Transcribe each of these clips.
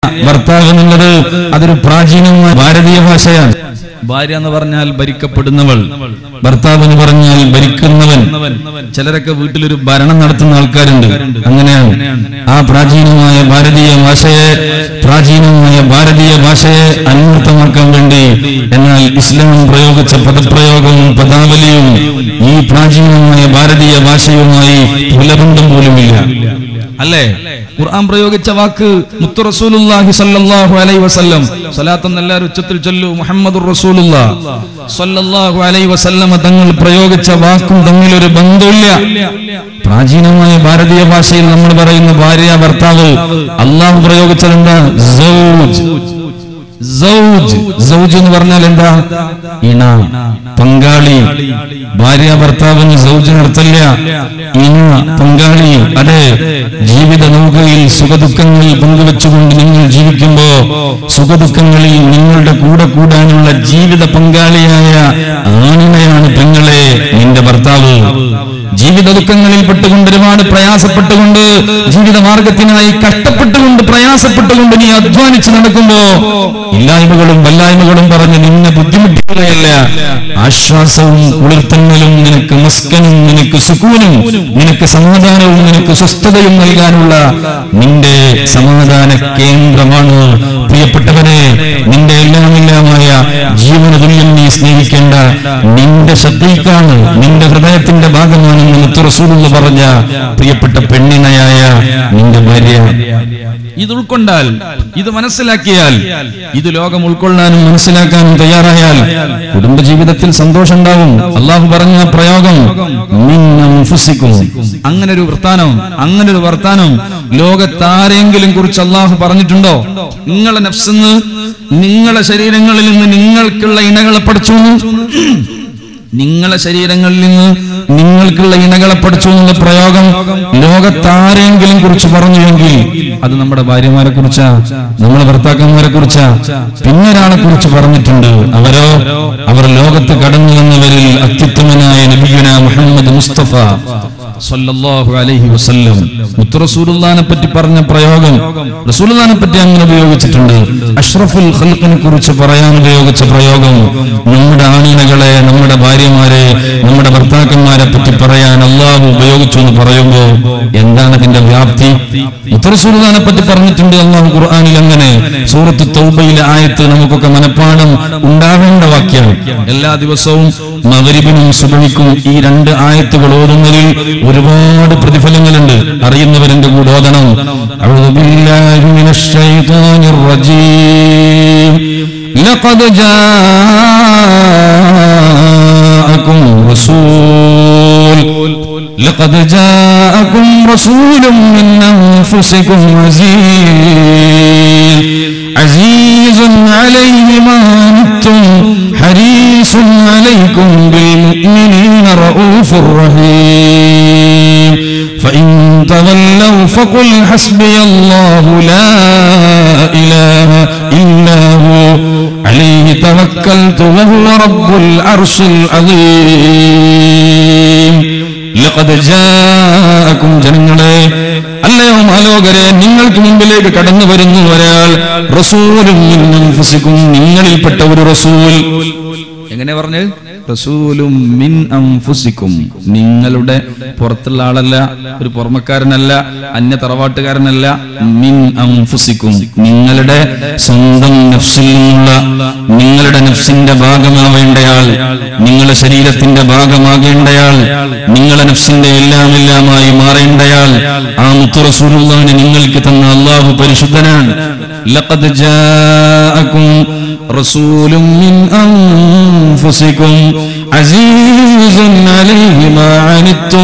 ഭർത്താവ് എന്നുള്ളത് അതൊരു പ്രാചീനമായ ഭാരതീയ ഭാഷയാണ് ഭാര്യ എന്ന് പറഞ്ഞാൽ ഭരിക്കപ്പെടുന്നവൾ ഭർത്താവ് എന്ന് പറഞ്ഞാൽ ഭരിക്കുന്നവൻ ചിലരൊക്കെ വീട്ടിലൊരു ഭരണം നടത്തുന്ന ആൾക്കാരുണ്ട് അങ്ങനെയാണ് ആ പ്രാചീനമായ ഭാരതീയ ഭാഷയെ പ്രാചീനമായ ഭാരതീയ ഭാഷയെ അന്വർത്ഥമാക്കാൻ വേണ്ടി എന്നാൽ ഇസ്ലാം പ്രയോഗിച്ച പദപ്രയോഗവും പദാവലിയും ഈ പ്രാചീനമായ ഭാരതീയ ഭാഷയുമായി കുലബന്ധം പോലുമില്ല അല്ലേ ഖുർആൻ പ്രയോഗിച്ച വാക്ക് മുത്തു റസൂലുള്ളാഹി സ്വല്ലല്ലാഹു അലൈഹി വസല്ലം സ്വലാത്ത് എല്ലാവരും ഉച്ചത്തിൽ ചൊല്ലു മുഹമ്മദുർ റസൂലുള്ളാ സ്വല്ലല്ലാഹു അലൈഹി വസല്ലമ തങ്ങൾ പ്രയോഗിച്ച വാക്കും തമ്മിൽ ഒരു ബന്ധമില്ല പ്രാചീനമായ ഭാരതീയ ഭാഷയിൽ നമ്മൾ പറയുന്ന ഭാര്യ ഭർത്താവ് അള്ളാഹു പ്രയോഗിച്ചത് എന്താ സൗജ് സൗജ് സൗജ് എന്ന് പറഞ്ഞാൽ എന്താ ഇണ പങ്കാളി ഭാര്യ ഭർത്താവിന് സൗജ് നടത്തില്ല ഇണ പങ്കാളി അതെ ജീവിത നൗകയിൽ സുഖദുഃഖങ്ങൾ പങ്കുവെച്ചുകൊണ്ട് നിങ്ങൾ ജീവിക്കുമ്പോ സുഖദുഃഖങ്ങളിൽ നിങ്ങളുടെ കൂടെ കൂടാനുള്ള ജീവിത പങ്കാളിയായ ആണിനെയാണ് പെങ്ങളെ നിന്റെ ഭർത്താവ് ജീവിത ദുഃഖങ്ങളിൽ പെട്ടുകൊണ്ട് ഒരുപാട് പ്രയാസപ്പെട്ടുകൊണ്ട് ജീവിത മാർഗത്തിനായി കഷ്ടപ്പെട്ടുകൊണ്ട് പ്രയാസപ്പെട്ടുകൊണ്ട് നീ അധ്വാനിച്ച് നടക്കുമ്പോ ഇല്ലായ്മകളും വല്ലായ്മകളും പറഞ്ഞ് നിന്നെ ബുദ്ധിമുട്ടുകയല്ല ആശ്വാസവും കുളിർത്തങ്ങലും നിനക്ക് മസ്കനും നിനക്ക് സുക്കൂനും നിനക്ക് സമാധാനവും നിനക്ക് സ്വസ്ഥതയും നൽകാനുള്ള നിന്റെ സമാധാന കേന്ദ്രമാണ് പ്രിയപ്പെട്ടവനെ നിന്റെ എല്ലാമെല്ലാമായ ജീവന തുല്യം നീ സ്നേഹിക്കേണ്ട നിന്റെ ശ്രദ്ധയ്ക്കാണ് നിന്റെ ഹൃദയത്തിന്റെ ഭാഗമാണെന്ന് മുത്തു റസൂലുള്ള പറഞ്ഞ പ്രിയപ്പെട്ട പെണ്ണിനയായ നിന്റെ ഭാര്യ ഇത് ഉൾക്കൊണ്ടാൽ ഇത് മനസ്സിലാക്കിയാൽ ഇത് ലോകം ഉൾക്കൊള്ളാനും മനസ്സിലാക്കാനും തയ്യാറായാൽ കുടുംബജീവിതത്തിൽ സന്തോഷം ഉണ്ടാവും അള്ളാഹു പറഞ്ഞ പ്രയോഗം മിൻ അൻഫുസിക്കും. അങ്ങനെ ഒരു വർത്താനം അങ്ങനെ ഒരു വർത്താനം ലോകത്താരെങ്കിലും കുറിച്ച് അള്ളാഹു പറഞ്ഞിട്ടുണ്ടോ നിങ്ങളെ നഫ്സെന്ന് നിങ്ങളെ ശരീരങ്ങളിൽ നിന്ന് നിങ്ങൾക്കുള്ള ഇണകളെ പഠിച്ചു നിങ്ങളെ ശരീരങ്ങളിൽ നിന്ന് നിങ്ങൾക്കുള്ള ഇണകളെ പഠിച്ചു എന്നുള്ള പ്രയോഗം ലോകത്താരെങ്കിലും കുറിച്ച് പറഞ്ഞുവെങ്കിൽ അത് നമ്മുടെ ഭാര്യമാരെ കുറിച്ചാ നമ്മുടെ ഭർത്താക്കന്മാരെ കുറിച്ചാ പിന്നൊരാളെ കുറിച്ച് പറഞ്ഞിട്ടുണ്ട് അവരോ അവർ ലോകത്ത് കടന്നു വന്നവരിൽ അത്യുത്തമനായ നബിയുന മുഹമ്മദ് മുസ്തഫ സല്ലല്ലാഹു അലൈഹി വസല്ലം മുത്ത് റസൂലുള്ളാനെ പറ്റി പറഞ്ഞ പ്രയോഗം റസൂലുള്ളാനെ പറ്റി അങ്ങനെ ഉപയോഗിച്ചിട്ടുണ്ട് അഷ്റഫുൽ ഖൽഖിനെ കുറിച്ച് പറയാൻ ഉപയോഗിച്ച പ്രയോഗം നമ്മുടെ ആണിനകളെ നമ്മുടെ ഭാര്യമാരെ നമ്മുടെ ഭർത്താക്കന്മാരെ പറ്റി പറയാൻ അള്ളാഹു ഉപയോഗിച്ചു എന്ന് പറയുമ്പോ എന്താണ് അതിന്റെ വ്യാപ്തി മുത്ത് റസൂലുള്ളാനെ പറ്റി പറഞ്ഞിട്ടുണ്ട് അള്ളാഹു ഖുർആനിൽ അങ്ങനെ സൂറത്ത് തൗബയിലെ ആയത്ത് നമുക്കൊക്കെ മനഃപ്പാഠം ഉണ്ടാവേണ്ട വാക്യാണ് എല്ലാ ദിവസവും മകരിബിനും സുബഹിക്കും ഈ രണ്ട് ആയത്തുകൾ ഓതുന്നതിൽ ഒരുപാട് പ്രതിഫലങ്ങളുണ്ട് അറിയുന്നവരെന്റെ കൂടെ ഓതണം അഊദു ബില്ലാഹി മിനശ് ശൈത്വാനിർ റജീം ലഖദ് ജാഅകും റസൂൽ لقد جاءكم رسول من أنفسكم عزيز عزيز عليه ما عنتم حريص عليكم بالمؤمنين رؤوف رحيم فإن تولوا فقل حسبي الله لا إله إلا هو عليه توكلت وهو رب العرش العظيم ലഖദ് ജാഅകും ജനങ്ങളെ അല്ലയോ മാലോകരെ നിങ്ങൾക്ക് മുമ്പിലേക്ക് കടന്നു വരുന്നു ഒരാൾ റസൂലും മിൻ അൻഫുസിക്കും നിങ്ങളിൽപ്പെട്ട ഒരു റസൂൽ എങ്ങനെ പറഞ്ഞു റസൂലും മിൻ അംഫുസിക്കും നിങ്ങളുടെ പുറത്തുള്ള ആളല്ല ഒരു പുറമക്കാരനല്ല അന്യ തറവാട്ടുകാരനല്ല മിൻ അംഫുസിക്കും നിങ്ങളുടെ സ്വന്തം നഫ്സിൽ നിന്നുള്ള നിങ്ങളുടെ നഫ്സിന്റെ ഭാഗമാവേണ്ടയാൾ നിങ്ങളുടെ ശരീരത്തിന്റെ ഭാഗമാകേണ്ടയാൾ നിങ്ങളുടെ നഫ്സിന്റെ എല്ലാം എല്ലാമായി മാറേണ്ടയാൾ ആ മുത്തു റസൂലുള്ളാഹിനെ നിങ്ങൾക്ക് തന്ന അള്ളാഹു പരിശുദ്ധനാണ് ലഖദ് ജാഅകും رسول من أنفسكم عزيز عليه ما عنتم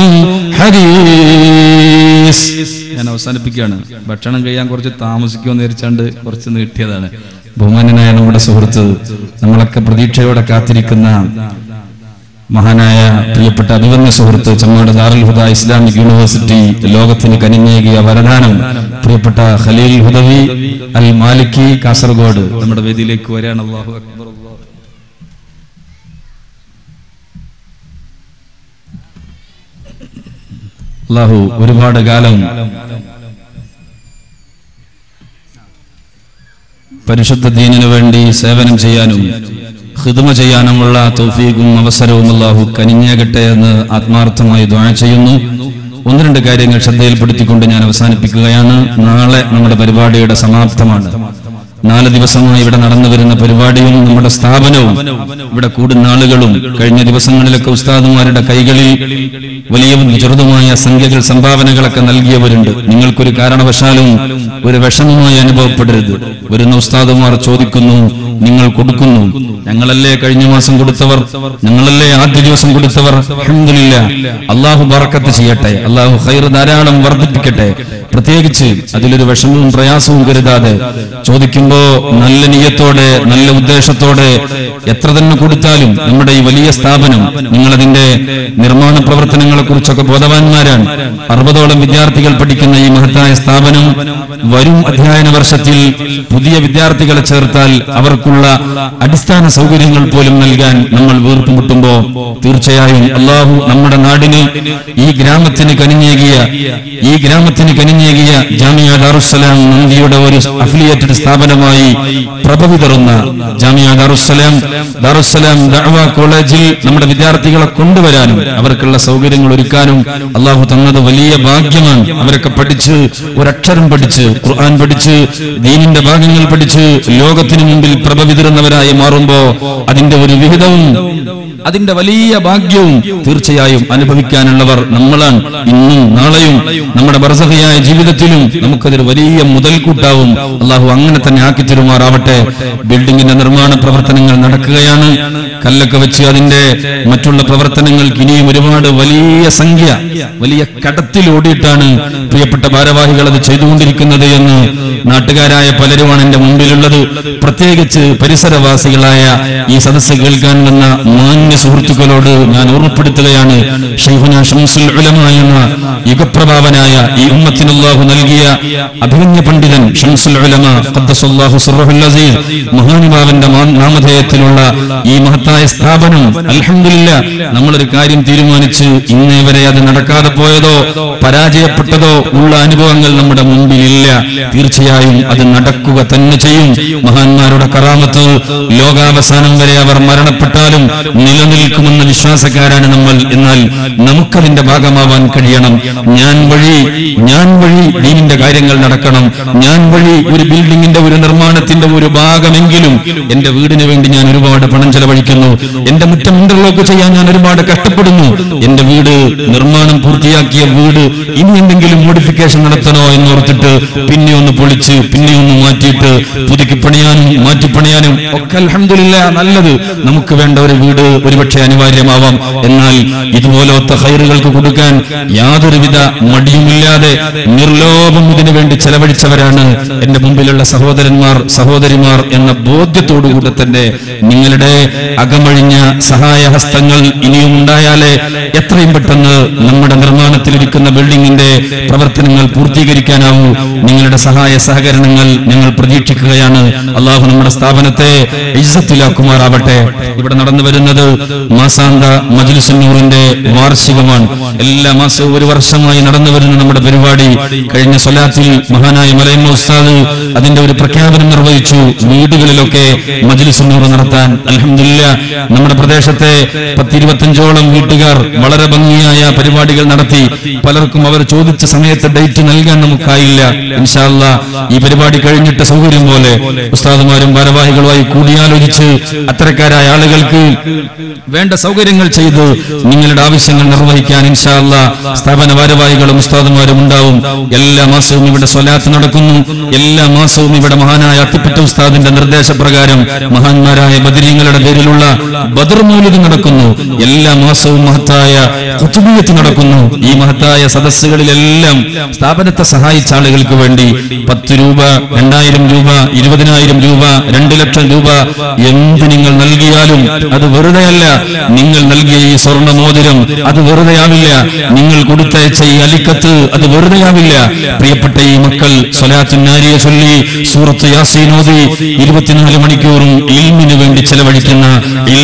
حريص ഞാൻ അവസാനിപ്പിക്കുകയാണ് ഭക്ഷണം കഴിയാൻ കുറച്ച് താമസിക്കുമെന്ന് വിചാരിച്ചാണ്ട് കുറച്ച് നീട്ടിയതാണ് ബഹുമാനനായ നമ്മുടെ സുഹൃത്ത് നമ്മളൊക്കെ പ്രതീക്ഷയോടെ കാത്തിരിക്കുന്ന മഹാനായ പ്രിയപ്പെട്ട അഭിവന്യ സുഹൃത്ത് ചമ്മാട് ദാറുൽ ഹുദ ഇസ്ലാമിക് യൂണിവേഴ്സിറ്റി ലോകത്തിന് കനിഞ്ഞേകിയ വരദാനം പ്രിയപ്പെട്ട ഖലീൽ ഹുദവി അൽ മാലിക്കി കാസർഗോഡ് നമ്മുടെ വേദിയിലേക്ക് വരികയാണ് അള്ളാഹു അക്ബർ അല്ലാഹു. അള്ളാഹു ഒരുപാട് കാലം പരിശുദ്ധ ദീനിനു വേണ്ടി സേവനം ചെയ്യാനും ഹിദ്മ ചെയ്യാനുമുള്ള തൗഫീഖും അവസരവും അല്ലാഹു കനിഞ്ഞേകട്ടെ എന്ന് ആത്മാർത്ഥമായി ദ്വാ ചെയ്യുന്നു ഒന്ന് രണ്ട് കാര്യങ്ങൾ ശ്രദ്ധയിൽപ്പെടുത്തിക്കൊണ്ട് ഞാൻ അവസാനിപ്പിക്കുകയാണ് നാളെ നമ്മുടെ പരിപാടിയുടെ സമാപ്തമാണ് നാല് ദിവസമായി ഇവിടെ നടന്നു വരുന്ന പരിപാടിയും നമ്മുടെ സ്ഥാപനവും ഇവിടെ കൂടുന്ന ആളുകളും കഴിഞ്ഞ ദിവസങ്ങളിലൊക്കെ ഉസ്താദുമാരുടെ കൈകളിൽ വലിയതും ചെറുതുമായ സംഖ്യകൾ സംഭാവനകളൊക്കെ നൽകിയവരുണ്ട് നിങ്ങൾക്കൊരു കാരണവശാലും ഒരു വിഷമമായി അനുഭവപ്പെടരുത് വരുന്ന ഉസ്താദുമാർ ചോദിക്കുന്നു നിങ്ങൾ കൊടുക്കുന്നു ഞങ്ങളല്ലേ കഴിഞ്ഞ മാസം കൊടുത്തവർ ഞങ്ങളല്ലേ ആദ്യ ദിവസം കൊടുത്തവർ അൽഹംദുലില്ലാ അള്ളാഹു ബറക്കത്ത് ചെയ്യട്ടെ അള്ളാഹു ഖൈർ ധാരാളം വർദ്ധിപ്പിക്കട്ടെ പ്രത്യേകിച്ച് അതിലൊരു വിഷമവും പ്രയാസവും കരുതാതെ ചോദിക്കുമ്പോ നല്ല നിയത്തോടെ നല്ല ഉദ്ദേശത്തോടെ എത്ര തന്നെ കൊടുത്താലും നമ്മുടെ ഈ വലിയ സ്ഥാപനം നിങ്ങളതിന്റെ നിർമ്മാണ പ്രവർത്തനങ്ങളെ കുറിച്ചൊക്കെ ബോധവാന്മാരാണ് അറുപതോളം വിദ്യാർത്ഥികൾ പഠിക്കുന്ന ഈ മഹത്തായ സ്ഥാപനം വരും അധ്യയന വർഷത്തിൽ പുതിയ വിദ്യാർത്ഥികളെ ചേർത്താൽ അവർക്കുള്ള അടിസ്ഥാന സൗകര്യങ്ങൾ പോലും നൽകാൻ നമ്മൾ വീർപ്പുമുട്ടുമ്പോ തീർച്ചയായും അള്ളാഹു നമ്മുടെ നാടിന് ഈ ഗ്രാമത്തിന് കനിഞ്ഞേകിയ ഈ ഗ്രാമത്തിന് കനിഞ്ഞേകിയ ജാമിയ ദാറുസലാം നന്ദിയുടെ ഒരു അഫിലിയേറ്റഡ് സ്ഥാപനമായി പ്രഭ വിതറുന്ന ജാമിയ ദാറുസലാം ദാറുസലാം ദഅവ കോളേജിൽ നമ്മുടെ വിദ്യാർത്ഥികളെ കൊണ്ടുവരാനും അവർക്കുള്ള സൗകര്യങ്ങൾ ഒരുക്കാനും അള്ളാഹു തന്നത് വലിയ ഭാഗ്യമാണ് അവരൊക്കെ പഠിച്ച് ഒരക്ഷരം പഠിച്ച് ഖുർആൻ പഠിച്ച് ദീനിന്റെ ഭാഗങ്ങൾ പഠിച്ച് ലോകത്തിന് മുമ്പിൽ പ്രഭ വിതറുന്നവരായി മാറുമ്പോ അതിന്റെ ഒരു വിഹിതവും അതിന്റെ വലിയ ഭാഗ്യവും തീർച്ചയായും അനുഭവിക്കാനുള്ളവർ നമ്മളാണ് ഇന്നും നാളെയും നമ്മുടെ ബർസഹിയായ ജീവിതത്തിലും നമുക്കതൊരു വലിയ മുതൽക്കൂട്ടാവും അള്ളാഹു അങ്ങനെ തന്നെ ആക്കി തരുമാറാവട്ടെ ബിൽഡിംഗിന്റെ നിർമ്മാണ പ്രവർത്തനങ്ങൾ നടക്കുകയാണ് കല്ലൊക്കെ വെച്ച് അതിന്റെ മറ്റുള്ള പ്രവർത്തനങ്ങൾക്ക് ഇനിയും ഒരുപാട് വലിയ സംഖ്യ വലിയ കടത്തിലോടിയിട്ടാണ് പ്രിയപ്പെട്ട ഭാരവാഹികൾ അത് ചെയ്തുകൊണ്ടിരിക്കുന്നത് എന്ന് നാട്ടുകാരായ പലരുമാണ് എന്റെ മുമ്പിലുള്ളത് പ്രത്യേകിച്ച് പരിസരവാസികളായ ഈ സദസ്സ് കേൾക്കാൻ വന്ന മാന്യ സുഹൃത്തുക്കളോട് ഞാൻ ഓർമ്മപ്പെടുത്തുകയാണ് ഷൈഖുന ഷംസുൽ ഉലമ എന്ന യുഗപ്രഭാവനായ ഈ ഉമ്മത്തിനുള്ളാഹു നൽകിയ അഭിമന്യ പണ്ഡിതൻ ഷംസുൽ ഉലമ ഖദ്ദസല്ലാഹു സിർറഹുൽ അസീസ് മഹാനുഭാവന്റെ മാ- നാമധേയത്തിലുള്ള ഈ മഹത്തായ സ്ഥാപനം അൽഹംദുലില്ല നമ്മളൊരു കാര്യം തീരുമാനിച്ച് ഇന്നേ വരെ അത് നടക്കാതെ പോയതോ പരാജയപ്പെട്ടതോ ഉള്ള അനുഭവങ്ങൾ നമ്മുടെ മുമ്പിലില്ല തീർച്ചയായും അത് നടക്കുക തന്നെ ചെയ്യും മഹാന്മാരുടെ കറാമത്ത് ലോകാവസാനം വരെ അവർ മരണപ്പെട്ടാലും നിലനിൽക്കുമെന്ന വിശ്വാസക്കാരാണ് നമ്മൾ എന്നാൽ നമുക്കതിന്റെ ഭാഗമാവാൻ കഴിയണം ഞാൻ വഴി ഞാൻ വഴി ദീനിന്റെ കാര്യങ്ങൾ നടക്കണം ഞാൻ വഴി ഒരു ബിൽഡിങ്ങിന്റെ ഒരു നിർമ്മാണത്തിന്റെ ഒരു ഭാഗമെങ്കിലും എന്റെ വീടിന് വേണ്ടി ഞാൻ ഒരുപാട് പണം ചെലവഴിക്കുന്നു എന്റെ മുറ്റം ഇന്റർലോക്ക് ചെയ്യാൻ ഞാൻ ഒരുപാട് കഷ്ടപ്പെടുന്നു എന്റെ വീട് നിർമ്മാണം പൂർത്തിയാക്കിയ വീട് ഇനി എന്തെങ്കിലും മോഡിഫിക്കേഷൻ നടത്തണോ എന്ന് ഓർത്തിട്ട് പിന്നെ ഒന്ന് പൊളിച്ച് പിന്നെ ഒന്ന് മാറ്റിയിട്ട് പുതുക്കി പണിയാനും മാറ്റി പണിയാനും ഒക്കെ അൽഹംദുലില്ലാ നല്ലത് നമുക്ക് വേണ്ട ഒരു വീട് ഒരുപക്ഷെ അനിവാര്യമാവാം എന്നാൽ ഇതുപോലത്തെ ഹൈറുകൾക്ക് കൊടുക്കാൻ യാതൊരുവിധ മടിയുമില്ലാതെ നിർലോഭം ഇതിനു വേണ്ടി ചെലവഴിച്ചവരാണ് എന്റെ മുമ്പിലുള്ള സഹോദരന്മാർ സഹോദരിമാർ എന്ന ബോധ്യത്തോടുകൂടെ തന്നെ നിങ്ങളുടെ അകമഴിഞ്ഞ സഹായഹസ്തങ്ങൾ ഇനിയും ഉണ്ടായാലേ എത്രയും പെട്ടെന്ന് നമ്മുടെ നിർമ്മാണത്തിലിരിക്കുന്ന ബിൽഡിംഗിന്റെ പ്രവർത്തനങ്ങൾ പൂർത്തീകരിക്കാനാവൂ നിങ്ങളുടെ സഹായ സഹകരണങ്ങൾ ഞങ്ങൾ പ്രതീക്ഷിക്കുകയാണ് അള്ളാഹു നമ്മുടെ സ്ഥാപനത്തെ ഇജ്ജത്തിലാക്കുമാറാവട്ടെ ഇവിടെ നടന്നു വരുന്നത് മാസാന്ത മജ്ലിസുന്നൂറിന്റെ വാർഷികമാണ് എല്ലാ മാസവും ഒരു വർഷമായി നടന്നു വരുന്ന നമ്മുടെ പരിപാടി കഴിഞ്ഞ സ്വലാത്തിൽ മഹാനായ മലയമ്മ ഉസ്താദ് അതിന്റെ ഒരു പ്രഖ്യാപനം നിർവഹിച്ചു വീടുകളിലൊക്കെ മജ്ലിസുന്നൂർ നടത്താൻ അലഹമില്ല നമ്മുടെ പ്രദേശത്തെ പത്തിരുപത്തഞ്ചോളം വീട്ടുകാർ വളരെ ഭംഗിയായ പരിപാടികൾ നടത്തി പലർക്കും അവർ ചോദിച്ച സമയത്ത് ഡേറ്റ് നൽകാൻ നമുക്കായില്ല ഇൻഷാല്ല ഈ പരിപാടി കഴിഞ്ഞിട്ട് സൗകര്യം പോലെ ഉസ്താദുമാരും ഭാരവാഹികളുമായി കൂടിയാലോചിച്ച് അത്തരക്കാരായ ആളുകൾക്ക് വേണ്ട സൗകര്യങ്ങൾ ചെയ്ത് നിങ്ങളുടെ ആവശ്യങ്ങൾ നിർവഹിക്കാൻ ഇൻഷാല്ല സ്ഥാപന ഭാരവാഹികളും ഉസ്താദുമാരും ഉണ്ടാവും എല്ലാ മാസവും ഇവിടെ സ്വലാത്ത് നടക്കുന്നു എല്ലാ മാസവും ഇവിടെ മഹാനായ അത്തിപ്പറ്റ ഉസ്താദിന്റെ നിർദ്ദേശപ്രകാരം മഹാന്മാരായ ബദരീങ്ങളുടെ പേരിലുള്ള ബദർ മൗലിദ് നടക്കുന്നു എല്ലാ മാസവും മഹത്തായ കുത്തുബിയത്ത് നടക്കുന്നു ഈ മഹത്തായ സദസ്സുകളിലെല്ലാം സ്ഥാപനത്തെ സഹായിച്ച ആളുകൾക്ക് വേണ്ടി പത്ത് രൂപ രണ്ടായിരം രൂപ ഇരുപതിനായിരം രൂപ രണ്ട് ലക്ഷം രൂപ എന്ത് നിങ്ങൾ നൽകിയാലും അത് വെറുതെയല്ല നിങ്ങൾ നൽകിയ ഈ സ്വർണ്ണ മോതിരം അത് വെറുതെയാവില്ല നിങ്ങൾ കൊടുത്തയച്ച ഈ അലിക്കത്ത് അത് വെറുതെയാവില്ല പ്രിയപ്പെട്ട ഈ മക്കൾ സ്വലാത്തുനാരിയെ ചൊല്ലി സൂറത്ത് യാസീനോദി ഇരുപത്തിനാല് മണിക്കൂറും ഇൽമിന് വേണ്ടി ചെലവഴിക്കുന്ന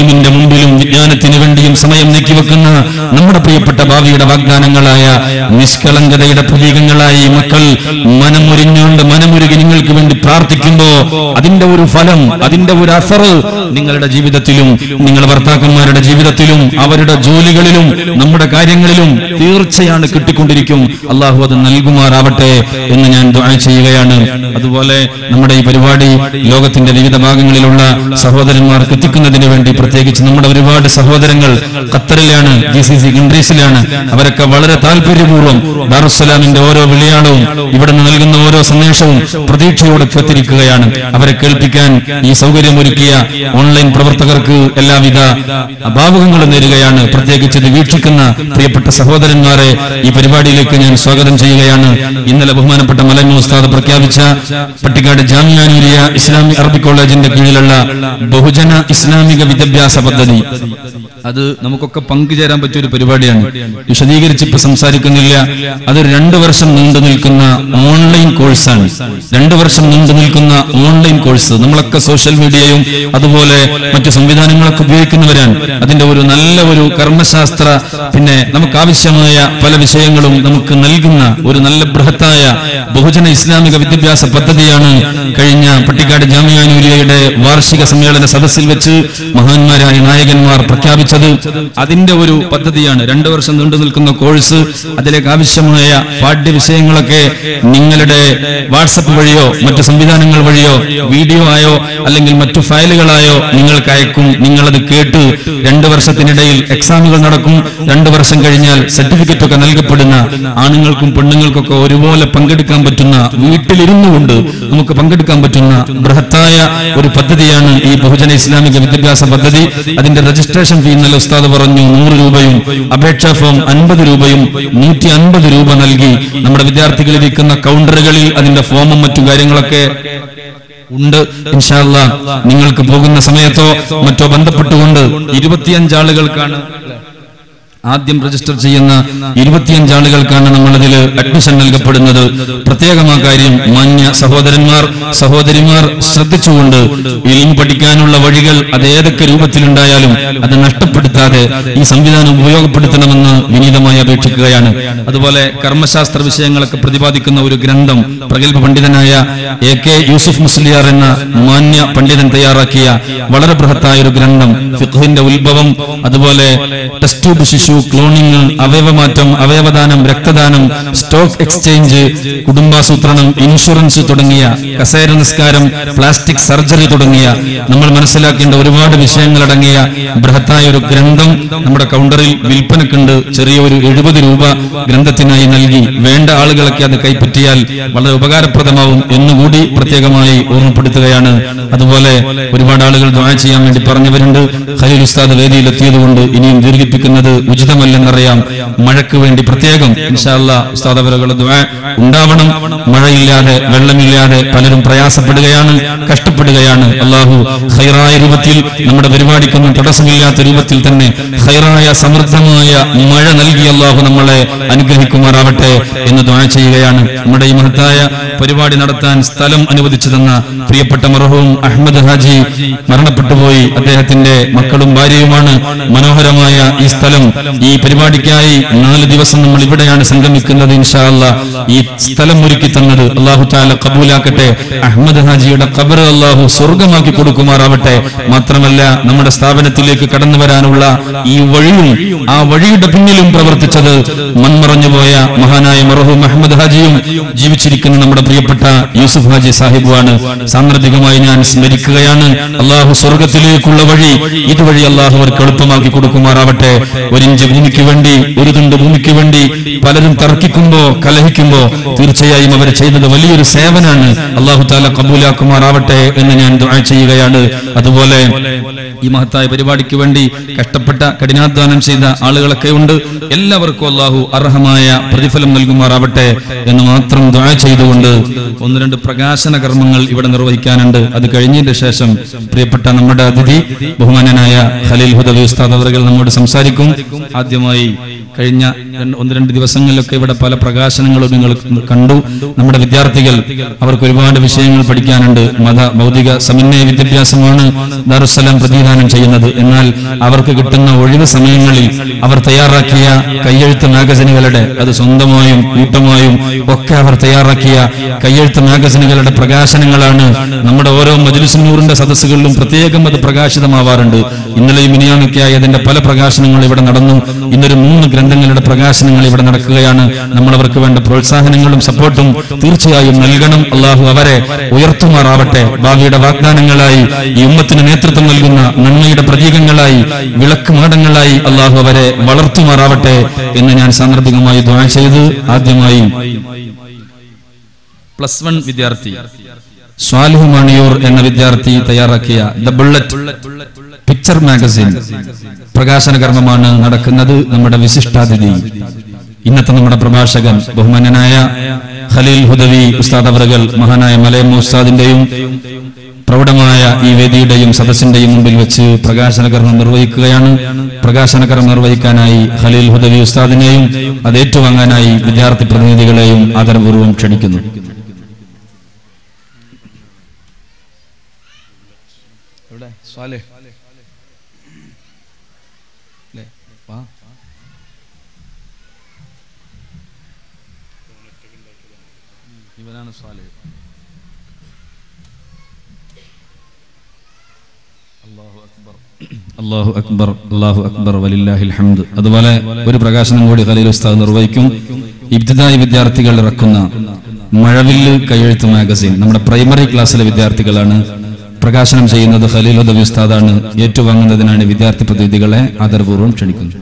ഇൽമിന്റെ മുമ്പിലും വിജ്ഞാനത്തിന് വേണ്ടിയും സമയം നീക്കിവെക്കുന്ന നമ്മുടെ പ്രിയപ്പെട്ട ഭാവിയുടെ വാഗ്ദാനങ്ങളായ നിഷ്കളങ്കതയുടെ പ്രതീകങ്ങളായ ഈ മക്കൾ മനമുരിഞ്ഞുകൊണ്ട് മനമുരുകി നിങ്ങൾക്ക് വേണ്ടി പ്രാർത്ഥിക്കുമ്പോ അതിന്റെ ഒരു ഫലം അതിന്റെ ഒരു അസർ നിങ്ങളുടെ ജീവിതത്തിലും നിങ്ങളുടെ ഭർത്താക്കന്മാരുടെ ജീവിതത്തിലും അവരുടെ ജോലികളിലും നമ്മുടെ കാര്യങ്ങളിലും തീർച്ചയാണ് കിട്ടിക്കൊണ്ടിരിക്കും അള്ളാഹു അത് നൽകുമാറാവട്ടെ എന്ന് ഞാൻ ദുആ ചെയ്യുകയാണ് അതുപോലെ നമ്മുടെ ഈ പരിപാടി ലോകത്തിന്റെ വിവിധ ഭാഗങ്ങളിലുള്ള സഹോദരന്മാർക്ക് എത്തിക്കുന്നതിന് വേണ്ടി പ്രത്യേകിച്ച് നമ്മുടെ ഒരുപാട് സഹോദരങ്ങൾ ഖത്തറിലാണ് ജി സി സി കൺട്രീസിലാണ് അവരൊക്കെ വളരെ താല്പര്യപൂർവ്വം ദാറുസലാമിന്റെ ഓരോ വിളിയാളവും ഇവിടെ നിന്ന് നൽകുന്ന ഓരോ സന്ദേശവും പ്രതീക്ഷയോടെ കാത്തിരിക്കുകയാണ് അവരെ കേൾപ്പിക്കാൻ ഈ സൗകര്യമൊരുക്കിയ ഓൺലൈൻ പ്രവർത്തകർക്ക് എല്ലാവിധ അഭാവുകങ്ങളും നേരുകയാണ് പ്രത്യേകിച്ച് ഇത് വീക്ഷിക്കുന്ന പ്രിയപ്പെട്ട സഹോദരന്മാരെ ഈ പരിപാടിയിലേക്ക് ഞാൻ സ്വാഗതം ചെയ്യുകയാണ് ഇന്നലെ ബഹുമാനപ്പെട്ട മലങ്ങ ഉസ്താദ് പ്രഖ്യാപിച്ച പട്ടിക്കാട് ജാമിയാനൂരിയ ഇസ്ലാമിക് അറബിക് കോളേജിന്റെ കീഴിലുള്ള ബഹുജന ഇസ്ലാമിക വിദ്യാഭ്യാസ പദ്ധതി അത് നമുക്കൊക്കെ പങ്കുചേരാൻ പറ്റിയ ഒരു പരിപാടിയാണ് വിശദീകരിച്ച് ഇപ്പൊ സംസാരിക്കുന്നില്ല അത് രണ്ടു വർഷം നീണ്ടു നിൽക്കുന്ന ഓൺലൈൻ കോഴ്സാണ് രണ്ടു വർഷം നീണ്ടു നിൽക്കുന്ന ഓൺലൈൻ കോഴ്സ് നമ്മളൊക്കെ സോഷ്യൽ മീഡിയയും അതുപോലെ മറ്റു സംവിധാനങ്ങളൊക്കെ ഉപയോഗിക്കുന്നവരാണ് അതിന്റെ ഒരു നല്ല ഒരു കർമ്മശാസ്ത്ര പിന്നെ നമുക്ക് ആവശ്യമായ പല വിഷയങ്ങളും നമുക്ക് നൽകുന്ന ഒരു നല്ല ബൃഹത്തായ ബഹുജന ഇസ്ലാമിക വിദ്യാഭ്യാസ പദ്ധതിയാണ് കഴിഞ്ഞ പട്ടിക്കാട് ജാമിയാനൂരിയയുടെ വാർഷിക സമ്മേളന സദസ്സിൽ വെച്ച് മഹാന്മാരായ നായകന്മാർ പ്രഖ്യാപിച്ചത് അതിന്റെ ഒരു പദ്ധതിയാണ് രണ്ടു വർഷം നീണ്ടു നിൽക്കുന്ന കോഴ്സ് അതിലേക്ക് ആവശ്യമായ പാഠ്യവിഷയങ്ങളൊക്കെ നിങ്ങളുടെ വാട്സപ്പ് വഴിയോ മറ്റു സംവിധാനങ്ങൾ വഴിയോ വീഡിയോ ആയോ അല്ലെങ്കിൽ മറ്റു ഫയലുകളായോ നിങ്ങൾക്ക് അയക്കും നിങ്ങളത് കേട്ട് രണ്ടു വർഷത്തിനിടയിൽ എക്സാമുകൾ നടക്കും രണ്ടു വർഷം കഴിഞ്ഞാൽ സർട്ടിഫിക്കറ്റ് ഒക്കെ നൽകപ്പെടുന്ന ആണുങ്ങൾക്കും പെണ്ണുങ്ങൾക്കൊക്കെ ഒരുപോലെ പങ്കെടുക്കാൻ പറ്റുന്ന വീട്ടിലിരുന്നു കൊണ്ട് നമുക്ക് പങ്കെടുക്കാൻ പറ്റുന്ന ബൃഹത്തായ ഒരു പദ്ധതിയാണ് ഈ ബഹുജന ഇസ്ലാമിക വിദ്യാഭ്യാസ പദ്ധതി അതിന്റെ രജിസ്ട്രേഷൻ ഫീ ഇന്നലെ ഉസ്താദ് പറഞ്ഞു നൂറ് രൂപയും അപേക്ഷാ ഫോം അൻപത് രൂപയും നൂറ്റി അൻപത് രൂപ നൽകി നമ്മുടെ വിദ്യാർത്ഥികൾ ഇരിക്കുന്ന കൗണ്ടറുകളിൽ അതിന്റെ ഫോമും മറ്റു കാര്യങ്ങളൊക്കെ ഉണ്ട് ഇൻഷാല്ല നിങ്ങൾക്ക് പോകുന്ന സമയത്തോ മറ്റോ ബന്ധപ്പെട്ടുകൊണ്ട് ഇരുപത്തിയഞ്ച് ആളുകൾക്കാണ് ആദ്യം രജിസ്റ്റർ ചെയ്യുന്ന ഇരുപത്തിയഞ്ച് ആളുകൾക്കാണ് നമ്മളതിൽ അഡ്മിഷൻ നൽകപ്പെടുന്നത് പ്രത്യേകം ആ കാര്യം മാന്യ സഹോദരന്മാർ സഹോദരിമാർ ശ്രദ്ധിച്ചുകൊണ്ട് ഇൽമു പഠിക്കാനുള്ള വഴികൾ അത് ഏതൊക്കെ രൂപത്തിലുണ്ടായാലും അത് നഷ്ടപ്പെടുത്താതെ ഈ സംവിധാനം ഉപയോഗപ്പെടുത്തണമെന്ന് വിനീതമായി അപേക്ഷിക്കുകയാണ് അതുപോലെ കർമ്മശാസ്ത്ര വിഷയങ്ങളൊക്കെ പ്രതിപാദിക്കുന്ന ഒരു ഗ്രന്ഥം പ്രഗത്ഭ പണ്ഡിതനായ എ കെ യൂസുഫ് മുസ്ലിയാർ എന്ന മാന്യ പണ്ഡിതൻ തയ്യാറാക്കിയ വളരെ ബൃഹത്തായ ഒരു ഗ്രന്ഥം ഫിഖ്ഹിന്റെ ഉത്ഭവം അതുപോലെ ടെസ്റ്റ് ട്യൂബ് ശിശു ക്ലോണിംഗ് അവയവമാറ്റം അവയവദാനം രക്തദാനം സ്റ്റോക്ക് എക്സ്ചേഞ്ച് കുടുംബാസൂത്രണം ഇൻഷുറൻസ് തുടങ്ങിയ കസേര നിസ്കാരം പ്ലാസ്റ്റിക് സർജറി തുടങ്ങിയ നമ്മൾ മനസ്സിലാക്കേണ്ട ഒരുപാട് വിഷയങ്ങളടങ്ങിയ ബൃഹത്തായ ഒരു ഗ്രന്ഥം നമ്മുടെ കൗണ്ടറിൽ വിൽപ്പനക്കുണ്ട് ചെറിയ ഒരു എഴുപത് രൂപ ഗ്രന്ഥത്തിനായി നൽകി വേണ്ട ആളുകളൊക്കെ അത് കൈപ്പറ്റിയാൽ വളരെ ഉപകാരപ്രദമാവും എന്നുകൂടി പ്രത്യേകമായി ഓർമ്മപ്പെടുത്തുകയാണ് അതുപോലെ ഒരുപാട് ആളുകൾ ദ്വാ ചെയ്യാൻ വേണ്ടി പറഞ്ഞവരുണ്ട് ഖലീൽ ഉസ്താദ് വേദിയിലെത്തിയതുകൊണ്ട് ഇനിയും ദീർഘിപ്പിക്കുന്നത് ഉചിതമല്ലെന്നറിയാം മഴയ്ക്ക് വേണ്ടി പ്രത്യേകം ഇൻഷാല്ല ഉസ്താദ് അവരുടെ ദ്വാ ഉണ്ടാവണം മഴയില്ലാതെ വെള്ളമില്ലാതെ പലരും പ്രയാസപ്പെടുകയാണ് കഷ്ടപ്പെടുകയാണ് അള്ളാഹു ഹൈറായ രൂപത്തിൽ നമ്മുടെ പരിപാടിക്കൊന്നും തടസ്സമില്ലാത്ത രൂപത്തിൽ തന്നെ ഹൈറായ സമൃദ്ധമായ മഴ നൽകി അള്ളാഹു നമ്മളെ അനുഗ്രഹിക്കുമാറാവട്ടെ എന്ന് ദ്വാ ചെയ്യുകയാണ് നമ്മുടെ ഈ മഹത്തായ പരിപാടി നടത്താൻ സ്ഥലം അനുവദിച്ചു തന്ന പ്രിയപ്പെട്ട മർഹൂം അഹമ്മദ് ഹാജി മരണപ്പെട്ടുപോയി അദ്ദേഹത്തിന്റെ മക്കളും ഭാര്യയുമാണ് മനോഹരമായ ഈ സ്ഥലം ഈ പരിപാടിക്കായി നാല് ദിവസം നമ്മൾ ഇവിടെയാണ് സംഗമിക്കുന്നത് ഇൻഷാ അല്ലാ ഈ സ്ഥലം ഒരുക്കി തന്നത് അള്ളാഹു താല കബൂലാക്കട്ടെ അഹമ്മദ് ഹാജിയുടെ ഖബർ അള്ളാഹു സ്വർഗമാക്കി കൊടുക്കുമാറാവട്ടെ മാത്രമല്ല നമ്മുടെ സ്ഥാപനത്തിലേക്ക് കടന്നു വരാനുള്ള ഈ വഴിയും ആ വഴിയുടെ പിന്നിലും പ്രവർത്തിച്ചത് മൺമറഞ്ഞുപോയ മഹാനായ മറഹൂം അഹമ്മദ് ഹാജിയും ജീവിച്ചിരിക്കുന്ന നമ്മുടെ പ്രിയപ്പെട്ട യൂസുഫ് ഹാജി സാഹിബുമാണ് സാന്ദർഭികമായി ഞാൻ സ്മരിക്കുകയാണ് അള്ളാഹു സ്വർഗത്തിലേക്കുള്ള വഴി ഇതുവഴി അള്ളാഹു അവർക്ക് എളുപ്പമാക്കി കൊടുക്കുമാറാവട്ടെ ഒരിഞ്ച് ഭൂമിക്ക് വേണ്ടി ഒരു തുണ്ട് ഭൂമിക്ക് വേണ്ടി പലരും തർക്കിക്കുമ്പോ കലഹിക്കുമ്പോ തീർച്ചയായും അവർ ചെയ്തത് വലിയൊരു സേവനാണ് അള്ളാഹു താല കബൂലാക്കുമാറാവട്ടെ എന്ന് ഞാൻ ദുആ ചെയ്യുകയാണ് അതുപോലെ ഈ മഹത്തായ പരിപാടിക്ക് വേണ്ടി കഷ്ടപ്പെട്ട കഠിനാധ്വാനം ചെയ്ത ആളുകളൊക്കെ ഉണ്ട് എല്ലാവർക്കും അള്ളാഹു അർഹമായ പ്രതിഫലം നൽകുമാറാവട്ടെ എന്ന് മാത്രം ദുആ ചെയ്തുകൊണ്ട് ഒന്ന് രണ്ട് പ്രകാശന കർമ്മങ്ങൾ ഇവിടെ നിർവഹിക്കാനുണ്ട് അത് കഴിഞ്ഞതിന്റെ ശേഷം പ്രിയപ്പെട്ട നമ്മുടെ അതിഥി ബഹുമാനനായ ഖലീൽ ഹുദവി ഉസ്താദ് അവറുകൾ നമ്മോട് സംസാരിക്കും ആദ്യമായി കഴിഞ്ഞ രണ്ട് ഒന്ന് രണ്ട് ദിവസങ്ങളിലൊക്കെ ഇവിടെ പല പ്രകാശനങ്ങളും നിങ്ങൾ കണ്ടു നമ്മുടെ വിദ്യാർത്ഥികൾ അവർക്ക് ഒരുപാട് വിഷയങ്ങൾ പഠിക്കാനുണ്ട് മത ഭൗതിക സമന്വയ വിദ്യാഭ്യാസമാണ് ദാറുസലാം പ്രതിദാനം ചെയ്യുന്നത് എന്നാൽ അവർക്ക് കിട്ടുന്ന ഒഴിവ് സമയങ്ങളിൽ അവർ തയ്യാറാക്കിയ കയ്യെഴുത്ത് മാഗസിനുകളുടെ അത് സ്വന്തമായും കൂട്ടമായും ഒക്കെ അവർ തയ്യാറാക്കിയ കയ്യെഴുത്ത് മാഗസിനുകളുടെ പ്രകാശനങ്ങളാണ് നമ്മുടെ ഓരോ മജുലിസുന്നൂറിന്റെ സദസ്സുകളിലും പ്രത്യേകം അത് പ്രകാശിതമാവാറുണ്ട് ഇന്നലെയും ഇനിയാണൊക്കെയായി അതിന്റെ പല പ്രകാശനങ്ങൾ ഇവിടെ നടന്നു ഇന്നൊരു മൂന്ന് ഗ്രന്ഥങ്ങളുടെ പ്രകാശനങ്ങൾ ഇവിടെ നടക്കുകയാണ് നമ്മൾ അവർക്ക് വേണ്ട പ്രോത്സാഹനങ്ങളും സപ്പോർട്ടും തീർച്ചയായും നൽകണം അള്ളാഹു അവരെ ഉയർത്തുമാറാവട്ടെ ഭാവിയുടെ വാഗ്ദാനങ്ങളായി ഈ ഉമ്മത്തിന് നേതൃത്വം നൽകുന്ന നന്മയുടെ പ്രതീകങ്ങളായി വിളക്ക് മാടങ്ങളായി അള്ളാഹു അവരെ വളർത്തുമാറാവട്ടെ എന്ന് ഞാൻ സാന്ദർഭികമായി ദ്വാ ചെയ്ത് ആദ്യമായി പ്ലസ് വൺ വിദ്യാർത്ഥി സ്വാലിഹ് മണിയൂർ എന്ന വിദ്യാർത്ഥി തയ്യാറാക്കിയ ദ ബുള്ളറ്റ് പിക്ചർ മാഗസിൻ പ്രകാശന കർമ്മമാണ് നടക്കുന്നത് നമ്മുടെ വിശിഷ്ടാതിഥി ഇന്നത്തെ നമ്മുടെ പ്രഭാഷകൻ ബഹുമാന്യനായ ഖലീൽ ഹുദവി ഉസ്താദ് അവറുകൾ മഹാനായ മലയമ്മ ഉസ്താദിന്റെയും പ്രൗഢമായ ഈ വേദിയുടെയും സദസ്സിന്റെയും മുമ്പിൽ വെച്ച് പ്രകാശന കർമ്മം നിർവഹിക്കുകയാണ് പ്രകാശന കർമ്മം നിർവഹിക്കാനായി ഖലീൽ ഹുദവി ഉസ്താദിനെയും അത് ഏറ്റുവാങ്ങാനായി വിദ്യാർത്ഥി പ്രതിനിധികളെയും ആദരപൂർവ്വം ക്ഷണിക്കുന്നു എവിടെ സ്വാലേ ല്ലേ? വാ. ഇവനാണ് സ്വാലേ അള്ളാഹു അക്ബർ അള്ളാഹു അക്ബർ വലില്ലാഹിൽ ഹംദ് അതുപോലെ ഒരു പ്രകാശനം കൂടി ഖലീൽ ഉസ്താദ് നിർവഹിക്കും ഇബ്തിദായി വിദ്യാർത്ഥികൾ ഇറക്കുന്ന മഴവില്ല് കയ്യെഴുത്ത് മാഗസിൻ നമ്മുടെ പ്രൈമറി ക്ലാസ്സിലെ വിദ്യാർത്ഥികളാണ് പ്രകാശനം ചെയ്യുന്നത് ഖലീൽ ഉദവി ഉസ്താദാണ് ഏറ്റുവാങ്ങുന്നതിനാണ് വിദ്യാർത്ഥി പ്രതിനിധികളെ ആദരപൂർവ്വം ക്ഷണിക്കുന്നത്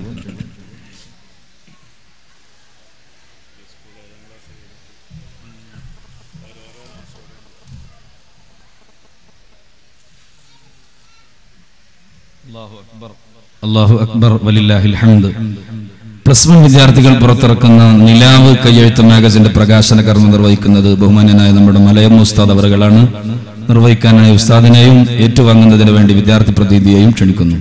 അള്ളാഹു അക്ബർ വലില്ലാഹിൽ ഹംദ് പ്ലസ് വൺ വിദ്യാർത്ഥികൾ പുറത്തിറക്കുന്ന നിലാവ് കയ്യെഴുത്ത് മാഗസിന്റെ പ്രകാശന കർമ്മം നിർവഹിക്കുന്നത് ബഹുമാന്യനായ നമ്മുടെ മലയം ഉസ്താദ് അവറുകളാണ് നിർവഹിക്കാനായി ഉസ്താദിനെയും ഏറ്റുവാങ്ങുന്നതിന് വേണ്ടി വിദ്യാർത്ഥി പ്രതിനിധിയെയും ക്ഷണിക്കുന്നു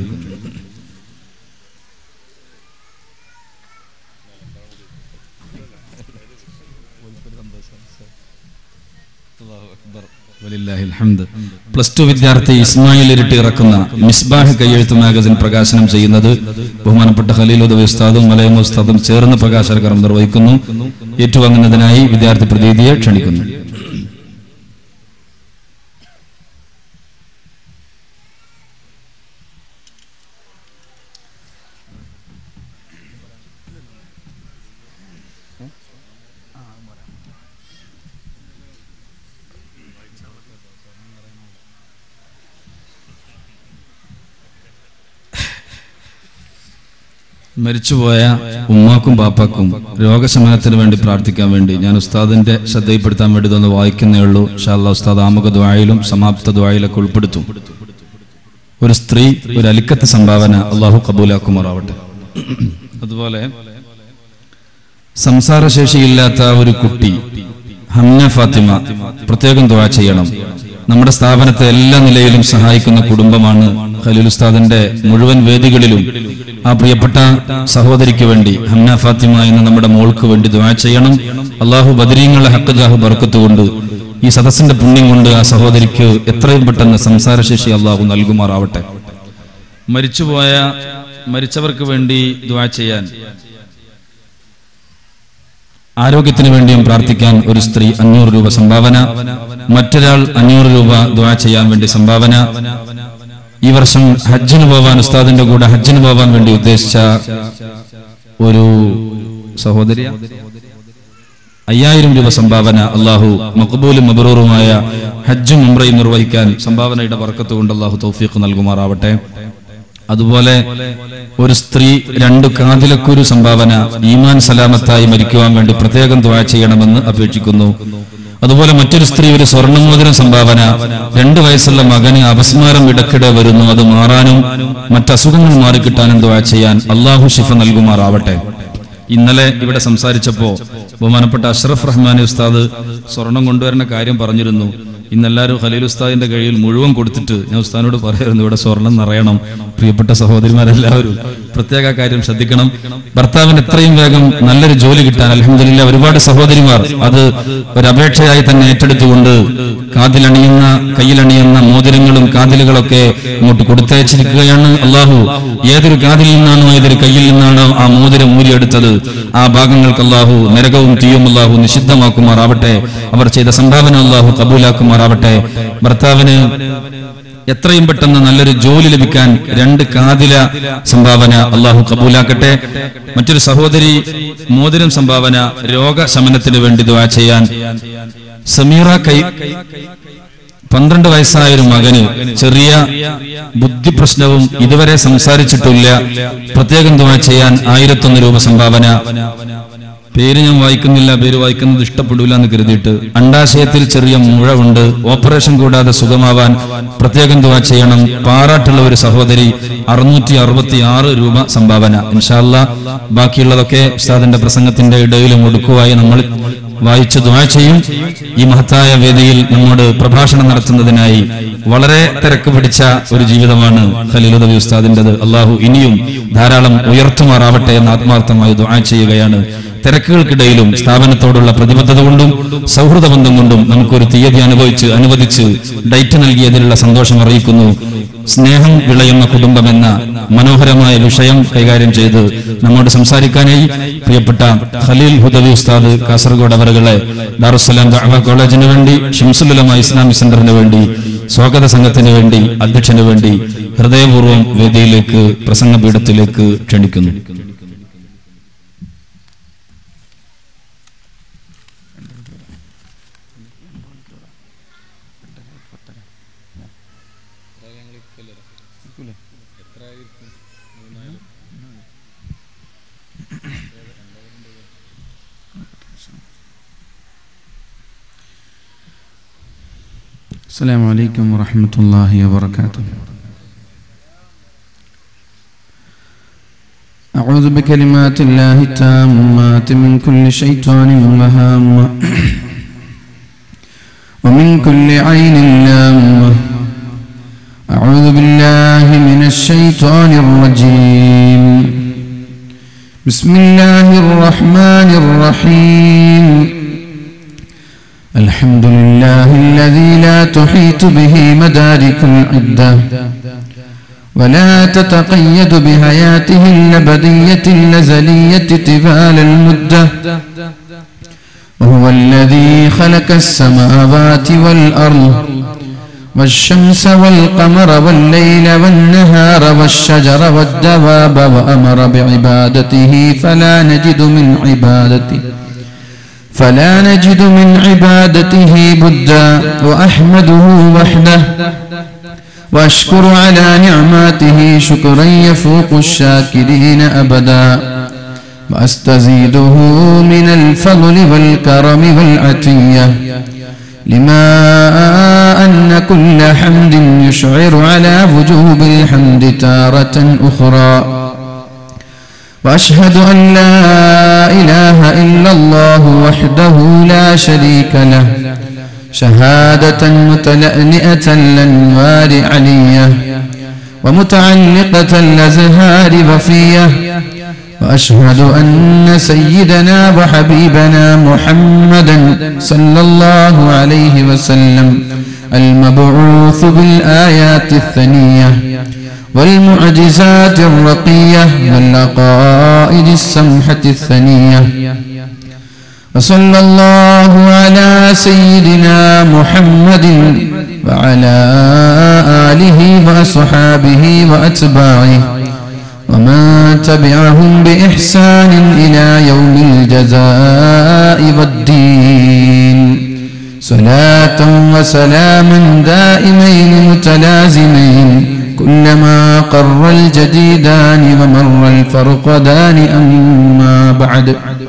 വലില്ലാഹിൽ ഹംദ്. പ്ലസ് ടു വിദ്യാർത്ഥി ഇസ്മായിൽ ഇരട്ടി ഇറക്കുന്ന മിസ്ബാഹ് കയ്യെഴുത്ത് മാഗസിൻ പ്രകാശനം ചെയ്യുന്നത് ബഹുമാനപ്പെട്ട ഖലീൽ ഉദവി ഉസ്താദും മലയം ഉസ്താദും ചേർന്ന് പ്രകാശന കർമ്മം നിർവഹിക്കുന്നു ഏറ്റുവാങ്ങുന്നതിനായി വിദ്യാർത്ഥി പ്രതിനിധിയെ ക്ഷണിക്കുന്നു മരിച്ചുപോയ ഉമ്മാക്കും ബാപ്പാക്കും രോഗശമനത്തിന് വേണ്ടി പ്രാർത്ഥിക്കാൻ വേണ്ടി ഞാൻ ഉസ്താദിന്റെ ശ്രദ്ധയിൽപ്പെടുത്താൻ വേണ്ടി ഇതൊന്ന് വായിക്കുന്നേ ഉള്ളൂ ഷാല്ല ഉസ്താദ് ആമുഖ ദ്വായിലും സമാപ്ത ദ്വായിലൊക്കെ ഉൾപ്പെടുത്തും ഒരു സ്ത്രീ ഒരു അലിക്കത്ത് സംഭാവന അള്ളാഹു കബൂലാക്കുമാറാവട്ടെ അതുപോലെ സംസാരശേഷിയില്ലാത്ത ഒരു കുട്ടി ഹംന ഫാത്തിമ പ്രത്യേകം ദ്വാ ചെയ്യണം നമ്മുടെ സ്ഥാപനത്തെ എല്ലാ നിലയിലും സഹായിക്കുന്ന കുടുംബമാണ് ഖലീൽ ഉസ്താദിന്റെ മുഴുവൻ വേദികളിലും ആ പ്രിയപ്പെട്ട സഹോദരിക്ക് വേണ്ടി ഹംന ഫാത്തിമ എന്ന നമ്മുടെ മോൾക്ക് വേണ്ടി ദ്വാ ചെയ്യണം അള്ളാഹു ബദരീങ്ങളെ ഹക്കജാഹു ബർക്കത്തുകൊണ്ട് ഈ സദസ്സിന്റെ പുണ്യം കൊണ്ട് ആ സഹോദരിക്ക് എത്രയും പെട്ടെന്ന് സംസാരശേഷി അള്ളാഹു നൽകുമാറാവട്ടെ മരിച്ചുപോയ മരിച്ചവർക്ക് വേണ്ടി ദ്വാ ചെയ്യാൻ ആരോഗ്യത്തിന് വേണ്ടിയും പ്രാർത്ഥിക്കാൻ ഒരു സ്ത്രീ അഞ്ഞൂറ് രൂപ സംഭാവന മറ്റൊരാൾ അഞ്ഞൂറ് രൂപ ദ്വാ ചെയ്യാൻ വേണ്ടി സംഭാവന ഈ വർഷം ഹജ്ജിന് പോവാൻ ഉസ്താദിന്റെ കൂടെ ഹജ്ജിന് പോവാൻ വേണ്ടി ഉദ്ദേശിച്ച ഒരു സഹോദരിയ അയ്യായിരം രൂപ സംഭാവന അള്ളാഹു മക്ബൂലും മബറൂറുമായ ഹജ്ജും ഉംറയും നിർവഹിക്കാൻ സംഭാവനയുടെ വർക്കത്ത് കൊണ്ട് അള്ളാഹു തൗഫീഖ് നൽകുമാറാവട്ടെ അതുപോലെ ഒരു സ്ത്രീ രണ്ടു കാതിലക്കുരു സംഭാവന ഈമാൻ സലാമത്തായി മരിക്കുവാൻ വേണ്ടി പ്രത്യേകം ദ്വാ ചെയ്യണമെന്ന് അപേക്ഷിക്കുന്നു അതുപോലെ മറ്റൊരു സ്ത്രീ ഒരു സ്വർണ്ണമോതിരം സംഭാവന രണ്ടു വയസ്സുള്ള മകന് അപസ്മാരം ഇടയ്ക്കിടെ വരുന്നു അത് മാറാനും മറ്റസുഖങ്ങൾ മാറിക്കിട്ടാനും ദ്വാ ചെയ്യാൻ അള്ളാഹു ഷിഫ നൽകുമാറാവട്ടെ ഇന്നലെ ഇവിടെ സംസാരിച്ചപ്പോ ബഹുമാനപ്പെട്ട അഷ്റഫ് റഹ്മാനി ഉസ്താദ് സ്വർണം കൊണ്ടുവരുന്ന കാര്യം പറഞ്ഞിരുന്നു ഇന്നെല്ലാവരും ഖലീൽ ഉസ്താദിന്റെ കയ്യിൽ മുഴുവൻ കൊടുത്തിട്ട് ഞാൻ ഉസ്താദിനോട് പറയായിരുന്നു ഇവിടെ സ്വർണം നിറയണം പ്രിയപ്പെട്ട സഹോദരിമാരെല്ലാവരും പ്രത്യേക കാര്യം ശ്രദ്ധിക്കണം ഭർത്താവിന് എത്രയും വേഗം നല്ലൊരു ജോലി കിട്ടാൻ അലഹമില്ല ഒരുപാട് സഹോദരിമാർ അത് ഒരു അപേക്ഷയായി തന്നെ ഏറ്റെടുത്തുകൊണ്ട് കാതിലണിയുന്ന കയ്യിലണിയുന്ന മോതിരങ്ങളും കാതിലുകളൊക്കെ അങ്ങോട്ട് കൊടുത്തയച്ചിരിക്കുകയാണ് അള്ളാഹു ഏതൊരു കാതിൽ നിന്നാണോ ഏതൊരു കയ്യിൽ നിന്നാണോ ആ മോതിരം ഊരിയെടുത്തത് ആ ഭാഗങ്ങൾക്ക് അള്ളാഹു നരകവും തീയും അള്ളാഹു നിഷിദ്ധമാക്കുമാറാവട്ടെ അവർ ചെയ്ത സംഭാവന അള്ളാഹു കബൂലാക്കുമാറാവട്ടെ ഭർത്താവിന് എത്രയും പെട്ടെന്ന് നല്ലൊരു ജോലി ലഭിക്കാൻ രണ്ട് കാതില സംഭാവന അള്ളാഹു കബൂലാക്കട്ടെ മറ്റൊരു സഹോദരി മോതിരം സംഭാവന രോഗശമനത്തിന് വേണ്ടി ദുആ ചെയ്യാൻ സമീറ കൈ പന്ത്രണ്ട് വയസ്സായ ഒരു മകന് ചെറിയ ബുദ്ധി പ്രശ്നവും ഇതുവരെ സംസാരിച്ചിട്ടില്ല പ്രത്യേകം ദുആ ചെയ്യാൻ ആയിരത്തൊന്ന് രൂപ സംഭാവന പേര് ഞാൻ വായിക്കുന്നില്ല പേര് വായിക്കുന്നത് ഇഷ്ടപ്പെടില്ല എന്ന് കരുതിയിട്ട് അണ്ടാശയത്തിൽ ചെറിയ മുഴവുണ്ട് ഓപ്പറേഷൻ കൂടാതെ സുഖമാവാൻ പ്രത്യേകം ദുവാ ചെയ്യണം പാറാട്ടുള്ള ഒരു സഹോദരി അറുന്നൂറ്റി അറുപത്തി ആറ് രൂപ സംഭാവന ഇൻഷാല്ല ബാക്കിയുള്ളതൊക്കെ ഉസ്താദിന്റെ പ്രസംഗത്തിന്റെ ഇടയിലും ഒടുക്കുവായി നമ്മൾ വായിച്ച് ദുആ ചെയ്യും ഈ മഹത്തായ വേദിയിൽ നമ്മോട് പ്രഭാഷണം നടത്തുന്നതിനായി വളരെ തിരക്ക് പിടിച്ച ഒരു ജീവിതമാണ് ഖലീലുദവി ഉസ്താദിന്റേത് അള്ളാഹു ഇനിയും ധാരാളം ഉയർത്തുമാറാവട്ടെ എന്ന് ആത്മാർത്ഥമായി ദുആ ചെയ്യുകയാണ് തിരക്കുകൾക്കിടയിലും സ്ഥാപനത്തോടുള്ള പ്രതിബദ്ധത കൊണ്ടും സൗഹൃദ ബന്ധം കൊണ്ടും നമുക്കൊരു തീയതി അനുഭവിച്ച് അനുവദിച്ച് ഡേറ്റ് നൽകിയതിലുള്ള സന്തോഷം അറിയിക്കുന്നു സ്നേഹം വിളയുന്ന കുടുംബം എന്ന മനോഹരമായ വിഷയം കൈകാര്യം ചെയ്ത് നമ്മോട് സംസാരിക്കാനായി പ്രിയപ്പെട്ട ഖലീൽ ഹുദവി ഉസ്താദ് കാസർഗോഡ് അവറുകളെ ദാറുസലാം ദഅവ കോളേജിന് വേണ്ടി ഷംസുലുലമ ഇസ്ലാമിക് സെന്ററിന് വേണ്ടി സ്വാഗത സംഘത്തിന് വേണ്ടി അധ്യക്ഷന് വേണ്ടി ഹൃദയപൂർവ്വം വേദിയിലേക്ക് പ്രസംഗപീഠത്തിലേക്ക് ക്ഷണിക്കുന്നു السلام عليكم ورحمة الله وبركاته أعوذ بكلمات الله التامات من كل شيطان وهامة ومن كل عين لامة أعوذ بالله من الشيطان الرجيم بسم الله الرحمن الرحيم الحمد لله الذي لا تحيط به مدارك العدة ولا تتقيد بحياته الأبدية الأزلية طوال المدة وهو الذي خلق السماوات والأرض والشمس والقمر والليل والنهار والشجر والدواب وأمر بعبادته فلا نجد من عبادته فلا نجد من عبادته بدا وأحمده وحده وأشكر على نعماته شكرا يفوق الشاكرين أبدا وأستزيده من الفضل والكرم والعطية لما أن كل حمد يشعر على وجوب الحمد تارة أخرى وأشهد أن لا إله إلا الله وحده لا شريك له شهادة متلأنئة الأنوار علية ومتعلقة الأزهار وفية وأشهد أن سيدنا وحبيبنا محمدا صلى الله عليه وسلم المبعوث بالآيات الثنية والمعجزات الرقية والعقائد السمحة الثنية وصلى الله على سيدنا محمد وعلى آله وأصحابه وأتباعه ومن تبعهم بإحسان إلى يوم الجزاء والدين صلاة وسلاما دائمين متلازمين كلما قر الجديدان ومر الفرقدان أما بعد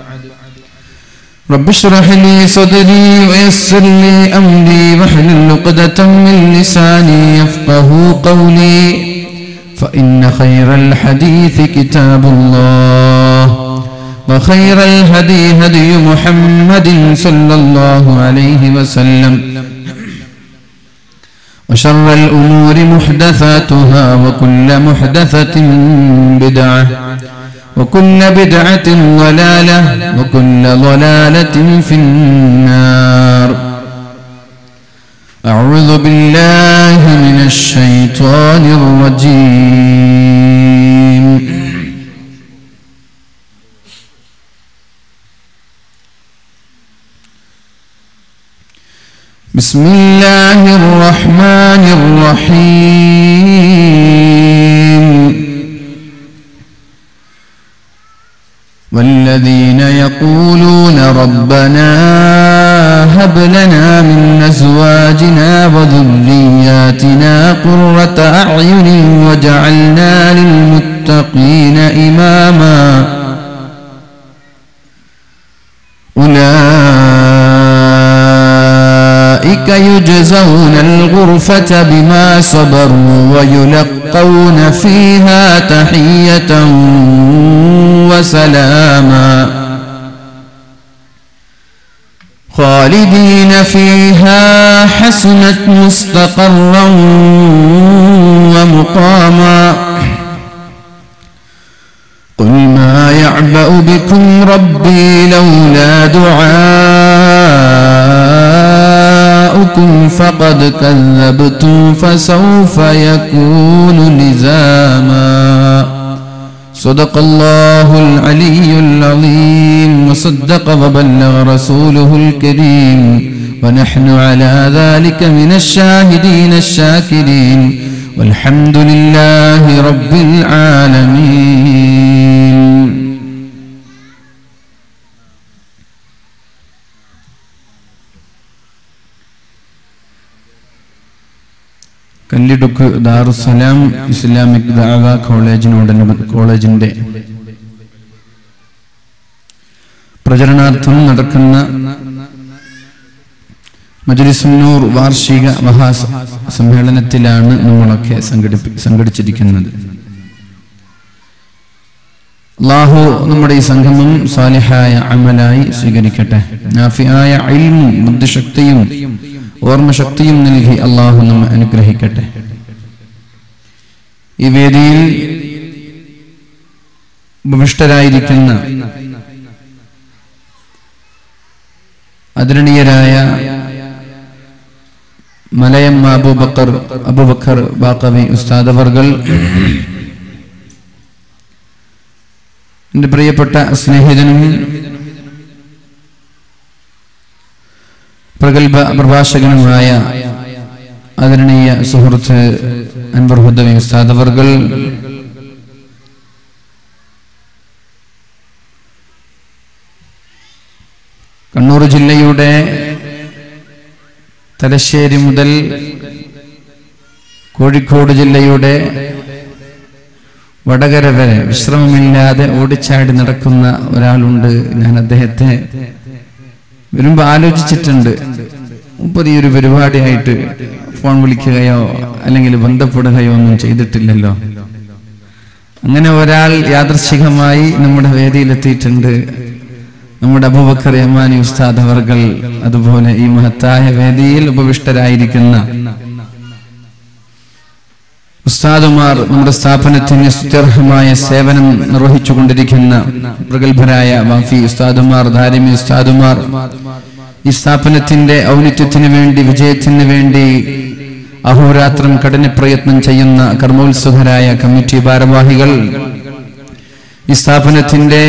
رب اشرح لي صدري ويسر لي أمري واحلل عقدة من لساني يفقه قولي فإن خير الحديث كتاب الله وخير الهدي هدي محمد صلى الله عليه وسلم وشر الأمور محدثاتها وكل محدثة بدعة وكل بدعة ضلالة وكل ضلالة في النار أعوذ بالله من الشيطان الرجيم بسم الله الرحمن الرحيم والذين يقولون ربنا هب لنا من أزواجنا وذرياتنا قرة أعين وجعلنا للمتقين إماما أولئك يجزون الغرفة بما صبروا ويلقون فيها تحية وسلاما خالدين فيها حسنت مستقرا ومقاما قل ما يعبأ بكم ربي لولا دعاؤكم فقد كذبتم فسوف يكون لزاما صدق الله العلي العظيم وصدق وبلغ رسوله الكريم ونحن على ذلك من الشاهدين الشاكرين والحمد لله رب العالمين കല്ലിടുക്ക് ദാറുസലാം ഇസ്ലാമിക് ദാവ കോളേജിനോടനുബ കോളേജിന്റെ പ്രചരണാർത്ഥം നടക്കുന്ന മജുലിസുന്നൂർ വാർഷിക മഹാ സമ്മേളനത്തിലാണ് നമ്മളൊക്കെ സംഘടിപ്പി സംഘടിച്ചിരിക്കുന്നത് അള്ളാഹു നമ്മുടെ ഈ സംഗമം സാലിഹായ അമലായി സ്വീകരിക്കട്ടെ നാഫിയായ ഇൽമും ബുദ്ധിശക്തിയും ഓർമ്മശക്തിയും നൽകി അള്ളാഹു നമ്മെ അനുഗ്രഹിക്കട്ടെ ഈ വേദിയിൽ ഉപവിഷ്ടരായിരിക്കുന്ന ആദരണീയരായ മലയമ്മ അബൂബക്കർ അബൂബക്കർ ബാക്കവി ഉസ്താദ് അവർകൾ എൻ്റെ പ്രിയപ്പെട്ട സ്നേഹിതനും പ്രഗത്ഭ പ്രഭാഷകനുമായ ആദരണീയ സുഹൃത്ത് അൻവർ ഹുദ്ദവി ഉസ്താദ് അവർകൾ കണ്ണൂർ ജില്ലയുടെ തലശ്ശേരി മുതൽ കോഴിക്കോട് ജില്ലയുടെ വടകര വരെ വിശ്രമമില്ലാതെ ഓടിച്ചാടി നടക്കുന്ന ഒരാളുണ്ട് ഞാൻ അദ്ദേഹത്തെ വരുമ്പോ ആലോചിച്ചിട്ടുണ്ട് പുതിയൊരു പരിപാടിയായിട്ട് ഫോൺ വിളിക്കുകയോ അല്ലെങ്കിൽ ബന്ധപ്പെടുകയോ ഒന്നും ചെയ്തിട്ടില്ലല്ലോ അങ്ങനെ ഒരാൾ യാദൃശികമായി നമ്മുടെ വേദിയിലെത്തിയിട്ടുണ്ട് നമ്മുടെ അബൂബക്കർ യമാനി ഉസ്താദ് അവർകൾ അതുപോലെ ഈ മഹത്തായ വേദിയിൽ ഉപവിഷ്ടരായിരിക്കുന്ന ഉസ്താദുമാർ നമ്മുടെ സ്ഥാപനത്തിന് സ്തുത്യർഹമായ സേവനം നിർവഹിച്ചുകൊണ്ടിരിക്കുന്ന പ്രഗത്ഭരായ വാഫി ഉസ്താദുമാർ ധാരിമി ഉസ്താദുമാർ ഈ സ്ഥാപനത്തിന്റെ ഔന്നിത്യത്തിന് വേണ്ടി വിജയത്തിന് വേണ്ടി അഹോരാത്രം കഠിന പ്രയത്നം ചെയ്യുന്ന കർമ്മോത്സുകരായ കമ്മിറ്റി ഭാരവാഹികൾ ഈ സ്ഥാപനത്തിന്റെ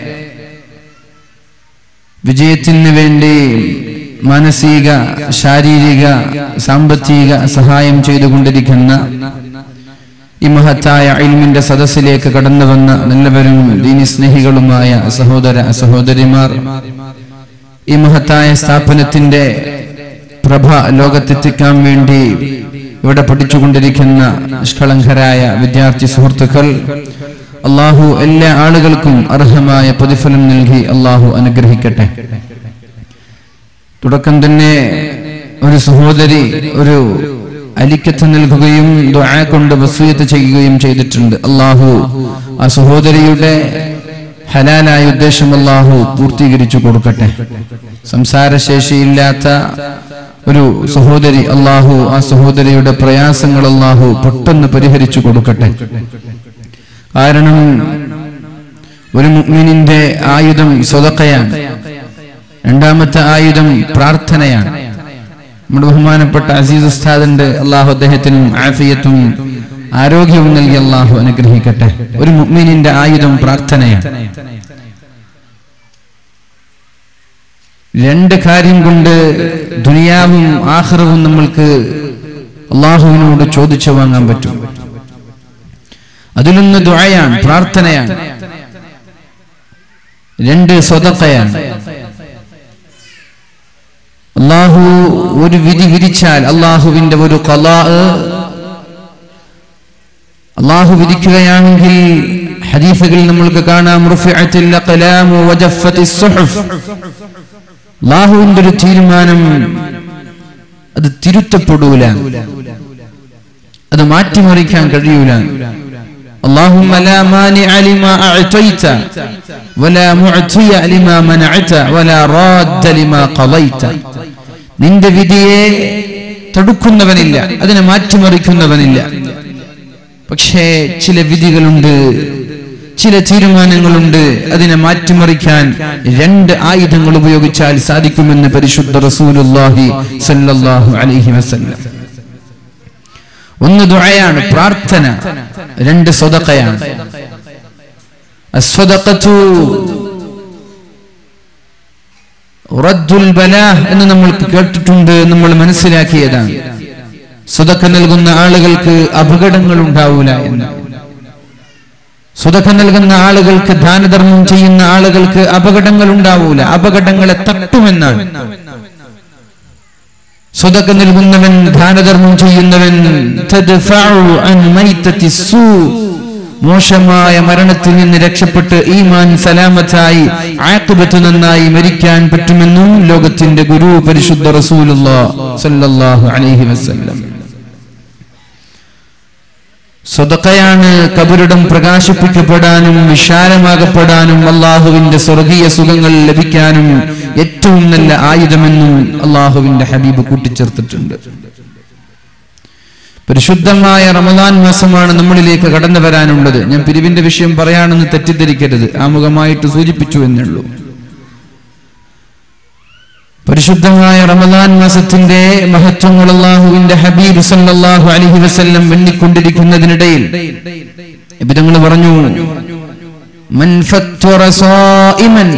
വിജയത്തിന് വേണ്ടി മാനസിക ശാരീരിക സാമ്പത്തിക സഹായം ചെയ്തുകൊണ്ടിരിക്കുന്ന ഈ മഹത്തായ ഇൽമിന്റെ സദസ്സിലേക്ക് കടന്നു വന്ന നല്ലവരും ദീനി സ്നേഹികളുമായ സഹോദര സഹോദരിമാർ ഈ മഹത്തായ സ്ഥാപനത്തിന്റെ പ്രഭ ലോകത്തെത്തിക്കാൻ വേണ്ടി ഇവിടെ പഠിച്ചുകൊണ്ടിരിക്കുന്ന നിഷ്കളങ്കരായ വിദ്യാർത്ഥി സുഹൃത്തുക്കൾ അള്ളാഹു എല്ലാ ആളുകൾക്കും അർഹമായ പ്രതിഫലം നൽകി അള്ളാഹു അനുഗ്രഹിക്കട്ടെ തുടക്കം തന്നെ ഒരു സഹോദരി ഒരു അലിക്കത്ത് നൽകുകയും ദുആ കൊണ്ട് വസൂയത്ത് ചെയ്യുകയും ചെയ്തിട്ടുണ്ട് അള്ളാഹു ആ സഹോദരിയുടെ ഹലാലായ ഉദ്ദേശം അള്ളാഹു പൂർത്തീകരിച്ചു കൊടുക്കട്ടെ സംസാരശേഷിയില്ലാത്ത ഒരു സഹോദരി അള്ളാഹു ആ സഹോദരിയുടെ പ്രയാസങ്ങൾ അള്ളാഹു പെട്ടെന്ന് പരിഹരിച്ചു കൊടുക്കട്ടെ കാരണം ഒരു മുഅ്മിനിന്റെ ആയുധം സ്വതക്കയാണ് രണ്ടാമത്തെ ആയുധം പ്രാർത്ഥനയാണ് നമ്മുടെ ബഹുമാനപ്പെട്ട അസീസ് ഉസ്താദിന്റെ അള്ളാഹു അദ്ദേഹത്തിനും ആഫിയത്തും ആരോഗ്യവും നൽകി അള്ളാഹു അനുഗ്രഹിക്കട്ടെ ഒരു മുഅ്മിനിന്റെ ആയുധം പ്രാർത്ഥനയാണ് രണ്ട് കാര്യം കൊണ്ട് ദുനിയാവും ആഹ്റവും നമ്മൾക്ക് അള്ളാഹുവിനോട് ചോദിച്ചു വാങ്ങാൻ പറ്റും അതിലൊന്ന് ദുആയാണ് പ്രാർത്ഥനയാണ് രണ്ട് സ്വതക്കയാണ് അള്ളാഹു ഒരു വിധി വിധിച്ചാൽ അള്ളാഹുവിന്റെ ഒരു കലാ അള്ളാഹു വിധിക്കുകയാണെങ്കിൽ ഹദീഫുകളിൽ നമ്മൾക്ക് കാണാം റുഫിഅത്തിൽ അഖ്ലാമു വജഫത്തിസ് സുഹുഫ് അള്ളാഹുവിന്റെ ഒരു തീരുമാനം അത് തിരുത്തപ്പെടൂല അത് മാറ്റിമറിക്കാൻ കഴിയൂല اللهم لا مانع لما أعطيت ولا معطي لما منعت ولا راد لما قضيت നിന്റെ വിധിയെ തടുക്കുന്നവനില്ല അതിനെ മാറ്റിമറിക്കുന്നവനില്ല പക്ഷേ ചില വിധികളുണ്ട് ചില തീരുമാനങ്ങളുണ്ട് അതിനെ മാറ്റിമറിക്കാൻ രണ്ട് ആയുധങ്ങൾ ഉപയോഗിച്ചാൽ സാധിക്കുമെന്ന് പരിശുദ്ധ റസൂലുള്ളാഹി സല്ലല്ലാഹു അലൈഹി വസല്ലം ഒന്ന് ദുആയാണ് പ്രാർത്ഥന രണ്ട് സ്വതക്കയാണ് അസ്വദഖത്തു റദ്ദുൽ ബലാഹ് എന്ന് നമ്മൾ കേട്ടിട്ടുണ്ട് നമ്മൾ മനസ്സിലാക്കിയതാണ് സ്വതക്ക നൽകുന്ന ആളുകൾക്ക് അപകടങ്ങൾ ഉണ്ടാവൂല എന്ന് സ്വതക്ക നൽകുന്ന ആളുകൾക്ക് ദാനധർമ്മം ചെയ്യുന്ന ആളുകൾക്ക് അപകടങ്ങൾ ഉണ്ടാവൂല അപകടങ്ങളെ തട്ടുമെന്നാണ് സ്വതക്ക നൽകുന്നവൻ ദാനധർമ്മം ചെയ്യുന്നവൻ തദ്ഫഉ അൻ മൈത്തത്തി സൂ മോശമായ മരണത്തിൽ നിന്ന് രക്ഷപ്പെട്ട് ഈമാൻ സലാമത്തായി ആക്കുബത്ത് നന്നായി മരിക്കാൻ പറ്റുമെന്നും ലോകത്തിന്റെ ഗുരു പരിശുദ്ധ റസൂലുള്ളാഹ് സല്ലല്ലാഹു അലൈഹി വസല്ലം സ്വതക്കയാണ് കബറിടം പ്രകാശിപ്പിക്കപ്പെടാനും വിശാലമാകപ്പെടാനും അള്ളാഹുവിന്റെ സ്വർഗീയ സുഖങ്ങൾ ലഭിക്കാനും ഏറ്റവും നല്ല ആയുധമെന്നും അള്ളാഹുവിന്റെ ഹബീബ് കൂട്ടിച്ചേർത്തിട്ടുണ്ട് പരിശുദ്ധമായ റമദാൻ മാസമാണ് നമ്മളിലേക്ക് കടന്നു വരാനുള്ളത് ഞാൻ പിരിവിന്റെ വിഷയം പറയാണെന്ന് തെറ്റിദ്ധരിക്കരുത് ആമുഖമായിട്ട് സൂചിപ്പിച്ചു എന്നുള്ളൂ പരിശുദ്ധമായ റമദാൻ മാസത്തിന്റെ മഹത്വങ്ങൾ അള്ളാഹുവിന്റെ ഹബീബ് സല്ലല്ലാഹു അലൈഹി വസല്ലം എണ്ണിക്കൊണ്ടിരിക്കുന്നതിനിടയിൽ ഇബിതങ്ങൾ പറഞ്ഞു മൻ ഫത്വറ സായിമൻ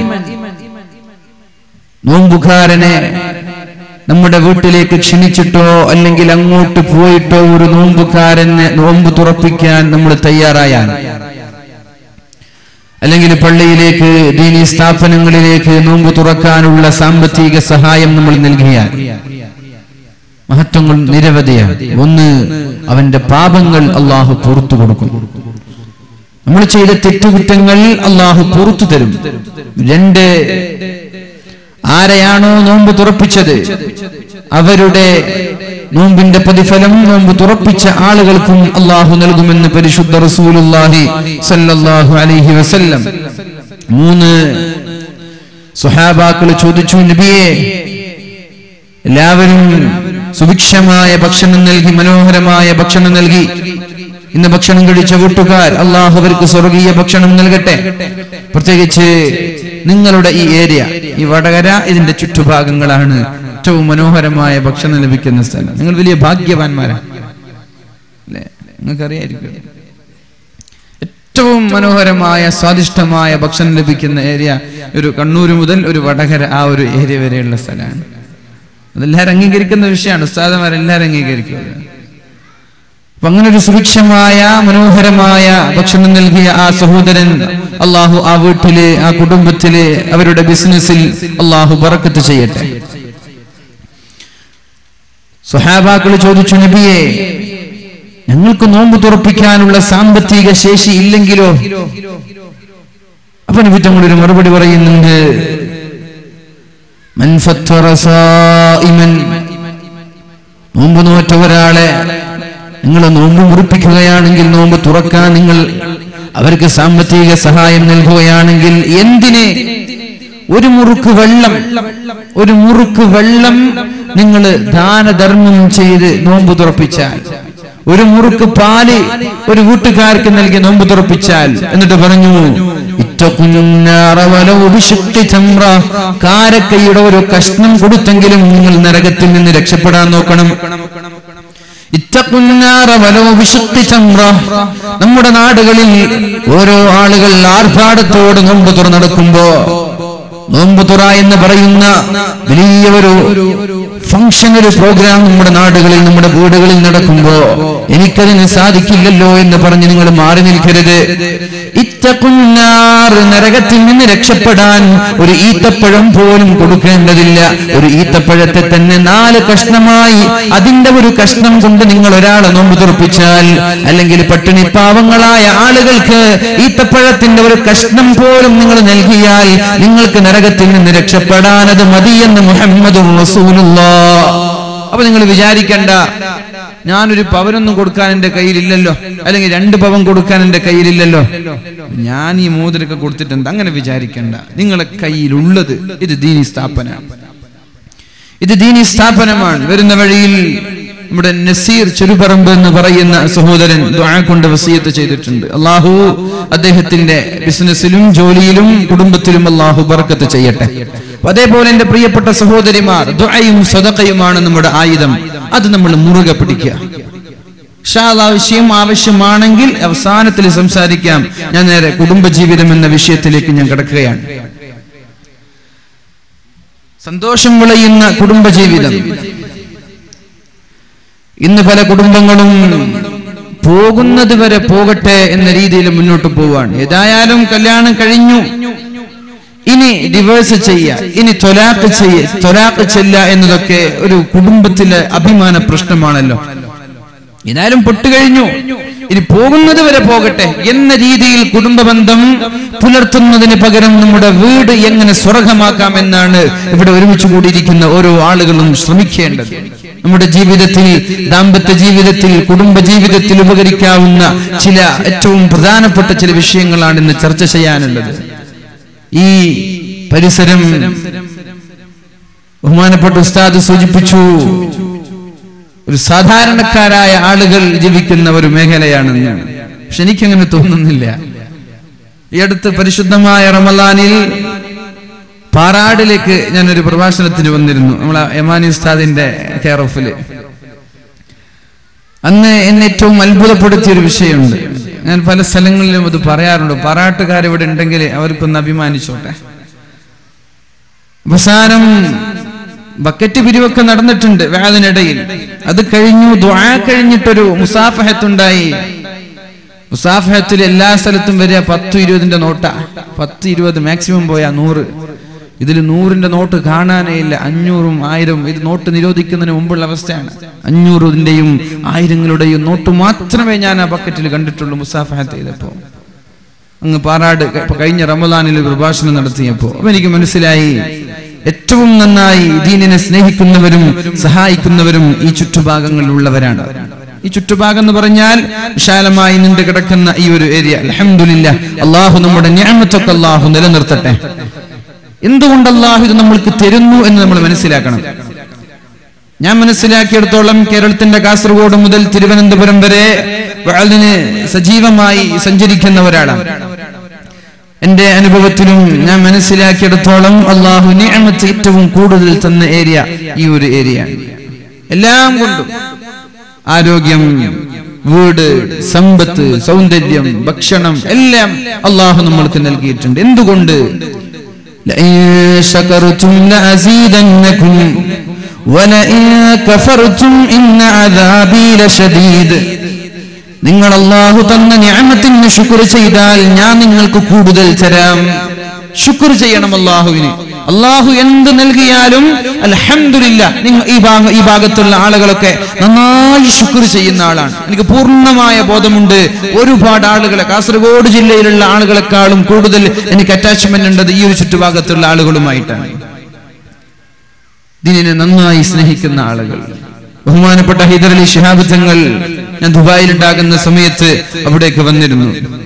നോമ്പുകാരനെ നമ്മുടെ വീട്ടിലേക്ക് ക്ഷണിച്ചിട്ടോ അല്ലെങ്കിൽ അങ്ങോട്ട് പോയിട്ടോ ഒരു നോമ്പുകാരനെ നോമ്പ് തുറപ്പിക്കാൻ നമ്മൾ തയ്യാറായാൽ അല്ലെങ്കിൽ പള്ളിയിലേക്ക് ദീനി സ്ഥാപനങ്ങളിലേക്ക് നോമ്പ് തുറക്കാനുള്ള സാമ്പത്തിക സഹായം നമ്മൾ നൽകിയാൽ മഹത്വങ്ങൾ നിരവധിയാണ് ഒന്ന് അവന്റെ പാപങ്ങൾ അള്ളാഹു പുറത്തു കൊടുക്കും നമ്മൾ ചെയ്ത തെറ്റുകുറ്റങ്ങൾ അള്ളാഹു പുറത്തു തരും രണ്ട് ആരെയാണോ നോമ്പ് തുറപ്പിച്ചത് അവരുടെ നോമ്പിന്റെ പ്രതിഫലം നോമ്പ് തുറപ്പിച്ച ആളുകൾക്കും അള്ളാഹു നൽകുമെന്ന് പരിശുദ്ധ റസൂലുള്ളാഹി സല്ലല്ലാഹു അലൈഹി വസല്ലം മൂന്ന് സുഹാബാക്കൾ ചോദിച്ചു നബിയെ എല്ലാവരും സുഭിക്ഷമായ ഭക്ഷണം നൽകി മനോഹരമായ ഭക്ഷണം നൽകി ഇന്ന് ഭക്ഷണം കഴിച്ച വീട്ടുകാർ അള്ളാഹു അവർക്ക് സ്വർഗീയ ഭക്ഷണം നൽകട്ടെ പ്രത്യേകിച്ച് നിങ്ങളുടെ ഈ ഏരിയ ഈ വടകര ഇതിന്റെ ചുറ്റുഭാഗങ്ങളാണ് ഏറ്റവും മനോഹരമായ ഭക്ഷണം ലഭിക്കുന്ന സ്ഥലം നിങ്ങൾ വലിയ ഭാഗ്യവാന്മാരാണ് അല്ലേ നിങ്ങൾക്കറിയായിരിക്കും ഏറ്റവും മനോഹരമായ സ്വാദിഷ്ടമായ ഭക്ഷണം ലഭിക്കുന്ന ഏരിയ ഒരു കണ്ണൂർ മുതൽ ഒരു വടകര ആ ഒരു ഏരിയ വരെയുള്ള സ്ഥലമാണ് അതെല്ലാവരും അംഗീകരിക്കുന്ന വിഷയമാണ് ഉസ്താദമാരെല്ലാവരും അംഗീകരിക്കുന്നത് അപ്പൊ അങ്ങനെ ഒരു സുഭിക്ഷമായ മനോഹരമായ ഭക്ഷണം നൽകിയ ആ സഹോദരൻ അള്ളാഹു ആ വീട്ടില് ആ കുടുംബത്തില് അവരുടെ ബിസിനസ്സിൽ അള്ളാഹു ബറക്കത്ത് ചെയ്യട്ടെ സുഹാബാക്കൾ ചോദിച്ചു നബിയെ ഞങ്ങൾക്ക് നോമ്പ് തുറപ്പിക്കാനുള്ള സാമ്പത്തിക ശേഷി ഇല്ലെങ്കിലോ അപ്പൊ നബി തങ്ങളൊരു മറുപടി പറയുന്നുണ്ട് മൻ ഫത്തറ സായിമൻ നോമ്പ് നോറ്റ ഒരാളെ നിങ്ങൾ നോമ്പ് മുറിപ്പിക്കുകയാണെങ്കിൽ നോമ്പ് തുറക്കാൻ നിങ്ങൾ അവർക്ക് സാമ്പത്തിക സഹായം നൽകുകയാണെങ്കിൽ എന്തിന് ഒരു മുറുക്ക് വെള്ളം ഒരു മുറുക്ക് വെള്ളം നിങ്ങൾ ദാനധർമ്മം ചെയ്ത് നോമ്പ് തുറപ്പിച്ചാൽ ഒരു മുറുക്ക് പാല് ഒരു വീട്ടുകാർക്ക് നൽകി നോമ്പ് തുറപ്പിച്ചാൽ എന്നിട്ട് പറഞ്ഞു ഇത്തക്കുന്നാറ വലൗ ബിശിഖ്ഖി തംറ. കാരക്കയുടെ ഒരു കഷ്ണം കൊടുത്തെങ്കിലും നിങ്ങൾ നരകത്തിൽ നിന്ന് രക്ഷപ്പെടാൻ നോക്കണം ഇത്തക്കുന്നാറ വലൗ ബിശിഖ്ഖി തംറ. നമ്മുടെ നാടുകളിൽ ഓരോ ആളുകൾ ആർഭാടത്തോട് നോമ്പ് തുറന്നെടുക്കുമ്പോ നോമ്പ് തുറ എന്ന് പറയുന്ന വലിയ ഒരു ഫംഗ്ഷൻ ഒരു പ്രോഗ്രാം നമ്മുടെ നാടുകളിൽ നമ്മുടെ വീടുകളിൽ നടക്കുമ്പോ എനിക്കതിന് സാധിക്കില്ലല്ലോ എന്ന് പറഞ്ഞ് നിങ്ങൾ മാറി നിൽക്കരുത് ഇത്തക്കുന്നാർ നരകത്തിൽ നിന്ന് രക്ഷപ്പെടാൻ ഒരു ഈത്തപ്പഴം പോലും കൊടുക്കേണ്ടതില്ല ഒരു ഈത്തപ്പഴത്തെ തന്നെ നാല് കഷ്ണമായി അതിന്റെ ഒരു കഷ്ണം കൊണ്ട് നിങ്ങൾ ഒരാളെ നോമ്പ് തുറപ്പിച്ചാൽ അല്ലെങ്കിൽ പട്ടിണി പാവങ്ങളായ ആളുകൾക്ക് ഈത്തപ്പഴത്തിന്റെ ഒരു കഷ്ണം പോലും നിങ്ങൾ നൽകിയാൽ നിങ്ങൾക്ക് നരകത്തിൽ നിന്ന് രക്ഷപ്പെടാൻ അത് മതിയെന്ന് മുഹമ്മദ് അപ്പൊ നിങ്ങൾ വിചാരിക്കണ്ട ഞാനൊരു പവനൊന്നും കൊടുക്കാൻ എന്റെ കയ്യിലില്ലല്ലോ അല്ലെങ്കിൽ രണ്ട് പവൻ കൊടുക്കാൻ എന്റെ കയ്യിലില്ലല്ലോ ഞാൻ ഈ മോതിരൊക്കെ കൊടുത്തിട്ടുണ്ട് അങ്ങനെ വിചാരിക്കണ്ട നിങ്ങളെ കയ്യിലുള്ളത് ഇത് ദീനി സ്ഥാപനമാണ് ഇത് ദീനി സ്ഥാപനമാണ് വരുന്ന വഴിയിൽ നമ്മുടെ നസീർ ചെറുപറമ്പ് എന്ന് പറയുന്ന സഹോദരൻ ദുആ കൊണ്ട് വസീയത്ത് ചെയ്തിട്ടുണ്ട് അള്ളാഹു അദ്ദേഹത്തിന്റെ ബിസിനസ്സിലും ജോലിയിലും കുടുംബത്തിലും അള്ളാഹു ബർക്കത്ത് ചെയ്യട്ടെ അപ്പൊ അതേപോലെ എന്റെ പ്രിയപ്പെട്ട സഹോദരിമാർ ദുആയും സദഖയുമാണ് നമ്മുടെ ആയുധം അത് നമ്മൾ മുറുകെ പിടിക്കുക ഇൻഷാ അല്ലാഹ് വിഷയം ആവശ്യമാണെങ്കിൽ അവസാനത്തിൽ സംസാരിക്കാം ഞാൻ നേരെ കുടുംബജീവിതം എന്ന വിഷയത്തിലേക്ക് ഞാൻ കിടക്കുകയാണ് സന്തോഷം വിളയുന്ന കുടുംബജീവിതം ഇന്ന് പല കുടുംബങ്ങളും പോകുന്നത് വരെ പോകട്ടെ എന്ന രീതിയിൽ മുന്നോട്ട് പോവാണ് ഏതായാലും കല്യാണം കഴിഞ്ഞു ഇനി ഡിവേഴ്സ് ചെയ്യ ഇനി തൊലാക്ക് ചെയ്യ തൊലാക്ക് ചെല്ല എന്നതൊക്കെ ഒരു കുടുംബത്തിലെ അഭിമാന പ്രശ്നമാണല്ലോ ഏതായാലും പൊട്ടുകഴിഞ്ഞു ഇനി പോകുന്നത് വരെ പോകട്ടെ എന്ന രീതിയിൽ കുടുംബബന്ധം പുലർത്തുന്നതിന് പകരം നമ്മുടെ വീട് എങ്ങനെ സ്വർഗമാക്കാം എന്നാണ് ഇവിടെ ഒരുമിച്ച് കൂടിയിരിക്കുന്ന ഓരോ ആളുകളും ശ്രമിക്കേണ്ടത് നമ്മുടെ ജീവിതത്തിൽ ദാമ്പത്യ ജീവിതത്തിൽ കുടുംബ ജീവിതത്തിൽ ഉപകരിക്കാവുന്ന ചില ഏറ്റവും പ്രധാനപ്പെട്ട ചില വിഷയങ്ങളാണ് ഇന്ന് ചർച്ച ചെയ്യാനുള്ളത് ഈ പരിസരം ബഹുമാനപ്പെട്ട ഉസ്താദ് സൂചിപ്പിച്ചു ഒരു സാധാരണക്കാരായ ആളുകൾ ജീവിക്കുന്ന ഒരു മേഖലയാണെന്ന് പക്ഷെ എനിക്കങ്ങനെ തോന്നുന്നില്ല ഈ അടുത്ത് പരിശുദ്ധമായ റമലാനിൽ പാറാടിലേക്ക് ഞാനൊരു പ്രഭാഷണത്തിന് വന്നിരുന്നു നമ്മളെ യമാനി ഉസ്താദിന്റെ കെയർ ഓഫില് അന്ന് എന്നെ ഏറ്റവും അത്ഭുതപ്പെടുത്തിയ ഒരു വിഷയമുണ്ട് ഞാൻ പല സ്ഥലങ്ങളിലും അത് പറയാറുണ്ട് പാറാട്ടുകാർ ഇവിടെ ഉണ്ടെങ്കിൽ അവർക്കൊന്ന് അഭിമാനിച്ചോട്ടെ അവസാനം ബക്കറ്റ് പിരിവൊക്കെ നടന്നിട്ടുണ്ട് വേദനയിടയിൽ അത് കഴിഞ്ഞു ദ്വാ കഴിഞ്ഞിട്ടൊരു മുസാഫഹത്തുണ്ടായി മുസാഫഹത്തിൽ എല്ലാ സ്ഥലത്തും വരിക പത്ത് ഇരുപതിന്റെ നോട്ട പത്ത് ഇരുപത് മാക്സിമം പോയാ നൂറ് ഇതിൽ നൂറിന്റെ നോട്ട് കാണാനേ ഇല്ല അഞ്ഞൂറും ആയിരം ഇത് നോട്ട് നിരോധിക്കുന്നതിന് മുമ്പുള്ള അവസ്ഥയാണ് അഞ്ഞൂറിന്റെയും ആയിരങ്ങളുടെയും നോട്ട് മാത്രമേ ഞാൻ ആ ബക്കറ്റിൽ കണ്ടിട്ടുള്ളൂ മുസാഫഹത്ത് ചെയ്തപ്പോ അങ്ങ് പാറാട് ക- കഴിഞ്ഞ റമദാനിൽ ഒരു പ്രഭാഷണം നടത്തിയപ്പോ അപ്പൊ എനിക്ക് മനസ്സിലായി ഏറ്റവും നന്നായി ദീനിനെ സ്നേഹിക്കുന്നവരും സഹായിക്കുന്നവരും ഈ ചുറ്റുഭാഗങ്ങളിലുള്ളവരാണ് ഈ ചുറ്റുഭാഗം എന്ന് പറഞ്ഞാൽ വിശാലമായി നീണ്ടു കിടക്കുന്ന ഈ ഒരു ഏരിയ അലഹമില്ല അള്ളാഹു നമ്മുടെ ഞാമത്തൊക്കെ അള്ളാഹു നിലനിർത്തട്ടെ എന്തുകൊണ്ട് അള്ളാഹു ഇത് നമ്മൾക്ക് തരുന്നു എന്ന് നമ്മൾ മനസ്സിലാക്കണം ഞാൻ മനസ്സിലാക്കിയിടത്തോളം കേരളത്തിന്റെ കാസർഗോഡ് മുതൽ തിരുവനന്തപുരം വരെ വാളിന് സജീവമായി സഞ്ചരിക്കുന്ന ഒരാളാണ് എന്റെ അനുഭവത്തിലും ഞാൻ മനസ്സിലാക്കിയിടത്തോളം അള്ളാഹു നിയമത്ത് ഏറ്റവും കൂടുതൽ തന്ന ഏരിയ ഈ ഒരു ഏരിയ എല്ലാം കൊണ്ടും ആരോഗ്യം വീട് സമ്പത്ത് സൗന്ദര്യം ഭക്ഷണം എല്ലാം അള്ളാഹു നമ്മൾക്ക് നൽകിയിട്ടുണ്ട് എന്തുകൊണ്ട് لئن شكرتم لأزيدنكم ولئن كفرتم إن عذابي لشديد നിങ്ങൾ അള്ളാഹു തന്ന ഞാമത്തിന് ശുക്ർ ചെയ്താൽ ഞാൻ നിങ്ങൾക്ക് കൂടുതൽ തരാം ശുക്ർ ചെയ്യണം അള്ളാഹുവിന് അള്ളാഹു എന്ത് നൽകിയാലും അൽഹംദുലില്ല നിങ്ങൾ ഈ ഭാഗ ഈ ഭാഗത്തുള്ള ആളുകളൊക്കെ നന്നായി ശുക്ർ ചെയ്യുന്ന ആളാണ് എനിക്ക് പൂർണ്ണമായ ബോധമുണ്ട് ഒരുപാട് ആളുകളെ കാസർഗോഡ് ജില്ലയിലുള്ള ആളുകളെക്കാളും കൂടുതൽ എനിക്ക് അറ്റാച്ച്മെന്റ് ഉണ്ടത് ഈ ഒരു ചുറ്റുഭാഗത്തുള്ള ആളുകളുമായിട്ടാണ് ദീനിനെ നന്നായി സ്നേഹിക്കുന്ന ആളുകൾ ബഹുമാനപ്പെട്ട ഹൈദർ അലി ശിഹാബ് തങ്ങൾ ഞാൻ ദുബായിൽ ഉണ്ടാകുന്ന സമയത്ത് അവിടേക്ക് വന്നിരുന്നു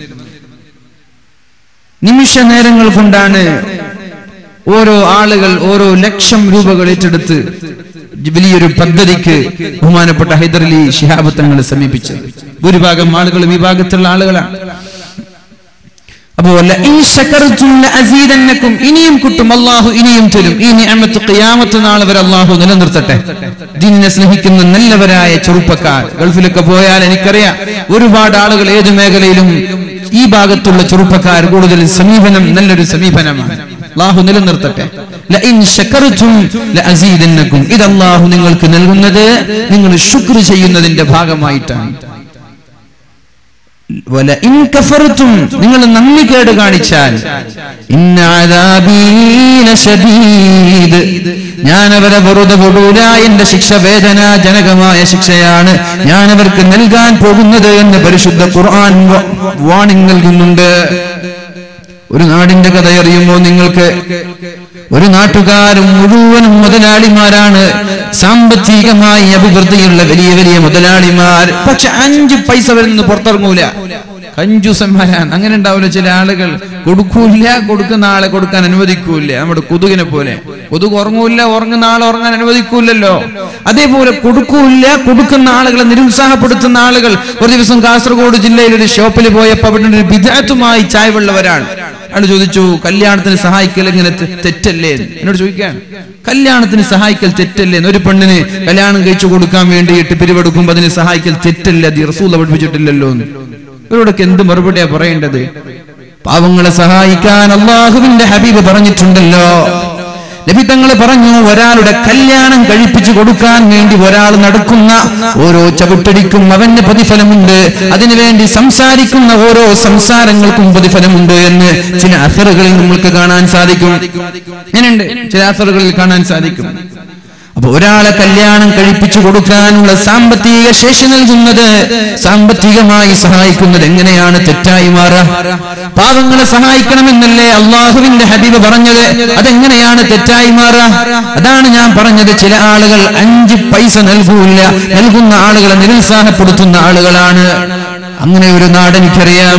നിമിഷ നേരങ്ങൾ കൊണ്ടാണ് ഓരോ ആളുകൾ ഓരോ ലക്ഷം രൂപകൾ ഏറ്റെടുത്ത് വലിയൊരു പദ്ധതിക്ക് ബഹുമാനപ്പെട്ട ഹൈദരലി ശിഹാബ് തങ്ങളെ സമീപിച്ചത് ഭൂരിഭാഗം ആളുകളും ഈ ഭാഗത്തുള്ള ആളുകളാണ് അപ്പോ ലഇൻ ശകർതും ലഅസീദന്നക്കും ഇനിയും കിട്ടും അല്ലാഹു ഇനിയും തരും ഈ നിഅമത്ത് ഖിയാമത്ത് നാൾ വരെ അല്ലാഹു നിലനിർത്തട്ടെ ദീനിനെ സ്നേഹിക്കുന്ന നല്ലവരായ ചെറുപ്പക്കാർ ഗൾഫിലൊക്കെ പോയാൽ എനിക്കറിയാം ഒരുപാട് ആളുകൾ ഏത് മേഖലയിലും ഈ ഭാഗത്തുള്ള ചെറുപ്പക്കാർ കൂടുതൽ സമീപനം നല്ലൊരു സമീപനമാണ് അല്ലാഹു നിലനിർത്തട്ടെ ലഇൻ ശകർതും ലഅസീദന്നക്കും ഇത് അല്ലാഹു നിങ്ങൾക്ക് നൽകുന്നത് നിങ്ങൾ ശുക്ർ ചെയ്യുന്നതിന്റെ ഭാഗമായിട്ടാണ് വലഇൻ കഫർതും നിങ്ങൾ നന്ദി കേട് കാണിച്ചാൽ ഇന്ന അദാബീ ലശദീദ് ഞാൻ അവരെ വെറുതെ വിടൂല എന്റെ ശിക്ഷ വേദനാജനകമായ ശിക്ഷയാണ് ഞാൻ അവർക്ക് നൽകാൻ പോകുന്നത് എന്ന് പരിശുദ്ധ ഖുർആൻ വാണിംഗ് നൽകുന്നുണ്ട് ഒരു നാടിന്റെ കഥ അറിയുമ്പോൾ നിങ്ങൾക്ക് ഒരു നാട്ടുകാരും മുഴുവനും മുതലാളിമാരാണ് സാമ്പത്തികമായി അഭിവൃദ്ധിയുള്ള വലിയ വലിയ മുതലാളിമാർ പക്ഷെ അഞ്ച് പൈസ വരുന്ന പുറത്തിറങ്ങൂല കഞ്ചൂസന്മാരാണ് അങ്ങനെ ഉണ്ടാവില്ല ചില ആളുകൾ കൊടുക്കൂല കൊടുക്കുന്ന ആളെ കൊടുക്കാൻ അനുവദിക്കൂല നമ്മുടെ കൊതുകിനെ പോലെ കൊതുക് ഉറങ്ങൂല ഉറങ്ങുന്ന ആളെ ഉറങ്ങാൻ അനുവദിക്കൂലല്ലോ അതേപോലെ കൊടുക്കൂല കൊടുക്കുന്ന ആളുകളെ നിരുത്സാഹപ്പെടുത്തുന്ന ആളുകൾ ഒരു ദിവസം കാസർഗോഡ് ജില്ലയിൽ ഒരു ഷോപ്പിൽ പോയപ്പോ അവിടെ ഒരു വിദഗ്ധമായി ചായ വെള്ളവരാണ് അയാൾ ചോദിച്ചു കല്യാണത്തിന് സഹായിക്കൽ എങ്ങനെ തെ- തെറ്റല്ലേ എന്ന്. എന്നോട് ചോദിക്കാൻ കല്യാണത്തിന് സഹായിക്കൽ തെറ്റല്ലേ എന്ന് ഒരു പെണ്ണിന് കല്യാണം കഴിച്ചു കൊടുക്കാൻ വേണ്ടിയിട്ട് പിരിവെടുക്കുമ്പോ അതിന് സഹായിക്കൽ തെറ്റല്ലേ അത് റസൂൽ പഠിപ്പിച്ചിട്ടില്ലല്ലോ എന്ന് ഇവരോടൊക്കെ എന്ത് മറുപടിയാ പറയേണ്ടത് പാവങ്ങളെ സഹായിക്കാൻ അള്ളാഹുവിന്റെ ഹബീബ് പറഞ്ഞിട്ടുണ്ടല്ലോ നബി തങ്ങൾ പറഞ്ഞു ഒരാളുടെ കല്യാണം കഴിപ്പിച്ചു കൊടുക്കാൻ വേണ്ടി ഒരാൾ നടക്കുന്ന ഓരോ ചവിട്ടടിക്കും അവന് പ്രതിഫലമുണ്ട് അതിനുവേണ്ടി സംസാരിക്കുന്ന ഓരോ സംസാരങ്ങൾക്കും പ്രതിഫലമുണ്ട് എന്ന് ചില അസറുകളിൽ നമ്മൾക്ക് കാണാൻ സാധിക്കും അങ്ങനെയുണ്ട് ചില അസറുകളിൽ കാണാൻ സാധിക്കും അപ്പൊ ഒരാളെ കല്യാണം കഴിപ്പിച്ചു കൊടുക്കാനുള്ള സാമ്പത്തിക ശേഷി നൽകുന്നത് സാമ്പത്തികമായി സഹായിക്കുന്നത് എങ്ങനെയാണ് തെറ്റായി മാറുക പാവങ്ങളെ സഹായിക്കണമെന്നല്ലേ അള്ളാഹുവിന്റെ ഹബീബ് പറഞ്ഞത് അതെങ്ങനെയാണ് തെറ്റായി മാറുക അതാണ് ഞാൻ പറഞ്ഞത് ചില ആളുകൾ അഞ്ച് പൈസ നൽകൂല നൽകുന്ന ആളുകളെ നിരുത്സാഹപ്പെടുത്തുന്ന ആളുകളാണ് അങ്ങനെ ഒരു നാട് എനിക്കറിയാം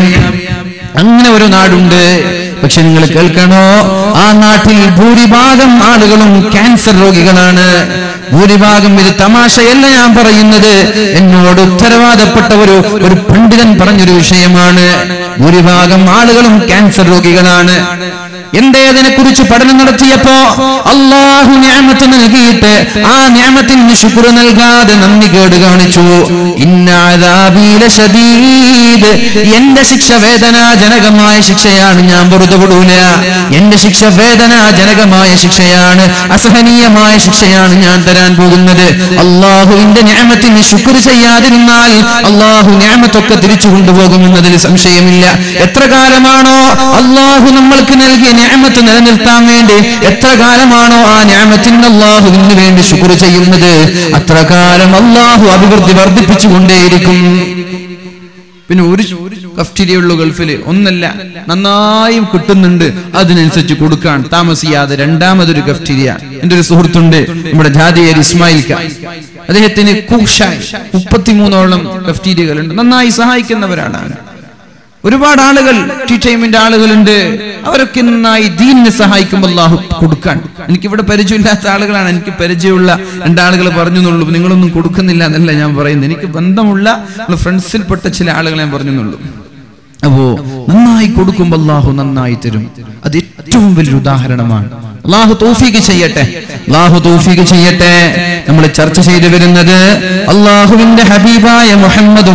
അങ്ങനെ ഒരു നാടുണ്ട് പക്ഷെ നിങ്ങൾ കേൾക്കണോ ആ നാട്ടിൽ ഭൂരിഭാഗം ആളുകളും ക്യാൻസർ രോഗികളാണ് ഭൂരിഭാഗം ഇത് തമാശയല്ല ഞാൻ പറയുന്നത് എന്നോട് ഉത്തരവാദപ്പെട്ട ഒരു ഒരു പണ്ഡിതൻ പറഞ്ഞൊരു വിഷയമാണ് ഭൂരിഭാഗം ആളുകളും ക്യാൻസർ രോഗികളാണ് എന്തേ അതിനെ കുറിച്ച് പഠനം നടത്തിയപ്പോ അള്ളാഹു ഞാമത്ത് നൽകിയിട്ട് ആ ഞാമത്തിന് ശുക്ർ നൽകാതെ നന്ദി കേട് കാണിച്ചു ഇന്നാദാബീല ശദീദ് എന്റെ ശിക്ഷ വേദനാജനകമായ ശിക്ഷയാണ് ഞാൻ വെറുതെ വിടൂല എന്റെ ശിക്ഷ വേദനാജനകമായ ശിക്ഷയാണ് അസഹനീയമായ ശിക്ഷയാണ് ഞാൻ തരാൻ പോകുന്നത് അള്ളാഹുവിന്റെ ഞാമത്തിന് ശുക്ർ ചെയ്യാതിരുന്നാൽ അള്ളാഹു ഞാമത്തൊക്കെ തിരിച്ചു കൊണ്ടുപോകുമെന്നതിൽ സംശയമില്ല എത്ര കാലമാണോ അള്ളാഹു നമ്മൾക്ക് നൽകിയ ഞാമത്ത് നിലനിർത്താൻ വേണ്ടി എത്ര കാലമാണോ ആ ഞാമത്തിന് അള്ളാഹുവിന് വേണ്ടി ശുക്ർ ചെയ്യുന്നത് അത്ര കാലം അള്ളാഹു അഭിവൃദ്ധി വർദ്ധിപ്പിച്ചുകൊണ്ടേയിരിക്കും പിന്നെ ഒരു കഫ്റ്റീരിയ ഉള്ളു ഗൾഫില് ഒന്നല്ല നന്നായും കിട്ടുന്നുണ്ട് അതിനനുസരിച്ച് കൊടുക്കാൻ താമസിയാതെ രണ്ടാമതൊരു കഫ്റ്റീരിയ എന്റെ ഒരു സുഹൃത്തുണ്ട് നമ്മുടെ ജാതിയർ ഇസ്മായിൽ ഖാൻ അദ്ദേഹത്തിന് കുഷായ് മുപ്പത്തിമൂന്നോളം കഫ്റ്റീരിയകളുണ്ട് നന്നായി സഹായിക്കുന്നവരാണ് അവൻ. ഒരുപാട് ആളുകൾ ടീ ടൈമിന്റെ ആളുകളുണ്ട് അവരൊക്കെ നന്നായി ദീനിനെ സഹായിക്കുമ്പോൾ അള്ളാഹു കൊടുക്കാൻ എനിക്ക് ഇവിടെ പരിചയമില്ലാത്ത ആളുകളാണ് എനിക്ക് പരിചയമുള്ള രണ്ടാളുകൾ പറഞ്ഞു എന്നുള്ളൂ നിങ്ങളൊന്നും കൊടുക്കുന്നില്ല എന്നല്ല ഞാൻ പറയുന്നത് എനിക്ക് ബന്ധമുള്ള ഫ്രണ്ട്സിൽപ്പെട്ട ചില ആളുകളെ ഞാൻ പറഞ്ഞെന്നുള്ളൂ അപ്പോ നന്നായി കൊടുക്കുമ്പോൾ അള്ളാഹു നന്നായി തരും അത് ഏറ്റവും വലിയൊരു ഉദാഹരണമാണ് അള്ളാഹു തൗഫീഖ് ചെയ്യട്ടെ അള്ളാഹു തൗഫീഖ് ചെയ്യട്ടെ നമ്മൾ ചർച്ച ചെയ്തു വരുന്നത് അള്ളാഹുവിന്റെ ഹബീബായ മുഹമ്മദ്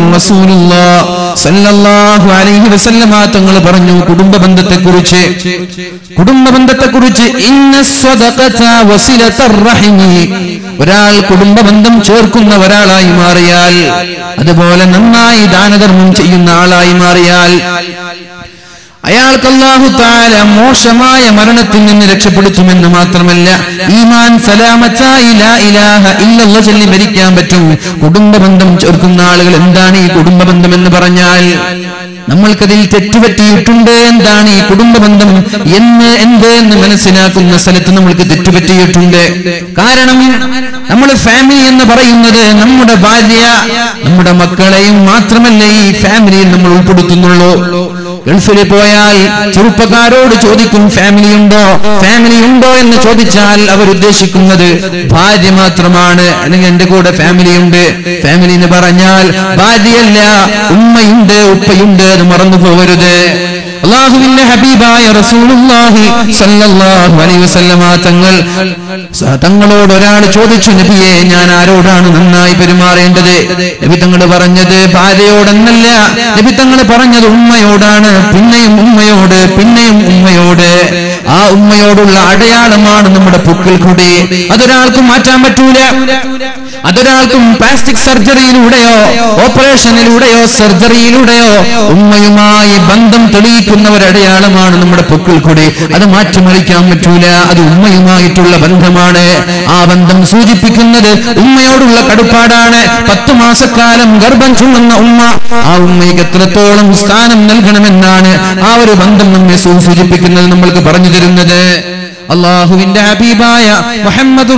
സല്ലല്ലാഹു അലൈഹി വസല്ലമ തങ്ങൾ പറഞ്ഞു കുടുംബ ബന്ധത്തെ കുറിച്ച് കുടുംബ ബന്ധത്തെ കുറിച്ച് ഇന്ന സ്വദഖത വസിലത്തർ റഹിമി ഒരാൾ കുടുംബ ബന്ധം ചേർക്കുന്ന ഒരാളായി മാറിയാൽ അതുപോലെ നന്നായി ദാനധർമ്മം ചെയ്യുന്ന ആളായി മാറിയാൽ അയാൾക്ക് അള്ളാഹു താല മോശമായ മരണത്തിൽ നിന്ന് രക്ഷപ്പെടുത്തുമെന്ന് മാത്രമല്ല ഈമാൻ സലാമത്തായി ലാ ഇലാഹ ഇല്ലല്ല ചൊല്ലി മരിക്കാൻ പറ്റും കുടുംബ ബന്ധം ചേർക്കുന്ന ആളുകൾ എന്താണ് ഈ കുടുംബ ബന്ധം എന്ന് പറഞ്ഞാൽ നമ്മൾക്കതിൽ തെറ്റുപറ്റിയിട്ടുണ്ട് എന്താണ് ഈ കുടുംബ ബന്ധം എന്ന് എന്ത് എന്ന് മനസ്സിലാക്കുന്ന സ്ഥലത്ത് നമ്മൾക്ക് തെറ്റുപറ്റിയിട്ടുണ്ട് കാരണം നമ്മൾ ഫാമിലി എന്ന് പറയുന്നത് നമ്മുടെ ഭാര്യ നമ്മുടെ മക്കളെയും മാത്രമല്ല ഈ ഫാമിലിയിൽ നമ്മൾ ഉൾപ്പെടുത്തുന്നുള്ളൂ ഗൾഫിൽ പോയാൽ ചെറുപ്പക്കാരോട് ചോദിക്കും ഫാമിലി ഉണ്ടോ ഫാമിലി ഉണ്ടോ എന്ന് ചോദിച്ചാൽ അവർ ഉദ്ദേശിക്കുന്നത് ഭാര്യ മാത്രമാണ് അല്ലെങ്കിൽ എന്റെ കൂടെ ഫാമിലി ഉണ്ട് ഫാമിലി എന്ന് പറഞ്ഞാൽ ഭാര്യയല്ല ഉമ്മയുണ്ട് ഉപ്പയുണ്ട് അത് മറന്നു പോകരുത് അള്ളാഹുവിന്റെ ഹബീബായ റസൂലുള്ളാഹി സല്ലല്ലാഹു അലൈഹി വസല്ലമ തങ്ങൾ സ- തങ്ങളോട് ഒരാൾ ചോദിച്ചു നബിയെ ഞാൻ ആരോടാണ് നന്നായി പെരുമാറേണ്ടത് നബി തങ്ങൾ പറഞ്ഞത് ഭാര്യയോടെന്നല്ല നബി തങ്ങൾ പറഞ്ഞത് ഉമ്മയോടാണ് പിന്നെയും ഉമ്മയോട് പിന്നെയും ഉമ്മയോട് ആ ഉമ്മയോടുള്ള അടയാളമാണ് നമ്മുടെ പുക്കിൽ കൊടി അതൊരാൾക്കും മാറ്റാൻ പറ്റൂല അതൊരാൾക്കും പ്ലാസ്റ്റിക് സർജറിയിലൂടെയോ ഓപ്പറേഷനിലൂടെയോ സർജറിയിലൂടെയോ ഉമ്മയുമായി ബന്ധം തെളിയിക്കുന്ന ഒരു അടയാളമാണ് നമ്മുടെ പൊക്കിൾ കൊടി അത് മാറ്റിമറിക്കാൻ പറ്റൂല അത് ഉമ്മയുമായിട്ടുള്ള ബന്ധമാണ് ആ ബന്ധം സൂചിപ്പിക്കുന്നത് ഉമ്മയോടുള്ള കടുപ്പാടാണ് പത്തു മാസക്കാലം ഗർഭം ചുള്ളുന്ന ഉമ്മ ആ ഉമ്മയ്ക്ക് എത്രത്തോളം സ്ഥാനം നൽകണമെന്നാണ് ആ ഒരു ബന്ധം നമ്മെ സൂ- സൂചിപ്പിക്കുന്നത് നമ്മൾക്ക് പറഞ്ഞു തരുന്നത് അള്ളാഹുവിന്റെ ഹബീബായ മുഹമ്മദ്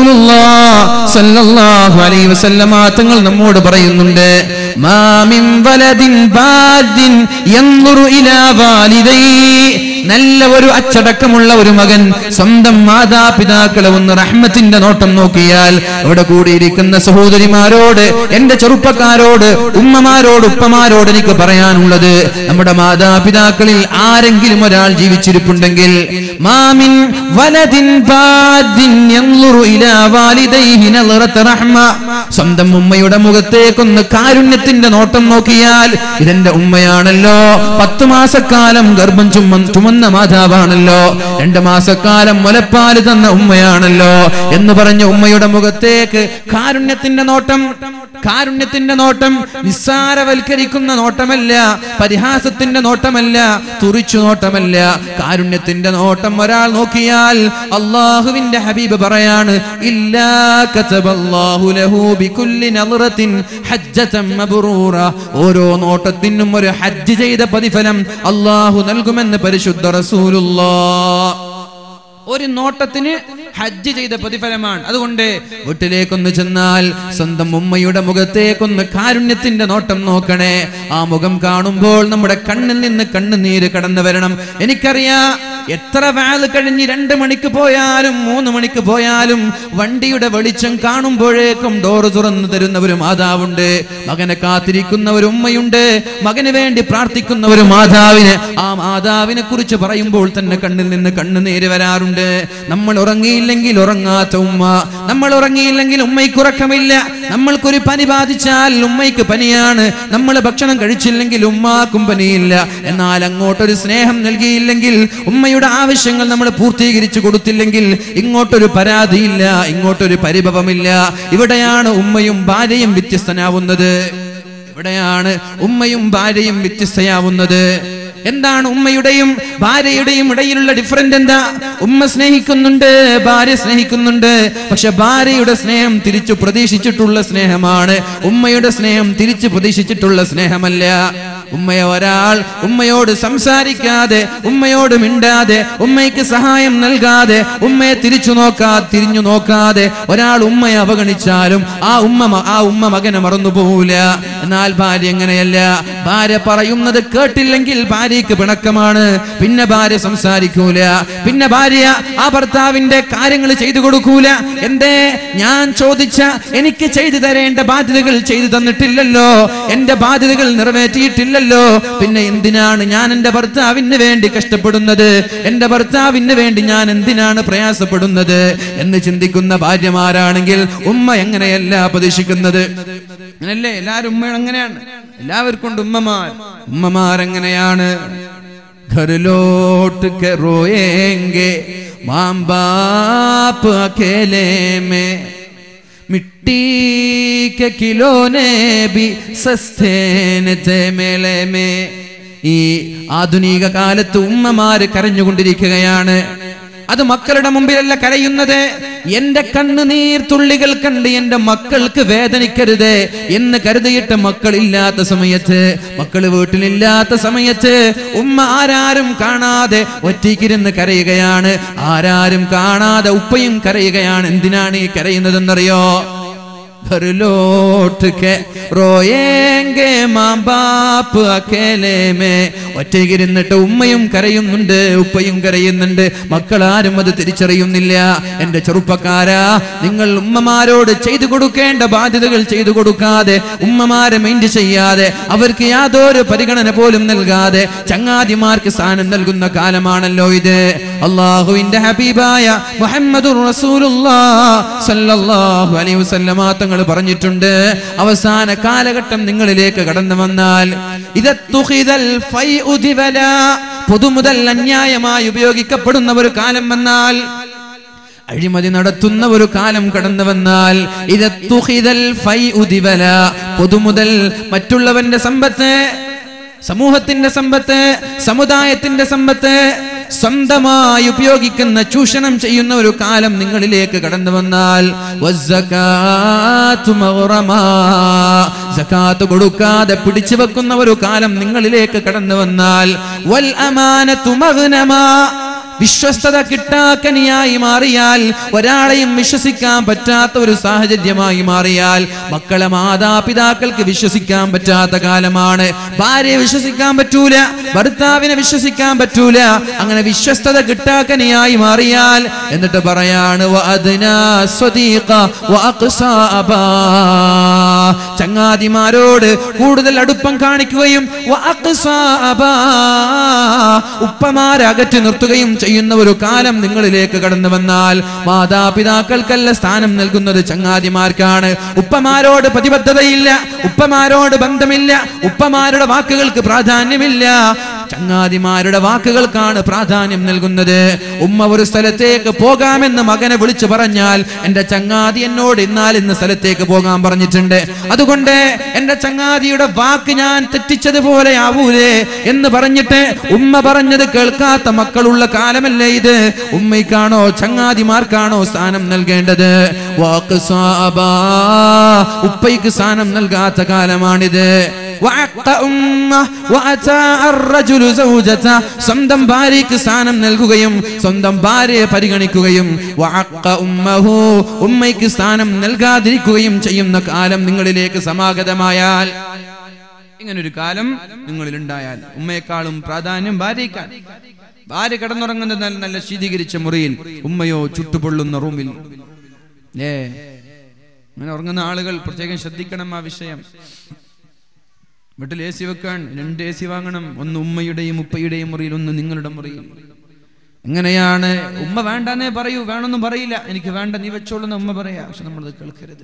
സല്ലല്ലാഹു അലൈഹി വസല്ലമ തങ്ങൾ നമ്മോട് പറയുന്നുണ്ട് മാ മിൻ വലദിൻ ബാദിൻ യൻദുറു ഇലാ വാലിദൈ നല്ല ഒരു അച്ചടക്കമുള്ള ഒരു മകൻ സ്വന്തം മാതാപിതാക്കളെ ഒന്ന് റഹ്മത്തിന്റെ നോട്ടം നോക്കിയാൽ അവിടെ കൂടിയിരിക്കുന്ന സഹോദരിമാരോട് എന്റെ ചെറുപ്പക്കാരോട് ഉമ്മമാരോട് ഉപ്പമാരോട് എനിക്ക് പറയാനുള്ളത് നമ്മുടെ മാതാപിതാക്കളിൽ ആരെങ്കിലും ഒരാൾ ജീവിച്ചിരിപ്പുണ്ടെങ്കിൽ മാമിൻ വലദിൻ ബാദിൻ യൻളുറു ഇലാ വാലിദൈഹി നളറത റഹ്മ സ്വന്തം ഉമ്മയുടെ മുഖത്തേക്കൊന്ന് കാരുണ്യത്തിന്റെ നോട്ടം നോക്കിയാൽ ഇതെന്റെ ഉമ്മയാണല്ലോ പത്തു മാസക്കാലം ഗർഭം ചുമ ചുമന്ന മാതാവാണല്ലോ രണ്ട് മാസക്കാലം മുലപ്പാല് തന്ന ഉമ്മയാണല്ലോ എന്ന് പറഞ്ഞ ഉമ്മയുടെ മുഖത്തേക്ക് കാരുണ്യത്തിന്റെ നോട്ടം കാരുണ്യത്തിന്റെ നോട്ടം നിസ്സാരവൽക്കരിക്കുന്ന നോട്ടമല്ല പരിഹാസത്തിന്റെ നോട്ടമല്ല തുറിച്ചു നോട്ടമല്ല കാരുണ്യത്തിന്റെ നോട്ടം ഒരാൾ നോക്കിയാൽ അള്ളാഹുവിന്റെ ഹബീബ് പറയാണ് ഇല്ലാ കതബല്ലാഹു ലഹു ബികുല്ലി നളറത്തിൻ ഹജ്ജതൻ മബ്റൂറ ഓരോ നോട്ടത്തിനും ഒരു ഹജ്ജ് ചെയ്ത പ്രതിഫലം അള്ളാഹു നൽകുമെന്ന് പരിശുദ്ധ റസൂലുള്ളാഹ് ഒരു നോട്ടത്തിന് ഹജ്ജ് ചെയ്ത പ്രതിഫലമാണ് അതുകൊണ്ട് വീട്ടിലേക്കൊന്ന് ചെന്നാൽ സ്വന്തം ഉമ്മയുടെ മുഖത്തേക്കൊന്ന് കാരുണ്യത്തിന്റെ നോട്ടം നോക്കണേ ആ മുഖം കാണുമ്പോൾ നമ്മുടെ കണ്ണിൽ നിന്ന് കണ്ണുനീര് കടന്നു വരണം എനിക്കറിയാ എത്ര വാല് കഴിഞ്ഞ് രണ്ട് മണിക്ക് പോയാലും മൂന്ന് മണിക്ക് പോയാലും വണ്ടിയുടെ വെളിച്ചം കാണുമ്പോഴേക്കും ഡോറ് തുറന്നു തരുന്ന ഒരു മാതാവുണ്ട് മകനെ കാത്തിരിക്കുന്ന ഒരു ഉമ്മയുണ്ട് മകന് വേണ്ടി പ്രാർത്ഥിക്കുന്ന ഒരു മാതാവിന് ആ മാതാവിനെ കുറിച്ച് പറയുമ്പോൾ തന്നെ കണ്ണിൽ നിന്ന് കണ്ണുനീര് വരാറുണ്ട് നമ്മൾ ഉറങ്ങിയില്ലെങ്കിൽ ഉറങ്ങാത്ത ഉമ്മ നമ്മൾ ഉറങ്ങിയില്ലെങ്കിൽ ഉമ്മയ്ക്ക് ഉറക്കമില്ല നമ്മൾക്കൊരു പനി ബാധിച്ചാൽ ഉമ്മയ്ക്ക് പനിയാണ് നമ്മൾ ഭക്ഷണം കഴിച്ചില്ലെങ്കിൽ ഉമ്മാക്കും പനിയില്ല എന്നാൽ അങ്ങോട്ടൊരു സ്നേഹം നൽകിയില്ലെങ്കിൽ ഉമ്മയുടെ ആവശ്യങ്ങൾ നമ്മൾ പൂർത്തീകരിച്ചു കൊടുത്തില്ലെങ്കിൽ ഇങ്ങോട്ടൊരു പരാതിയില്ല ഇങ്ങോട്ടൊരു പരിഭവമില്ല ഇവിടെയാണ് ഉമ്മയും ഭാര്യയും വ്യത്യസ്തനാവുന്നത് ഇവിടെയാണ് ഉമ്മയും ഭാര്യയും വ്യത്യസ്തയാവുന്നത് എന്താണ് ഉമ്മയുടെയും ഭാര്യയുടെയും ഇടയിലുള്ള ഡിഫറൻറ്റ് എന്താ ഉമ്മ സ്നേഹിക്കുന്നുണ്ട് ഭാര്യ സ്നേഹിക്കുന്നുണ്ട് പക്ഷെ ഭാര്യയുടെ സ്നേഹം തിരിച്ചു പ്രതീക്ഷിച്ചിട്ടുള്ള സ്നേഹമാണ് ഉമ്മയുടെ സ്നേഹം തിരിച്ചു പ്രതീക്ഷിച്ചിട്ടുള്ള സ്നേഹമല്ല ഉമ്മയെ ഒരാൾ ഉമ്മയോട് സംസാരിക്കാതെ ഉമ്മയോട് മിണ്ടാതെ ഉമ്മയ്ക്ക് സഹായം നൽകാതെ ഉമ്മയെ തിരിച്ചു നോക്കാതെ തിരിഞ്ഞു നോക്കാതെ ഒരാൾ ഉമ്മയെ അവഗണിച്ചാലും ആ ഉമ്മ മ- ആ ഉമ്മ മകനെ മറന്നു പോകൂല എന്നാൽ ഭാര്യ എങ്ങനെയല്ല ഭാര്യ പറയുന്നത് കേട്ടില്ലെങ്കിൽ ഭാര്യയ്ക്ക് പിണക്കമാണ് പിന്നെ ഭാര്യ സംസാരിക്കൂല പിന്നെ ഭാര്യ ആ ഭർത്താവിന്റെ കാര്യങ്ങൾ ചെയ്തു കൊടുക്കൂല എന്തേ ഞാൻ ചോദിച്ച എനിക്ക് ചെയ്തു തരേണ്ട ബാധ്യതകൾ ചെയ്തു തന്നിട്ടില്ലല്ലോ എന്റെ ബാധ്യതകൾ നിറവേറ്റിയിട്ടില്ലല്ലോ പിന്നെ എന്തിനാണ് ഞാൻ എന്റെ ഭർത്താവിന് വേണ്ടി കഷ്ടപ്പെടുന്നത് എന്റെ ഭർത്താവിന് വേണ്ടി ഞാൻ എന്തിനാണ് പ്രയാസപ്പെടുന്നത് എന്ന് ചിന്തിക്കുന്ന ഭാര്യമാരാണെങ്കിൽ ഉമ്മ എങ്ങനെയല്ല പ്രതീക്ഷിക്കുന്നത് അങ്ങനല്ലേ എല്ലാവരും ഉമ്മ അങ്ങനെയാണ് എല്ലാവർക്കും ഉണ്ട് ഉമ്മമാർ ഉമ്മമാർ എങ്ങനെയാണ് घर लौट के रोएंगे माँ बाप अकेले में मिट्टी के खिलौने भी सस्ते न थे मेले में ഈ ആധുനിക കാലത്ത് ഉമ്മമാര് കരഞ്ഞുകൊണ്ടിരിക്കുകയാണ് അത് മക്കളുടെ മുമ്പിലല്ല കരയുന്നത് എന്റെ കണ്ണുനീർ തുള്ളികൾ കണ്ട് എന്റെ മക്കൾക്ക് വേദനിക്കരുത് എന്ന് കരുതിയിട്ട് മക്കളില്ലാത്ത സമയത്ത് മക്കള് വീട്ടിലില്ലാത്ത സമയത്ത് ഉമ്മ ആരാരും കാണാതെ ഒറ്റയ്ക്കിരുന്ന് കരയുകയാണ് ആരാരും കാണാതെ ഉപ്പയും കരയുകയാണ് എന്തിനാണ് ഈ കരയുന്നതെന്നറിയോ घर लौट के रोएंगे माँ बाप अकेले में ഒറ്റയ്ക്കിരുന്നിട്ട് ഉമ്മയും കരയുന്നുണ്ട് ഉപ്പയും കരയുന്നുണ്ട് മക്കളാരും അത് തിരിച്ചറിയുന്നില്ല എന്റെ ചെറുപ്പക്കാരാ നിങ്ങൾ ഉമ്മമാരോട് ചെയ്തു കൊടുക്കേണ്ട ബാധ്യതകൾ ചെയ്തു കൊടുക്കാതെ ഉമ്മമാരെ മൈൻഡ് ചെയ്യാതെ അവർക്ക് യാതൊരു പരിഗണന പോലും നൽകാതെ ചങ്ങാതിമാർക്ക് സ്ഥാനം നൽകുന്ന കാലമാണല്ലോ ഇത് അള്ളാഹുവിന്റെ ഹബീബായ മുഹമ്മദ് സല്ലല്ലാഹു അലൈഹി വസല്ലമ തങ്ങൾ പറഞ്ഞിട്ടുണ്ട് അവസാന കാലഘട്ടം നിങ്ങളിലേക്ക് കടന്നു വന്നാൽ ഇദത്തുഖിദൽ ഫൈഉ ദിവല പൊതുമുതൽ അന്യായമായി ഉപയോഗിക്കപ്പെടുന്ന ഒരു കാലം വന്നാൽ അഴിമതി നടത്തുന്ന ഒരു കാലം കടന്നു വന്നാൽ ഇദത്തുഖിദൽ ഫൈഉ ദിവല പൊതുമുതൽ മറ്റുള്ളവന്റെ സമ്പത്ത് സമൂഹത്തിന്റെ സമ്പത്ത് സമുദായത്തിന്റെ സമ്പത്ത് സ്വന്തമായി ഉപയോഗിക്കുന്ന ചൂഷണം ചെയ്യുന്ന ഒരു കാലം നിങ്ങളിലേക്ക് കടന്നു വന്നാൽ വസ്സകാത്തു മഗ്റമാ. സകാത്ത് കൊടുക്കാതെ പിടിച്ചു വെക്കുന്ന ഒരു കാലം നിങ്ങളിലേക്ക് കടന്നു വന്നാൽ വൽ അമാനത്തു മഗ്നമാ. വിശ്വസ്തത കിട്ടാക്കനിയായി മാറിയാൽ ഒരാളെയും വിശ്വസിക്കാൻ പറ്റാത്ത ഒരു സാഹചര്യമായി മാറിയാൽ മക്കളെ മാതാപിതാക്കൾക്ക് വിശ്വസിക്കാൻ പറ്റാത്ത കാലമാണ് ഭാര്യയെ വിശ്വസിക്കാൻ പറ്റൂല ഭർത്താവിനെ വിശ്വസിക്കാൻ പറ്റൂല അങ്ങനെ വിശ്വസ്തത കിട്ടാക്കനിയായി മാറിയാൽ എന്നിട്ട് പറയാണ് വഅദ്നാ സ്വദീഖ വഅഖ്സാ അബാ. ചങ്ങാതിമാരോട് കൂടുതൽ അടുപ്പം കാണിക്കുകയും വഅഖ്സാ അബാ. ഉപ്പമാരെ അകറ്റി നിർത്തുകയും ചെയ്യുന്ന ഒരു കാലം നിങ്ങളിലേക്ക് കടന്നു വന്നാൽ മാതാപിതാക്കൾക്കല്ല സ്ഥാനം നൽകുന്നത് ചങ്ങാതിമാർക്കാണ് ഉപ്പമാരോട് പ്രതിബദ്ധതയില്ല ഉപ്പമാരോട് ബന്ധമില്ല ഉപ്പമാരുടെ വാക്കുകൾക്ക് പ്രാധാന്യമില്ല ചങ്ങാതിമാരുടെ വാക്കുകൾക്കാണ് പ്രാധാന്യം നൽകുന്നത് ഉമ്മ ഒരു സ്ഥലത്തേക്ക് പോകാമെന്ന് മകനെ വിളിച്ചു പറഞ്ഞാൽ എന്റെ ചങ്ങാതി എന്നോട് എന്നാൽ ഇന്ന് സ്ഥലത്തേക്ക് പോകാൻ പറഞ്ഞിട്ടുണ്ട് അതുകൊണ്ട് എന്റെ ചങ്ങാതിയുടെ വാക്ക് ഞാൻ തെറ്റിച്ചതുപോലെ ആവൂലേ എന്ന് പറഞ്ഞിട്ട് ഉമ്മ പറഞ്ഞത് കേൾക്കാത്ത മക്കളുള്ള കാലമല്ലേ ഇത് ഉമ്മയ്ക്കാണോ ചങ്ങാതിമാർക്കാണോ സ്ഥാനം നൽകേണ്ടത് വാക്ക് സ്വാബാ. ഉപ്പയ്ക്ക് സ്ഥാനം നൽകാത്ത കാലമാണിത് വഅഖ ഉമ്മ വഅതാ അർറജുലു സൗജത. സ്വന്തം ഭാര്യയ്ക്ക് സ്ഥാനം നൽകുകയും സ്വന്തം ഭാര്യയെ പരിഗണിക്കുകയും വഅഖ ഉമ്മഹു ഉമ്മയ്ക്ക് സ്ഥാനം നൽകാതിരിക്കുകയും ചെയ്യുന്ന കാലം നിങ്ങളിലേക്ക് സമാഗതമായാൽ ഇങ്ങനൊരു കാലം നിങ്ങളിൽ ഉണ്ടായാൽ ഉമ്മയെക്കാളും പ്രാധാന്യം ഭാര്യയ്ക്കാണ് ഭാര്യ കിടന്നുറങ്ങുന്ന നല്ല നല്ല ശീതീകരിച്ച മുറിയിൽ ഉമ്മയോ ചുട്ടുപൊള്ളുന്ന റൂമിൽ ഏ അങ്ങനെ ഉറങ്ങുന്ന ആളുകൾ പ്രത്യേകം ശ്രദ്ധിക്കണം ആ വിഷയം വീട്ടിൽ എ സി വെക്കാൻ രണ്ട് എ സി വാങ്ങണം ഒന്ന് ഉമ്മയുടെയും ഉപ്പയുടെയും മുറിയിൽ ഒന്ന് നിങ്ങളുടെ മുറിയിൽ എങ്ങനെയാണ് ഉമ്മ വേണ്ടെന്നേ പറയൂ വേണമെന്നും പറയില്ല എനിക്ക് വേണ്ട നീ വെച്ചോളുന്ന ഉമ്മ പറയാ പക്ഷെ നമ്മളത് കേൾക്കരുത്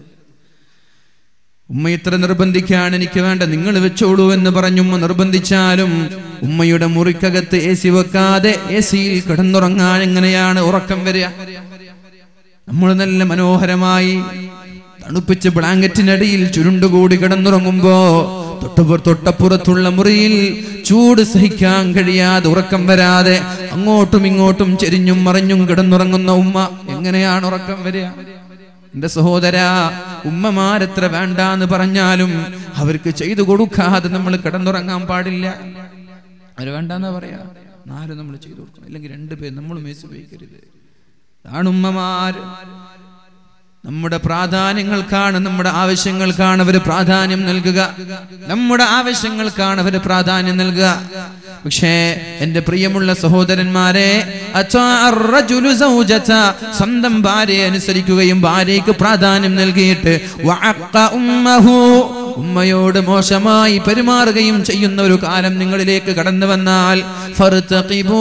ഉമ്മ ഇത്ര നിർബന്ധിക്കാണ് എനിക്ക് വേണ്ട നിങ്ങൾ വെച്ചോളൂ എന്ന് പറഞ്ഞു ഉമ്മ നിർബന്ധിച്ചാലും ഉമ്മയുടെ മുറിക്കകത്ത് എ സി വെക്കാതെ എ സിയിൽ കിടന്നുറങ്ങാൻ എങ്ങനെയാണ് ഉറക്കം വരിക നമ്മൾ നല്ല മനോഹരമായി തണുപ്പിച്ച് ബ്ലാങ്കറ്റിനടിയിൽ ചുരുണ്ടുകൂടി കിടന്നുറങ്ങുമ്പോ തൊട്ടുപുറ തൊട്ടപ്പുറത്തുള്ള മുറിയിൽ ചൂട് സഹിക്കാൻ കഴിയാതെ ഉറക്കം വരാതെ അങ്ങോട്ടും ഇങ്ങോട്ടും ചെരിഞ്ഞും മറിഞ്ഞും കിടന്നുറങ്ങുന്ന ഉമ്മ എങ്ങനെയാണ് ഉറക്കം വരിക എന്റെ സഹോദര ഉമ്മമാരെത്ര വേണ്ടാന്ന് പറഞ്ഞാലും അവർക്ക് ചെയ്തു കൊടുക്കാതെ നമ്മൾ കിടന്നുറങ്ങാൻ പാടില്ല അവർ വേണ്ടെന്നാ പറയാ നാല് നമ്മൾ ചെയ്തു കൊടുക്കണം അല്ലെങ്കിൽ രണ്ടുപേർ നമ്മൾ മേസ് ഉപയോഗിക്കരുത് അതാണ് ഉമ്മമാർ നമ്മുടെ പ്രാധാന്യങ്ങൾക്കാണ് നമ്മുടെ ആവശ്യങ്ങൾക്കാണ് അവർ പ്രാധാന്യം നൽകുക നമ്മുടെ ആവശ്യങ്ങൾക്കാണ് അവർ പ്രാധാന്യം നൽകുക പക്ഷേ എന്റെ പ്രിയമുള്ള സഹോദരന്മാരെ അച്ഛാ അർറജുലു സൗജത, സ്വന്തം ഭാര്യയെ അനുസരിക്കുകയും ഭാര്യയ്ക്ക് പ്രാധാന്യം നൽകിയിട്ട് വഅഖ ഉമ്മഹു, ഉമ്മയോട് മോശമായി പെരുമാറുകയും ചെയ്യുന്ന ഒരു കാലം നിങ്ങളിലേക്ക് കടന്നു വന്നാൽ ഫർതഖിബൂ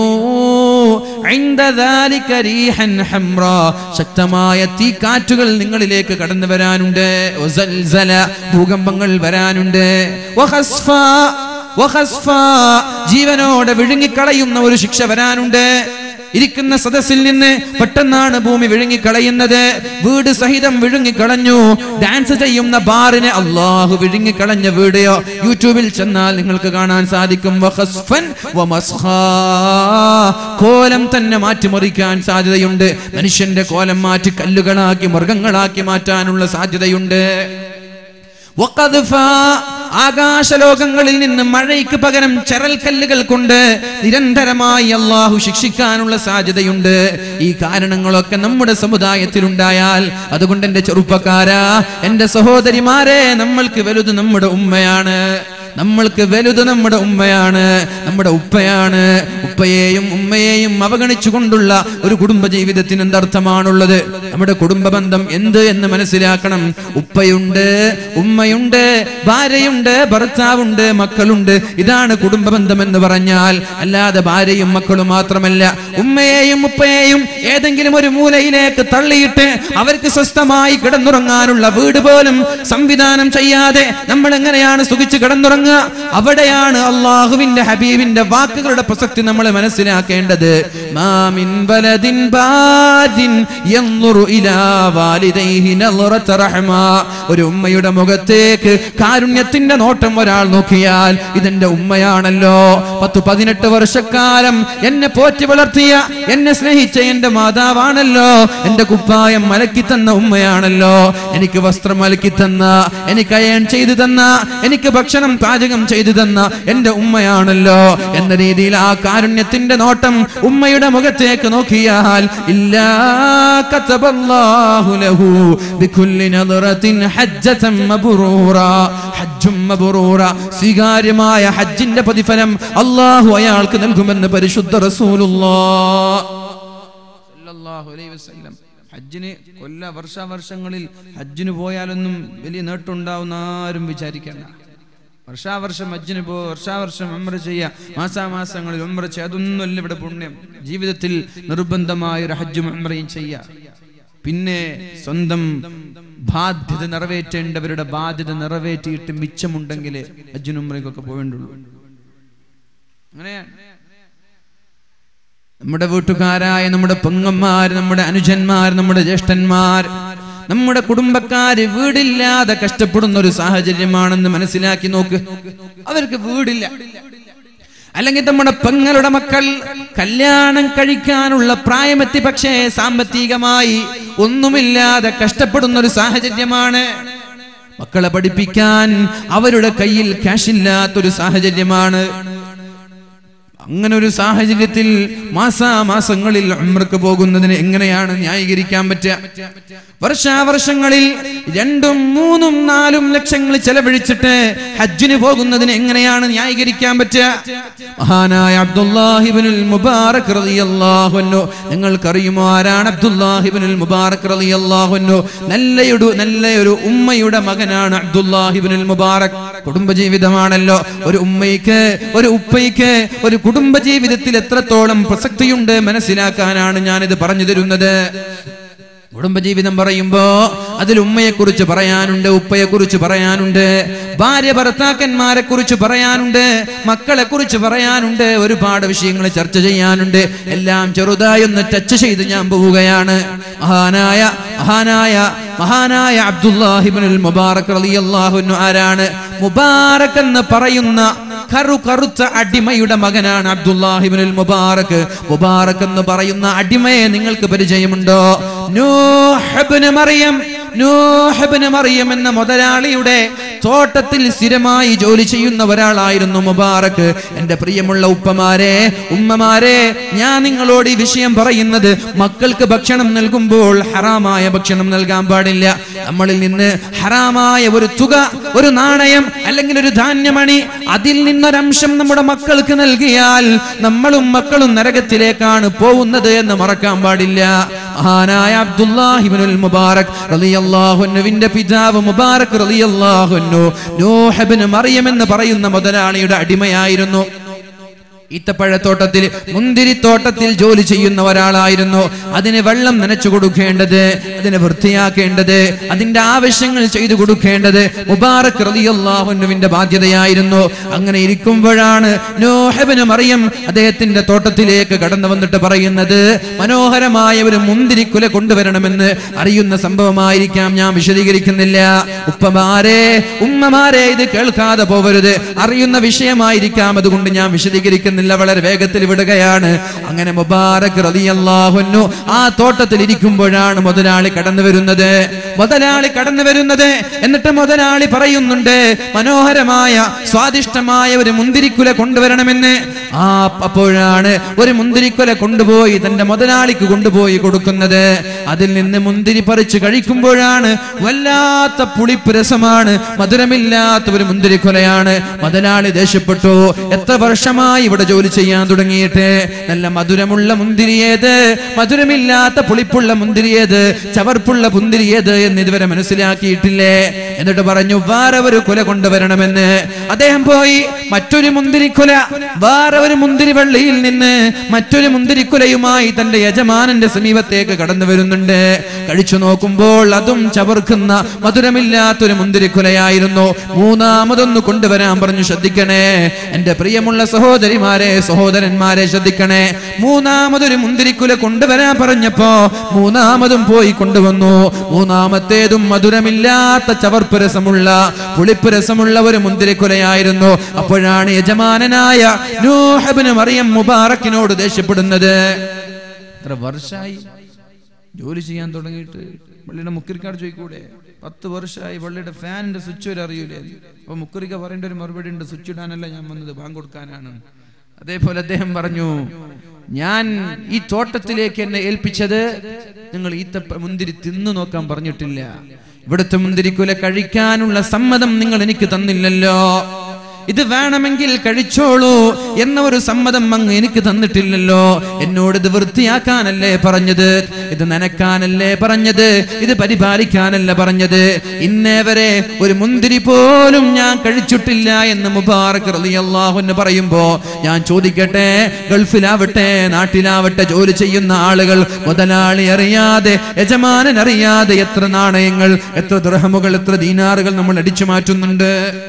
عند ذلك ريحا حمراء ശക്തമായ തീക്കാറ്റുകൾ നിങ്ങളിലേക്ക് കടന്നു വരാനുണ്ട് വസൽസല, ഭൂകമ്പങ്ങൾ വരാനുണ്ട് വഖസ്ഫ, വഖസ്ഫ, ജീവനോടെ വിഴുങ്ങിക്കളയുന്ന ഒരു ശിക്ഷ വരാനുണ്ട് ഇരിക്കുന്ന സദസ്സിൽ നിന്ന് പെട്ടെന്നാണ് ഭൂമി വിഴുങ്ങിക്കളയുന്നത് വീട് സഹിതം വിഴുങ്ങിക്കളഞ്ഞു ഡാൻസ് ചെയ്യുന്ന ബാറിനെ അള്ളാഹു വിഴുങ്ങിക്കളഞ്ഞ വീഡിയോ യൂട്യൂബിൽ ചെന്നാൽ നിങ്ങൾക്ക് കാണാൻ സാധിക്കും വഖസ്ഫൻ വമസ്ഖാ. കോലം തന്നെ മാറ്റിമറിക്കാൻ സാധ്യതയുണ്ട് മനുഷ്യന്റെ കോലം മാറ്റി കല്ലുകളാക്കി മൃഗങ്ങളാക്കി മാറ്റാനുള്ള സാധ്യതയുണ്ട് വഖദ്ഫ, ആകാശലോകങ്ങളിൽ നിന്ന് മഴയ്ക്ക് പകരം ചരൽക്കല്ലുകൾ കൊണ്ട് നിരന്തരമായി അള്ളാഹു ശിക്ഷിക്കാനുള്ള സാധ്യതയുണ്ട് ഈ കാരണങ്ങളൊക്കെ നമ്മുടെ സമുദായത്തിലുണ്ടായാൽ അതുകൊണ്ട് എന്റെ ചെറുപ്പക്കാരാ എന്റെ സഹോദരിമാരെ നമ്മൾക്ക് വലുത് നമ്മുടെ ഉമ്മയാണ് നമ്മൾക്ക് വലുത് നമ്മുടെ ഉമ്മയാണ് നമ്മുടെ ഉപ്പയാണ് ഉപ്പയെയും ഉമ്മയെയും അവഗണിച്ചുകൊണ്ടുള്ള ഒരു കുടുംബ ജീവിതത്തിന് എന്തർത്ഥമാണുള്ളത് നമ്മുടെ കുടുംബ ബന്ധം എന്ത് എന്ന് മനസ്സിലാക്കണം ഉപ്പയുണ്ട് ഉമ്മയുണ്ട് ഭാര്യയുണ്ട് ഭർത്താവുണ്ട് മക്കളുണ്ട് ഇതാണ് കുടുംബ ബന്ധം എന്ന് പറഞ്ഞാൽ അല്ലാതെ ഭാര്യയും മക്കളും മാത്രമല്ല ഉമ്മയെയും ഉപ്പയെയും ഏതെങ്കിലും ഒരു മൂലയിലേക്ക് തള്ളിയിട്ട് അവർക്ക് സ്വസ്ഥമായി കിടന്നുറങ്ങാനുള്ള വീട് പോലും സംവിധാനം ചെയ്യാതെ നമ്മൾ എങ്ങനെയാണ് സുഖിച്ച് കിടന്നുറങ്ങുക അവിടെയാണ് അള്ളാഹുവിന്റെ ഹബീബിന്റെ വാക്കുകളുടെ പ്രസക്തി നമ്മൾ മനസ്സിലാക്കേണ്ടത് മാമിൻ വലദിൻ ബാദിൻ യൻളുറു ഇലാ വാലിദൈഹി നളറത റഹ്മ ഒരു ഉമ്മയുടെ മുഖത്തേക്ക് കാരുണ്യത്തിന്റെ നോട്ടം ഒരാൾ നോക്കിയാൽ ഇതെന്റെ ഉമ്മയാണല്ലോ പത്ത് പതിനെട്ട് വർഷക്കാലം എന്നെ പോറ്റി വളർത്തിയ എന്നെ സ്നേഹിച്ച എന്റെ മാതാവാണല്ലോ എന്റെ കുപ്പായം മലക്കി തന്ന ഉമ്മയാണല്ലോ എനിക്ക് വസ്ത്രം മലക്കി തന്ന എനിക്ക് അയൺ ചെയ്തു തന്ന എനിക്ക് ഭക്ഷണം പാചകം ചെയ്തു തന്ന എന്റെ ഉമ്മയാണല്ലോ എന്ന രീതിയിൽ ആ കാരുണ്യത്തിന്റെ നോട്ടം ഉമ്മയുടെ മുഖത്തേക്ക് നോക്കിയാൽ ഇല്ലാ കതബല്ലാഹു ലഹു ബികുല്ലി നദറത്തിൻ ഹജ്ജതൻ മബ്റൂറ ഹജ്ജും മബ്റൂറ സ്വീകാര്യമായ ഹജ്ജിന്റെ പ്രതിഫലം അല്ലാഹു അയാൾക്ക് നൽകുമെന്ന് പരിശുദ്ധ റസൂലുള്ളാഹ് സല്ലല്ലാഹു അലൈഹി വസല്ലം ഹജ്ജിന് കൊല്ല വർഷാവർഷങ്ങളിൽ ഹജ്ജിന് പോയാലൊന്നും വലിയ നേട്ടമുണ്ടാവുന്ന ആരും വിചാരിക്കണ്ട വർഷാവർഷം ഹജ്ജിന് പോ വർഷാവർഷം ഉംറ ചെയ്യുക മാസാമാസങ്ങളിൽ ഉംറ ചെയ്യുക അതൊന്നുമല്ല ഇവിടെ പുണ്യം ജീവിതത്തിൽ നിർബന്ധമായ ഒരു ഹജ്ജും ഉംറയും ചെയ്യുക പിന്നെ സ്വന്തം ബാധ്യത നിറവേറ്റേണ്ടവരുടെ ബാധ്യത നിറവേറ്റിയിട്ട് മിച്ചമുണ്ടെങ്കിൽ ഹജ്ജിനും ഉംറയ്ക്കൊക്കെ പോവേണ്ടുള്ളൂ അങ്ങനെയാണ് നമ്മുടെ വീട്ടുകാരായ നമ്മുടെ പെങ്ങന്മാർ നമ്മുടെ അനുജന്മാർ നമ്മുടെ ജ്യേഷ്ഠന്മാർ നമ്മുടെ കുടുംബക്കാര് വീടില്ലാതെ കഷ്ടപ്പെടുന്ന ഒരു സാഹചര്യമാണെന്ന് മനസ്സിലാക്കി നോക്ക് അവർക്ക് വീടില്ല അല്ലെങ്കിൽ നമ്മുടെ പെങ്ങളുടെ മക്കൾ കല്യാണം കഴിക്കാനുള്ള പ്രായമെത്തി പക്ഷേ സാമ്പത്തികമായി ഒന്നുമില്ലാതെ കഷ്ടപ്പെടുന്ന ഒരു സാഹചര്യമാണ് മക്കളെ പഠിപ്പിക്കാൻ അവരുടെ കയ്യിൽ ക്യാഷില്ലാത്തൊരു സാഹചര്യമാണ് അങ്ങനെ ഒരു സാഹചര്യത്തിൽ മാസാമാസങ്ങളിൽ ഉംറക്ക് പോകുന്നതിന് എങ്ങനെയാണ് ന്യായീകരിക്കാൻ പറ്റുക വർഷാവർഷങ്ങളിൽ രണ്ടും മൂന്നും നാലും ലക്ഷങ്ങൾ ചെലവഴിച്ചിട്ട് ഹജ്ജിന് പോകുന്നതിന് എങ്ങനെയാണ് ന്യായീകരിക്കാൻ പറ്റുക മഹാനായ അബ്ദുല്ലാഹിബിനുൽ മുബാറക് റളിയല്ലാഹു അൻഹു നിങ്ങൾക്കറിയുമോ ആരാണ് അബ്ദുല്ലാഹിബിനുൽ മുബാറക് റളിയല്ലാഹു അൻഹു നല്ലയൊരു നല്ലയൊരു ഉമ്മയുടെ മകനാണ് അബ്ദുല്ലാഹിബിനുൽ മുബാറക് കുടുംബജീവിതമാണല്ലോ ഒരു ഉമ്മയ്ക്ക് ഒരു ഉപ്പയ്ക്ക് ഒരു കുടുംബജീവിതത്തിൽ എത്രത്തോളം പ്രസക്തിയുണ്ട് മനസ്സിലാക്കാനാണ് ഞാനിത് പറഞ്ഞു തരുന്നത് കുടുംബജീവിതം പറയുമ്പോ അതിൽ ഉമ്മയെ കുറിച്ച് പറയാനുണ്ട് ഉപ്പയെ കുറിച്ച് പറയാനുണ്ട് ഭാര്യ ഭർത്താക്കന്മാരെ കുറിച്ച് പറയാനുണ്ട് മക്കളെ കുറിച്ച് പറയാനുണ്ട് ഒരുപാട് വിഷയങ്ങൾ ചർച്ച ചെയ്യാനുണ്ട് എല്ലാം ചെറുതായി ഒന്ന് ടച്ച് ചെയ്ത് ഞാൻ പോവുകയാണ് മഹാനായ മഹാനായ മഹാനായ അബ്ദുല്ലാഹിബിനുൽ മുബാറക് റളിയല്ലാഹു അൻഹു ആരാണ് മുബാറക് എന്ന് പറയുന്ന കറു കറുത്ത അടിമയുടെ മകനാണ് അബ്ദുല്ലാഹിബിനുൽ മുബാറക് മുബാറക് എന്ന് പറയുന്ന അടിമയെ നിങ്ങൾക്ക് പരിചയമുണ്ടോ നൂഹ് മറിയം നൂഹ് മറിയം എന്ന മുതലാളിയുടെ തോട്ടത്തിൽ സ്ഥിരമായി ജോലി ചെയ്യുന്ന ഒരാളായിരുന്നു മുബാറക് എന്റെ പ്രിയമുള്ള ഉപ്പമാരെ ഉമ്മമാരെ ഞാൻ നിങ്ങളോട് ഈ വിഷയം പറയുന്നത് മക്കൾക്ക് ഭക്ഷണം നൽകുമ്പോൾ ഹറാമായ ഭക്ഷണം നൽകാൻ പാടില്ല നമ്മളിൽ നിന്ന് ഹറാമായ ഒരു തുക ഒരു നാണയം അല്ലെങ്കിൽ ഒരു ധാന്യമണി അതിൽ നിന്നൊരംശം നമ്മുടെ മക്കൾക്ക് നൽകിയാൽ നമ്മളും മക്കളും നരകത്തിലേക്കാണ് പോകുന്നത് എന്ന് മറക്കാൻ പാടില്ല മഹാനായ അബ്ദുല്ലാഹിബിനുൽ മുബാറക് റളിയല്ലാഹുവിന്റെ പിതാവ് മുബാറക് റളിയല്ലാഹുന്നു നൂഹബിന് മറിയം എന്ന് പറയുന്ന മുതലാളിയുടെ അടിമയായിരുന്നു ഈത്തപ്പഴത്തോട്ടത്തിൽ മുന്തിരിത്തോട്ടത്തിൽ ജോലി ചെയ്യുന്ന ഒരാളായിരുന്നു അതിന് വെള്ളം നനച്ചു കൊടുക്കേണ്ടത് അതിനെ വൃത്തിയാക്കേണ്ടത് അതിന്റെ ആവശ്യങ്ങൾ ചെയ്തു കൊടുക്കേണ്ടത് മുബാറക് റളിയല്ലാഹുവിന്റെ ബാധ്യതയായിരുന്നു അങ്ങനെ ഇരിക്കുമ്പോഴാണ് നോഹബിന് മറിയം അദ്ദേഹത്തിന്റെ തോട്ടത്തിലേക്ക് കടന്നു വന്നിട്ട് പറയുന്നത് മനോഹരമായ ഒരു മുന്തിരിക്കുല കൊണ്ടുവരണമെന്ന് അറിയുന്ന സംഭവമായിരിക്കാം ഞാൻ വിശദീകരിക്കുന്നില്ല ഉപ്പമാരെ ഉമ്മമാരെ ഇത് കേൾക്കാതെ പോവരുത് അറിയുന്ന വിഷയമായിരിക്കാം അതുകൊണ്ട് ഞാൻ വിശദീകരിക്കുന്നില്ല നിൽക്കുന്നില്ല വളരെ വേഗത്തിൽ വിടുകയാണ് അങ്ങനെ മുബാറക് റളിയല്ലാഹുന്നു ആ തോട്ടത്തിൽ ഇരിക്കുമ്പോഴാണ് മുതലാളി കടന്നു വരുന്നത് മുതലാളി കടന്നു വരുന്നത് എന്നിട്ട് മുതലാളി പറയുന്നുണ്ട് മനോഹരമായ സ്വാദിഷ്ടമായ ഒരു മുന്തിരിക്കുല കൊണ്ടുവരണമെന്ന് ആ അപ്പോഴാണ് ഒരു മുന്തിരിക്കുല കൊണ്ടുപോയി തന്റെ മുതലാളിക്ക് കൊണ്ടുപോയി കൊടുക്കുന്നത് അതിൽ നിന്ന് മുന്തിരി പറിച്ചു കഴിക്കുമ്പോഴാണ് വല്ലാത്ത പുളിപ്പ് രസമാണ് മധുരമില്ലാത്ത ഒരു മുന്തിരിക്കുലയാണ് മുതലാളി ദേഷ്യപ്പെട്ടു എത്ര വർഷമായി ഇവിടെ ജോലി ചെയ്യാൻ തുടങ്ങിയിട്ട് നല്ല മധുരമുള്ള മുന്തിരിയേത് മധുരമില്ലാത്ത പുളിപ്പുള്ള മുന്തിരിയേത് ചവർപ്പുള്ള മുന്തിരിയേത് എന്ന് ഇതുവരെ മനസ്സിലാക്കിയിട്ടില്ലേ എന്നിട്ട് പറഞ്ഞു വേറെ ഒരു കുല കൊണ്ടുവരണമെന്ന് അദ്ദേഹം പോയി മറ്റൊരു മുന്തിരിക്കുല വേറെ ഒരു മുന്തിരി വള്ളിയിൽ നിന്ന് മറ്റൊരു മുന്തിരിക്കുലയുമായി തന്റെ യജമാനന്റെ സമീപത്തേക്ക് കടന്നു വരുന്നുണ്ട് കഴിച്ചു നോക്കുമ്പോൾ അതും ചവർക്കുന്ന മധുരമില്ലാത്തൊരു മുന്തിരിക്കുലയായിരുന്നു മൂന്നാമതൊന്ന് കൊണ്ടുവരാൻ പറഞ്ഞു ശ്രദ്ധിക്കണേ എന്റെ പ്രിയമുള്ള സഹോദരിമാരെ സഹോദരന്മാരെ ശ്രദ്ധിക്കണേ മൂന്നാമതൊരു മുന്തിരിക്കുല കൊണ്ടുവരാൻ പറഞ്ഞപ്പോ മൂന്നാമതും പോയി കൊണ്ടുവന്നു മൂന്നാമത്തേതും മധുരമില്ലാത്ത ചവർപ്പ് രസമുള്ള പുളിപ്പ് രസമുള്ള ഒരു മുന്തിരിക്കുലയായിരുന്നു അപ്പോഴാണ് യജമാനനായ നൂഹബിന് മറിയം മുബാറക്കിനോട് ദേഷ്യപ്പെടുന്നത് എത്ര വർഷമായി ജോലി ചെയ്യാൻ തുടങ്ങിയിട്ട് പള്ളിയുടെ മുക്കരിക്കാട് ചോദിക്കൂടെ പത്ത് വർഷമായി പള്ളിയുടെ ഫാനിന്റെ സ്വിച്ച് വരെ അറിയൂലേ അപ്പൊ മുക്കരിക്ക പറയേണ്ട ഒരു മറുപടി ഉണ്ട് സ്വിച്ച് ഇടാനല്ല ഞാൻ വന്നത് ബാങ്ക് കൊടുക്കാനാണ് അതേപോലെ അദ്ദേഹം പറഞ്ഞു ഞാൻ ഈ തോട്ടത്തിലേക്ക് എന്നെ ഏൽപ്പിച്ചത് നിങ്ങൾ ഈത്ത മുന്തിരി തിന്നു നോക്കാൻ പറഞ്ഞിട്ടില്ല ഇവിടുത്തെ മുന്തിരിക്കുല കഴിക്കാനുള്ള സമ്മതം നിങ്ങൾ എനിക്ക് തന്നില്ലല്ലോ ഇത് വേണമെങ്കിൽ കഴിച്ചോളൂ എന്ന ഒരു സമ്മതം അങ്ങ് എനിക്ക് തന്നിട്ടില്ലല്ലോ എന്നോട് ഇത് വൃത്തിയാക്കാനല്ലേ പറഞ്ഞത് ഇത് നനക്കാനല്ലേ പറഞ്ഞത് ഇത് പരിപാലിക്കാനല്ല പറഞ്ഞത് ഇന്നേ വരെ ഒരു മുന്തിരി പോലും ഞാൻ കഴിച്ചിട്ടില്ല എന്ന് മുബാറക് റളിയല്ലാഹു എന്ന് പറയുമ്പോ ഞാൻ ചോദിക്കട്ടെ ഗൾഫിലാവട്ടെ നാട്ടിലാവട്ടെ ജോലി ചെയ്യുന്ന ആളുകൾ മുതലാളി അറിയാതെ യജമാനൻ അറിയാതെ എത്ര നാണയങ്ങൾ എത്ര ദൃഹമുകൾ എത്ര ദീനാറുകൾ നമ്മൾ അടിച്ചു മാറ്റുന്നുണ്ട്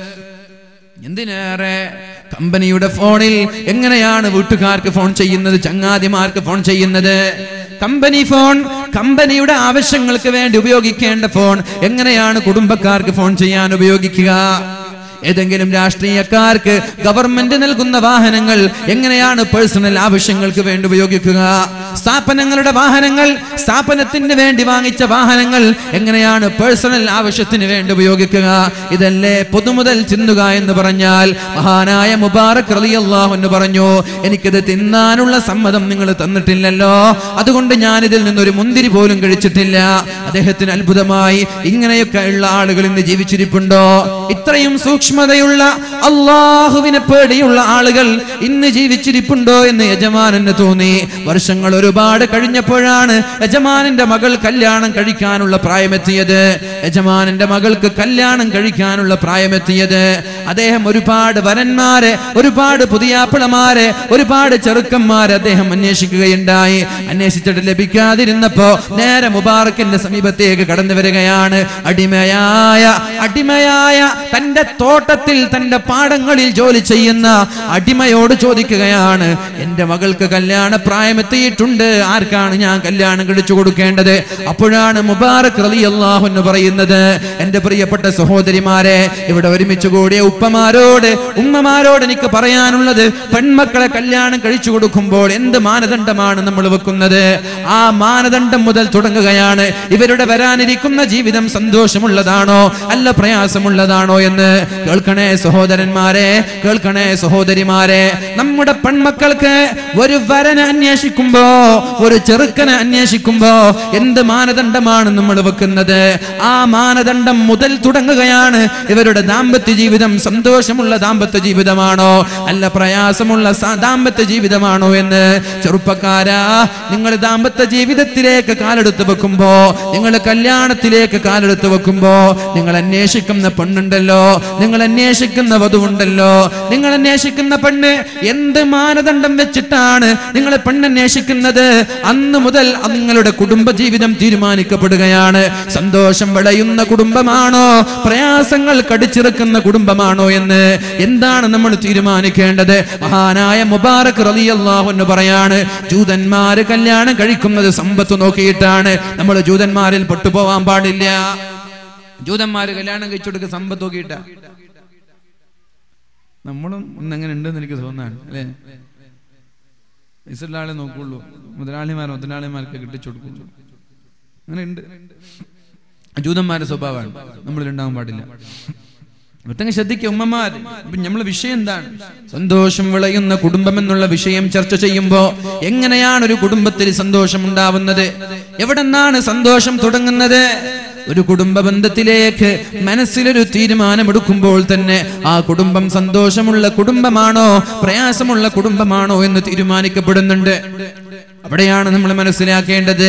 എന്തിനേറെ കമ്പനിയുടെ ഫോണിൽ എങ്ങനെയാണ് വീട്ടുകാർക്ക് ഫോൺ ചെയ്യുന്നത് ചങ്ങാതിമാർക്ക് ഫോൺ ചെയ്യുന്നത് കമ്പനി ഫോൺ കമ്പനിയുടെ ആവശ്യങ്ങൾക്ക് വേണ്ടി ഉപയോഗിക്കേണ്ട ഫോൺ എങ്ങനെയാണ് കുടുംബക്കാർക്ക് ഫോൺ ചെയ്യാൻ ഉപയോഗിക്കുക ഏതെങ്കിലും രാഷ്ട്രീയക്കാർക്ക് ഗവൺമെന്റ് നൽകുന്ന വാഹനങ്ങൾ എങ്ങനെയാണ് പേഴ്സണൽ ആവശ്യങ്ങൾക്ക് വേണ്ടി ഉപയോഗിക്കുക സ്ഥാപനങ്ങളുടെ വാഹനങ്ങൾ സ്ഥാപനത്തിന് വേണ്ടി വാങ്ങിച്ച വാഹനങ്ങൾ എങ്ങനെയാണ് പേഴ്സണൽ ആവശ്യത്തിന് വേണ്ടി ഉപയോഗിക്കുക ഇതല്ലേ പൊതുമുതൽ ചിന്നുക എന്ന് പറഞ്ഞാൽ മഹാനായ മുബാറക് റളിയല്ലാഹു എന്ന് പറഞ്ഞു എനിക്കിത് തിന്നാനുള്ള സമ്മതം നിങ്ങൾ തന്നിട്ടില്ലല്ലോ അതുകൊണ്ട് ഞാൻ ഇതിൽ നിന്നൊരു മുന്തിരി പോലും കഴിച്ചിട്ടില്ല അദ്ദേഹത്തിന് അത്ഭുതമായി ഇങ്ങനെയൊക്കെ ഉള്ള ആളുകൾ ഇന്ന് ജീവിച്ചിരിപ്പുണ്ടോ ഇത്രയും സൂക്ഷ്മതയുള്ള അള്ളാഹുവിനെ പേടിയുള്ള ആളുകൾ ഇന്ന് ജീവിച്ചിരിപ്പുണ്ടോ എന്ന് യജമാനന് തോന്നി വർഷങ്ങൾ ഒരുപാട് കഴിഞ്ഞപ്പോഴാണ് യജമാനന്റെ മകൾ കല്യാണം കഴിക്കാനുള്ള പ്രായമെത്തിയത് യജമാനന്റെ മകൾക്ക് കല്യാണം കഴിക്കാനുള്ള പ്രായമെത്തിയത് അദ്ദേഹം ഒരുപാട് വരന്മാരെ ഒരുപാട് പുതിയാപ്പിളമാരെ ഒരുപാട് ചെറുക്കന്മാരെ അദ്ദേഹം അന്വേഷിക്കുകയുണ്ടായി അന്വേഷിച്ചിട്ട് ലഭിക്കാതിരുന്നപ്പോ നേരെ മുബാറക്കിന്റെ സമീപത്തേക്ക് കടന്നു വരികയാണ് അടിമയായ അടിമയായ തന്റെ തോട്ടത്തിൽ തന്റെ പാടങ്ങളിൽ ജോലി ചെയ്യുന്ന അടിമയോട് ചോദിക്കുകയാണ് എന്റെ മകൾക്ക് കല്യാണ പ്രായമെത്തിയിട്ടുണ്ട് ആർക്കാണ് ഞാൻ കല്യാണം കഴിച്ചു കൊടുക്കേണ്ടത് അപ്പോഴാണ് മുബാറക് റളിയല്ലാഹു എന്ന് പറയുന്നത് എന്റെ പ്രിയപ്പെട്ട സഹോദരിമാരെ ഇവിടെ ഒരുമിച്ച് കൂടിയ ഉപ്പമാരോട് ഉമ്മമാരോട് എനിക്ക് പറയാനുള്ളത് പെൺമക്കളെ കല്യാണം കഴിച്ചു കൊടുക്കുമ്പോൾ എന്ത് മാനദണ്ഡമാണ് നമ്മൾ വെക്കുന്നത് ആ മാനദണ്ഡം മുതൽ തുടങ്ങുകയാണ് ഇവരുടെ വരാനിരിക്കുന്ന ജീവിതം സന്തോഷമുള്ളതാണോ അല്ല പ്രയാസമുള്ളതാണോ എന്ന് കേൾക്കണേ സഹോദരന്മാരെ കേൾക്കണേ സഹോദരിമാരെ നമ്മുടെ പെൺമക്കൾക്ക് ഒരു വരനെ അന്വേഷിക്കുമ്പോ ഒരു ചെറുക്കനെ അന്വേഷിക്കുമ്പോ എന്ത് മാനദണ്ഡമാണ് നമ്മൾ വെക്കുന്നത് ആ മാനദണ്ഡം മുതൽ തുടങ്ങുകയാണ് ഇവരുടെ ദാമ്പത്യ ജീവിതം സന്തോഷമുള്ള ദാമ്പത്യ ജീവിതമാണോ അല്ല പ്രയാസമുള്ള സ- ദാമ്പത്യ ജീവിതമാണോ എന്ന് ചെറുപ്പക്കാരാ നിങ്ങൾ ദാമ്പത്യ ജീവിതത്തിലേക്ക് കാലെടുത്ത് വെക്കുമ്പോ നിങ്ങൾ കല്യാണത്തിലേക്ക് കാലെടുത്ത് വെക്കുമ്പോ നിങ്ങൾ അന്വേഷിക്കുന്ന പെണ്ണുണ്ടല്ലോ നിങ്ങൾ അന്വേഷിക്കുന്ന വധുവുണ്ടല്ലോ നിങ്ങൾ അന്വേഷിക്കുന്ന പെണ്ണ് എന്ത് മാനദണ്ഡം വെച്ചിട്ടാണ് നിങ്ങൾ പെണ്ണന്വേഷിക്കുന്നത് അന്ന് മുതൽ നിങ്ങളുടെ കുടുംബ ജീവിതം തീരുമാനിക്കപ്പെടുകയാണ് സന്തോഷം വിളയുന്ന കുടുംബമാണോ പ്രയാസങ്ങൾ കടിച്ചിറക്കുന്ന കുടുംബമാണോ എന്ന് എന്താണ് നമ്മൾ തീരുമാനിക്കേണ്ടത് മഹാനായ മുബാറക് റളിയല്ലാഹു എന്ന് പറയാണ് ജൂതന്മാര് കല്യാണം കഴിക്കുന്നത് സമ്പത്ത് നോക്കിയിട്ടാണ് നമ്മൾ ജൂതന്മാരിൽ പെട്ടുപോവാൻ പാടില്ല ജൂതന്മാര് കല്യാണം കഴിച്ചുകൊടുക്കുക സമ്പത്ത് നോക്കിയിട്ടാ നമ്മളും ഇന്നങ്ങനെ ഉണ്ടെന്ന് എനിക്ക് തോന്നാണ് അല്ലേ പൈസയുള്ള ആളെ നോക്കുള്ളൂ മുതലാളിമാർ മുതലാളിമാർക്ക് കിട്ടിച്ചു കൊടുക്കുള്ളൂ അങ്ങനെ ഉണ്ട് ജൂതന്മാരുടെ സ്വഭാവമാണ് നമ്മളിൽ ഉണ്ടാവാൻ പാടില്ല ഒട്ടങ്ങ് ശ്രദ്ധിക്കുക ഉമ്മമാർ ഇപ്പൊ നമ്മളെ വിഷയം എന്താണ് സന്തോഷം വിളയുന്ന കുടുംബം എന്നുള്ള വിഷയം ചർച്ച ചെയ്യുമ്പോ എങ്ങനെയാണ് ഒരു കുടുംബത്തിൽ സന്തോഷം ഉണ്ടാവുന്നത് എവിടെന്നാണ് സന്തോഷം തുടങ്ങുന്നത് ഒരു കുടുംബ ബന്ധത്തിലേക്ക് മനസ്സിലൊരു തീരുമാനമെടുക്കുമ്പോൾ തന്നെ ആ കുടുംബം സന്തോഷമുള്ള കുടുംബമാണോ പ്രയാസമുള്ള കുടുംബമാണോ എന്ന് തീരുമാനിക്കപ്പെടുന്നുണ്ട് അവിടെയാണ് നമ്മൾ മനസ്സിലാക്കേണ്ടത്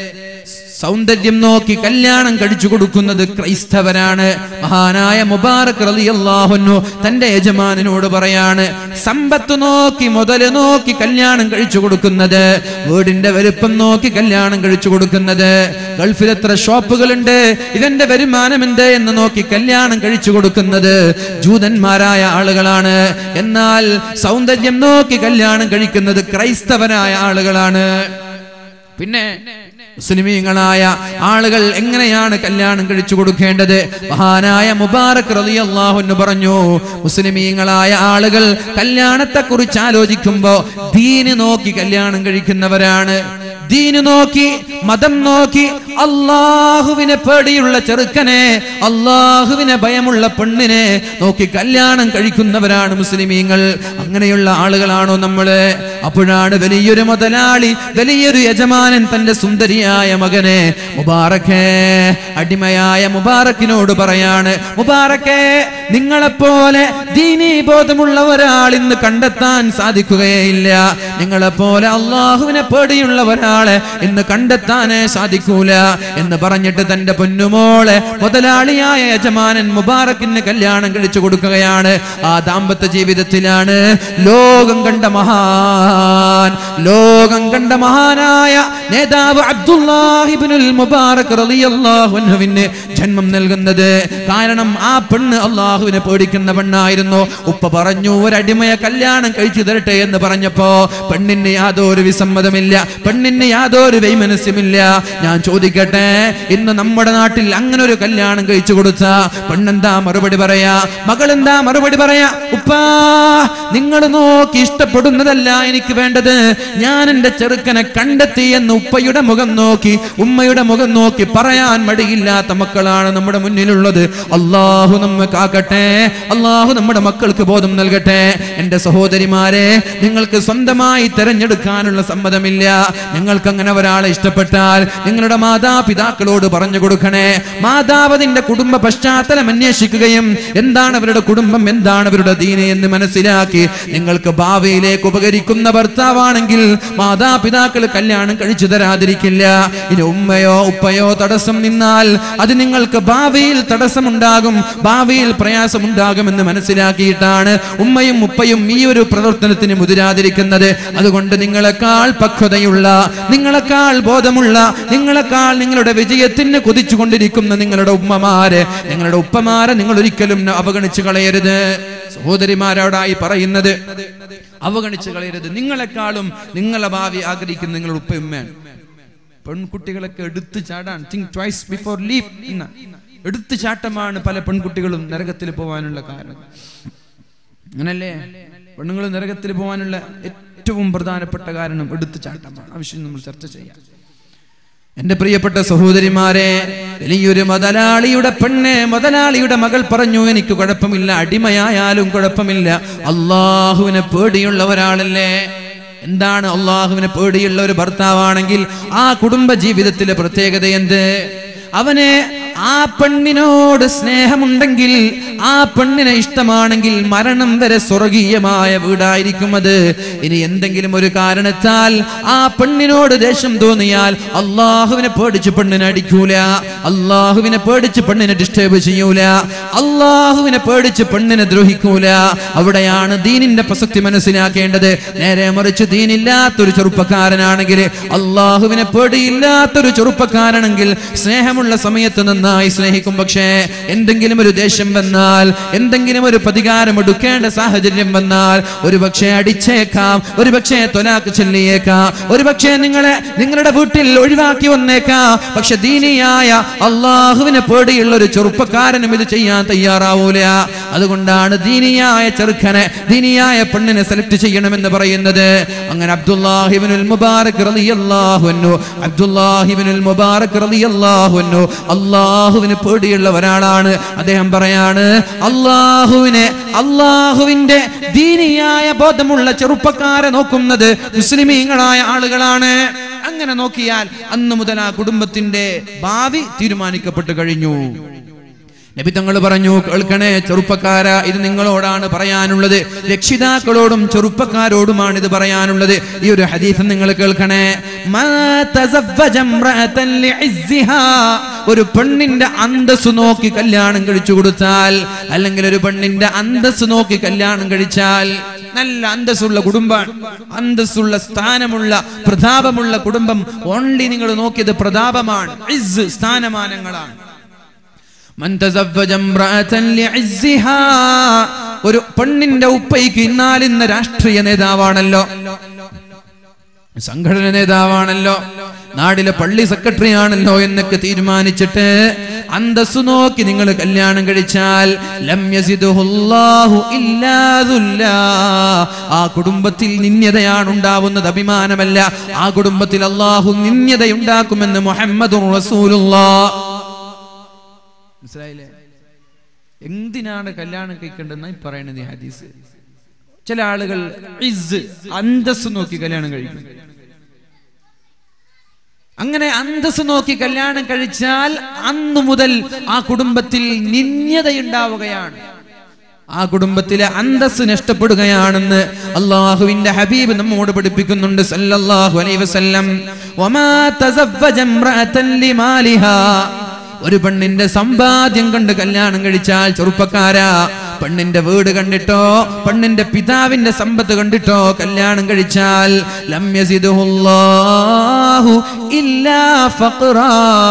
സൗന്ദര്യം നോക്കി കല്യാണം കഴിച്ചു കൊടുക്കുന്നത് ക്രൈസ്തവരാണ് മഹാനായ മുബാറക് റളിയല്ലാഹുന്നു തന്റെ യജമാനനോട് പറയാണ് സമ്പത്ത് നോക്കി മുതല് നോക്കി കല്യാണം കഴിച്ചു കൊടുക്കുന്നത് വീടിന്റെ വലുപ്പം നോക്കി കല്യാണം കഴിച്ചു കൊടുക്കുന്നത് ഗൾഫിൽ എത്ര ഷോപ്പുകളുണ്ട് ഇതെന്റെ വരുമാനം എന്ത് എന്ന് നോക്കി കല്യാണം കഴിച്ചു കൊടുക്കുന്നത് ജൂതന്മാരായ ആളുകളാണ് എന്നാൽ സൗന്ദര്യം നോക്കി കല്യാണം കഴിക്കുന്നത് ക്രൈസ്തവരായ ആളുകളാണ് പിന്നെ മുസ്ലിമീങ്ങളായ ആളുകൾ എങ്ങനെയാണ് കല്യാണം കഴിച്ചു കൊടുക്കേണ്ടത് മഹാനായ മുബാറക് റളിയല്ലാഹു അൻഹു പറഞ്ഞു മുസ്ലിമീങ്ങളായ ആളുകൾ കല്യാണത്തെ കുറിച്ച് ആലോചിക്കുമ്പോ ദീന് നോക്കി കല്യാണം കഴിക്കുന്നവരാണ് ദീന് നോക്കി മതം നോക്കി അള്ളാഹുവിനെ പേടിയുള്ള ചെറുക്കനെ അള്ളാഹുവിനെ ഭയമുള്ള പെണ്ണിനെ നോക്കി കല്യാണം കഴിക്കുന്നവരാണ് മുസ്ലിമീങ്ങൾ അങ്ങനെയുള്ള ആളുകളാണോ നമ്മള് അപ്പോഴാണ് വലിയൊരു മുതലാളി വലിയൊരു യജമാനൻ തന്റെ സുന്ദരിയായ മകനെ മുബാറക്കേ അടിമയായ മുബാറക്കിനോട് പറയാണ് മുബാറക്കേ നിങ്ങളെപ്പോലെ ദീനീ ബോധമുള്ള ഒരാൾ ഇന്ന് കണ്ടെത്താൻ സാധിക്കുകയില്ല നിങ്ങളെപ്പോലെ അള്ളാഹുവിനെ പേടിയുള്ള ഒരാളെ ഇന്ന് കണ്ടെത്താനേ സാധിക്കൂല എന്ന് പറഞ്ഞിട്ട് തന്റെ പൊന്നുമോളെ മുതലാളിയായ യജമാനൻ മുബാറക്കിന് കല്യാണം കഴിച്ചു കൊടുക്കുകയാണ് ആ ദാമ്പത്യ ജീവിതത്തിലാണ് ലോകം കണ്ട മഹാൻ ലോകം കണ്ട മഹാനായ നേതാവ് അബ്ദുല്ലാഹിബിനുൽ മുബാറക് റളിയല്ലാഹു അൻഹുവിന് ജന്മം നൽകുന്നത് കാരണം ആ പെണ്ണ് അള്ളാഹുവിനെ പേടിക്കുന്ന പെണ്ണായിരുന്നു ഉപ്പ പറഞ്ഞു ഒരടിമയെ കല്യാണം കഴിച്ചു തരട്ടെ എന്ന് പറഞ്ഞപ്പോ പെണ്ണിന് യാതൊരു വിസമ്മതമില്ല പെണ്ണിന് യാതൊരു വൈമനസ്യമില്ല ഞാൻ ചോദിക്കട്ടെ ഇന്ന് നമ്മുടെ നാട്ടിൽ അങ്ങനെ ഒരു കല്യാണം കഴിച്ചു കൊടുത്ത പെണ്ണെന്താ മറുപടി പറയാ മകളെന്താ മറുപടി പറയാ ഉപ്പാ നിങ്ങൾ നോക്കി ഇഷ്ടപ്പെടുന്നതല്ല എനിക്ക് വേണ്ടത് ഞാൻ എന്റെ ചെറുക്കനെ കണ്ടെത്തി എന്ന് ഉപ്പയുടെ മുഖം നോക്കി ഉമ്മയുടെ മുഖം നോക്കി പറയാൻ മടിയില്ലാത്ത മക്കളാണ് നമ്മുടെ മുന്നിലുള്ളത് അള്ളാഹു നമ്മെ കാക്കട്ടെ അള്ളാഹു നമ്മുടെ മക്കൾക്ക് ബോധം നൽകട്ടെ എന്റെ സഹോദരിമാരെ നിങ്ങൾക്ക് സ്വന്തമായി തെരഞ്ഞെടുക്കാനുള്ള സമ്മതമില്ല നിങ്ങൾക്ക് അങ്ങനെ ഒരാളെ ഇഷ്ടപ്പെട്ടാൽ നിങ്ങളുടെ മാതാപിതാക്കളോട് പറഞ്ഞു കൊടുക്കണേ മാതാവ് അതിന്റെ കുടുംബ പശ്ചാത്തലം അന്വേഷിക്കുകയും എന്താണ് അവരുടെ കുടുംബം എന്താണ് അവരുടെ ദീന എന്ന് മനസ്സിലാക്കി നിങ്ങൾക്ക് ഭാവിയിലേക്ക് ഉപകരിക്കുന്ന ഭർത്താവാണെങ്കിൽ മാതാപിതാക്കൾ കല്യാണം കഴിച്ചു തരാതിരിക്കില്ല ഇനി ഉമ്മയോ ഉപ്പയോ തടസ്സം നിന്നാൽ അത് നിങ്ങൾക്ക് ഭാവിയിൽ തടസ്സമുണ്ടാകും ഭാവിയിൽ പ്രയാസമുണ്ടാകുമെന്ന് മനസ്സിലാക്കിയിട്ടാണ് ഉമ്മയും ഉപ്പയും ഈ ഒരു പ്രവർത്തനത്തിന് മുതിരാതിരിക്കുന്നത് അതുകൊണ്ട് നിങ്ങളെക്കാൾ പക്വതയുള്ള നിങ്ങളെക്കാൾ ബോധമുള്ള നിങ്ങളെക്കാൾ നിങ്ങളുടെ വിജയത്തിന് കൊതിച്ചുകൊണ്ടിരിക്കുന്ന നിങ്ങളുടെ ഉമ്മമാരെ നിങ്ങളുടെ ഉപ്പമാരെ നിങ്ങൾ ഒരിക്കലും അവഗണിച്ചു കളയരുത് സഹോദരിമാരോടായി പറയുന്നത് അവഗണിച്ചു കളയരുത് നിങ്ങളെക്കാളും നിങ്ങളെ ഭാവി ആഗ്രഹിക്കുന്ന നിങ്ങളുടെ ഉപ്പയുമ്മയാണ് പെൺകുട്ടികളൊക്കെ എടുത്തു ചാടാൻ തിങ്ക് ട്വൈസ് ബിഫോർ ലീവ് എന്ന എടുത്തു ചാട്ടമാണ് പല പെൺകുട്ടികളും നരകത്തിൽ പോകാനുള്ള കാരണം അങ്ങനല്ലേ പെണ്ണുങ്ങൾ നരകത്തിൽ പോകാനുള്ള ഏറ്റവും പ്രധാനപ്പെട്ട കാരണം എടുത്തു ചാട്ടമാണ് ആ വിഷയം നമ്മൾ ചർച്ച ചെയ്യാം എന്റെ പ്രിയപ്പെട്ട സഹോദരിമാരെ വലിയൊരു മുതലാളിയുടെ പെണ്ണ് മുതലാളിയുടെ മകൾ പറഞ്ഞു എനിക്ക് കുഴപ്പമില്ല അടിമയായാലും കുഴപ്പമില്ല അള്ളാഹുവിനെ പേടിയുള്ള ഒരാളല്ലേ എന്താണ് അള്ളാഹുവിനെ പേടിയുള്ള ഒരു ഭർത്താവാണെങ്കിൽ ആ കുടുംബ ജീവിതത്തിലെ പ്രത്യേകത എന്ത് അവന് ആ പെണ്ണിനോട് സ്നേഹമുണ്ടെങ്കിൽ ആ പെണ്ണിനെ ഇഷ്ടമാണെങ്കിൽ മരണം വരെ സ്വർഗീയമായ വീടായിരിക്കും അത് ഇനി എന്തെങ്കിലും ഒരു കാരണത്താൽ ആ പെണ്ണിനോട് ദേഷ്യം തോന്നിയാൽ അള്ളാഹുവിനെ പേടിച്ച് പെണ്ണിനെ അടിക്കൂല അള്ളാഹുവിനെ പേടിച്ച് പെണ്ണിനെ ഡിസ്റ്റർബ് ചെയ്യൂല അള്ളാഹുവിനെ പേടിച്ച് പെണ്ണിനെ ദ്രോഹിക്കൂല അവിടെയാണ് ദീനിന്റെ പ്രസക്തി മനസ്സിലാക്കേണ്ടത് നേരെ മറിച്ച് ദീനില്ലാത്തൊരു ചെറുപ്പക്കാരനാണെങ്കിൽ അള്ളാഹുവിനെ പേടിയില്ലാത്തൊരു ചെറുപ്പക്കാരനെങ്കിൽ സ്നേഹമുള്ള സമയത്ത് നിന്ന് നന്നായി സ്നേഹിക്കും പക്ഷേ എന്തെങ്കിലും ഒരു ദേഷ്യം വന്നാൽ എന്തെങ്കിലും ഒരു പ്രതികാരം എടുക്കേണ്ട സാഹചര്യം വന്നാൽ ഒരു പക്ഷേ അടിച്ചേക്കാം ഒരു പക്ഷേ തൊലാക്ക് ചൊല്ലിയേക്കാം ഒരു പക്ഷേ നിങ്ങളെ നിങ്ങളുടെ വീട്ടിൽ ഒഴിവാക്കി വന്നേക്കാം പക്ഷെ ദീനിയായ അള്ളാഹുവിനെ പേടിയുള്ള ഒരു ചെറുപ്പക്കാരനും ഇത് ചെയ്യാൻ തയ്യാറാവൂല അതുകൊണ്ടാണ് ദീനിയായ ചെറുക്കനെ ദീനിയായ പെണ്ണിനെ സെലക്ട് ചെയ്യണമെന്ന് പറയുന്നത് അങ്ങനെ അബ്ദുല്ലാഹിബിനുൽ മുബാറക് റളിയല്ലാഹു അൻഹു അബ്ദുല്ലാഹിബിനുൽ മുബാറക് റളിയല്ലാഹു അൻഹു അള്ളാഹുവിന് പേടിയുള്ള ഒരാളാണ് അദ്ദേഹം പറയാണ് അള്ളാഹുവിനെ അള്ളാഹുവിന്റെ ദീനിയായ ബോധമുള്ള ചെറുപ്പക്കാരെ നോക്കുന്നത് മുസ്ലിമീങ്ങളായ ആളുകളാണ് അങ്ങനെ നോക്കിയാൽ അന്ന് മുതൽ ആ കുടുംബത്തിന്റെ ഭാവി തീരുമാനിക്കപ്പെട്ടു കഴിഞ്ഞു നബി തങ്ങൾ പറഞ്ഞു കേൾക്കണേ ചെറുപ്പക്കാര ഇത് നിങ്ങളോടാണ് പറയാനുള്ളത് രക്ഷിതാക്കളോടും ചെറുപ്പക്കാരോടുമാണ് ഇത് പറയാനുള്ളത് ഈ ഒരു ഹദീസ് നിങ്ങൾ കേൾക്കണേ മാ തസവ്വജ ഇംറഅതൻ ലിഇസ്സിഹാ. ഒരു പെണ്ണിന്റെ അന്തസ് നോക്കി കല്യാണം കഴിച്ചു കൊടുത്താൽ അല്ലെങ്കിൽ ഒരു പെണ്ണിന്റെ അന്തസ് നോക്കി കല്യാണം കഴിച്ചാൽ നല്ല അന്തസ്സുള്ള കുടുംബം അന്തസ്സുള്ള സ്ഥാനമുള്ള പ്രതാപമുള്ള കുടുംബം ഓൺലി നിങ്ങൾ നോക്കിയത് പ്രതാപമാണ് ഇസ് സ്ഥാനമാനങ്ങളാണ് മൻ തസവ്വജ ഇംറഅതൻ ലിഇസ്സിഹാ. ഒരു പെണ്ണിന്റെ ഉപ്പയ്ക്ക് ഇന്നാലിന്ന രാഷ്ട്രീയ നേതാവാണല്ലോ സംഘടന നേതാവാണല്ലോ നാടിലെ പള്ളി സെക്രട്ടറി ആണല്ലോ എന്നൊക്കെ തീരുമാനിച്ചിട്ട് അന്തസ്സു നോക്കി നിങ്ങൾ കല്യാണം കഴിച്ചാൽ ലം യസിദുഹുല്ലാഹു ഇല്ലാ ദുല്ലാ. ആ കുടുംബത്തിൽ നിന്യതയാണ് ഉണ്ടാവുന്നത് അഭിമാനമല്ല ആ കുടുംബത്തിൽ അള്ളാഹു നിന്യതയുണ്ടാക്കുമെന്ന് മുഹമ്മദ് മനസ്സിലായില്ലേ എന്തിനാണ് കല്യാണം കഴിക്കേണ്ടതെന്നായി പറയണത് ഈ ഹദീസ് ചില ആളുകൾ ഇസ് അന്തസ് നോക്കി കല്യാണം കഴിക്കും അങ്ങനെ അന്തസ് നോക്കി കല്യാണം കഴിച്ചാൽ അന്നു മുതൽ ആ കുടുംബത്തിൽ നിന്യതയുണ്ടാവുകയാണ് ആ കുടുംബത്തിലെ അന്തസ് നഷ്ടപ്പെടുകയാണെന്ന് അള്ളാഹുവിന്റെ ഹബീബ് നമ്മോട് പഠിപ്പിക്കുന്നുണ്ട് സല്ലല്ലാഹു അലൈഹി വസല്ലം വമാ തസവ്വജ ഇംറഅതൻ ലിമാലിഹാ ഒരു പെണ്ണിന്റെ സമ്പാദ്യം കണ്ട് കല്യാണം കഴിച്ചാൽ ചെറുപ്പക്കാരാ പെണ്ണിന്റെ വീട് കണ്ടിട്ടോ പെണ്ണിന്റെ പിതാവിന്റെ സമ്പത്ത് കണ്ടിട്ടോ കല്യാണം കഴിച്ചാൽ ലം യസിദുഹുല്ലാഹു ഇല്ലാ ഫഖറാ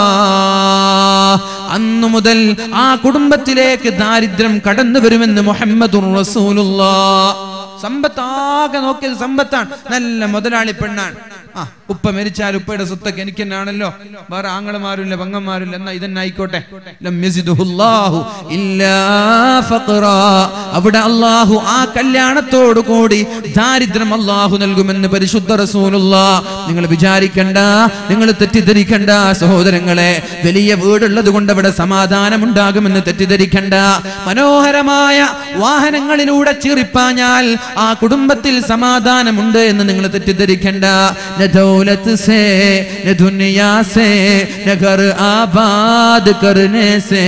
അന്നു മുതൽ ആ കുടുംബത്തിലേക്ക് ദാരിദ്ര്യം കടന്നു വരുമെന്ന് മുഹമ്മദുർ റസൂലുള്ളാഹ് സമ്പത്താകെ നോക്കിയത് സമ്പത്താണ് നല്ല മുതലാളി പെണ്ണാണ് ആ ഉപ്പ മരിച്ചാൽ ഉപ്പയുടെ സ്വത്തൊക്കെ എനിക്ക് തന്നെയാണല്ലോ വേറെ ആങ്ങളമാരുമില്ല പങ്ങന്മാരുമില്ല എന്നാ ഇതന്നെ ആയിക്കോട്ടെ ലം യസിദുഹുല്ലാഹു ഇല്ലാ ഫഖറാ. അവിടെ അള്ളാഹു ആ കല്യാണത്തോടു കൂടി ദാരിദ്ര്യം അള്ളാഹു നൽകുമെന്ന് പരിശുദ്ധ റസൂലുള്ള നിങ്ങൾ വിചാരിക്കണ്ട നിങ്ങൾ തെറ്റിദ്ധരിക്കണ്ട സഹോദരങ്ങളെ വലിയ വീടുള്ളത് കൊണ്ട് അവിടെ സമാധാനം ഉണ്ടാകുമെന്ന് തെറ്റിദ്ധരിക്കണ്ട മനോഹരമായ വാഹനങ്ങളിലൂടെ ചീറിപ്പാഞ്ഞാൽ ആ കുടുംബത്തിൽ സമാധാനമുണ്ട് എന്ന് നിങ്ങൾ തെറ്റിദ്ധരിക്കണ്ട न दौलत से न दुनिया से न घर आबाद करने से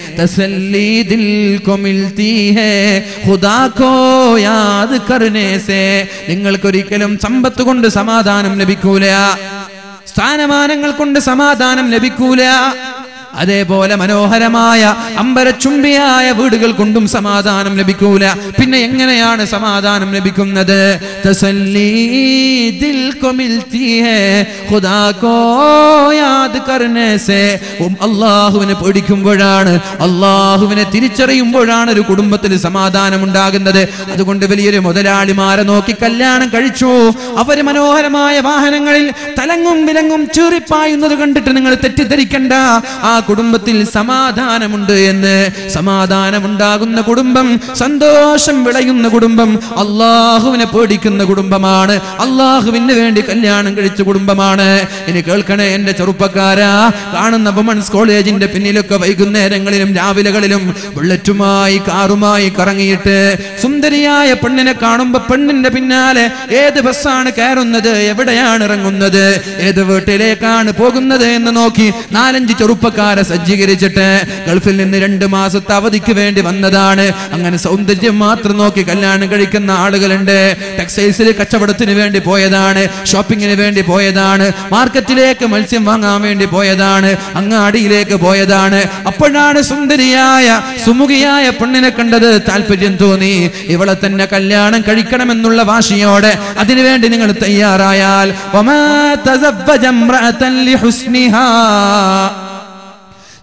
तसल्ली दिल को मिलती है खुदा को याद करने से നിങ്ങൾക്കൊരിക്കലും സമ്പത്ത് കൊണ്ട് സമാധാനം ലഭിക്കൂല സ്ഥാനമാനങ്ങൾ കൊണ്ട് സമാധാനം ലഭിക്കൂല അതേപോലെ മനോഹരമായ അമ്പരച്ചുംബിയായ വീടുകൾ കൊണ്ടും സമാധാനം ലഭിക്കൂല പിന്നെ എങ്ങനെയാണ് സമാധാനം ലഭിക്കുന്നത് തസല്ലീ ദിൽ കോ മിൽത്തി ഹേ ഖുദാ കോ യാദ് കർനെ സേ ഉം അല്ലാഹുവിനെ പേടിക്കുമ്പോഴാണ് അല്ലാഹുവിനെ തിരിച്ചറിയുമ്പോഴാണ് ഒരു കുടുംബത്തിൽ സമാധാനം ഉണ്ടാകുന്നത് അതുകൊണ്ട് വലിയൊരു മുതലാളിമാരെ നോക്കി കല്യാണം കഴിച്ചു അവര് മനോഹരമായ വാഹനങ്ങളിൽ തലങ്ങും വിലങ്ങും ചീറിപ്പായുന്നത് കണ്ടിട്ട് നിങ്ങൾ തെറ്റിദ്ധരിക്കണ്ട ആ കുടുംബത്തിൽ സമാധാനമുണ്ട് എന്ന് സമാധാനമുണ്ടാകുന്ന കുടുംബം സന്തോഷം വിളയുന്ന കുടുംബം അള്ളാഹുവിനെ പേടിക്കുന്ന കുടുംബമാണ് അള്ളാഹുവിന് വേണ്ടി കല്യാണം കഴിച്ച കുടുംബമാണ് ഇനി കേൾക്കണേ എന്റെ ചെറുപ്പക്കാരാ കാണുന്ന വുമൺസ് കോളേജിന്റെ പിന്നിലൊക്കെ വൈകുന്നേരങ്ങളിലും രാവിലെകളിലും ബുള്ളറ്റുമായി കാറുമായി കറങ്ങിയിട്ട് സുന്ദരിയായ പെണ്ണിനെ കാണുമ്പോ പെണ്ണിന്റെ പിന്നാലെ ഏത് ബസ്സാണ് കയറുന്നത് എവിടെയാണ് ഇറങ്ങുന്നത് ഏത് വീട്ടിലേക്കാണ് പോകുന്നത് എന്ന് നോക്കി നാലഞ്ച് ചെറുപ്പക്കാരെ സജ്ജീകരിച്ചിട്ട് ഗൾഫിൽ നിന്ന് രണ്ട് മാസത്തെ അവധിക്ക് വേണ്ടി വന്നതാണ് അങ്ങനെ സൗന്ദര്യം മാത്രം നോക്കി കല്യാണം കഴിക്കുന്ന ആളുകളുണ്ട് ടെക്സ്റ്റൈൽസിൽ കച്ചവടത്തിന് വേണ്ടി പോയതാണ് ഷോപ്പിങ്ങിന് വേണ്ടി പോയതാണ് മാർക്കറ്റിലേക്ക് മത്സ്യം വാങ്ങാൻ വേണ്ടി പോയതാണ് അങ്ങാടിയിലേക്ക് പോയതാണ് അപ്പോഴാണ് സുന്ദരിയായ സുമുഖിയായ പെണ്ണിനെ കണ്ടത് താല്പര്യം തോന്നി ഇവളെ തന്നെ കല്യാണം കഴിക്കണമെന്നുള്ള വാശിയോടെ അതിനുവേണ്ടി നിങ്ങൾ തയ്യാറായാൽ വമാ തസവ്വജ ഇംറഅതൻ ലിഹുസ്നിഹാ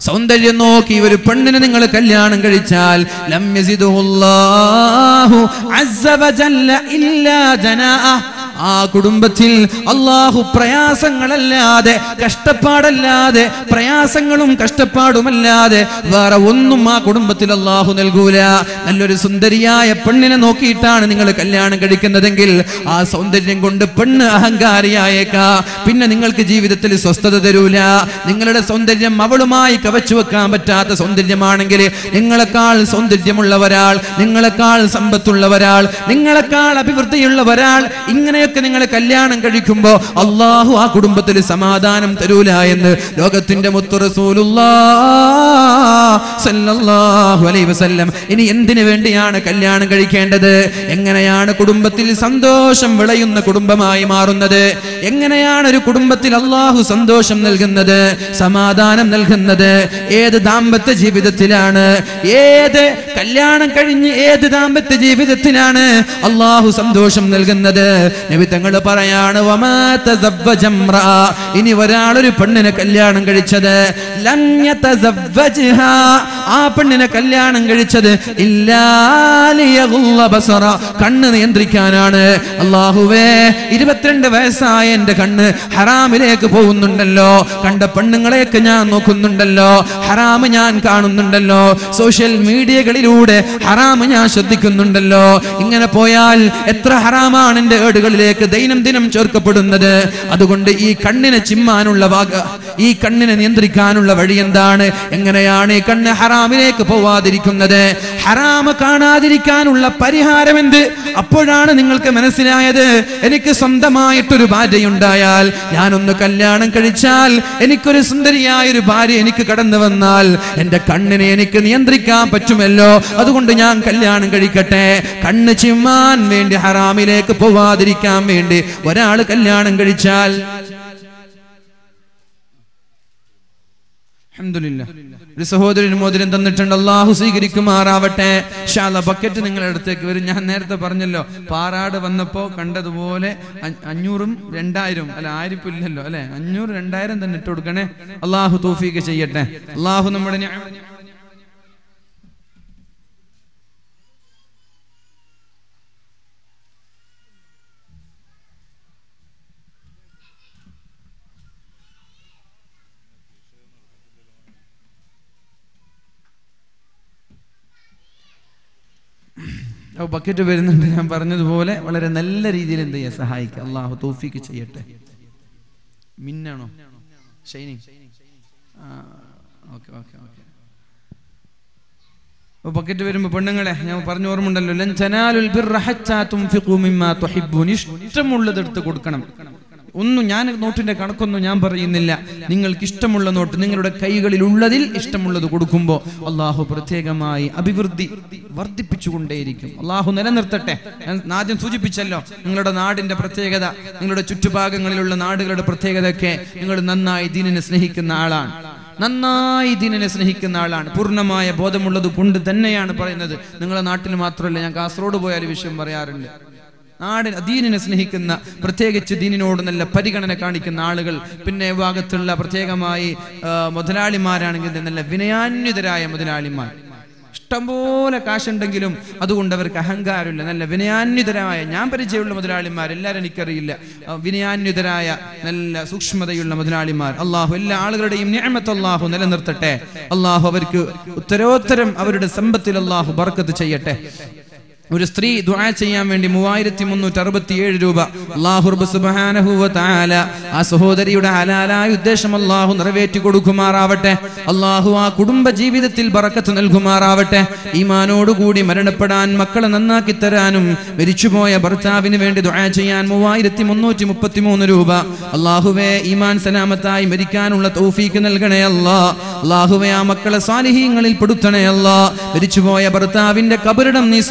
സൗന്ദര്യം നോക്കി ഒരു പെണ്ണിനെ നിങ്ങൾ കല്യാണം കഴിച്ചാൽ ലം യസിദുഹുല്ലാഹു അസ്സ വജല്ല ഇല്ലാ ജനാഅ ആ കുടുംബത്തിൽ അള്ളാഹു പ്രയാസങ്ങളല്ലാതെ കഷ്ടപ്പാടല്ലാതെ പ്രയാസങ്ങളും കഷ്ടപ്പാടുമല്ലാതെ വേറെ ഒന്നും ആ കുടുംബത്തിൽ അള്ളാഹു നൽകൂല നല്ലൊരു സുന്ദരിയായ പെണ്ണിനെ നോക്കിയിട്ടാണ് നിങ്ങൾ കല്യാണം കഴിക്കുന്നതെങ്കിൽ ആ സൗന്ദര്യം കൊണ്ട് പെണ്ണ് അഹങ്കാരിയായേക്കാ പിന്നെ നിങ്ങൾക്ക് ജീവിതത്തിൽ സ്വസ്ഥത തരൂല നിങ്ങളുടെ സൗന്ദര്യം അവളുമായി കവച്ചു വെക്കാൻ പറ്റാത്ത സൗന്ദര്യമാണെങ്കിൽ നിങ്ങളെക്കാൾ സൗന്ദര്യമുള്ള ഒരാൾ നിങ്ങളെക്കാൾ സമ്പത്തുള്ള ഒരാൾ നിങ്ങളെക്കാൾ അഭിവൃദ്ധിയുള്ള ഒരാൾ ഇങ്ങനെയൊക്കെ നിങ്ങൾ കല്യാണം കഴിക്കുമ്പോ അള്ളാഹു ആ കുടുംബത്തിൽ സമാധാനം തരൂല എന്ന് ലോകത്തിന്റെ മുത്തു സല്ലല്ലാഹു അലൈഹി വസല്ലം ഇനി എന്തിനു വേണ്ടിയാണ് കല്യാണം കഴിക്കേണ്ടത് എങ്ങനെയാണ് കുടുംബത്തിൽ സന്തോഷം വിളയുന്ന കുടുംബമായി മാറുന്നത് എങ്ങനെയാണ് ഒരു കുടുംബത്തിൽ അള്ളാഹു സന്തോഷം നൽകുന്നത് സമാധാനം നൽകുന്നത് ഏത് ദാമ്പത്യ ജീവിതത്തിലാണ് ഏത് കല്യാണം കഴിഞ്ഞ് ഏത് ദാമ്പത്യ ജീവിതത്തിലാണ് അള്ളാഹു സന്തോഷം നൽകുന്നത് നബി തങ്ങൾ പറയാണ് വമാ തസവ്വജ ഇമ്രാ. ഇനി ഒരാളൊരു പെണ്ണിനെ കല്യാണം കഴിച്ചത് ലം യതസവ്വജ്ഹാ. ആ പെണ്ണിനെ കല്യാണം കഴിച്ചത് ഇല്ലാ ലിയഗുള്ള ബസറ. കണ്ണ് നിയന്ത്രിക്കാനാണ് അള്ളാഹുവേ ഇരുപത്തിരണ്ട് വയസ്സായ എന്റെ കണ്ണ് ഹറാമിലേക്ക് പോകുന്നുണ്ടല്ലോ കണ്ട പെണ്ണുങ്ങളെയൊക്കെ ഞാൻ നോക്കുന്നുണ്ടല്ലോ ഹറാമ് ഞാൻ കാണുന്നുണ്ടല്ലോ സോഷ്യൽ മീഡിയകളിലൂടെ ഹറാമ് ഞാൻ ശ്രദ്ധിക്കുന്നുണ്ടല്ലോ ഇങ്ങനെ പോയാൽ എത്ര ഹറാമാണ് എന്റെ ഏടുകളിലേക്ക് ദൈനംദിനം ചേർക്കപ്പെടുന്നത് അതുകൊണ്ട് ഈ കണ്ണിനെ ചിമ്മാനുള്ള വാഗ ഈ കണ്ണിനെ നിയന്ത്രിക്കാനുള്ള വഴി എന്താണ് എങ്ങനെയാണ് ഈ കണ്ണ് ഹറാമിലേക്ക് പോവാതിരിക്കുന്നത് ഹറാമ് കാണാതിരിക്കാനുള്ള പരിഹാരം എന്ത് അപ്പോഴാണ് നിങ്ങൾക്ക് മനസ്സിലായത് എനിക്ക് സ്വന്തമായിട്ടൊരു ഭാര്യയുണ്ടായാൽ ഞാനൊന്ന് കല്യാണം കഴിച്ചാൽ എനിക്കൊരു സുന്ദരിയായ ഒരു ഭാര്യ എനിക്ക് കടന്നു വന്നാൽ എന്റെ കണ്ണിനെ എനിക്ക് നിയന്ത്രിക്കാൻ പറ്റുമല്ലോ അതുകൊണ്ട് ഞാൻ കല്യാണം കഴിക്കട്ടെ കണ്ണ് ചിമ്മാൻ വേണ്ടി ഹറാമിലേക്ക് പോവാതിരിക്കാൻ വേണ്ടി ഒരാൾ കല്യാണം കഴിച്ചാൽ അൽഹംദുലില്ലാ. ഒരു സഹോദരന് മോതിരം തന്നിട്ടുണ്ട് അള്ളാഹു സ്വീകരിക്കുമാറാവട്ടെ ഷാല ബക്കറ്റ് നിങ്ങളുടെ അടുത്തേക്ക് വരും ഞാൻ നേരത്തെ പറഞ്ഞല്ലോ പാറാട് വന്നപ്പോ കണ്ടതുപോലെ അ- അഞ്ഞൂറും രണ്ടായിരം അല്ല ആയിരം ഇപ്പൊ ഇല്ലല്ലോ അല്ലെ അഞ്ഞൂറ് രണ്ടായിരം തന്നെ ഇട്ട് കൊടുക്കണേ അള്ളാഹു തൗഫീക്ക് ചെയ്യട്ടെ അള്ളാഹു നമ്മുടെ നിഅ- അപ്പൊ ബക്കറ്റ് വരുന്നുണ്ട് ഞാൻ പറഞ്ഞതുപോലെ വളരെ നല്ല രീതിയിൽ എന്ത് ചെയ്യാൻ സഹായിക്കുക അള്ളാഹു തൗഫീക്ക് ചെയ്യട്ടെ മിന്നാണോ ഷൈനിങ് ഓക്കെ ഓക്കെ ഓക്കെ അപ്പൊ ബക്കറ്റ് വരുമ്പോ പെണ്ണുങ്ങളെ ഞാൻ പറഞ്ഞു ഓർമ്മണ്ടല്ലോ ലൻ തനാലുൽ ബിർറ ഹത്താ തുൻഫിഖു മിമ്മാ തുഹിബ്ബൂൻ ഇഷ്ടമുള്ളത് എടുത്ത് കൊടുക്കണം ഒന്നും ഞാൻ നോട്ടിന്റെ കണക്കൊന്നും ഞാൻ പറയുന്നില്ല നിങ്ങൾക്ക് ഇഷ്ടമുള്ള നോട്ട് നിങ്ങളുടെ കൈകളിൽ ഉള്ളതിൽ ഇഷ്ടമുള്ളത് കൊടുക്കുമ്പോൾ അള്ളാഹു പ്രത്യേകമായി അഭിവൃദ്ധി വർദ്ധിപ്പിച്ചുകൊണ്ടേയിരിക്കും അള്ളാഹു നിലനിർത്തട്ടെ ഞാൻ ആദ്യം സൂചിപ്പിച്ചല്ലോ നിങ്ങളുടെ നാടിന്റെ പ്രത്യേകത നിങ്ങളുടെ ചുറ്റുഭാഗങ്ങളിലുള്ള നാടുകളുടെ പ്രത്യേകതയൊക്കെ നിങ്ങൾ നന്നായി ദീനിനെ സ്നേഹിക്കുന്ന ആളാണ് നന്നായി ദീനിനെ സ്നേഹിക്കുന്ന ആളാണ് പൂർണ്ണമായ ബോധമുള്ളത് കൊണ്ട് തന്നെയാണ് പറയുന്നത് നിങ്ങളുടെ നാട്ടിൽ മാത്രമല്ല ഞാൻ കാസർഗോഡ് പോയാൽ ഈ വിഷയം പറയാറുണ്ട് നാടിന് ദീനിനെ സ്നേഹിക്കുന്ന പ്രത്യേകിച്ച് ദീനിനോട് നല്ല പരിഗണന കാണിക്കുന്ന ആളുകൾ പിന്നെ ഈ ഭാഗത്തുള്ള പ്രത്യേകമായി ആ, മുതലാളിമാരാണെങ്കിൽ നല്ല വിനയാന്വിതരായ മുതലാളിമാർ ഇഷ്ടംപോലെ കാശുണ്ടെങ്കിലും അതുകൊണ്ട് അവർക്ക് അഹങ്കാരമില്ല നല്ല വിനയാന്വിതരായ ഞാൻ പരിചയമുള്ള മുതലാളിമാർ എല്ലാവരും എനിക്കറിയില്ല ആ, വിനയാന്വിതരായ നല്ല സൂക്ഷ്മതയുള്ള മുതലാളിമാർ അള്ളാഹു എല്ലാ ആളുകളുടെയും നിയമത്ത് അള്ളാഹു നിലനിർത്തട്ടെ അള്ളാഹു അവർക്ക് ഉത്തരോത്തരം അവരുടെ സമ്പത്തിൽ അള്ളാഹു ബർക്കത്ത് ചെയ്യട്ടെ ഒരു സ്ത്രീ ദുആ ചെയ്യാൻ വേണ്ടി മൂവായിരത്തി മുന്നൂറ്റി അറുപത്തിയേഴ് രൂപ അള്ളാഹു റബ്ബ് സുബ്ഹാനഹു വ തആല ആ സഹോദരിയുടെ ഹലാലായ ഉദ്ദേശം അള്ളാഹു നിറവേറ്റി കൊടുക്കുമാറാവട്ടെ അള്ളാഹു ആ കുടുംബ ജീവിതത്തിൽ ബറക്കത്ത് നൽകുമാറാവട്ടെ ഈമാനോടുകൂടി മരണപ്പെടാൻ മക്കളെ നന്നാക്കി തരാനും മരിച്ചുപോയ ഭർത്താവിന് വേണ്ടി ദുആ ചെയ്യാൻ മൂവായിരത്തി മുന്നൂറ്റി മുപ്പത്തി മൂന്ന് രൂപ അള്ളാഹുവെ ഈമാൻ സലാമത്തായി മരിക്കാനുള്ള തൗഫീക്ക് നൽകണേ അല്ലാ അള്ളാഹുവെ ആ മക്കളെ സ്വാലിഹീങ്ങളിൽ പെടുത്തണേ അല്ലാ മരിച്ചുപോയ ഭർത്താവിന്റെ കബറിടം നീ സ്വർഗീയമാക്കി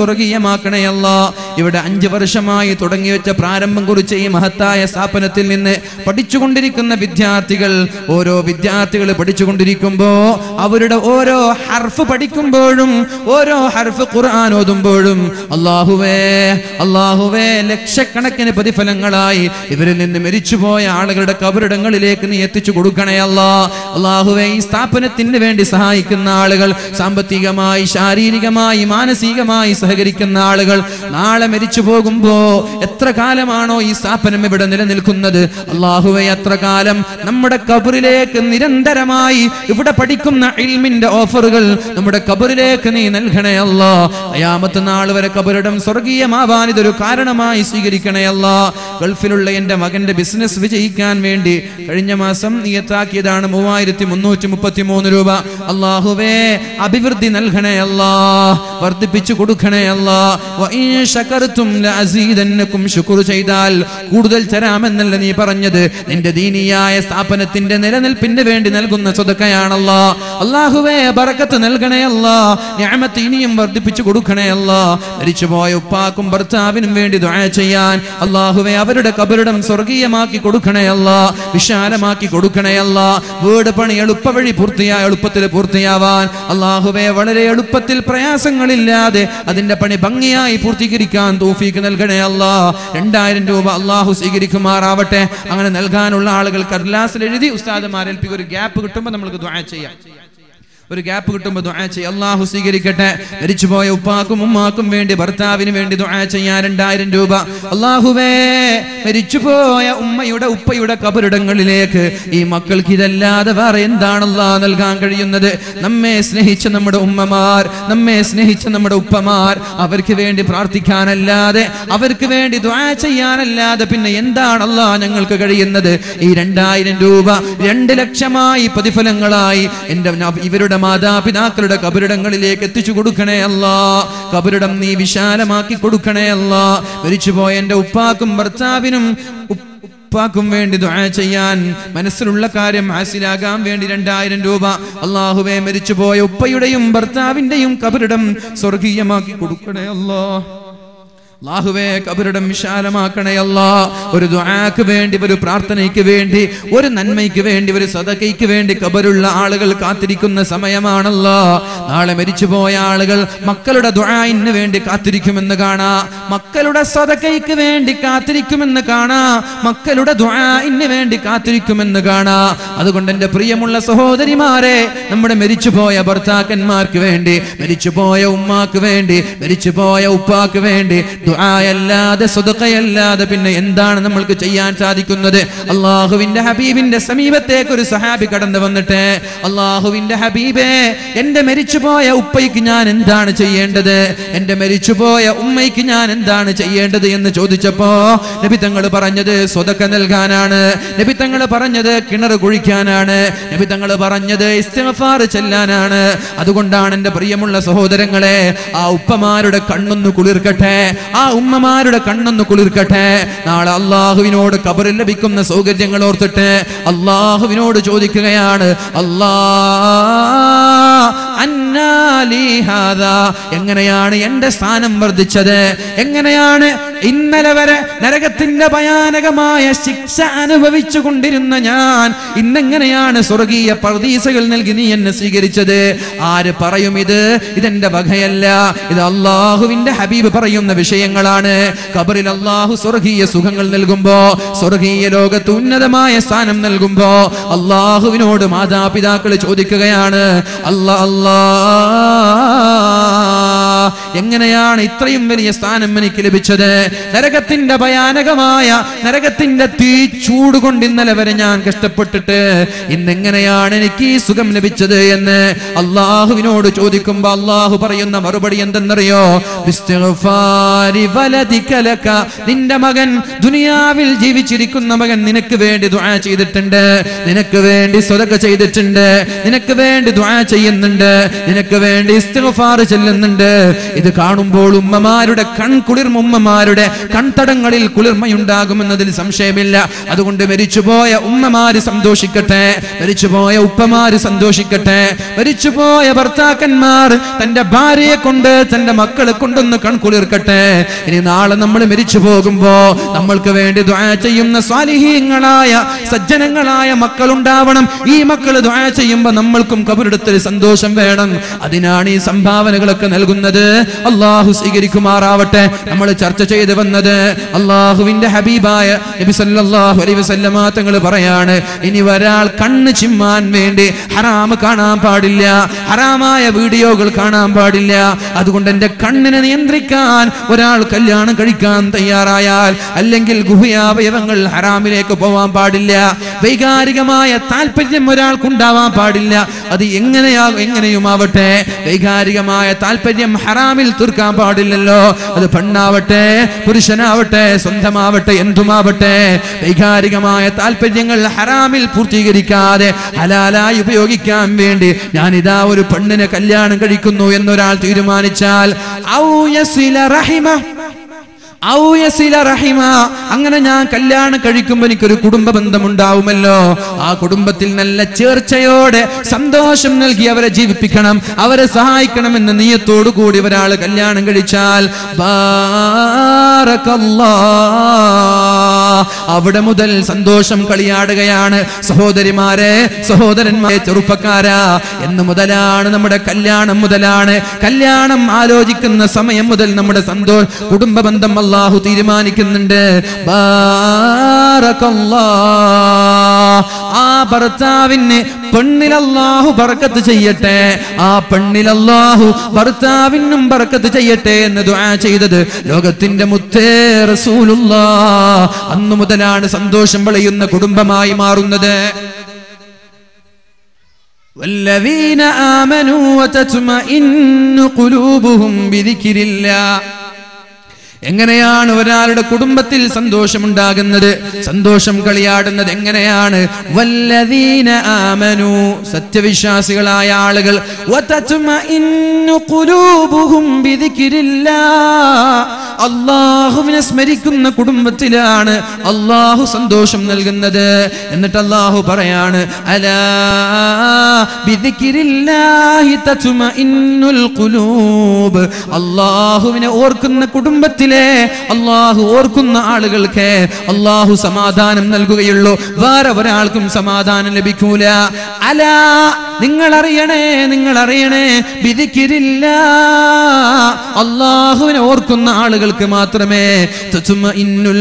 സ്വർഗീയമാക്കണേ അല്ല ഇവിടെ അഞ്ചു വർഷമായി തുടങ്ങി വെച്ച പ്രാരംഭം കുറിച്ച ഈ മഹത്തായ സ്ഥാപനത്തിൽ നിന്ന് പഠിച്ചുകൊണ്ടിരിക്കുന്ന വിദ്യാർത്ഥികൾ ഓരോ വിദ്യാർത്ഥികൾ പഠിച്ചുകൊണ്ടിരിക്കുമ്പോ അവരുടെ ഓരോ ഹർഫ് പഠിക്കുമ്പോഴും ഓരോ ഹർഫ് ഖുർആൻ ഓതുമ്പോഴും അള്ളാഹുവേ അള്ളാഹുവേ ലക്ഷക്കണക്കിന് പ്രതിഫലങ്ങളായി ഇവരിൽ നിന്ന് മരിച്ചുപോയ ആളുകളുടെ കബറിടങ്ങളിലേക്ക് നീ എത്തിച്ചു കൊടുക്കണേ അല്ലാ അള്ളാഹുവേ ഈ സ്ഥാപനത്തിന് വേണ്ടി സഹായിക്കുന്ന ആളുകൾ സാമ്പത്തികമായി ശാരീരികമായി മാനസികമായി സഹകരിക്കുന്ന ആളുകൾ നാളെ മരിച്ചു പോകുമ്പോ എത്ര കാലമാണോ ഈ സ്ഥാപനം ഇവിടെ നിലനിൽക്കുന്നത് അള്ളാഹുവെ അത്ര കാലം നമ്മുടെ കബറിലേക്ക് നിരന്തരമായി ഇവിടെ പഠിക്കുന്ന ഇൽമിന്റെ ഓഫറുകൾ നമ്മുടെ കബറിലേക്ക് നീ നൽകണേ അല്ലാ അയാമത്ത് നാൾ വരെ കബറിടം സ്വർഗീയമാവാൻ ഇതൊരു കാരണമായി സ്വീകരിക്കണേ അല്ലാ ഗൾഫിലുള്ള എന്റെ മകന്റെ ബിസിനസ് വിജയിക്കാൻ വേണ്ടി കഴിഞ്ഞ മാസം നിയത്താക്കിയതാണ് മൂവായിരത്തി മുന്നൂറ്റി മുപ്പത്തി മൂന്ന് രൂപ അള്ളാഹുവേ അഭിവൃദ്ധി നൽകണേ അല്ലാ വർദ്ധിപ്പിച്ചു കൊടുക്കണേ അല്ലാ വഇൻ ശകർതും ലഅസീദന്നകും ശുക്ർ ചെയ്താൽ കൂടുതൽ തരാമെന്നല്ല നീ പറഞ്ഞത് നിന്റെ ദീനിയായ സ്ഥാപനത്തിന്റെ നിലനിൽപ്പിന് വേണ്ടി നൽകുന്ന സ്വതക്കയാണല്ലോ അള്ളാഹുവേ ബറക്കത്ത് നൽകണേ അല്ലാ ഞാമത്ത് ഇനിയും വർദ്ധിപ്പിച്ചു കൊടുക്കണേ അല്ലാ മരിച്ചുപോയ ഉപ്പാക്കും ഭർത്താവിനും വേണ്ടി ദുആ ചെയ്യാൻ അള്ളാഹുവേ അവരുടെ കബറിടം സ്വർഗീയമാക്കി കൊടുക്കണേ അല്ലാ വിശാലമാക്കി കൊടുക്കണേ അല്ലാ വീട് പണി എളുപ്പ വഴി പൂർത്തിയായ എളുപ്പത്തിൽ പൂർത്തിയാവാൻ അള്ളാഹുവേ വളരെ എളുപ്പത്തിൽ പ്രയാസങ്ങളില്ലാതെ അതിന്റെ പണി ഭംഗിയായി പൂർത്തീകരിക്കാൻ തൗഫീക്ക് നൽകണേ അല്ലാ രണ്ടായിരം രൂപ അള്ളാഹു സ്വീകരിക്കുമാറാവട്ടെ അങ്ങനെ നൽകാനുള്ള ആളുകൾ കർലാസിൽ എഴുതി ഉസ്താദമാരെ ഏൽപ്പിക്കും ഒരു ഗ്യാപ്പ് കിട്ടുമ്പോൾ നമ്മൾക്ക് ദുആ ചെയ്യാം ഒരു ഗ്യാപ്പ് കിട്ടുമ്പോൾ ദുആ ചെയ്യ അള്ളാഹു സ്വീകരിക്കട്ടെ മരിച്ചുപോയ ഉപ്പാക്കും ഉമ്മാക്കും വേണ്ടി ഭർത്താവിന് വേണ്ടി ദുആ ചെയ്യാൻ രണ്ടായിരം രൂപ അള്ളാഹുവേ മരിച്ചുപോയ ഉമ്മയുടെ ഉപ്പയുടെ കബറിടങ്ങളിലേക്ക് ഈ മക്കൾക്ക് ഇതല്ലാതെ വേറെ എന്താണല്ലാ നൽകാൻ കഴിയുന്നത് നമ്മെ സ്നേഹിച്ച നമ്മുടെ ഉമ്മമാർ നമ്മെ സ്നേഹിച്ച നമ്മുടെ ഉപ്പമാർ അവർക്ക് വേണ്ടി പ്രാർത്ഥിക്കാനല്ലാതെ അവർക്ക് വേണ്ടി ദുആ ചെയ്യാനല്ലാതെ പിന്നെ എന്താണല്ലാ ഞങ്ങൾക്ക് കഴിയുന്നത് ഈ രണ്ടായിരം രൂപ രണ്ട് ലക്ഷമായി പ്രതിഫലങ്ങളായി എന്റെ ന- ഇവരുടെ മാതാപിതാക്കളുടെ കബറിടങ്ങളിലേക്ക് എത്തിച്ചു കൊടുക്കണേ അല്ലാ കബറിടം നീ വിശാലമാക്കി കൊടുക്കണേ അല്ലാ മരിച്ചുപോയ എന്റെ ഉപ്പാക്കും ഭർത്താവിനും ഉപ്പ് ഉപ്പാക്കും വേണ്ടി ദുആ ചെയ്യാൻ മനസ്സിലുള്ള കാര്യം ഹാസിലാകാൻ വേണ്ടി രണ്ടായിരം രൂപ അള്ളാഹുവെ മരിച്ചുപോയ ഉപ്പയുടെയും ഭർത്താവിന്റെയും കബറിടം സ്വർഗീയമാക്കി കൊടുക്കണേ അല്ലാ അള്ളാഹുവേ കബറിടം വിശാലമാക്കണേ അല്ലാ ഒരു ദുആക്ക് വേണ്ടി ഒരു പ്രാർത്ഥനയ്ക്ക് വേണ്ടി ഒരു നന്മയ്ക്ക് വേണ്ടി ഒരു സദക്കയ്ക്ക് വേണ്ടി കബറുള്ള ആളുകൾ കാത്തിരിക്കുന്ന സമയമാണല്ലോ നാളെ മരിച്ചുപോയ ആളുകൾ മക്കളുടെ ദുആഇന് വേണ്ടി കാത്തിരിക്കുമെന്ന് കാണാ മക്കളുടെ സദക്കയ്ക്ക് വേണ്ടി കാത്തിരിക്കുമെന്ന് കാണാ മക്കളുടെ ദുആഇന് വേണ്ടി കാത്തിരിക്കുമെന്ന് കാണാ അതുകൊണ്ട് എന്റെ പ്രിയമുള്ള സഹോദരിമാരെ നമ്മുടെ മരിച്ചുപോയ ഭർത്താക്കന്മാർക്ക് വേണ്ടി മരിച്ചുപോയ ഉമ്മാക്ക് വേണ്ടി മരിച്ചുപോയ ഉപ്പാക്ക് വേണ്ടി ദുആയല്ലാതെ സ്വതക്കയല്ലാതെ പിന്നെ എന്താണ് നമ്മൾക്ക് ചെയ്യാൻ സാധിക്കുന്നത് അള്ളാഹുവിന്റെ ഹബീബിന്റെ സമീപത്തേക്ക് ഒരു സഹാബി കടന്നു വന്നിട്ട് അള്ളാഹുവിന്റെ ഹബീബേ എന്റെ മരിച്ചുപോയ ഉപ്പയ്ക്ക് ഞാൻ എന്താണ് ചെയ്യേണ്ടത് എന്റെ മരിച്ചുപോയ ഉമ്മയ്ക്ക് ഞാൻ എന്താണ് ചെയ്യേണ്ടത് എന്ന് ചോദിച്ചപ്പോ നബി തങ്ങൾ പറഞ്ഞത് സ്വതക്ക നൽകാനാണ് നബി തങ്ങൾ പറഞ്ഞത് കിണർ കുഴിക്കാനാണ് നബി തങ്ങൾ പറഞ്ഞത് ഇസ്തിഗ്ഫാർ ചെല്ലാനാണ് അതുകൊണ്ടാണ് എന്റെ പ്രിയമുള്ള സഹോദരങ്ങളെ ആ ഉപ്പമാരുടെ കണ്ണൊന്ന് കുളിർക്കട്ടെ ആ ഉമ്മമാരുടെ കണ്ണൊന്ന് കുളിർക്കട്ടെ നാളെ അള്ളാഹുവിനോട് കബറിൽ ലഭിക്കുന്ന സൗകര്യങ്ങൾ ഓർത്തിട്ട് അള്ളാഹുവിനോട് ചോദിക്കുകയാണ് അല്ലാ അന്നാലി ഹാദാ. എങ്ങനെയാണ് എന്റെ സ്ഥാനം വർദ്ധിച്ചത് എങ്ങനെയാണ് ഇന്നലെ വരെ നരകത്തിന്റെ ഭയാനകമായ ശിക്ഷ അനുഭവിച്ചു കൊണ്ടിരുന്ന ഞാൻ ഇന്നെങ്ങനെയാണ് സ്വർഗീയ പർദീസകൾ നൽകി നീ എന്നെ സ്വീകരിച്ചത് ആര് പറയും ഇത് ഇതെന്റെ വകയല്ല ഇത് അള്ളാഹുവിന്റെ ഹബീബ് പറയുന്ന വിഷയങ്ങളാണ് കബറിൽ അള്ളാഹു സ്വർഗീയ സുഖങ്ങൾ നൽകുമ്പോ സ്വർഗീയ ലോകത്ത് ഉന്നതമായ സ്ഥാനം നൽകുമ്പോ അള്ളാഹുവിനോട് മാതാപിതാക്കൾ ചോദിക്കുകയാണ് അല്ലാ അല്ലാ എങ്ങനെയാണ് ഇത്രയും വലിയ സ്ഥാനം എനിക്ക് ലഭിച്ചത് നരകത്തിന്റെ ഭയാനകമായ നരകത്തിന്റെ തീ ചൂട് കൊണ്ട് ഇന്നലെ വരെ ഞാൻ കഷ്ടപ്പെട്ടിട്ട് ഇന്നെങ്ങനെയാണ് എനിക്ക് ഈ സുഖം ലഭിച്ചത് എന്ന് അള്ളാഹുവിനോട് ചോദിക്കുമ്പോ അള്ളാഹു പറയുന്ന മറുപടി എന്തെന്നറിയോ ബിസ്തിഗ്ഫാരി വലദിക ലക. നിന്റെ മകൻ ദുനിയാവിൽ ജീവിച്ചിരിക്കുന്ന മകൻ നിനക്ക് വേണ്ടി ദുആ ചെയ്തിട്ടുണ്ട് നിനക്ക് വേണ്ടി സ്വതക്ക ചെയ്തിട്ടുണ്ട് നിനക്ക് വേണ്ടി ദുആ ചെയ്യുന്നുണ്ട് നിനക്ക് വേണ്ടി ഇസ്തിഗ്ഫാർ ചെല്ലുന്നുണ്ട് ഇത് കാണുമ്പോൾ ഉമ്മമാരുടെ കൺകുളിർമ ഉമ്മമാരുടെ കൺതടങ്ങളിൽ കുളിർമയുണ്ടാകുമെന്നതിൽ സംശയമില്ല അതുകൊണ്ട് മരിച്ചുപോയ ഉമ്മമാര് സന്തോഷിക്കട്ടെ മരിച്ചുപോയ ഉപ്പമാര് സന്തോഷിക്കട്ടെ മരിച്ചുപോയ ഭർത്താക്കന്മാർ തന്റെ ഭാര്യയെ കൊണ്ട് തന്റെ മക്കളെ കൊണ്ടൊന്ന് കൺകുളിർക്കട്ടെ ഇനി നാളെ നമ്മൾ മരിച്ചു പോകുമ്പോ നമ്മൾക്ക് വേണ്ടി ദ്വാ ചെയ്യുന്ന സ്വാലിഹീങ്ങളായ സജ്ജനങ്ങളായ മക്കൾ ഉണ്ടാവണം ഈ മക്കൾ ദ്വാ ചെയ്യുമ്പോ നമ്മൾക്കും കബറെടുത്തൊരു സന്തോഷം വേണം അതിനാണ് ഈ സംഭാവനകളൊക്കെ നൽകുന്നത് അള്ളാഹു സ്വീകരിക്കുമാറാവട്ടെ നമ്മൾ ചർച്ച ചെയ്ത് വന്നത് അള്ളാഹുവിന്റെ ഹബീബായ നബി സല്ലല്ലാഹു അലൈഹി വസല്ലമ തങ്ങൾ പറയാണ് ഇനി ഒരാൾ കണ്ണ് ചിമ്മാൻ വേണ്ടി ഹറാമ് കാണാൻ പാടില്ല ഹറാമായ വീഡിയോകൾ കാണാൻ പാടില്ല അതുകൊണ്ട് എന്റെ കണ്ണിനെ നിയന്ത്രിക്കാൻ ഒരാൾ കല്യാണം കഴിക്കാൻ തയ്യാറായാൽ അല്ലെങ്കിൽ ഗുഹയാവയവങ്ങൾ ഹറാമിലേക്ക് പോവാൻ പാടില്ല വൈകാരികമായ താല്പര്യം ഒരാൾക്കുണ്ടാവാൻ പാടില്ല അത് എങ്ങനെയാ എങ്ങനെയുമാവട്ടെ വൈകാരികമായ താല്പര്യം ഹറാമിൽ തീർക്കാൻ പാടില്ലല്ലോ അത് പെണ്ണാവട്ടെ പുരുഷനാവട്ടെ സ്വന്തമാവട്ടെ എന്തുമാവട്ടെ വൈകാരികമായ താല്പര്യങ്ങൾ ഹറാമിൽ പൂർത്തീകരിക്കാതെ ഹലാലായി ഉപയോഗിക്കാൻ വേണ്ടി ഞാൻ ഇതാ ഒരു പെണ്ണിനെ കല്യാണം കഴിക്കുന്നു എന്നൊരാൾ തീരുമാനിച്ചാൽ ഔ യസില റഹിമ ഔ യസില റഹിമ അങ്ങനെ ഞാൻ കല്യാണം കഴിക്കുമ്പോൾ എനിക്കൊരു കുടുംബ ബന്ധം ഉണ്ടാവുമല്ലോ ആ കുടുംബത്തിൽ നല്ല ചേർച്ചയോടെ സന്തോഷം നൽകി അവരെ ജീവിപ്പിക്കണം അവരെ സഹായിക്കണം എന്ന നീയത്തോടു കൂടി ഒരാൾ കല്യാണം കഴിച്ചാൽ ബാറക്കല്ലാ. അവിടെ മുതൽ സന്തോഷം കളിയാടുകയാണ് സഹോദരിമാരെ സഹോദരന്മാരെ ചെറുപ്പക്കാരാ എന്ന് മുതലാണ് നമ്മുടെ കല്യാണം മുതലാണ് കല്യാണം ആലോചിക്കുന്ന സമയം മുതൽ നമ്മുടെ സന്തോഷ കുടുംബ ബന്ധം അള്ളാഹു തീരുമാനിക്കുന്നുണ്ട് ബാറക്കല്ലാ. ആ ഭർത്താവിന് പെണ്ണിൽ അള്ളാഹു ബർക്കത്ത് ചെയ്യട്ടെ ആ പെണ്ണിൽ അള്ളാഹു ഭർത്താവിനും ബർക്കത്ത് ചെയ്യട്ടെ എന്ന് ദുആ ചെയ്തത് ലോകത്തിന്റെ മുത്തേ റസൂലുള്ള അന്നു മുതലാണ് സന്തോഷം വിളയുന്ന കുടുംബമായി മാറുന്നത് والذين آمنوا وتطمئن قلوبهم بذكر الله എങ്ങനെയാണ് ഒരാളുടെ കുടുംബത്തിൽ സന്തോഷമുണ്ടാകുന്നത് സന്തോഷം കളിയാടുന്നത് എങ്ങനെയാണ് വല്ലദീന ആമനു സത്യവിശ്വാസികളായ ആളുകൾ വതത്മഇന്നു ഖുലൂബുഹും ബിദിക്രില്ലാഹ് അള്ളാഹുവിനെ സ്മരിക്കുന്ന കുടുംബത്തിലാണ് അള്ളാഹു സന്തോഷം നൽകുന്നത് എന്നിട്ട് അള്ളാഹു പറയാണ് അലാ ബിദിക്രില്ലാഹി തത്മഇന്നുൽ ഖുലൂബ് അള്ളാഹുവിനെ ഓർക്കുന്ന കുടുംബത്തിലെ അള്ളാഹു ഓർക്കുന്ന ആളുകൾക്ക് അള്ളാഹു സമാധാനം നൽകുകയുള്ളൂ വേറെ ഒരാൾക്കും സമാധാനം ലഭിക്കൂല അലാ നിങ്ങൾ അറിയണേ നിങ്ങൾ അറിയണേ വിധിക്കിരില്ല അള്ളാഹുവിനെ ഓർക്കുന്ന ആളുകൾക്ക് മാത്രമേ തത്മഇന്നുൽ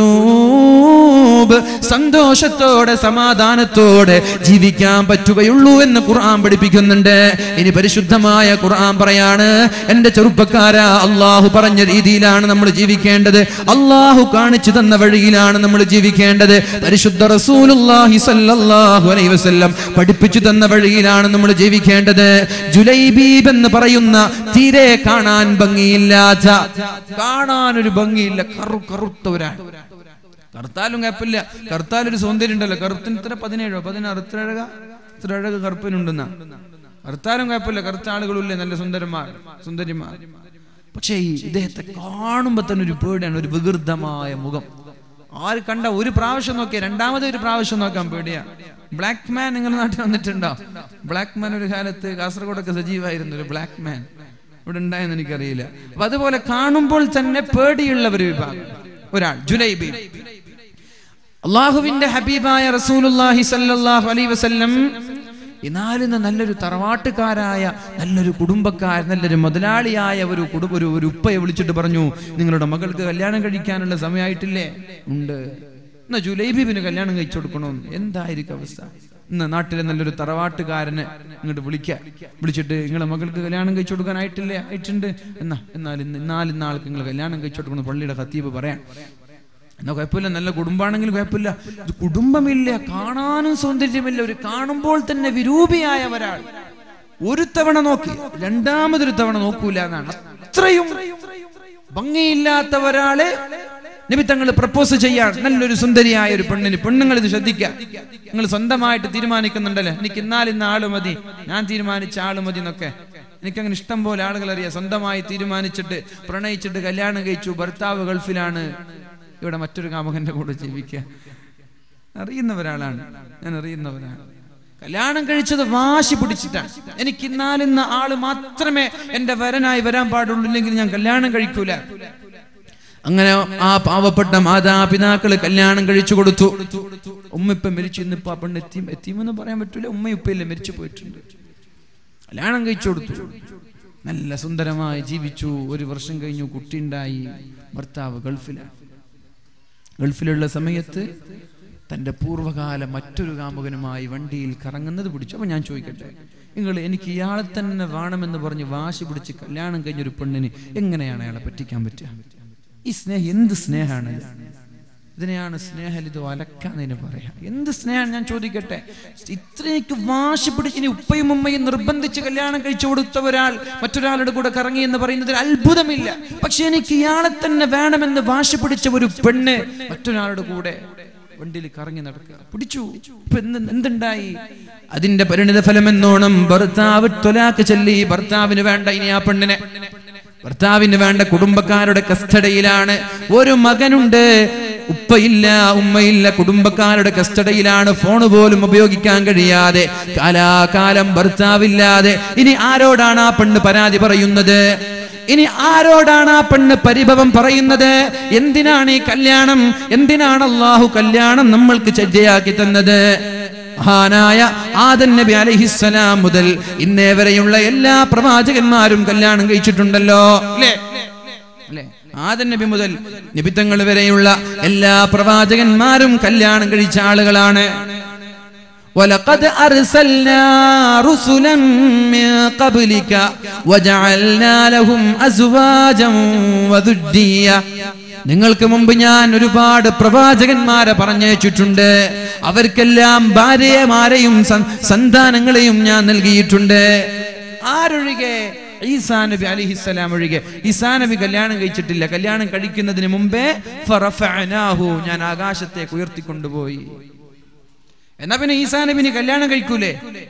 ഖുലൂബ് സന്തോഷത്തോടെ സമാധാനത്തോടെ ജീവിക്കാൻ പറ്റുകയുള്ളൂ എന്ന് ഖുർആൻ പഠിപ്പിക്കുന്നുണ്ട് ഇനി പരിശുദ്ധമായ ഖുർആൻ പറയാണ് എന്റെ ചെറുപ്പക്കാരാ അള്ളാഹു പറഞ്ഞ രീതിയിലാണ് നമ്മൾ ജീവിക്കേണ്ടത് അള്ളാഹു കാണിച്ചു തന്ന വഴിയിലാണ് നമ്മൾ ജീവിക്കേണ്ടത് പരിശുദ്ധ റസൂലുള്ളാഹി സ്വല്ലല്ലാഹു അലൈഹി വസല്ലം പഠിപ്പിച്ചു തന്ന വഴിയിലാണ് നമ്മൾ ജീവിക്കേണ്ടത് ജുലൈബീബ് എന്ന് പറയുന്ന തീരെ കാണാൻ ഭംഗിയില്ലാത്ത കാണാൻ ഒരു ഭംഗിയില്ല കറു കറുത്ത ഒരാൾ കറുത്താലും കുഴപ്പമില്ല കറുത്താൽ ഒരു സൗന്ദര്യം ഉണ്ടല്ലോ കറുത്തിന് ഇത്ര പതിനേഴോ പതിനാറ് ഇത്ര അഴക ഇത്ര അഴക കറുപ്പിനുണ്ടെന്ന കറുത്താലും കുഴപ്പമില്ല കറുത്ത ആളുകളില്ലേ നല്ല സുന്ദരന്മാർ സുന്ദരിമാർ പക്ഷേ ഈ ഇദ്ദേഹത്തെ കാണുമ്പോ തന്നെ ഒരു പേടിയാണ് ഒരു വികൃതമായ മുഖം ആര് കണ്ട ഒരു പ്രാവശ്യം നോക്കിയ രണ്ടാമത് ഒരു പ്രാവശ്യം നോക്കാൻ പേടിയാ ബ്ലാക്ക് മാൻ നിങ്ങളുടെ നാട്ടിൽ വന്നിട്ടുണ്ടോ ബ്ലാക്ക് മാൻ ഒരു കാലത്ത് കാസർഗോഡൊക്കെ സജീവായിരുന്നു ഒരു ബ്ലാക്ക് മാൻ ഇവിടെ ഉണ്ടായെന്ന് എനിക്കറിയില്ല അപ്പൊ അതുപോലെ കാണുമ്പോൾ തന്നെ പേടിയുള്ള ഒരു വിഭാഗം ഒരാൾ ജുലൈബി അള്ളാഹുവിന്റെ ഹബീബായ റസൂലുള്ളാഹി സല്ലല്ലാഹു അലൈഹി വസല്ലം ഇന്നാലിന്ന് നല്ലൊരു തറവാട്ടുകാരായ നല്ലൊരു കുടുംബക്കാർ നല്ലൊരു മുതലാളിയായ ഒരു കുടുംബ ഒരു ഒരു ഉപ്പയെ വിളിച്ചിട്ട് പറഞ്ഞു നിങ്ങളുടെ മകൾക്ക് കല്യാണം കഴിക്കാനുള്ള സമയമായിട്ടില്ലേ ഉണ്ട് എന്നാ ജുലൈബിബിന് കല്യാണം കഴിച്ചു കൊടുക്കണമെന്ന് എന്തായിരിക്കും അവസ്ഥ ഇന്ന് നാട്ടിലെ നല്ലൊരു തറവാട്ടുകാരനെ ഇങ്ങോട്ട് വിളിക്ക വിളിച്ചിട്ട് നിങ്ങളെ മകൾക്ക് കല്യാണം കഴിച്ചു കൊടുക്കാനായിട്ടില്ലേ ആയിട്ടുണ്ട് എന്നാ എന്നാൽ ഇന്ന് നാലിന്ന് ആൾക്ക് നിങ്ങൾ കല്യാണം കഴിച്ചു കൊടുക്കണം പള്ളിയുടെ ഖത്തീബ് പറയാം എന്നാ കുഴപ്പമില്ല നല്ല കുടുംബാണെങ്കിൽ കുഴപ്പമില്ല ഇത് കുടുംബമില്ല കാണാനും സൗന്ദര്യമില്ല ഒരു കാണുമ്പോൾ തന്നെ വിരൂപിയായ ഒരാൾ ഒരു തവണ നോക്കി രണ്ടാമതൊരു തവണ നോക്കൂല എന്നാണ് അത്രയും ഭംഗിയില്ലാത്ത ഒരാളെ നിമിത്തങ്ങൾ പ്രപ്പോസ് ചെയ്യാൻ നല്ലൊരു സുന്ദരിയായ ഒരു പെണ്ണിന് പെണ്ണുങ്ങൾ ഇത് ശ്രദ്ധിക്കുക നിങ്ങൾ സ്വന്തമായിട്ട് തീരുമാനിക്കുന്നുണ്ടല്ലേ എനിക്ക് ഇന്നാൽ ഇന്ന ആള് മതി ഞാൻ തീരുമാനിച്ച ആള് മതി എന്നൊക്കെ എനിക്കങ്ങനെ ഇഷ്ടം പോലെ ആളുകൾ അറിയാം സ്വന്തമായി തീരുമാനിച്ചിട്ട് പ്രണയിച്ചിട്ട് കല്യാണം കഴിച്ചു ഭർത്താവ് ഗൾഫിലാണ് ഇവിടെ മറ്റൊരു കാമുകന്റെ കൂടെ ജീവിക്കുക അറിയുന്ന ഒരാളാണ് ഞാൻ അറിയുന്ന ഒരാളാണ് കല്യാണം കഴിച്ചത് വാശി പിടിച്ചിട്ടാണ് എനിക്ക് ഇന്നാലിന്ന ആള് മാത്രമേ എന്റെ വരനായി വരാൻ പാടുള്ളൂ ഇല്ലെങ്കിൽ ഞാൻ കല്യാണം കഴിക്കൂല അങ്ങനെ ആ പാവപ്പെട്ട മാതാപിതാക്കള് കല്യാണം കഴിച്ചു കൊടുത്തു ഉമ്മ ഇപ്പൊ മരിച്ചു ഇന്നിപ്പോ ആ പെണ്ണ് എത്തി എത്തിയെന്ന് പറയാൻ പറ്റൂല ഉമ്മ ഇപ്പയില്ലേ മരിച്ചു പോയിട്ടുണ്ട് കല്യാണം കഴിച്ചു കൊടുത്തു നല്ല സുന്ദരമായി ജീവിച്ചു ഒരു വർഷം കഴിഞ്ഞു കുട്ടിയുണ്ടായി ഭർത്താവ് ഗൾഫിലാണ് ഗൾഫിലുള്ള സമയത്ത് തന്റെ പൂർവ്വകാല മറ്റൊരു കാമുകനുമായി വണ്ടിയിൽ കറങ്ങുന്നത് പിടിച്ചു അപ്പൊ ഞാൻ ചോദിക്കട്ടെ നിങ്ങൾ എനിക്ക് ഇയാളെ തന്നെ വേണമെന്ന് പറഞ്ഞ് വാശി പിടിച്ച് കല്യാണം കഴിഞ്ഞൊരു പെണ്ണിന് എങ്ങനെയാണ് അയാളെ പറ്റിക്കാൻ പറ്റുക ഈ സ്നേഹം എന്ത് സ്നേഹമാണ് ഇത്? ഇതിനെയാണ് സ്നേഹലിത് അലക്കാന്നതിന് പറയാം എന്ത് സ്നേഹം ഞാൻ ചോദിക്കട്ടെ ഇത്രയ്ക്ക് വാശി പിടിച്ച് ഇനി ഉപ്പയും ഉമ്മയും നിർബന്ധിച്ച് കല്യാണം കഴിച്ചു കൊടുത്ത ഒരാൾ മറ്റൊരാളുടെ കൂടെ കറങ്ങി എന്ന് പറയുന്നതിൽ അത്ഭുതമില്ല പക്ഷെ എനിക്ക് ഇയാളെ തന്നെ വേണമെന്ന് വാശി പിടിച്ച ഒരു പെണ്ണ് മറ്റൊരാളുടെ കൂടെ വണ്ടിയിൽ കറങ്ങി നടക്കുക പിടിച്ചു ഇപ്പൊ എന്ത് എന്തുണ്ടായി അതിന്റെ പരിണിത ഫലം എന്നോണം ഭർത്താവ് തൊലാക്ക് ചൊല്ലി ഭർത്താവിന് വേണ്ട ഇനി ആ പെണ്ണിനെ ഭർത്താവിന് വേണ്ട കുടുംബക്കാരുടെ കസ്റ്റഡിയിലാണ് ഒരു മകനുണ്ട് ഉപ്പയില്ല ഉമ്മയില്ല കുടുംബക്കാരുടെ കസ്റ്റഡിയിലാണ് ഫോൺ പോലും ഉപയോഗിക്കാൻ കഴിയാതെ കാലാകാലം ഭർത്താവില്ലാതെ ഇനി ആരോടാണ് ആ പെണ്ണ് പരാതി പറയുന്നത് ഇനി ആരോടാണ് ആ പെണ്ണ് പരിഭവം പറയുന്നത് എന്തിനാണ് ഈ കല്യാണം എന്തിനാണ് അള്ളാഹു കല്യാണം നമ്മൾക്ക് ചര്യയാക്കി തന്നത് മഹാനായ ആദൻ നബി അലഹിസ്സലാം മുതൽ ഇന്നേ വരെയുള്ള എല്ലാ പ്രവാചകന്മാരും കല്യാണം കഴിച്ചിട്ടുണ്ടല്ലോ അല്ലേ അല്ലേ ആദൻ നബി മുതൽ നിബിത്തങ്ങൾ വരെയുള്ള എല്ലാ പ്രവാചകന്മാരും കല്യാണം കഴിച്ച ആളുകളാണ് ولقد أرسلنا رسلا من قبلك وجعلنا لهم أزواجا وذرية നിങ്ങൾക്ക് മുമ്പ് ഞാൻ ഒരുപാട് പ്രവാചകന്മാരെ പറഞ്ഞയച്ചിട്ടുണ്ട് അവർക്കെല്ലാം ഭാര്യമാരെയും സൻ- സന്താനങ്ങളെയും ഞാൻ നൽകിയിട്ടുണ്ട് ആരൊഴികെ ഈസാ നബി അലിഹിസ്സലാം ഒഴികെ ഈസാ നബി കല്യാണം കഴിച്ചിട്ടില്ല കല്യാണം കഴിക്കുന്നതിന് മുമ്പേ ഫറഫഅനാഹു ഞാൻ ആകാശത്തേക്ക് ഉയർത്തിക്കൊണ്ടുപോയി എന്നാ പിന്നെ ഈസാ നബിന് കല്യാണം കഴിക്കൂലേ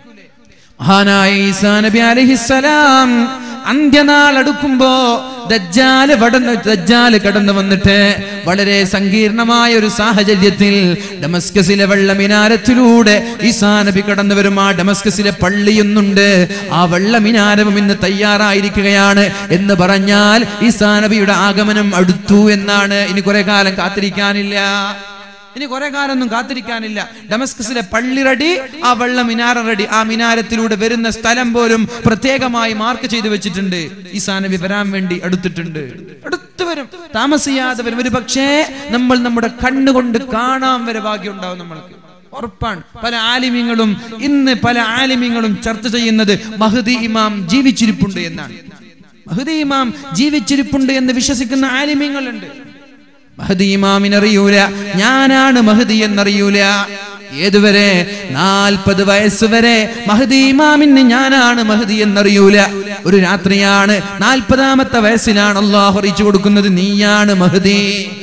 മഹാനായ ഈസാ നബി അലഹിസലാം അന്ത്യനാൾ അടുക്കുമ്പോ ദജ്ജാല് വടന്ന് ദജ്ജാല് കടന്നു വന്നിട്ട് വളരെ സങ്കീർണമായ ഒരു സാഹചര്യത്തിൽ ഡമസ്കസിലെ വെള്ളമിനാരത്തിലൂടെ ഈസാ നബി കടന്നു വരും ആ ഡമസ്കസിലെ പള്ളിയൊന്നുണ്ട് ആ വെള്ളമിനാരവും ഇന്ന് തയ്യാറായിരിക്കുകയാണ് എന്ന് പറഞ്ഞാൽ ഈസാ നബിയുടെ ആഗമനം അടുത്തു എന്നാണ് ഇനി കുറെ കാലം കാത്തിരിക്കാനില്ല ഇനി കുറെ കാലൊന്നും കാത്തിരിക്കാനില്ല ഡമസ്കസിലെ പള്ളി റെഡി ആ വെള്ള മിനാര റെഡി ആ മിനാരത്തിലൂടെ വരുന്ന സ്ഥലം പോലും പ്രത്യേകമായി മാർക്ക് ചെയ്തു വെച്ചിട്ടുണ്ട് ഈസാ നബി വരാൻ വേണ്ടി അടുത്തിട്ടുണ്ട് അടുത്ത് വരും താമസിയാതെ വരും ഒരു പക്ഷേ നമ്മൾ നമ്മുടെ കണ്ണുകൊണ്ട് കാണാൻ വരെ ഭാഗ്യം ഉണ്ടാവും നമ്മൾക്ക് ഉറപ്പാണ് പല ആലിമ്യങ്ങളും ഇന്ന് പല ആലിമ്യങ്ങളും ചർച്ച ചെയ്യുന്നത് മഹദി ഇമാം ജീവിച്ചിരിപ്പുണ്ട് എന്നാണ് മഹദി ഇമാം ജീവിച്ചിരിപ്പുണ്ട് എന്ന് വിശ്വസിക്കുന്ന ആലിമ്യങ്ങളുണ്ട് മഹദി ഇമാമിനറിയൂല ഞാനാണ് മഹദി എന്നറിയൂല ഏതുവരെ നാൽപ്പത് വയസ്സ് വരെ മഹദി ഇമാമിന് ഞാനാണ് മഹദി എന്നറിയൂല ഒരു രാത്രിയാണ് നാൽപ്പതാമത്തെ വയസ്സിലാണ് അള്ളാഹു അറിയിച്ചു കൊടുക്കുന്നത് നീയാണ് മഹദി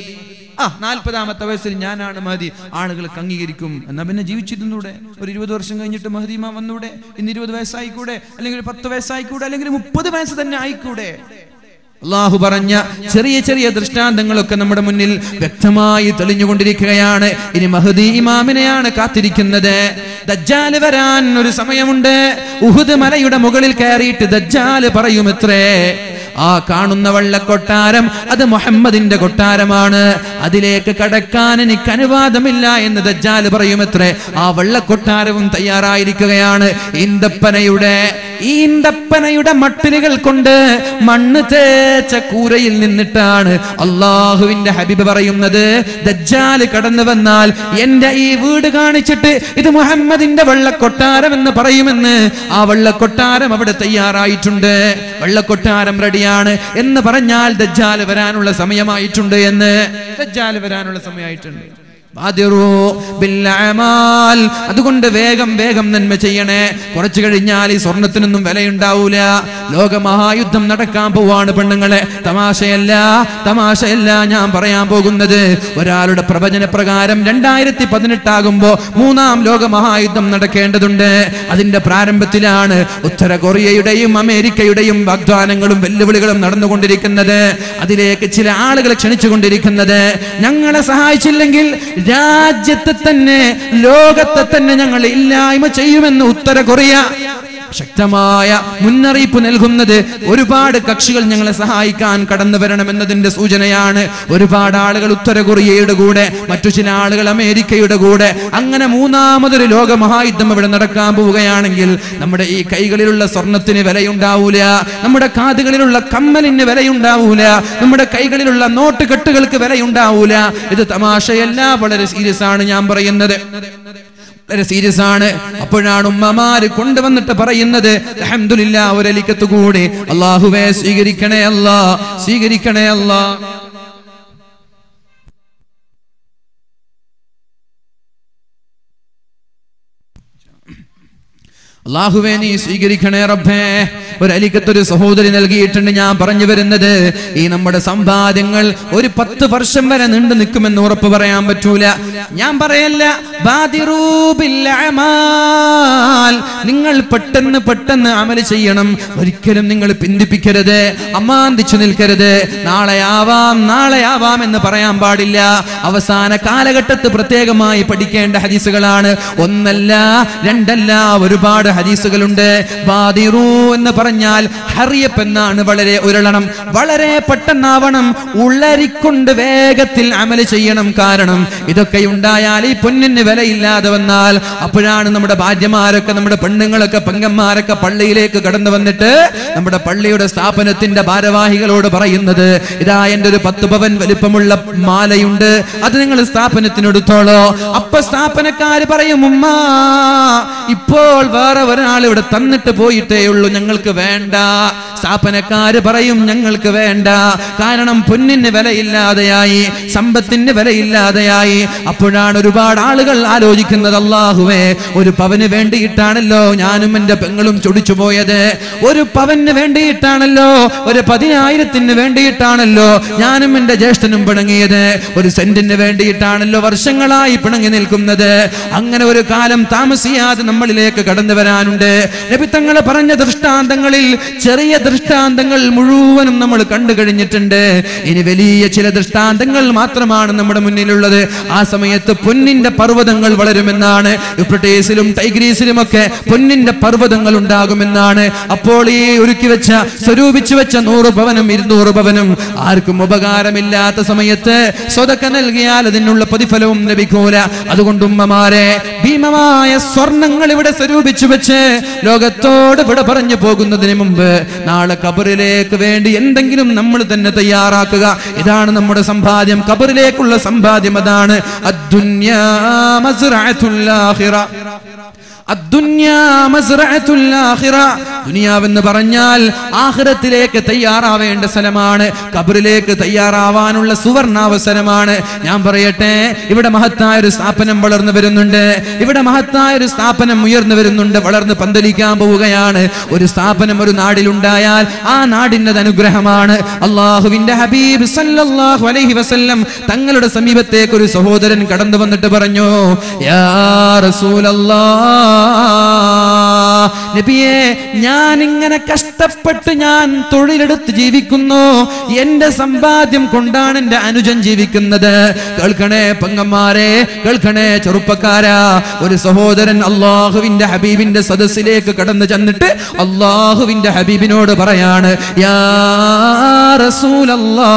ആ നാൽപ്പതാമത്തെ വയസ്സിൽ ഞാനാണ് മഹദി ആളുകൾക്ക് അംഗീകരിക്കും എന്നാ പിന്നെ ജീവിച്ചിരുന്നൂടെ ഒരു ഇരുപത് വർഷം കഴിഞ്ഞിട്ട് മഹദി ഇമാം വന്നൂടെ ഇന്ന് ഇരുപത് വയസ്സായിക്കൂടെ അല്ലെങ്കിൽ ഒരു പത്ത് വയസ്സായിക്കൂടെ അല്ലെങ്കിൽ മുപ്പത് വയസ്സ് തന്നെ ആയിക്കൂടെ അള്ളാഹു പറഞ്ഞ ചെറിയ ചെറിയ ദൃഷ്ടാന്തങ്ങളൊക്കെ നമ്മുടെ മുന്നിൽ വ്യക്തമായി തെളിഞ്ഞുകൊണ്ടിരിക്കുകയാണ് ഇനി മഹദി ഇമാമിനെയാണ് കാത്തിരിക്കുന്നത് ദജ്ജാല് വരാൻ ഒരു സമയമുണ്ട് ഉഹുദ് മലയുടെ മുകളിൽ കയറിയിട്ട് ദജ്ജാല് പറയുമത്രേ ആ കാണുന്ന വള്ളക്കൊട്ടാരം അത് മുഹമ്മദിന്റെ കൊട്ടാരമാണ് അതിലേക്ക് കടക്കാൻ എനിക്ക് അനുവാദമില്ല എന്ന് ദജ്ജാല് പറയുമത്രേ ആ വള്ളക്കൊട്ടാരവും തയ്യാറായിരിക്കുകയാണ് ഈന്തപ്പനയുടെ ഈന്തപ്പനയുടെ മട്ടിലുകൾ കൊണ്ട് മണ്ണ് തേച്ച കൂരയിൽ നിന്നിട്ടാണ് അള്ളാഹുവിന്റെ ഹബീബ് പറയുന്നത് ദജ്ജാല് കടന്നു വന്നാൽ എന്റെ ഈ വീട് കാണിച്ചിട്ട് ഇത് മുഹമ്മദിന്റെ വെള്ളക്കൊട്ടാരം എന്ന് പറയുമെന്ന് ആ വെള്ളക്കൊട്ടാരം അവിടെ തയ്യാറായിട്ടുണ്ട് വെള്ളക്കൊട്ടാരം റെഡിയാണ് എന്ന് പറഞ്ഞാൽ ദജ്ജാല് വരാനുള്ള സമയമായിട്ടുണ്ട് എന്ന് ദജ്ജാല് വരാനുള്ള സമയമായിട്ടുണ്ട് ബാദിറൂ ബിൽ അമാൽ. അതുകൊണ്ട് വേഗം വേഗം നന്മ ചെയ്യണേ കുറച്ചു കഴിഞ്ഞാൽ ഈ സ്വർണത്തിനൊന്നും വിലയുണ്ടാവൂല ലോകമഹായുദ്ധം നടക്കാൻ പോവാണ് പെണ്ണുങ്ങളെ തമാശയല്ല തമാശയല്ല ഞാൻ പറയാൻ പോകുന്നത് ഒരാളുടെ പ്രവചന പ്രകാരം രണ്ടായിരത്തി പതിനെട്ടാകുമ്പോ മൂന്നാം ലോക മഹായുദ്ധം നടക്കേണ്ടതുണ്ട് അതിന്റെ പ്രാരംഭത്തിലാണ് ഉത്തര കൊറിയയുടെയും അമേരിക്കയുടെയും വാഗ്ദാനങ്ങളും വെല്ലുവിളികളും നടന്നുകൊണ്ടിരിക്കുന്നത് അതിലേക്ക് ചില ആളുകളെ ക്ഷണിച്ചുകൊണ്ടിരിക്കുന്നത് ഞങ്ങളെ സഹായിച്ചില്ലെങ്കിൽ രാജ്യത്തെ തന്നെ ലോകത്തെ തന്നെ ഞങ്ങൾ ഇല്ലായ്മ ചെയ്യുമെന്ന് ഉത്തര കൊറിയ ശക്തമായ മുന്നറിയിപ്പ് നൽകുന്നത് ഒരുപാട് കക്ഷികൾ ഞങ്ങളെ സഹായിക്കാൻ കടന്നു വരണമെന്നതിന്റെ സൂചനയാണ് ഒരുപാട് ആളുകൾ ഉത്തര കൊറിയയുടെ കൂടെ മറ്റു ചില ആളുകൾ അമേരിക്കയുടെ കൂടെ അങ്ങനെ മൂന്നാമതൊരു ലോക മഹായുദ്ധം ഇവിടെ നടക്കാൻ പോവുകയാണെങ്കിൽ നമ്മുടെ ഈ കൈകളിലുള്ള സ്വർണത്തിന് വിലയുണ്ടാവൂല നമ്മുടെ കാതുകളിലുള്ള കമ്മലിന് വിലയുണ്ടാവൂല നമ്മുടെ കൈകളിലുള്ള നോട്ട് കെട്ടുകൾക്ക് വിലയുണ്ടാവൂല ഇത് തമാശയല്ല വളരെ സീരിയസ് ആണ് ഞാൻ പറയുന്നത് വളരെ സീരിയസ് ആണ് അപ്പോഴാണ് ഉമ്മമാര് കൊണ്ടുവന്നിട്ട് പറയുന്നത് അഹമ്മദില്ല ഒരലിക്കത്ത് കൂടി അള്ളാഹുവെ സ്വീകരിക്കണേ അല്ലാ സ്വീകരിക്കണേ അല്ലാ അള്ളാഹുവേ നീ സ്വീകരിക്കണേ റബ്ബേ ഒരു അലിക്കത്തൊരു സഹോദരി നൽകിയിട്ടുണ്ട് ഞാൻ പറഞ്ഞു വരുന്നത് ഈ നമ്മുടെ സമ്പാദ്യങ്ങൾ ഒരു പത്ത് വർഷം വരെ നീണ്ടു നിൽക്കുമെന്ന് ഉറപ്പ് പറയാൻ പറ്റൂല ഞാൻ പറയല്ല ബാദിറൂ ബിൽ അമാൽ. നിങ്ങൾ പെട്ടെന്ന് പെട്ടെന്ന് അമല് ചെയ്യണം ഒരിക്കലും നിങ്ങൾ പിന്തിപ്പിക്കരുത് അമാന്തിച്ചു നിൽക്കരുത് നാളെ ആവാം നാളെ ആവാം എന്ന് പറയാൻ പാടില്ല അവസാന കാലഘട്ടത്ത് പ്രത്യേകമായി പഠിക്കേണ്ട ഹദീസുകളാണ് ഒന്നല്ല രണ്ടല്ല ഒരുപാട് ഹദീസുകളുണ്ട് ബാദിറൂ എന്ന് പറഞ്ഞാൽ ഹറിയപ്പ് എന്നാണ് വളരെ ഉരുളണം വളരെ പെട്ടെന്നാവണം ഉള്ളരിക്കൊണ്ട് വേഗത്തിൽ അമല് ചെയ്യണം കാരണം ഇതൊക്കെ ഉണ്ടായാൽ ഈ പൊന്നിന് വിലയില്ലാതെ വന്നാൽ അപ്പോഴാണ് നമ്മുടെ ഭാര്യമാരൊക്കെ നമ്മുടെ പെണ്ണുങ്ങളൊക്കെ പെങ്ങന്മാരൊക്കെ പള്ളിയിലേക്ക് കടന്നു വന്നിട്ട് നമ്മുടെ പള്ളിയുടെ സ്ഥാപനത്തിന്റെ ഭാരവാഹികളോട് പറയുന്നത് ഇതാ എന്റെ ഒരു പത്ത് പവൻ വലിപ്പമുള്ള മാലയുണ്ട് അത് നിങ്ങൾ സ്ഥാപനത്തിനെടുത്തോളോ അപ്പൊ സ്ഥാപനക്കാര് പറയും ഉമ്മ ഇപ്പോൾ വേറെ ഒരാൾ ഇവിടെ തന്നിട്ട് പോയിട്ടേ ഉള്ളൂ ഞങ്ങൾക്ക് വേണ്ട സ്ഥാപനക്കാര് പറയും ഞങ്ങൾക്ക് വേണ്ട കാരണം പൊന്നിന് വിലയില്ലാതെയായി സമ്പത്തിന് വിലയില്ലാതെയായി അപ്പോഴാണ് ഒരുപാട് ആളുകൾ ആലോചിക്കുന്നത് അള്ളാഹുവേ ഒരു പവന് വേണ്ടിയിട്ടാണല്ലോ ഞാനും എന്റെ പെങ്ങളും ചൊടിച്ചു പോയത് ഒരു പവന് വേണ്ടിയിട്ടാണല്ലോ ഒരു പതിനായിരത്തിന് വേണ്ടിയിട്ടാണല്ലോ ഞാനും എന്റെ ജ്യേഷ്ഠനും പിണങ്ങിയത് ഒരു സെന്റിന് വേണ്ടിയിട്ടാണല്ലോ വർഷങ്ങളായി പിണങ്ങി നിൽക്കുന്നത് അങ്ങനെ ഒരു കാലം താമസിയാതെ നമ്മളിലേക്ക് കടന്നു വരാനുണ്ട് നബി തങ്ങൾ പറഞ്ഞ ദൃഷ്ടാന്തങ്ങളിൽ ചെറിയ ദൃഷ്ടാന്തങ്ങൾ മുഴുവനും നമ്മൾ കണ്ടു കഴിഞ്ഞിട്ടുണ്ട് ഇനി വലിയ ചില ദൃഷ്ടാന്തങ്ങൾ മാത്രമാണ് നമ്മുടെ മുന്നിലുള്ളത് ആ സമയത്ത് പൊന്നിന്റെ പർവ്വതങ്ങൾ വളരുമെന്നാണ് യുപ്രട്ടേസിലും ടൈഗ്രീസിലും ഒക്കെ പൊന്നിന്റെ പർവ്വതങ്ങൾ ഉണ്ടാകുമെന്നാണ് അപ്പോൾ ഈ ഒരുക്കി വെച്ച സ്വരൂപിച്ചു വെച്ച നൂറ് ഭവനും ഇരുന്നൂറ് ഭവനും ആർക്കും ഉപകാരമില്ലാത്ത സമയത്ത് സ്വതക്ക നൽകിയാൽ അതിനുള്ള പ്രതിഫലവും ലഭിക്കൂല അതുകൊണ്ട് ഉമ്മമാരെ ഭീമമായ സ്വർണങ്ങൾ ഇവിടെ സ്വരൂപിച്ചു വെച്ച് ലോകത്തോട് ഇവിടെ പറഞ്ഞു പോകുന്നതിന് മുമ്പ് നാളെ കബറിലേക്ക് വേണ്ടി എന്തെങ്കിലും നമ്മൾ തന്നെ തയ്യാറാക്കുക ഇതാണ് നമ്മുടെ സമ്പാദ്യം കബറിലേക്കുള്ള സമ്പാദ്യം അതാണ് അദ്ദുന്യാ മസ്റഅത്തുൽ ആഖിറ അദ്ദുന്യാ മസ്റഅത്തുൽ ആഖിറ ദുനിയാവെന്ന് പറഞ്ഞാൽ ആഖിറത്തിലേക്ക് തയ്യാറാവേണ്ട സ്ഥലമാണ് കബറിലേക്ക് തയ്യാറാവാനുള്ള സുവർണാവസരമാണ് ഞാൻ പറയട്ടെ ഇവിടെ മഹത്തായ ഒരു സ്ഥാപനം വളർന്നു വരുന്നുണ്ട് ഇവിടെ മഹത്തായ ഒരു സ്ഥാപനം ഉയർന്നു വരുന്നുണ്ട് വളർന്ന് പന്തലിക്കാൻ പോവുകയാണ് ഒരു സ്ഥാപനം ഒരു നാടിലുണ്ടായാൽ ആ നാടിന്റെ അനുഗ്രഹമാണ് അള്ളാഹുവിന്റെ ഹബീബ് സല്ലല്ലാഹു അലൈഹി വസല്ലം തങ്ങളുടെ സമീപത്തേക്ക് ഒരു സഹോദരൻ കടന്നു വന്നിട്ട് പറഞ്ഞു യാ റസൂലല്ലാ നബിയെ ഞാൻ ഇങ്ങനെ കഷ്ടപ്പെട്ട് ഞാൻ തൊഴിലെടുത്ത് ജീവിക്കുന്നു എന്റെ സമ്പാദ്യം കൊണ്ടാണ് എന്റെ അനുജൻ ജീവിക്കുന്നത് കേൾക്കണേ പെങ്ങന്മാരെ കേൾക്കണേ ചെറുപ്പക്കാരാ ഒരു സഹോദരൻ അള്ളാഹുവിന്റെ ഹബീബിന്റെ സദസ്സിലേക്ക് കടന്നു ചെന്നിട്ട് അള്ളാഹുവിന്റെ ഹബീബിനോട് പറയാണ് യാ റസൂലല്ലാ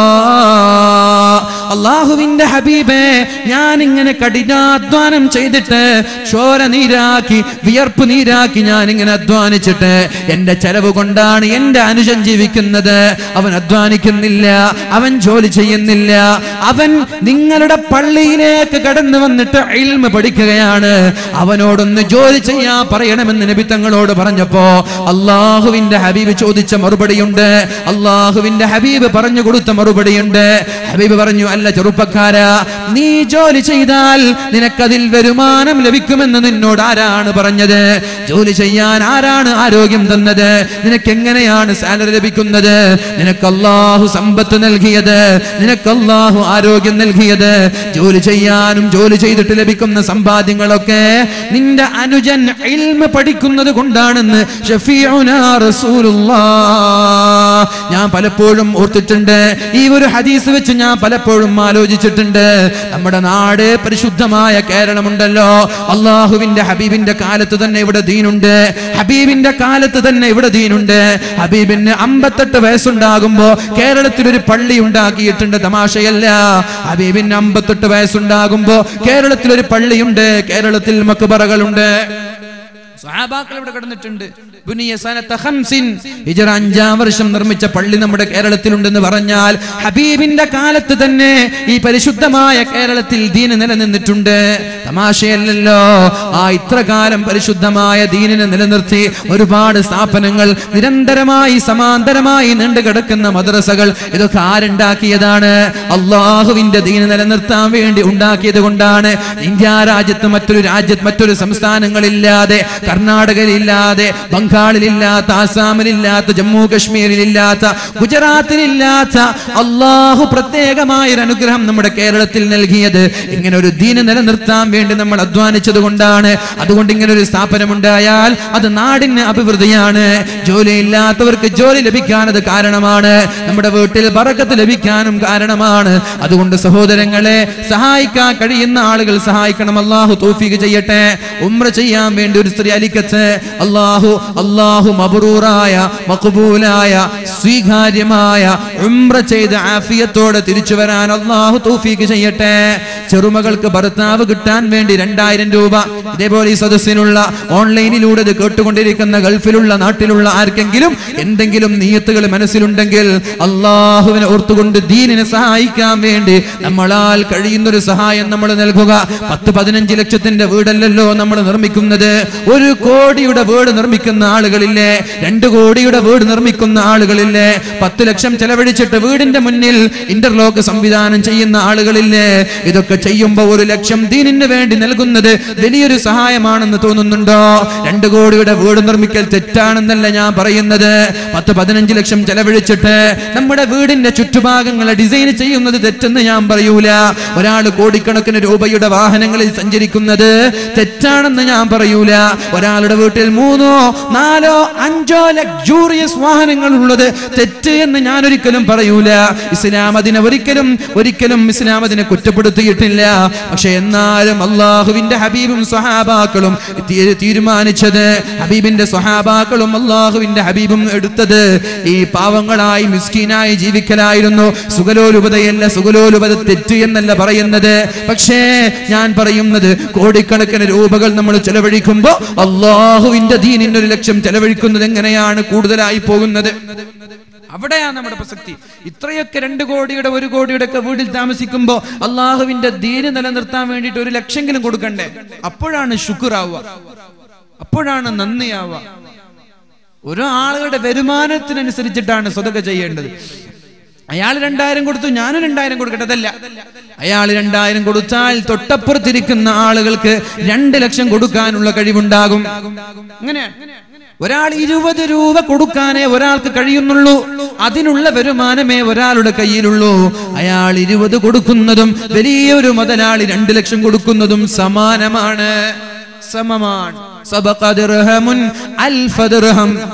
അള്ളാഹുവിന്റെ ഹബീബേ ഞാൻ ഇങ്ങനെ കഠിനാധ്വാനം ചെയ്തിട്ട് ചോര നീരാക്കി വിയർപ്പ് നീരാക്കി ഞാൻ ഇങ്ങനെ അധ്വാനിച്ചിട്ട് എന്റെ ചെലവ് കൊണ്ടാണ് എന്റെ അനുജൻ ജീവിക്കുന്നത് അവൻ അധ്വാനിക്കുന്നില്ല അവൻ ജോലി ചെയ്യുന്നില്ല അവൻ നിങ്ങളുടെ പള്ളിയിലേക്ക് കടന്നു വന്നിട്ട് ഇൽമ പഠിക്കുകയാണ് അവനോടൊന്ന് ജോലി ചെയ്യാൻ പറയണമെന്ന് നബി തങ്ങളോട് പറഞ്ഞപ്പോ അള്ളാഹുവിന്റെ ഹബീബ് ചോദിച്ച മറുപടിയുണ്ട് അള്ളാഹുവിന്റെ ഹബീബ് പറഞ്ഞു കൊടുത്ത മറുപടിയുണ്ട് ഹബീബ് പറഞ്ഞു അല്ല ചെറുപ്പക്കാരാ നീ ജോലി ചെയ്താൽ നിനക്കതിൽ വരുമാനം ലഭിക്കുമെന്ന് നിന്നോട് ആരാണ് പറഞ്ഞത് ജോലി ചെയ്യാൻ ആരാണ് ആരോഗ്യം തന്നത് നിനക്ക് എങ്ങനെയാണ് സാലറി ലഭിക്കുന്നത് നിനക്ക് അള്ളാഹു സമ്പത്ത് നൽകിയത് നിനക്ക് അള്ളാഹു ആരോഗ്യം നൽകിയത് ജോലി ചെയ്യാനും ജോലി ചെയ്തിട്ട് ലഭിക്കുന്ന സമ്പാദ്യങ്ങളൊക്കെ നിന്റെ അനുജൻ ഇൽമ പഠിക്കുന്നത് കൊണ്ടാണെന്ന് ഷഫീഉനാ റസൂലുള്ളാഹ് ഞാൻ പലപ്പോഴും ഓർത്തിട്ടുണ്ട് ഈ ഒരു ഹദീസ് വെച്ച് ഞാൻ പലപ്പോഴും ആലോചിച്ചിട്ടുണ്ട് നമ്മുടെ നാട് പരിശുദ്ധമായ കേരളമുണ്ടല്ലോ അള്ളാഹുവിന്റെ ഹബീബിന്റെ കാലത്ത് തന്നെ ഇവിടെ ദീനുണ്ട് ഹബീബിന്റെ കാലത്ത് തന്നെ ഇവിടെ ദീനുണ്ട് ഹബീബിന് അമ്പത്തെട്ട് വയസ്സുണ്ടാകുമ്പോ കേരളത്തിൽ ഒരു പള്ളി ഉണ്ടാക്കിയിട്ടുണ്ട് തമാശയല്ല ഹബീബിന് അമ്പത്തെട്ട് വയസ്സുണ്ടാകുമ്പോ കേരളത്തിൽ ഒരു പള്ളിയുണ്ട് കേരളത്തിൽ മക്ബറകളുണ്ട് സ്വഹാബാക്കൾ ഇവിടെ കിടന്നിട്ടുണ്ട് ബുനിയ സനത്ത ഖംസിൻ. ഹിജ്റ അഞ്ചാം വർഷം നിർമ്മിച്ച പള്ളി നമ്മുടെ കേരളത്തിലുണ്ടെന്ന് പറഞ്ഞാൽ ഹബീബിന്റെ കാലത്ത് തന്നെ ഈ പരിശുദ്ധമായ കേരളത്തിൽ ദീന് നിലനിന്നിട്ടുണ്ട് തമാശയല്ലല്ലോ ആ ഇത്ര കാലം പരിശുദ്ധമായ ദീനിനെ നിലനിർത്തി ഒരുപാട് സ്ഥാപനങ്ങൾ നിരന്തരമായി സമാന്തരമായി നീണ്ടു കിടക്കുന്ന മദ്രസകൾ ഇതൊക്കെ ആരുണ്ടാക്കിയതാണ് അള്ളാഹുവിന്റെ ദീന് നിലനിർത്താൻ വേണ്ടി ഉണ്ടാക്കിയത് കൊണ്ടാണ് ഇന്ത്യ രാജ്യത്ത് മറ്റൊരു രാജ്യത്ത് മറ്റൊരു സംസ്ഥാനങ്ങളില്ലാതെ കർണാടകയിലില്ലാതെ ബംഗാളിലില്ലാത്ത ആസാമിലില്ലാത്ത ജമ്മു കശ്മീരിലില്ലാത്ത ഗുജറാത്തിലില്ലാത്ത അള്ളാഹു പ്രത്യേകമായ ഒരു അനുഗ്രഹം നമ്മുടെ കേരളത്തിൽ നൽകിയത് ഇങ്ങനെ ഒരു ദീന് നിലനിർത്താൻ വേണ്ടി നമ്മൾ അധ്വാനിച്ചത് കൊണ്ടാണ് അതുകൊണ്ട് ഇങ്ങനെ ഒരു സ്ഥാപനം ഉണ്ടായാൽ അത് നാടിന് അഭിവൃദ്ധിയാണ് ജോലിയില്ലാത്തവർക്ക് ജോലി ലഭിക്കാൻ അത് കാരണമാണ് നമ്മുടെ വീട്ടിൽ ബറക്കത്ത് ലഭിക്കാനും കാരണമാണ് അതുകൊണ്ട് സഹോദരങ്ങളെ സഹായിക്കാൻ കഴിയുന്ന ആളുകൾ സഹായിക്കണം അള്ളാഹു തോഫിക്ക് ചെയ്യട്ടെ ഉമ്ര ചെയ്യാൻ വേണ്ടി ഒരു സ്ത്രീ അലിക്കത്ത് അള്ളാഹു അള്ളാഹു മബറൂറായ മഖബൂലായ സ്വീകാര്യമായ ഉംറ ചെയ്ത് ആഫിയത്തോടെ തിരിച്ചു വരാൻ അള്ളാഹു തൗഫീക്ക് ചെയ്യട്ടെ ചെറുമകൾക്ക് ഭർത്താവ് കിട്ടാൻ വേണ്ടി രണ്ടായിരം രൂപ ഇതേപോലെ ഈ സദസ്സിനുള്ള ഓൺലൈനിലൂടെ ഇത് കേട്ടുകൊണ്ടിരിക്കുന്ന ഗൾഫിലുള്ള നാട്ടിലുള്ള ആർക്കെങ്കിലും എന്തെങ്കിലും നീയത്തുകൾ മനസ്സിലുണ്ടെങ്കിൽ അള്ളാഹുവിനെ ഓർത്തുകൊണ്ട് ദീനിനെ സഹായിക്കാൻ വേണ്ടി നമ്മളാൽ കഴിയുന്ന ഒരു സഹായം നമ്മൾ നൽകുക പത്ത് പതിനഞ്ച് ലക്ഷത്തിന്റെ വീടല്ലല്ലോ നമ്മൾ നിർമ്മിക്കുന്നത് ഒരു കോടിയുടെ വീട് നിർമ്മിക്കുന്ന ആളുകളില്ലേ രണ്ട് കോടിയുടെ വീട് നിർമ്മിക്കുന്ന ആളുകളില്ലേ പത്ത് ലക്ഷം ചെലവഴിച്ചിട്ട് വീടിന്റെ മുന്നിൽ ഇന്റർലോക്ക് സംവിധാനം ചെയ്യുന്ന ആളുകളില്ലേ ഇതൊക്കെ ചെയ്യുമ്പോ ഒരു ലക്ഷം ദീനിന് വേണ്ടി നൽകുന്നത് വലിയൊരു സഹായമാണെന്ന് തോന്നുന്നുണ്ടോ രണ്ട് കോടിയുടെ വീട് നിർമ്മിക്കൽ തെറ്റാണെന്നല്ല ഞാൻ പറയുന്നത് പത്ത് പതിനഞ്ച് ലക്ഷം ചെലവഴിച്ചിട്ട് നമ്മുടെ വീടിന്റെ ചുറ്റുഭാഗങ്ങളെ ഡിസൈൻ ചെയ്യുന്നത് തെറ്റെന്ന് ഞാൻ പറയൂല ഒരാൾ കോടിക്കണക്കിന് രൂപയുടെ വാഹനങ്ങളിൽ സഞ്ചരിക്കുന്നത് തെറ്റാണെന്ന് ഞാൻ പറയൂല ഒരാളുടെ വീട്ടിൽ മൂന്നോ നാലോ അഞ്ചോ ലക്ഷൂറിയസ് വാഹനങ്ങൾ ഉള്ളത് തെറ്റ് എന്ന് ഞാൻ ഒരിക്കലും പറയൂല ഇസ്ലാം അതിനെ ഒരിക്കലും ഒരിക്കലും ഇസ്ലാം അതിനെ കുറ്റപ്പെടുത്തിയിട്ടില്ല പക്ഷെ എന്നാലും അള്ളാഹുവിന്റെ ഹബീബും സ്വഹാബാക്കളും തീ- തീരുമാനിച്ചത് ഹബീബിന്റെ സ്വഹാബാക്കളും അള്ളാഹുവിന്റെ ഹബീബും എടുത്തത് ഈ പാവങ്ങളായി മിസ്കീനായി ജീവിക്കലായിരുന്നു സുഖലോലുപതയല്ല സുഖലോലുപത തെറ്റ് എന്നല്ല പറയുന്നത് പക്ഷേ ഞാൻ പറയുന്നത് കോടിക്കണക്കിന് രൂപകൾ നമ്മൾ ചെലവഴിക്കുമ്പോ അള്ളാഹുവിന്റെ ദീനിന് ഒരു ലക്ഷം ചെലവഴിക്കുന്നത് എങ്ങനെയാണ് കൂടുതലായി പോകുന്നത് അവിടെയാണ് നമ്മുടെ പ്രസക്തി ഇത്രയൊക്കെ രണ്ട് കോടിയുടെ ഒരു കോടിയുടെ ഒക്കെ വീട്ടിൽ താമസിക്കുമ്പോ അള്ളാഹുവിന്റെ ദീന് നിലനിർത്താൻ വേണ്ടിയിട്ട് ഒരു ലക്ഷെങ്കിലും കൊടുക്കണ്ടേ അപ്പോഴാണ് ശുക്രാവുക അപ്പോഴാണ് നന്ദിയാവുക ഓരോ ആളുകളുടെ വരുമാനത്തിനനുസരിച്ചിട്ടാണ് സ്വതക ചെയ്യേണ്ടത് അയാൾ രണ്ടായിരം കൊടുത്തു ഞാനും രണ്ടായിരം കൊടുക്കട്ടെ അതല്ല അയാൾ രണ്ടായിരം കൊടുത്താൽ തൊട്ടപ്പുറത്തിരിക്കുന്ന ആളുകൾക്ക് രണ്ട് ലക്ഷം കൊടുക്കാനുള്ള കഴിവുണ്ടാകും അങ്ങനെയാണ് ഒരാൾ ഇരുപത് രൂപ കൊടുക്കാനേ ഒരാൾക്ക് കഴിയുന്നുള്ളൂ അതിനുള്ള വരുമാനമേ ഒരാളുടെ കയ്യിലുള്ളൂ അയാൾ ഇരുപത് കൊടുക്കുന്നതും വലിയൊരു മുതലാളി രണ്ട് ലക്ഷം കൊടുക്കുന്നതും സമാനമാണ് സമമാണ് സബഖ ദിർഹമുൻ അൽഫ ദിർഹം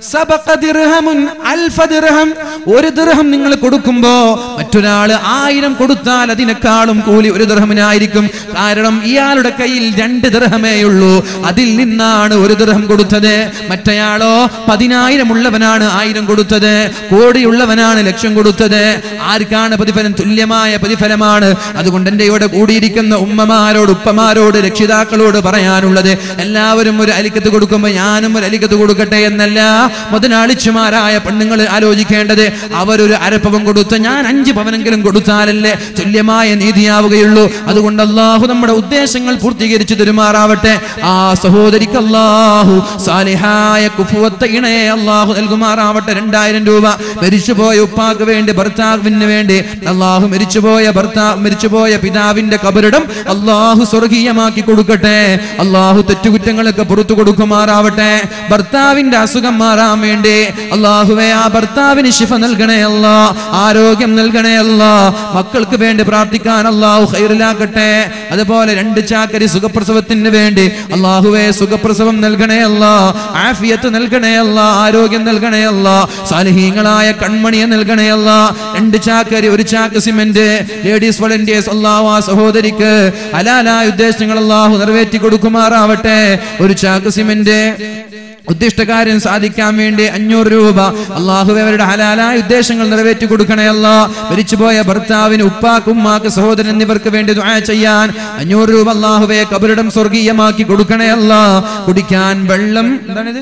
സബഖ ദിർഹമുൻ അൽഫ ദിർഹം ഒരു ദിർഹം നിങ്ങൾ കൊടുക്കുമ്പോ മറ്റൊരാള് ആയിരം കൊടുത്താൽ അതിനേക്കാളും കൂലി ഒരു ദിർഹമിനായിരിക്കും കാരണം ഇയാളുടെ കയ്യിൽ രണ്ട് ദിർഹമേ ഉള്ളൂ അതിൽ നിന്നാണ് ഒരു ദിർഹം കൊടുത്തത് മറ്റയാളോ പതിനായിരം ഉള്ളവനാണ് ആയിരം കൊടുത്തത് കോടിയുള്ളവനാണ് ലക്ഷം കൊടുത്തത് ആർക്കാണ് പ്രതിഫലം തുല്യമായ പ്രതിഫലമാണ് അതുകൊണ്ട് എന്റെ ഇവിടെ കൂടിയിരിക്കുന്ന ഉമ്മമാരോട് ഉപ്പമാരോട് രക്ഷിതാക്കളോട് പറയാനുള്ളത് എല്ലാവരും ഒരു അലിക്കത്ത് കൊടുക്കുമ്പോൾ ഞാനും ഒരു അലിക്കത്ത് കൊടുക്കട്ടെ എന്നല്ല മുതലാളിച്ചുമാരായ പെണ്ണുങ്ങൾ ആലോചിക്കേണ്ടത് അവരൊരു അരപ്പവൻ കൊടുത്ത് ഞാൻ അഞ്ച് പവനെങ്കിലും കൊടുത്താലല്ലേ തുല്യമായ നീതിയാവുകയുള്ളൂ അതുകൊണ്ട് അള്ളാഹു നമ്മുടെ ഉദ്ദേശങ്ങൾ പൂർത്തീകരിച്ചു തരുമാറാവട്ടെ ആ സഹോദരിക്ക് അള്ളാഹു സാലിഹായ കുഫുവത്ത ഇണയെ അള്ളാഹു നൽകുമാറാവട്ടെ രണ്ടായിരം രൂപ മരിച്ചുപോയ ഉപ്പാക്ക് വേണ്ടി ഭർത്താവിന് വേണ്ടി അള്ളാഹു മരിച്ചുപോയ ഭർത്താവ് മരിച്ചുപോയ പിതാവിന്റെ കബറിടം അള്ളാഹു സ്വർഗീയമാക്കി കൊടുക്കട്ടെ അള്ളാഹു തെറ്റുകുറ്റങ്ങളൊക്കെ പുറത്തു കൊടുക്കുമാറാവട്ടെ ഭർത്താവിന്റെ അസുഖം മാറാൻ വേണ്ടി അള്ളാഹുവെ ആ ഭർത്താവിന് ശിഫ നൽകണേ അല്ല ആരോഗ്യം നൽകണേ അല്ല മക്കൾക്ക് വേണ്ടി പ്രാർത്ഥിക്കാൻ അള്ളാഹു ഹൈറിലാക്കട്ടെ അതുപോലെ രണ്ട് ചാക്കരി സുഖപ്രസവത്തിന് വേണ്ടി അള്ളാഹുവെ സുഖപ്രസവം നൽകണേ അല്ല ആഫിയത്ത് നൽകണേ അല്ല ആരോഗ്യം നൽകണേ അല്ല സാലിഹീങ്ങളായ കൺമണിയെ നൽകണേ അല്ല രണ്ട് ചാക്കരി ഒരു ചാക്ക് സിമെന്റ് ലേഡീസ് വളണ്ടിയേഴ്സ് അള്ളാഹു ആ സഹോദരിക്ക് ഹലാലായ ഉദ്ദേശങ്ങൾ അള്ളാഹു നിറവേറ്റി കൊടുക്കുമാറാവട്ടെ ഒരു ചാക്ക് സിമെന്റ് ഉദ്ദിഷ്ടകാര്യം സാധിക്കാൻ വേണ്ടി അഞ്ഞൂറ് രൂപ അള്ളാഹു അവരുടെ ഹലാലായ ഉദ്ദേശങ്ങൾ നിറവേറ്റി കൊടുക്കണേ അല്ല മരിച്ചുപോയ ഭർത്താവിന് ഉപ്പാക്ക് ഉമ്മാക്ക് സഹോദരൻ എന്നിവർക്ക് വേണ്ടി ദുആ ചെയ്യാൻ അഞ്ഞൂറ് രൂപ അള്ളാഹുവെ കബറിടം സ്വർഗീയമാക്കി കൊടുക്കണേ അല്ല കുടിക്കാൻ വെള്ളം എന്താണിത്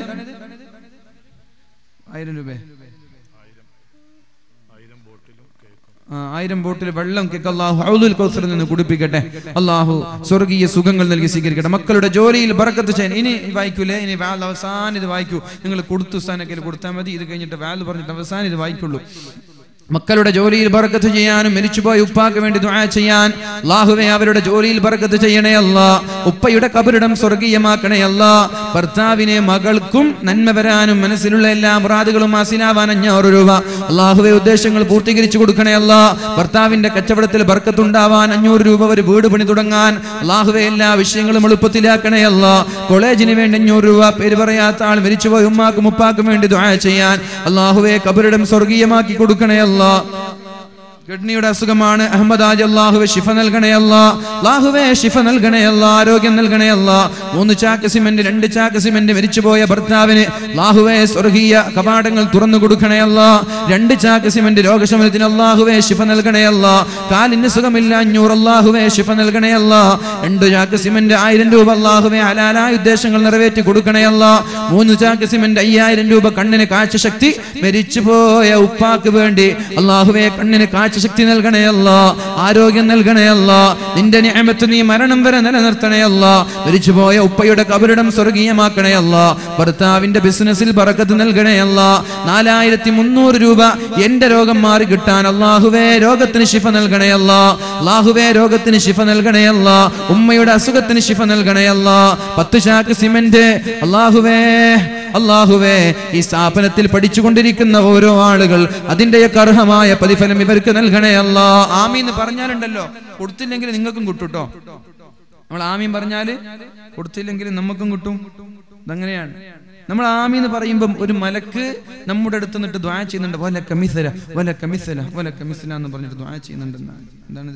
ആയിരം രൂപ ആ, ആയിരം ബോട്ടിൽ വെള്ളം കേക്ക് അള്ളാഹു ഔദുൽ കൗസറിൽ നിന്ന് കുടിപ്പിക്കട്ടെ അള്ളാഹു സ്വർഗീയ സുഖങ്ങൾ നൽകി സ്വീകരിക്കട്ടെ മക്കളുടെ ജോലിയിൽ ബറക്കത്ത് ചെയ്യാൻ ഇനി വായിക്കൂലേ ഇനി വാൽ അവസാനം ഇത് വായിക്കൂ നിങ്ങൾ കൊടുത്തു സ്ഥാനത്തിൽ കൊടുത്താൽ മതി ഇത് കഴിഞ്ഞിട്ട് വാൽ പറഞ്ഞിട്ട് അവസാനം ഇത് വായിക്കുള്ളൂ മക്കളുടെ ജോലിയിൽ ബർക്കത്ത് ചെയ്യാനും മരിച്ചുപോയ ഉപ്പാക്ക് വേണ്ടി ദുആ ചെയ്യാൻ അല്ലാഹുവേ അവരുടെ ജോലിയിൽ ബർക്കത്ത് ചെയ്യണേ അല്ല ഉപ്പയുടെ കബറിടം സ്വർഗീയമാക്കണേ അല്ല ഭർത്താവിനെ മകൾക്കും നന്മ വരാനും മനസ്സിലുള്ള എല്ലാ മുറാദുകളും ആസിനാവാൻ അഞ്ഞൂറ് രൂപ അള്ളാഹുവെ ഉദ്ദേശങ്ങൾ പൂർത്തീകരിച്ചു കൊടുക്കണേ അല്ല ഭർത്താവിന്റെ കച്ചവടത്തിൽ ബർക്കത്തുണ്ടാവാൻ അഞ്ഞൂറ് രൂപ ഒരു വീട് പണി തുടങ്ങാൻ അള്ളാഹുവെ എല്ലാ വിഷയങ്ങളും എളുപ്പത്തിലാക്കണേ അല്ല കോളേജിന് വേണ്ടി അഞ്ഞൂറ് രൂപ പേര് പറയാത്ത ആൾ മരിച്ചുപോയ ഉമ്മാക്കും ഉപ്പാക്കും വേണ്ടി ദുആ ചെയ്യാൻ അള്ളാഹുവെ കബറിടം സ്വർഗീയമാക്കി കൊടുക്കണേ അല്ല കിഡ്നിയുടെ അസുഖമാണ് അഹമ്മദ് ആജ് അള്ളാഹുവെ ശിഫ നൽകണേ അല്ല അള്ളാഹുവെ ശിഫ നൽകണേ അല്ല ആരോഗ്യം നൽകണേ അല്ല മൂന്ന് ചാക്ക് സിമെന്റ് രണ്ട് ചാക്ക് സിമെന്റ് മരിച്ചുപോയ ഭർത്താവിന് അള്ളാഹുവെ സ്വർഗീയ കവാടങ്ങൾ തുറന്നു കൊടുക്കണേ അല്ല രണ്ട് ചാക്ക് സിമെന്റ് രോഗശമനത്തിന് അള്ളാഹുവെ ശിഫ നൽകണേ അല്ല കാലിന് സുഖമില്ല അഞ്ഞൂറ് അള്ളാഹുവെ ശിഫ നൽകണേ അല്ല രണ്ട് ചാക്ക് സിമെന്റ് ആയിരം രൂപ അള്ളാഹുവെ ഹലാലായ ഉദ്ദേശങ്ങൾ നിറവേറ്റി കൊടുക്കണേ അല്ല മൂന്ന് ചാക്ക് സിമെന്റ് അയ്യായിരം രൂപ കണ്ണിന് കാഴ്ചശക്തി മരിച്ചുപോയ ഉപ്പാക്ക് വേണ്ടി അള്ളാഹുവെ കണ്ണിന് കാഴ്ചശക്തി നൽകണേ അല്ല ആരോഗ്യം നൽകണേ അല്ല നിന്റെ നിയമത്ത് നീ മരണം വരെ നിലനിർത്തണേ അല്ല മരിച്ചുപോയ ഉപ്പയുടെ കബറിടം സ്വർഗീയമാക്കണേ അല്ല ഭർത്താവിന്റെ ബിസിനസ്സിൽ ബറക്കത്ത് നൽകണേ അല്ല നാലായിരത്തി മുന്നൂറ് രൂപ എന്റെ രോഗം മാറി കിട്ടാൻ അള്ളാഹുവേ രോഗത്തിന് ശിഫ നൽകണേ അല്ല അള്ളാഹുവേ രോഗത്തിന് ശിഫ നൽകണേ അല്ല ഉമ്മയുടെ അസുഖത്തിന് ശിഫ നൽകണേ അല്ല പത്ത് ചാക്ക് സിമെന്റ് അള്ളാഹുവേ അള്ളാഹുവേ ഈ സ്ഥാപനത്തിൽ പഠിച്ചുകൊണ്ടിരിക്കുന്ന ഓരോ ആളുകൾ അതിന്റെയൊക്കെ അർഹമായ പ്രതിഫലം ഇവർക്ക് നൽകണേ അല്ലാ ആമീന്ന് പറഞ്ഞാലുണ്ടല്ലോ കൊടുത്തില്ലെങ്കിൽ നിങ്ങൾക്കും കിട്ടുട്ടോ നമ്മൾ ആമീൻ പറഞ്ഞാല് കൊടുത്തില്ലെങ്കിൽ നമുക്കും കിട്ടും അതങ്ങനെയാണ് നമ്മൾ ആമീന്ന് പറയുമ്പം ഒരു മലക്ക് നമ്മുടെ അടുത്ത് നിന്നിട്ട് ദ്വാ ചെയ്യുന്നുണ്ട് വല കമിസല വല കമിസല വല കമിസല എന്ന് പറഞ്ഞിട്ട് ദ്വാ ചെയ്യുന്നുണ്ടെന്നാണ് എന്താണിത്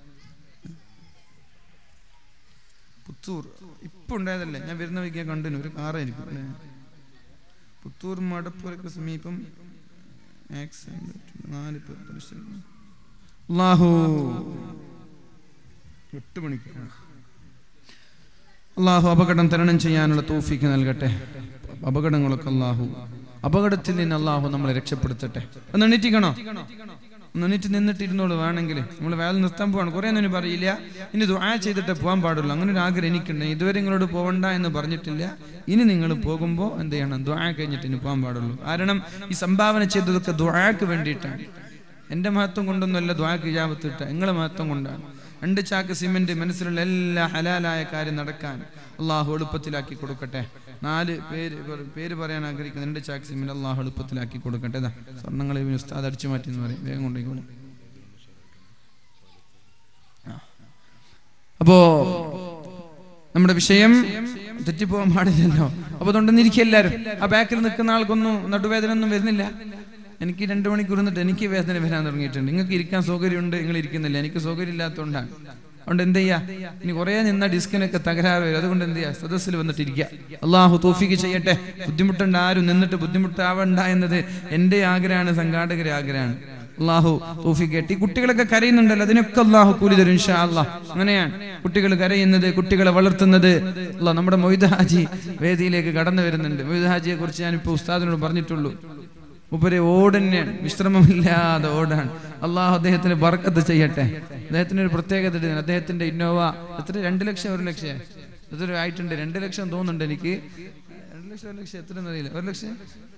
പുത്തൂർ ഇപ്പൊ ഉണ്ടായതല്ലേ ഞാൻ വരുന്ന വൈകിയ കണ്ടിന് ഒരു കാറായിരിക്കും അല്ലേ പുത്തൂർ മടപ്പുരക്ക് സമീപം ആക്സിഡന്റ് നാല് പേർ പരിശോധന അള്ളാഹു എട്ട് മണിക്ക് അള്ളാഹു അപകടം തരണം ചെയ്യാനുള്ള തോഫിക്ക് നൽകട്ടെ അപകടങ്ങളൊക്കെ അള്ളാഹു അപകടത്തിൽ നിന്ന് അള്ളാഹു നമ്മളെ രക്ഷപ്പെടുത്തട്ടെ ഒന്ന് എണീറ്റിക്കണോ ഒന്ന് എണീറ്റ് നിന്നിട്ട് ഇരുന്നോളൂ വേണമെങ്കിൽ നമ്മൾ വേല നിർത്താൻ പോവാണ് കുറെ ഒന്നും പറയില്ല ഇനി ദുആ ചെയ്തിട്ട് പോകാൻ പാടുള്ളൂ അങ്ങനെ ഒരു ആഗ്രഹം എനിക്കുണ്ട് ഇതുവരെ നിങ്ങളോട് പോകണ്ട എന്ന് പറഞ്ഞിട്ടില്ല ഇനി നിങ്ങൾ പോകുമ്പോൾ എന്ത് ചെയ്യണം ദുആ കഴിഞ്ഞിട്ട് ഇനി പോകാൻ പാടുള്ളൂ കാരണം ഈ സംഭാവന ചെയ്തതൊക്കെ ദുആക്ക് വേണ്ടിയിട്ടാണ് എന്റെ മഹത്വം കൊണ്ടൊന്നുമല്ല ദ്വാക്ക് ഇജാബത്തിട്ട് നിങ്ങളെ മഹത്വം കൊണ്ടാണ് രണ്ട് ചാക്ക് സിമെന്റ് മനസ്സിലുള്ള എല്ലാ ഹലാലായ കാര്യം നടക്കാൻ അള്ളാഹു എളുപ്പത്തിലാക്കി കൊടുക്കട്ടെ നാല് പേര് പറ- പേര് പറയാൻ ആഗ്രഹിക്കുന്ന രണ്ട് ചാക്ക് സിമെന്റ് അള്ളാഹു എളുപ്പത്തിലാക്കി കൊടുക്കട്ടെ ഇതാ സ്വർണ്ണങ്ങളെ ഇവന് ഉസ്താദ് അടിച്ചു മാറ്റി എന്ന് പറയും വേഗം കൊണ്ടേക്കോളൂ അപ്പോ നമ്മുടെ വിഷയം തെറ്റിപ്പോകാൻ പാടില്ലല്ലോ അപ്പൊ അതുകൊണ്ടൊന്നും ഇരിക്കുക എല്ലാവരും ആ ബാക്കിൽ നിൽക്കുന്ന ആൾക്കൊന്നും നടുവേദന ഒന്നും വരുന്നില്ല എനിക്ക് രണ്ടു മണിക്കൂർ നിന്നിട്ട് എനിക്ക് വേദന വരാൻ തുടങ്ങിയിട്ടുണ്ട് നിങ്ങൾക്ക് ഇരിക്കാൻ സൗകര്യമുണ്ട് നിങ്ങൾ ഇരിക്കുന്നില്ല എനിക്ക് സൗകര്യം ഇല്ലാത്തതുകൊണ്ടാണ് അതുകൊണ്ട് എന്ത് ചെയ്യാ ഇനി കുറെ നിന്ന ഡിസ്കിനൊക്കെ തകരാറ് വരും അതുകൊണ്ട് എന്ത് ചെയ്യാ സദസ്സിൽ വന്നിട്ട് ഇരിക്കുക അള്ളാഹു തോഫിക്ക് ചെയ്യട്ടെ ബുദ്ധിമുട്ടുണ്ട് ആരും നിന്നിട്ട് ബുദ്ധിമുട്ടാവണ്ട എന്നത് എന്റെ ആഗ്രഹമാണ് സംഘാടകരെ ആഗ്രഹമാണ് അള്ളാഹു തോഫിക്ക് കേട്ടി കുട്ടികളൊക്കെ കരയുന്നുണ്ടല്ലോ അതിനൊക്കെ അള്ളാഹു കൂലി തരും ഇൻഷാ അള്ളാഹ് അങ്ങനെയാണ് കുട്ടികൾ കരയുന്നത് കുട്ടികളെ വളർത്തുന്നത് അള്ളാഹ് നമ്മുടെ മൊയ്ത് ഹാജി വേദിയിലേക്ക് കടന്നു വരുന്നുണ്ട് മൊയ്ത് ഹാജിയെ കുറിച്ച് ഞാനിപ്പോ ഉസ്താദിനോട് പറഞ്ഞിട്ടുള്ളൂ ഉപരി ഓടന്നെയാണ് വിശ്രമമില്ലാതെ ഓടാണ് അള്ളാഹു അദ്ദേഹത്തിന് ബർക്കത്ത് ചെയ്യട്ടെ അദ്ദേഹത്തിന് ഒരു പ്രത്യേകത ഉണ്ട്. അദ്ദേഹത്തിന്റെ ഇന്നോവ എത്ര രണ്ട് ലക്ഷം ഒരു ലക്ഷം എത്ര ആയിട്ടുണ്ട് രണ്ട് ലക്ഷം തോന്നുന്നുണ്ട് എനിക്ക് രണ്ട് ലക്ഷം ഒരു ലക്ഷം എത്ര അറിയില്ല ഒരു ലക്ഷം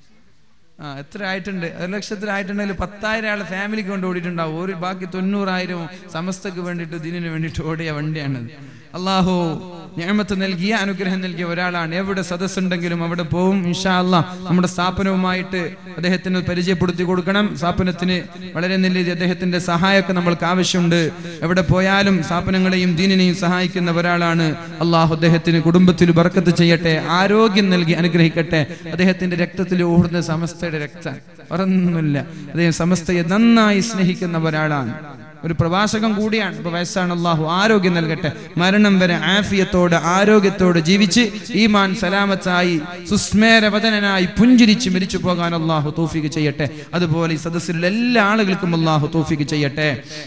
ആ എത്ര ആയിട്ടുണ്ട് ഒരു ലക്ഷത്തിലായിട്ടുണ്ടെങ്കിൽ പത്തായിരം ആളെ ഫാമിലിക്ക് കൊണ്ട് ഓടിയിട്ടുണ്ടാവും ഒരു ബാക്കി തൊണ്ണൂറായിരവും സമസ്തക്ക് വേണ്ടിയിട്ട് ദിനിന് വേണ്ടിയിട്ട് ഓടിയ വണ്ടിയാണത് അള്ളാഹു ഞാമത്ത് നൽകിയ അനുഗ്രഹം നൽകിയ ഒരാളാണ് എവിടെ സദസ്സുണ്ടെങ്കിലും അവിടെ പോവും ഇൻഷാ അള്ളാഹ് നമ്മുടെ സ്ഥാപനവുമായിട്ട് അദ്ദേഹത്തിന് പരിചയപ്പെടുത്തി കൊടുക്കണം സ്ഥാപനത്തിന് വളരെ നല്ല രീതിയിൽ അദ്ദേഹത്തിന്റെ സഹായമൊക്കെ നമ്മൾക്ക് ആവശ്യമുണ്ട് എവിടെ പോയാലും സ്ഥാപനങ്ങളെയും ദീനിനെയും സഹായിക്കുന്ന ഒരാളാണ് അള്ളാഹു അദ്ദേഹത്തിന് കുടുംബത്തിൽ ബർക്കത്ത് ചെയ്യട്ടെ ആരോഗ്യം നൽകി അനുഗ്രഹിക്കട്ടെ അദ്ദേഹത്തിന്റെ രക്തത്തിൽ ഓടുന്ന സമസ്തയുടെ രക്തം ഒരൊന്നുമില്ല അദ്ദേഹം സമസ്തയെ നന്നായി സ്നേഹിക്കുന്ന ഒരാളാണ് ഒരു പ്രവാചകം കൂടിയാണ് ഇപ്പൊ വയസ്സാണ് അള്ളാഹു ആരോഗ്യം നൽകട്ടെ മരണം വരെ ആഫിയത്തോടെ ആരോഗ്യത്തോടെ ജീവിച്ച് ഈമാൻ സലാമത്തായി സുസ്മേരവദനായി പുഞ്ചിരിച്ച് മരിച്ചു പോകാൻ അള്ളാഹു തോഫിക്ക് ചെയ്യട്ടെ അതുപോലെ ഈ സദസ്സിലുള്ള എല്ലാ ആളുകൾക്കും അള്ളാഹു തോഫിക്ക് ചെയ്യട്ടെ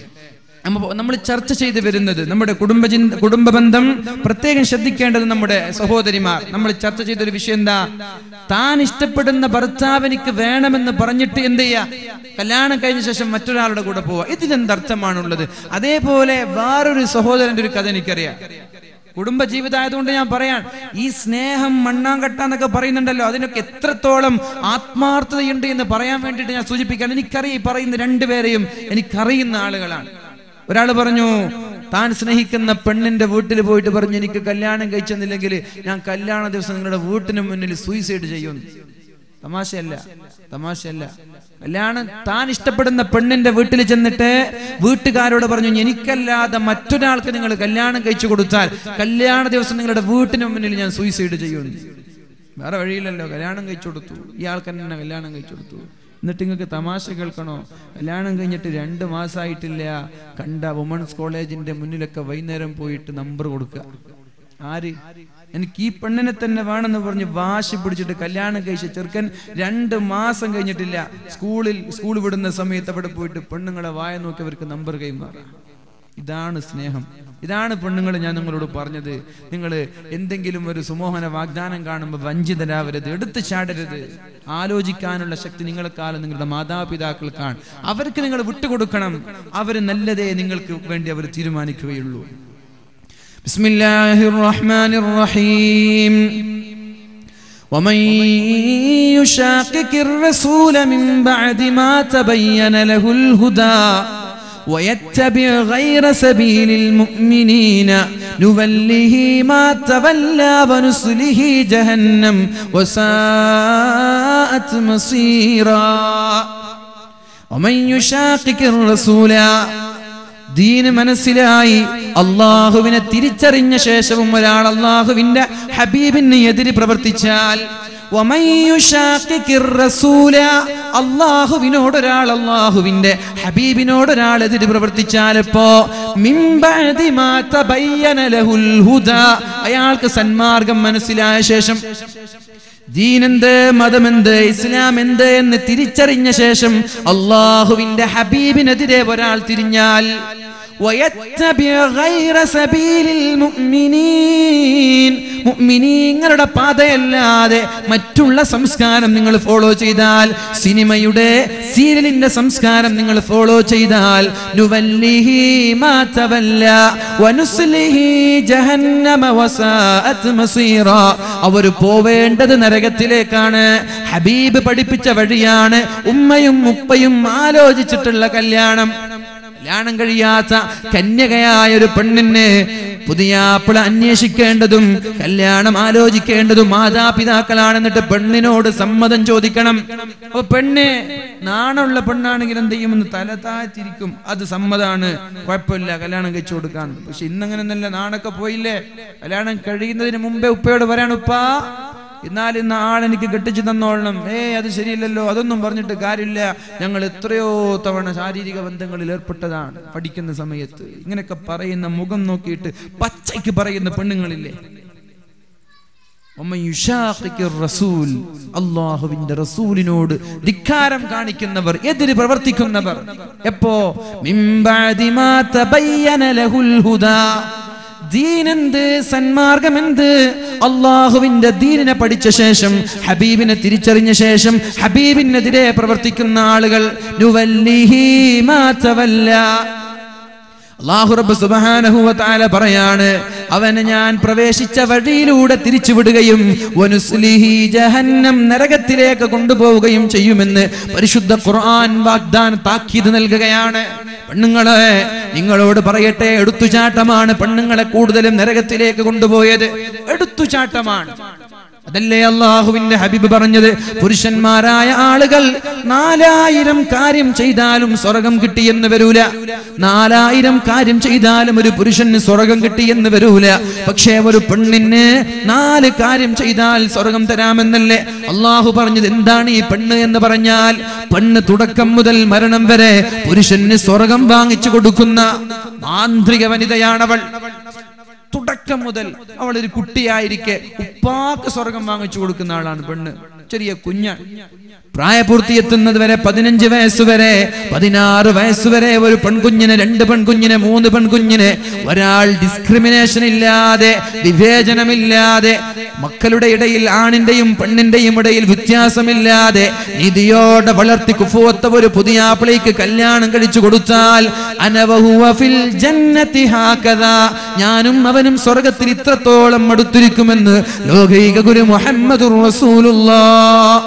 നമ്മൾ ചർച്ച ചെയ്തു വരുന്നത് നമ്മുടെ കുടുംബ കുടുംബ ബന്ധം പ്രത്യേകം ശ്രദ്ധിക്കേണ്ടത് നമ്മുടെ സഹോദരിമാർ നമ്മൾ ചർച്ച ചെയ്ത ഒരു വിഷയം എന്താ താൻ ഇഷ്ടപ്പെടുന്ന ഭർത്താവിനിക്ക് വേണമെന്ന് പറഞ്ഞിട്ട് എന്ത് ചെയ്യാ കല്യാണം കഴിഞ്ഞ ശേഷം മറ്റൊരാളുടെ കൂടെ പോവാ ഇതിനെന്തർത്ഥമാണുള്ളത് അതേപോലെ വേറൊരു സഹോദരന്റെ ഒരു കഥ എനിക്കറിയാം കുടുംബ ജീവിതമായതുകൊണ്ട് ഞാൻ പറയാൻ ഈ സ്നേഹം മണ്ണാങ്കട്ട എന്നൊക്കെ പറയുന്നുണ്ടല്ലോ അതിനൊക്കെ എത്രത്തോളം ആത്മാർത്ഥതയുണ്ട് എന്ന് പറയാൻ വേണ്ടിയിട്ട് ഞാൻ സൂചിപ്പിക്കാൻ എനിക്കറിയാം ഈ പറയുന്ന രണ്ടുപേരെയും എനിക്കറിയുന്ന ആളുകളാണ് ഒരാൾ പറഞ്ഞു താൻ സ്നേഹിക്കുന്ന പെണ്ണിന്റെ വീട്ടിൽ പോയിട്ട് പറഞ്ഞു എനിക്ക് കല്യാണം കഴിച്ചെന്നില്ലെങ്കിൽ ഞാൻ കല്യാണ ദിവസം നിങ്ങളുടെ വീട്ടിന് മുന്നിൽ സൂയിസൈഡ് ചെയ്യുന്നു തമാശയല്ല തമാശയല്ല കല്യാണം താൻ ഇഷ്ടപ്പെടുന്ന പെണ്ണിന്റെ വീട്ടിൽ ചെന്നിട്ട് വീട്ടുകാരോട് പറഞ്ഞു എനിക്കല്ലാതെ മറ്റൊരാൾക്ക് നിങ്ങൾ കല്യാണം കഴിച്ചു കൊടുത്താൽ കല്യാണ ദിവസം നിങ്ങളുടെ വീട്ടിന് മുന്നിൽ ഞാൻ സൂയിസൈഡ് ചെയ്യുന്നു വേറെ വഴിയില്ലല്ലോ കല്യാണം കഴിച്ചു കൊടുത്തു ഇയാൾക്ക് തന്നെ കല്യാണം കഴിച്ചു കൊടുത്തു എന്നിട്ട് നിങ്ങൾക്ക് തമാശ കേൾക്കണോ കല്യാണം കഴിഞ്ഞിട്ട് രണ്ട് മാസമായിട്ടില്ല കണ്ട വുമൺസ് കോളേജിന്റെ മുന്നിലൊക്കെ വൈകുന്നേരം പോയിട്ട് നമ്പർ കൊടുക്കുക ആര് എനിക്ക് ഈ പെണ്ണിനെ തന്നെ വേണമെന്ന് പറഞ്ഞ് വാശി പിടിച്ചിട്ട് കല്യാണം കഴിച്ച ചെറുക്കൻ രണ്ട് മാസം കഴിഞ്ഞിട്ടില്ല സ്കൂളിൽ സ്കൂൾ വിടുന്ന സമയത്ത് അവിടെ പോയിട്ട് പെണ്ണുങ്ങളെ വായ നോക്കി അവർക്ക് നമ്പർ കൈമാറാം ഇതാണ് സ്നേഹം ഇതാണ് പെണ്ണുങ്ങൾ ഞാൻ നിങ്ങളോട് പറഞ്ഞത് നിങ്ങൾ എന്തെങ്കിലും ഒരു സുമോഹന വാഗ്ദാനം കാണുമ്പോൾ വഞ്ചിതരാവരുത് എടുത്തു ചാടരുത് ആലോചിക്കാനുള്ള ശക്തി നിങ്ങളെക്കാളും നിങ്ങളുടെ മാതാപിതാക്കൾക്കാണ് അവർക്ക് നിങ്ങൾ വിട്ടുകൊടുക്കണം അവർ നല്ലതേ നിങ്ങൾക്ക് വേണ്ടി അവർ തീരുമാനിക്കുകയുള്ളൂ بسم الله الرحمن الرحيم ومن يشاقق الرسول من بعد ما تبين له الهدى ويتبع غير سبيل المؤمنين نوله ما تولى ونسله جهنم وساءت مصيرا ومن يشاقق الرسول ദീന് മനസ്സിലായി അള്ളാഹുവിനെ തിരിച്ചറിഞ്ഞ ശേഷവും ഒരാൾ അള്ളാഹുവിന്റെ ഹബീബിന് എതിര് പ്രവർത്തിച്ചാൽ അള്ളാഹുവിനോട് ഒരാൾ അള്ളാഹുവിന്റെ ഹബീബിനോട് ഒരാൾ എതിര് പ്രവർത്തിച്ചാൽ ഇപ്പോ അയാൾക്ക് സന്മാർഗം മനസ്സിലായ ശേഷം ദീനെന്ത് മതമെന്ത് ഇസ്ലാം എന്ത് എന്ന് തിരിച്ചറിഞ്ഞ ശേഷം അള്ളാഹുവിന്റെ ഹബീബിനെതിരെ ഒരാൾ തിരിഞ്ഞാൽ മുഅ്മിനീങ്ങളുടെ പാതയല്ലാതെ മറ്റുള്ള സംസ്കാരം നിങ്ങൾ ഫോളോ ചെയ്താൽ സിനിമയുടെ സീരിയലിന്റെ സംസ്കാരം നിങ്ങൾ ഫോളോ ചെയ്താൽ നുവല്ലിഹി മാ തവല്ല വനുസ്ലിഹി ജഹന്നമ വസാഅത് മസീറ അവർ പോവേണ്ടത് നരകത്തിലേക്കാണ് ഹബീബ് പഠിപ്പിച്ച വഴിയാണ് ഉമ്മയും ഉപ്പയും ആലോചിച്ചിട്ടുള്ള കല്യാണം കല്യാണം കഴിയാത്ത കന്യകയായ ഒരു പെണ്ണിന് പുതിയാപ്പിള അന്വേഷിക്കേണ്ടതും കല്യാണം ആലോചിക്കേണ്ടതും മാതാപിതാക്കളാണ് എന്നിട്ട് പെണ്ണിനോട് സമ്മതം ചോദിക്കണം അപ്പൊ പെണ്ണ് നാണുള്ള പെണ്ണാണെങ്കിൽ എന്ത് ചെയ്യുമെന്ന് തല താഴ്ത്തിരിക്കും അത് സമ്മതാണ് കുഴപ്പമില്ല കല്യാണം കഴിച്ചു കൊടുക്കാൻ പക്ഷെ ഇന്നങ്ങനെ നല്ല നാണൊക്കെ പോയില്ലേ കല്യാണം കഴിയുന്നതിന് മുമ്പേ ഉപ്പയോട് പറയാണ് ഉപ്പാ എന്നാൽ ഇന്ന് ആളെനിക്ക് കെട്ടിച്ചു തന്നോളണം ഏ അത് ശരിയല്ലല്ലോ അതൊന്നും പറഞ്ഞിട്ട് കാര്യമില്ല ഞങ്ങൾ എത്രയോ തവണ ശാരീരിക ബന്ധങ്ങളിൽ ഏർപ്പെട്ടതാണ് പഠിക്കുന്ന സമയത്ത് ഇങ്ങനെയൊക്കെ പറയുന്ന മുഖം നോക്കിയിട്ട് പച്ചയ്ക്ക് പറയുന്ന പെണ്ണുങ്ങളില്ലേ റസൂൽ അള്ളാഹുവിന്റെ റസൂലിനോട് ധിക്കാരം കാണിക്കുന്നവർ എതിര് പ്രവർത്തിക്കുന്നവർ എപ്പോ മിംബഅദി മാ തബയ്യന ലഹുൽ ഹുദാ ദീനെന്ത് സന്മാർഗമെന്ത് അള്ളാഹുവിന്റെ ദീനിനെ പഠിച്ച ശേഷം ഹബീബിനെ തിരിച്ചറിഞ്ഞ ശേഷം ഹബീബിനെതിരെ പ്രവർത്തിക്കുന്ന ആളുകൾ നുവല്ലിഹി മാ തവല്ല അള്ളാഹു റബ്ബ് സുബ്ഹാനഹു വ തആല പറയാണ് അവനെ ഞാൻ പ്രവേശിച്ച വഴിയിലൂടെ തിരിച്ചുവിടുകയും വനുസ്ലിഹി ജഹന്നം നരകത്തിലേക്ക് കൊണ്ടുപോവുകയും ചെയ്യുമെന്ന് പരിശുദ്ധ ഖുർആൻ വാഗ്ദാൻ താക്കീത് നൽകുകയാണ് പെണ്ണുങ്ങളെ നിങ്ങളോട് പറയട്ടെ എടുത്തുചാട്ടമാണ് പെണ്ണുങ്ങളെ കൂടുതലും നരകത്തിലേക്ക് കൊണ്ടുപോയത് എടുത്തുചാട്ടമാണ് അതല്ലേ അള്ളാഹുവിന്റെ ഹബീബ് പറഞ്ഞത് പുരുഷന്മാരായ ആളുകൾ നാലായിരം കാര്യം ചെയ്താലും സ്വർഗം കിട്ടിയെന്ന് വരൂല നാലായിരം കാര്യം ചെയ്താലും ഒരു പുരുഷന് സ്വർഗം കിട്ടിയെന്ന് വരൂല പക്ഷേ ഒരു പെണ്ണിന് നാല് കാര്യം ചെയ്താൽ സ്വർഗം തരാമെന്നല്ലേ അള്ളാഹു പറഞ്ഞത് എന്താണ് ഈ പെണ്ണ് എന്ന് പറഞ്ഞാൽ പെണ്ണ് തുടക്കം മുതൽ മരണം വരെ പുരുഷന് സ്വർഗം വാങ്ങിച്ചു കൊടുക്കുന്ന മാന്ത്രിക വനിതയാണവൾ തുടക്കം മുതൽ അവൾ ഒരു കുട്ടിയായിരിക്കെ ഉപ്പാക്ക് സ്വർഗം വാങ്ങിച്ചു കൊടുക്കുന്ന ആളാണ് പെണ്ണ് ചെറിയ കുഞ്ഞാണ് പ്രായപൂർത്തിയെത്തുന്നത് വരെ പതിനഞ്ച് വയസ്സ് വരെ പതിനാറ് വയസ്സ് വരെ ഒരു പെൺകുഞ്ഞിന് രണ്ട് പെൺകുഞ്ഞിന് മൂന്ന് പെൺകുഞ്ഞിന് ഒരാൾ ഡിസ്ക്രിമിനേഷൻ ഇല്ലാതെ വിവേചനമില്ലാതെ മക്കളുടെ ഇടയിൽ ആണിന്റെയും പെണ്ണിന്റെയും ഇടയിൽ വ്യത്യാസമില്ലാതെ നീതിയോടെ വളർത്തി കുഫുവത്ത ഒരു പുതിയ ആപ്പിളേക്ക് കല്യാണം കഴിച്ചു കൊടുത്താൽ അനവഹുവ ഫിൽ ജന്നതി ഹാകദാ ഞാനും അവനും സ്വർഗത്തിൽ ഇത്രത്തോളം അടുത്തിരിക്കുമെന്ന് ലോകൈക ഗുരു മുഹമ്മദുർ റസൂലുള്ളാഹ്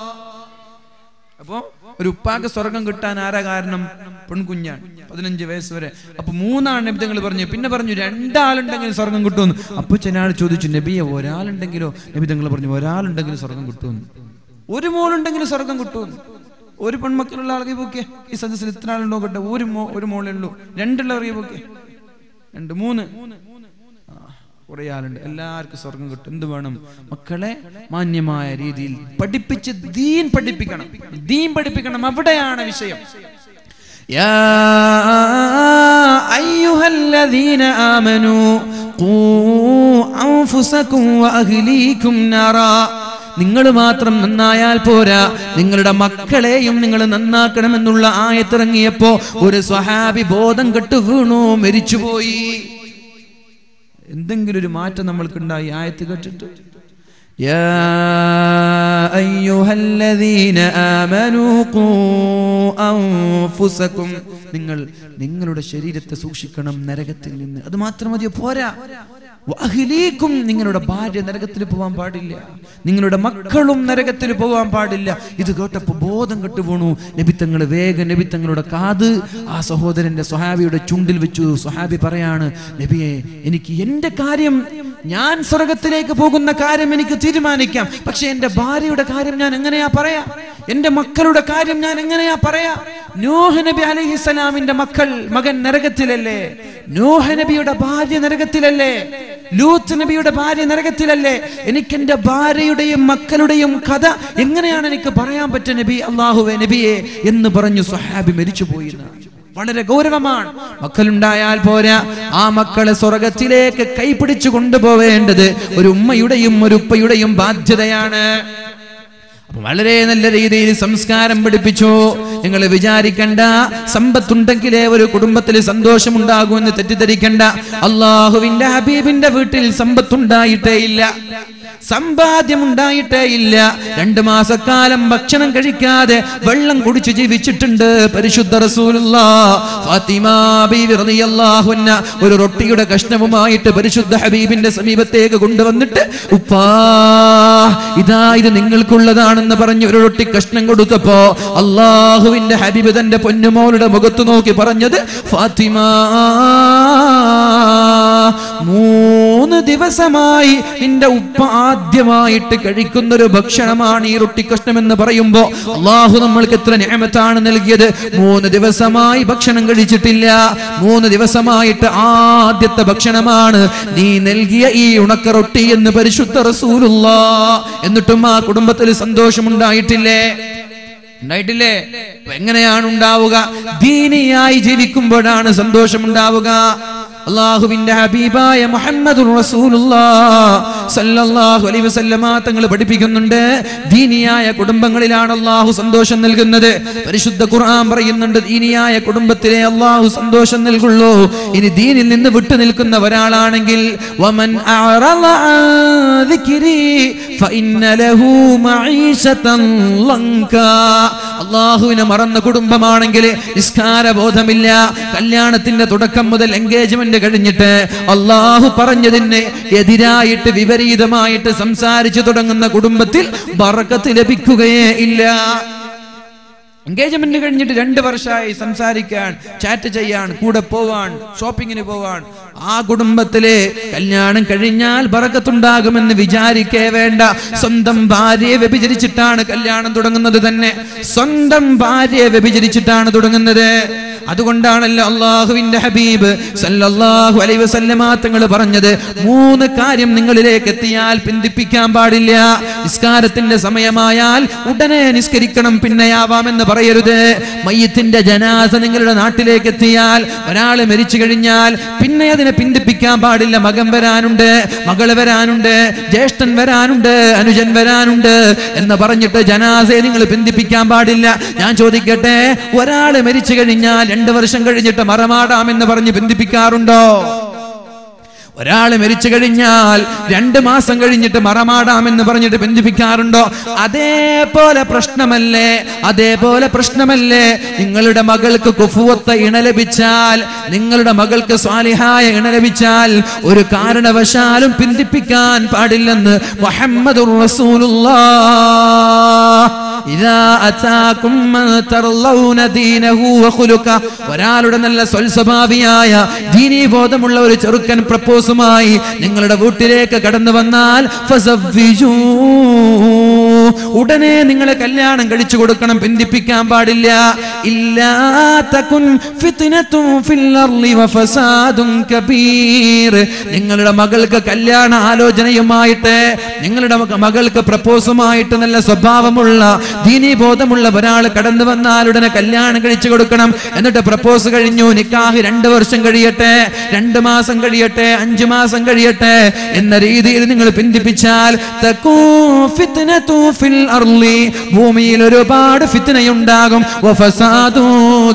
അപ്പോ ഒരു ഉപ്പാക്ക് സ്വർഗം കിട്ടാൻ ആരാ കാരണം പെൺകുഞ്ഞാണ് പതിനഞ്ച് വയസ്സ് വരെ അപ്പൊ മൂന്നാണ് നബിതങ്ങൾ പറഞ്ഞു പിന്നെ പറഞ്ഞു രണ്ടാളുണ്ടെങ്കിൽ സ്വർഗം കിട്ടുമെന്ന് അപ്പൊ ചില ചോദിച്ചു നബിയെ ഒരാളുണ്ടെങ്കിലോ നബിതങ്ങൾ പറഞ്ഞു ഒരാളുണ്ടെങ്കിലും സ്വർഗം കിട്ടുമെന്ന് ഒരു മോളുണ്ടെങ്കിലും സ്വർഗം കിട്ടുമെന്ന് ഒരു പെൺമക്കളുള്ള ആൾക്ക് പോക്കെ ഈ സദസ്സിൽ ഇത്ര ആളുണ്ടോ കേട്ടെ ഒരു മോ ഒരു മോളേ ഉള്ളൂ രണ്ടുള്ളവർ പോക്കെ രണ്ട് മൂന്ന് ആ, കുറെ ആളുണ്ട് എല്ലാവർക്കും സ്വർഗം കിട്ടും എന്ത് വേണം മക്കളെ മാന്യമായ രീതിയിൽ പഠിപ്പിച്ച് ദീൻ പഠിപ്പിക്കണം ദീൻ പഠിപ്പിക്കണം അവിടെയാണ് വിഷയം يا أيها الذين آمنوا قوا أنفسكم وأهليكم نارا നിങ്ങൾ മാത്രം നന്നായാൽ പോരാ നിങ്ങളുടെ മക്കളെയും നിങ്ങൾ നന്നാക്കണമെന്നുള്ള ആയത്തിറങ്ങിയപ്പോ ഒരു സ്വഹാബി ബോധം കെട്ടു വീണു മരിച്ചുപോയി എന്തെങ്കിലും ഒരു മാറ്റം നമ്മൾക്കുണ്ടായി ആയത്ത് കേട്ടിട്ട് يا أيها الذين آمنوا قوا أنفسكم നിങ്ങൾ നിങ്ങളുടെ ശരീരത്തെ സൂക്ഷിക്കണം നരകത്തിൽ നിന്ന് അത് മാത്രം മതിയോ പോരാ വഅഹ്ലീക്കും നിങ്ങളുടെ ഭാര്യ നരകത്തിൽ പോവാൻ പാടില്ല നിങ്ങളുടെ മക്കളും നരകത്തിൽ പോവാൻ പാടില്ല ഇത് കേട്ടപ്പോ ബോധം കെട്ടു വീണു നബിത്തങ്ങൾ വേഗം നബിത്തങ്ങളുടെ കാത് ആ സഹോദരന്റെ സ്വഹാബിയുടെ ചുണ്ടിൽ വെച്ചു സ്വഹാബി പറയാണ് നബിയെ എനിക്ക് എന്റെ കാര്യം ഞാൻ സ്വർഗത്തിലേക്ക് പോകുന്ന കാര്യം എനിക്ക് തീരുമാനിക്കാം പക്ഷെ എന്റെ ഭാര്യയുടെ കാര്യം ഞാൻ എങ്ങനെയാ പറയാ എന്റെ മക്കളുടെ കാര്യം ഞാൻ എങ്ങനെയാ പറയാ നൂഹ് നബി അലൈഹിസ്സലാമിന്റെ മക്കൾ മകൻ നരകത്തിലല്ലേ നൂഹ് നബിയുടെ ഭാര്യ നരകത്തിലല്ലേ ലൂത്ത് നബിയുടെ ഭാര്യ നരകത്തിലല്ലേ എനിക്ക് എന്റെ ഭാര്യയുടെയും മക്കളുടെയും കഥ എങ്ങനെയാണ് എനിക്ക് പറയാൻ പറ്റുക നബി അള്ളാഹുവെ നബിയെ എന്ന് പറഞ്ഞു സ്വഹാബി മരിച്ചുപോയി എന്നാണ്. വളരെ ഗൗരവമാണ് മക്കളുണ്ടായാൽ പോരാ ആ മക്കളെ സ്വർഗത്തിലേക്ക് കൈപിടിച്ചു കൊണ്ടുപോവേണ്ടത് ഒരു ഉമ്മയുടെയും ഒരു ഉപ്പയുടെയും ബാധ്യതയാണ് അപ്പൊ വളരെ നല്ല രീതിയിൽ സംസ്കാരം പഠിപ്പിച്ചു നിങ്ങൾ വിചാരിക്കണ്ട സമ്പത്തുണ്ടെങ്കിലേ ഒരു കുടുംബത്തിൽ സന്തോഷമുണ്ടാകുമെന്ന് തെറ്റിദ്ധരിക്കണ്ട അള്ളാഹുവിന്റെ ഹബീബിന്റെ വീട്ടിൽ സമ്പത്തുണ്ടായിട്ടേ ഇല്ല സമ്പാദ്യം ഉണ്ടായിട്ടേ ഇല്ല രണ്ടു മാസക്കാലം ഭക്ഷണം കഴിക്കാതെ വെള്ളം കുടിച്ച് ജീവിച്ചിട്ടുണ്ട് പരിശുദ്ധ റസൂലുള്ള ഫാത്തിമ ബീവി റളിയല്ലാഹു അൻഹ ഒരു റൊട്ടിയുടെ കഷ്ണവുമായിട്ട് പരിശുദ്ധ ഹബീബിന്റെ സമീപത്തേക്ക് കൊണ്ടുവന്നിട്ട് ഉപ്പാ ഇതാ ഇത് നിങ്ങൾക്കുള്ളതാണെന്ന് പറഞ്ഞ് ഒരു റൊട്ടി കഷ്ണം കൊടുത്തപ്പോ അള്ളാഹുവിന്റെ ഹബീബ് തന്റെ പൊന്നുമോളുടെ മുഖത്ത് നോക്കി പറഞ്ഞത് ഫാത്തിമ മൂന്ന് ദിവസമായി നിന്റെ ഉപ്പ ആദ്യമായിട്ട് കഴിക്കുന്ന ഒരു ഭക്ഷണമാണ് ഈ റൊട്ടി കഷ്ണം എന്ന് പറയുമ്പോ അള്ളാഹു നമ്മൾക്ക് എത്ര ഞാമത്താണ് നൽകിയത് മൂന്ന് ദിവസമായി ഭക്ഷണം കഴിച്ചിട്ടില്ല മൂന്ന് ദിവസമായിട്ട് ആദ്യത്തെ ഭക്ഷണമാണ് നീ നൽകിയ ഈ ഉണക്ക റൊട്ടി എന്ന് പരിശുദ്ധ റസൂലുള്ള എന്നിട്ടും ആ കുടുംബത്തിൽ സന്തോഷമുണ്ടായിട്ടില്ലേ ഉണ്ടായിട്ടില്ലേ അപ്പൊ എങ്ങനെയാണ് ഉണ്ടാവുക ദീനിയായി ജീവിക്കുമ്പോഴാണ് സന്തോഷമുണ്ടാവുക അള്ളാഹുവിന്റെ ഹബീബായ മുഹമ്മദ് സല്ലല്ലാഹു അലൈഹി വസല്ലമ തങ്ങൾ പഠിപ്പിക്കുന്നുണ്ട് ദീനിയായ കുടുംബങ്ങളിലാണ് അള്ളാഹു സന്തോഷം നൽകുന്നത് പരിശുദ്ധ ഖുർആൻ പറയുന്നുണ്ട് ദീനിയായ കുടുംബത്തിലെ അള്ളാഹു സന്തോഷം നൽകുള്ളൂ ഇനി ദീനിൽ നിന്ന് വിട്ടു നിൽക്കുന്ന ഒരാളാണെങ്കിൽ വമൻ അഅറള അൻ ദിക്രി ഫഇന്ന ലഹു മഈശതൻ ലങ്കാ അള്ളാഹുവിനെ മറന്ന കുടുംബമാണെങ്കിൽ നിസ്കാര ബോധമില്ല കല്യാണത്തിന്റെ തുടക്കം മുതൽ എൻഗേജ്മെന്റ് കഴിഞ്ഞിട്ട് അള്ളാഹു പറഞ്ഞതിന് എതിരായിട്ട് വിപരീതമായിട്ട് സംസാരിച്ചു തുടങ്ങുന്ന കുടുംബത്തിൽ ബറക്കത്ത് ലഭിക്കുകയേ ഇല്ല എൻഗേജ്മെന്റ് കഴിഞ്ഞിട്ട് രണ്ട് വർഷമായി സംസാരിക്കാൻ ചാറ്റ് ചെയ്യാൻ കൂടെ പോവാൻ ഷോപ്പിങ്ങിന് പോവാൻ ആ കുടുംബത്തിലെ കല്യാണം കഴിഞ്ഞാൽ ബറക്കത്തുണ്ടാകുമെന്ന് വിചാരിക്കേ വേണ്ട സ്വന്തം ഭാര്യയെ വ്യഭിചരിച്ചിട്ടാണ് കല്യാണം തുടങ്ങുന്നത് തന്നെ സ്വന്തം ഭാര്യയെ വ്യഭിചരിച്ചിട്ടാണ് തുടങ്ങുന്നത് അതുകൊണ്ടാണല്ലോ അള്ളാഹുവിന്റെ ഹബീബ് സല്ലല്ലാഹു അലൈഹി വസല്ലമ തങ്ങൾ പറഞ്ഞത് മൂന്ന് കാര്യം നിങ്ങളിലേക്ക് എത്തിയാൽ പിന്തിപ്പിക്കാൻ പാടില്ല നിസ്കാരത്തിന്റെ സമയമായാൽ ഉടനെ നിസ്കരിക്കണം പിന്നെയാവാമെന്ന് പറയരുത് മയ്യത്തിന്റെ ജനാസ നിങ്ങളുടെ നാട്ടിലേക്ക് എത്തിയാൽ ഒരാൾ മരിച്ചു കഴിഞ്ഞാൽ പിന്നെ അതിനെ പിന്തിപ്പിക്കാൻ പാടില്ല മകൻ വരാനുണ്ട് മകള് വരാനുണ്ട് ജ്യേഷ്ഠൻ വരാനുണ്ട് അനുജൻ വരാനുണ്ട് എന്ന് പറഞ്ഞിട്ട് ജനാസയെ നിങ്ങൾ പിന്തിപ്പിക്കാൻ പാടില്ല ഞാൻ ചോദിക്കട്ടെ ഒരാൾ മരിച്ചു കഴിഞ്ഞാൽ രണ്ടു വർഷം കഴിഞ്ഞിട്ട് മറമാടാമെന്ന് പറഞ്ഞ് പിന്തിപ്പിക്കാറുണ്ടോ ഒരാള് മരിച്ചു കഴിഞ്ഞാൽ രണ്ട് മാസം കഴിഞ്ഞിട്ട് മറമാടാമെന്ന് പറഞ്ഞിട്ട് ബന്ധിപ്പിക്കാറുണ്ടോ അതേപോലെ പ്രശ്നമല്ലേ അതേപോലെ പ്രശ്നമല്ലേ നിങ്ങളുടെ മകൾക്ക് കുഫുവത്ത ഇണ ലഭിച്ചാൽ നിങ്ങളുടെ മകൾക്ക് സ്വാലിഹായ ഇണ ലഭിച്ചാൽ ഒരു കാരണവശാലും പിന്തിപ്പിക്കാൻ പാടില്ലെന്ന് മുഹമ്മദ് ഒരാളുടെ നല്ല സ്വൽസ്വഭാവിയായ ദീനീബോധമുള്ള ഒരു ചെറുക്കൻ പ്രപ്പോസുമായി നിങ്ങളുടെ വീട്ടിലേക്ക് കടന്നു വന്നാൽ ഫസവ്വിജൂ. ഉടനെ നിങ്ങളെ കല്യാണം കഴിച്ചു കൊടുക്കണം പിന്തിപ്പിക്കാൻ പാടില്ല ഇല്ലാത്തകുൻ ഫിത്നത്തും ഫിൽ അർളി വഫസാദും കബീർ നിങ്ങളുടെ മകൾക്ക് കല്യാണ ആലോചനയുമായിട്ട് നിങ്ങളുടെ മക- മകൾക്ക് പ്രപ്പോസുമായിട്ട് നല്ല സ്വഭാവമുള്ള ദീനീബോധമുള്ള ഒരാൾ കടന്നു വന്നാൽ ഉടനെ കല്യാണം കഴിച്ചു കൊടുക്കണം എന്നിട്ട് പ്രപ്പോസ് കഴിഞ്ഞു നിക്കാഹ് രണ്ട് വർഷം കഴിയട്ടെ രണ്ട് മാസം കഴിയട്ടെ അഞ്ചു മാസം കഴിയട്ടെ എന്ന രീതിയിൽ നിങ്ങൾ പിന്തിപ്പിച്ചാൽ തക്കൂ ഫിത്നതു ഫിൽ അർളി ഭൂമിയിൽ ഒരുപാട് ഫിത്നയുണ്ടാകും വഫസാദു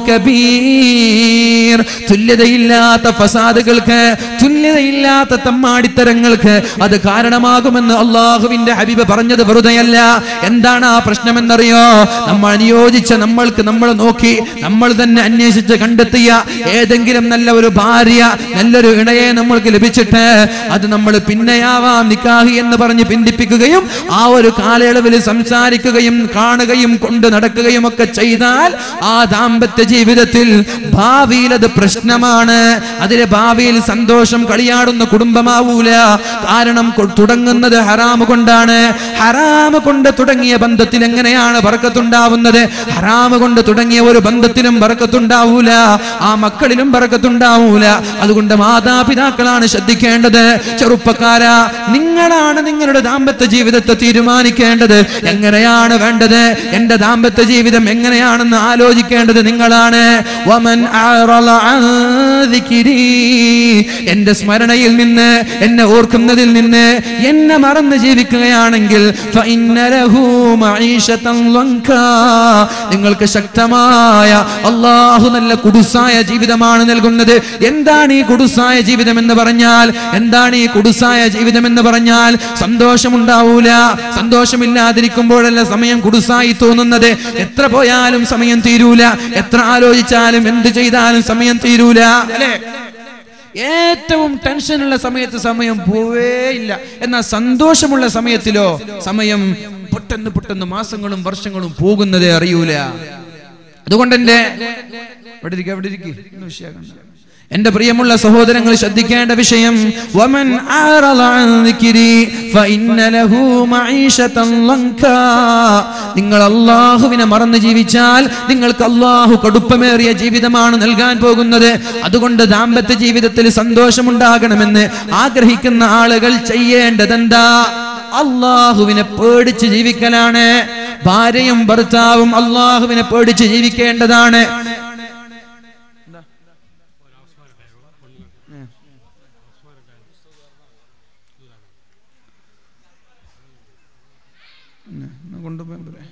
കബീർ തുല്യതയില്ലാത്ത ഫസാദുകൾക്ക് തുല്യതയില്ലാത്ത തമ്മാടിത്തരങ്ങൾക്ക് അത് കാരണമാകുമെന്ന് അള്ളാഹുവിന്റെ ഹബീബ് പറഞ്ഞത് വെറുതെയല്ല എന്താണ് ആ പ്രശ്നമെന്നറിയോ നമ്മൾ അനുയോജിച്ച നമ്മൾക്ക് നമ്മൾ നോക്കി നമ്മൾ തന്നെ അന്വേഷിച്ച് കണ്ടെത്തിയ ഏതെങ്കിലും നല്ല ഒരു ഭാര്യ നല്ലൊരു ഇണയെ നമ്മൾക്ക് ലഭിച്ചിട്ട് അത് നമ്മൾ പിന്നെയാവാം നിക്കാഹി എന്ന് പറഞ്ഞ് പിന്തിപ്പിക്കുകയും ആ ഒരു കാലയളവിൽ സംസാരിക്കുകയും കാണുകയും കൊണ്ട് നടക്കുകയും ഒക്കെ ചെയ്താൽ ആ ദാമ്പത്യ ജീവിതത്തിൽ ഭാവിയിൽ അത് പ്രശ്നമാണ് അതിലെ ഭാവിയിൽ സന്തോഷം കളിയാടുന്ന കുടുംബമാവൂല കാരണം കൊ- തുടങ്ങുന്നത് ഹറാമ് കൊണ്ടാണ് ഹറാമ് കൊണ്ട് തുടങ്ങിയ ബന്ധത്തിൽ എങ്ങനെയാണ് ബർക്കത്തുണ്ടാവുന്നത് ഹറാമ് കൊണ്ട് തുടങ്ങിയ ഒരു ബന്ധത്തിലും ബർക്കത്തുണ്ടാവൂല ആ മക്കളിലും ബർക്കത്തുണ്ടാവൂല അതുകൊണ്ട് മാതാപിതാക്കളാണ് ശ്രദ്ധിക്കേണ്ടത് ചെറുപ്പക്കാരാ നിങ്ങളാണ് നിങ്ങളുടെ ദാമ്പത്യ ജീവിതത്തെ തീരുമാനിക്കേണ്ടത് എങ്ങനെയാണ് വേണ്ടത് എന്റെ ദാമ്പത്യ ജീവിതം എങ്ങനെയാണെന്ന് ആലോചിക്കേണ്ടത് നിങ്ങളാണ് വമൻ അഅറള അൻ ദിക്രി. എന്റെ സ്മരണയിൽ നിന്ന് എന്നെ ഓർക്കുന്നതിൽ നിന്ന് എന്നെ മറന്ന് ജീവിക്കുകയാണെങ്കിൽ ഫഇന്ന ലഹു മഈശതൻ ലങ്കാ. നിങ്ങൾക്ക് ശക്തമായ അള്ളാഹു നല്ല കുടുസായ ജീവിതമാണ് നൽകുന്നത് എന്താണ് ഈ കുടുസായ ജീവിതം എന്ന് പറഞ്ഞാൽ എന്താണ് ഈ കുടുസായ ജീവിതം എന്ന് പറഞ്ഞാൽ സന്തോഷമുണ്ടാവൂല സന്തോഷമില്ലാതിരിക്കുമ്പോഴല്ല സമയം കുടുസായി തോന്നുന്നത് എത്ര പോയാലും സമയം തീരൂല എത്ര ആലോചിച്ചാലും എന്ത് ചെയ്താലും സമയം തീരൂല അല്ലേ ഏറ്റവും ടെൻഷനുള്ള സമയത്ത് സമയം പോവേ ഇല്ല എന്നാൽ സന്തോഷമുള്ള സമയത്തിലോ സമയം പെട്ടെന്ന് പെട്ടെന്ന് മാസങ്ങളും വർഷങ്ങളും പോകുന്നതേ അറിയൂല അതുകൊണ്ട് എന്റെ ഇവിടെ ഇരിക്ക, ഇവിടെ ഇരിക്ക്. ഒന്നും വിഷയാക്കണ്ട. എന്റെ പ്രിയമുള്ള സഹോദരങ്ങൾ ശ്രദ്ധിക്കേണ്ട വിഷയം വമൻ അഅറള അൻ ദിക്രി ഫഇന്ന ലഹു മഈശതൻ ലങ്കാ നിങ്ങൾ അല്ലാഹുവിനെ മറന്ന് ജീവിച്ചാൽ നിങ്ങൾക്ക് അല്ലാഹു കടുപ്പമേറിയ ജീവിതമാണ് നൽകാൻ പോകുന്നത് അതുകൊണ്ട് ദാമ്പത്യ ജീവിതത്തിൽ സന്തോഷമുണ്ടാകണമെന്ന് ആഗ്രഹിക്കുന്ന ആളുകൾ ചെയ്യേണ്ടതെന്താ അള്ളാഹുവിനെ പേടിച്ച് ജീവിക്കലാണ് ഭാര്യയും ഭർത്താവും അള്ളാഹുവിനെ പേടിച്ച് ജീവിക്കേണ്ടതാണ് കൊണ്ടുപോയി പറയാം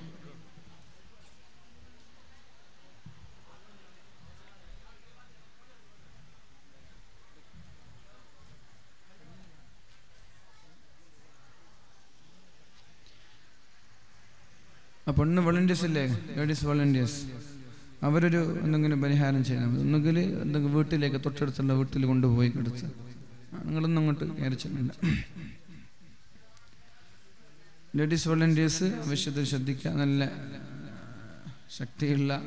ആ പെണ്ണ് വളണ്ടിയേഴ്സ് ഇല്ലേ ലേഡീസ് വളണ്ടിയേഴ്സ് അവരൊരു എന്തെങ്കിലും പരിഹാരം ചെയ്യണം ഒന്നുകിൽ എന്തെങ്കിലും വീട്ടിലേക്ക് തൊട്ടടുത്തുള്ള വീട്ടിൽ കൊണ്ടുപോയി കൊടുത്ത് നിങ്ങളൊന്നും അങ്ങോട്ട് കയറിച്ചിട്ടില്ല ലേഡീസ് വളണ്ടിയേഴ്സ് ആവശ്യത്തിൽ ശ്രദ്ധിക്കുക നല്ല ശക്തിയുള്ള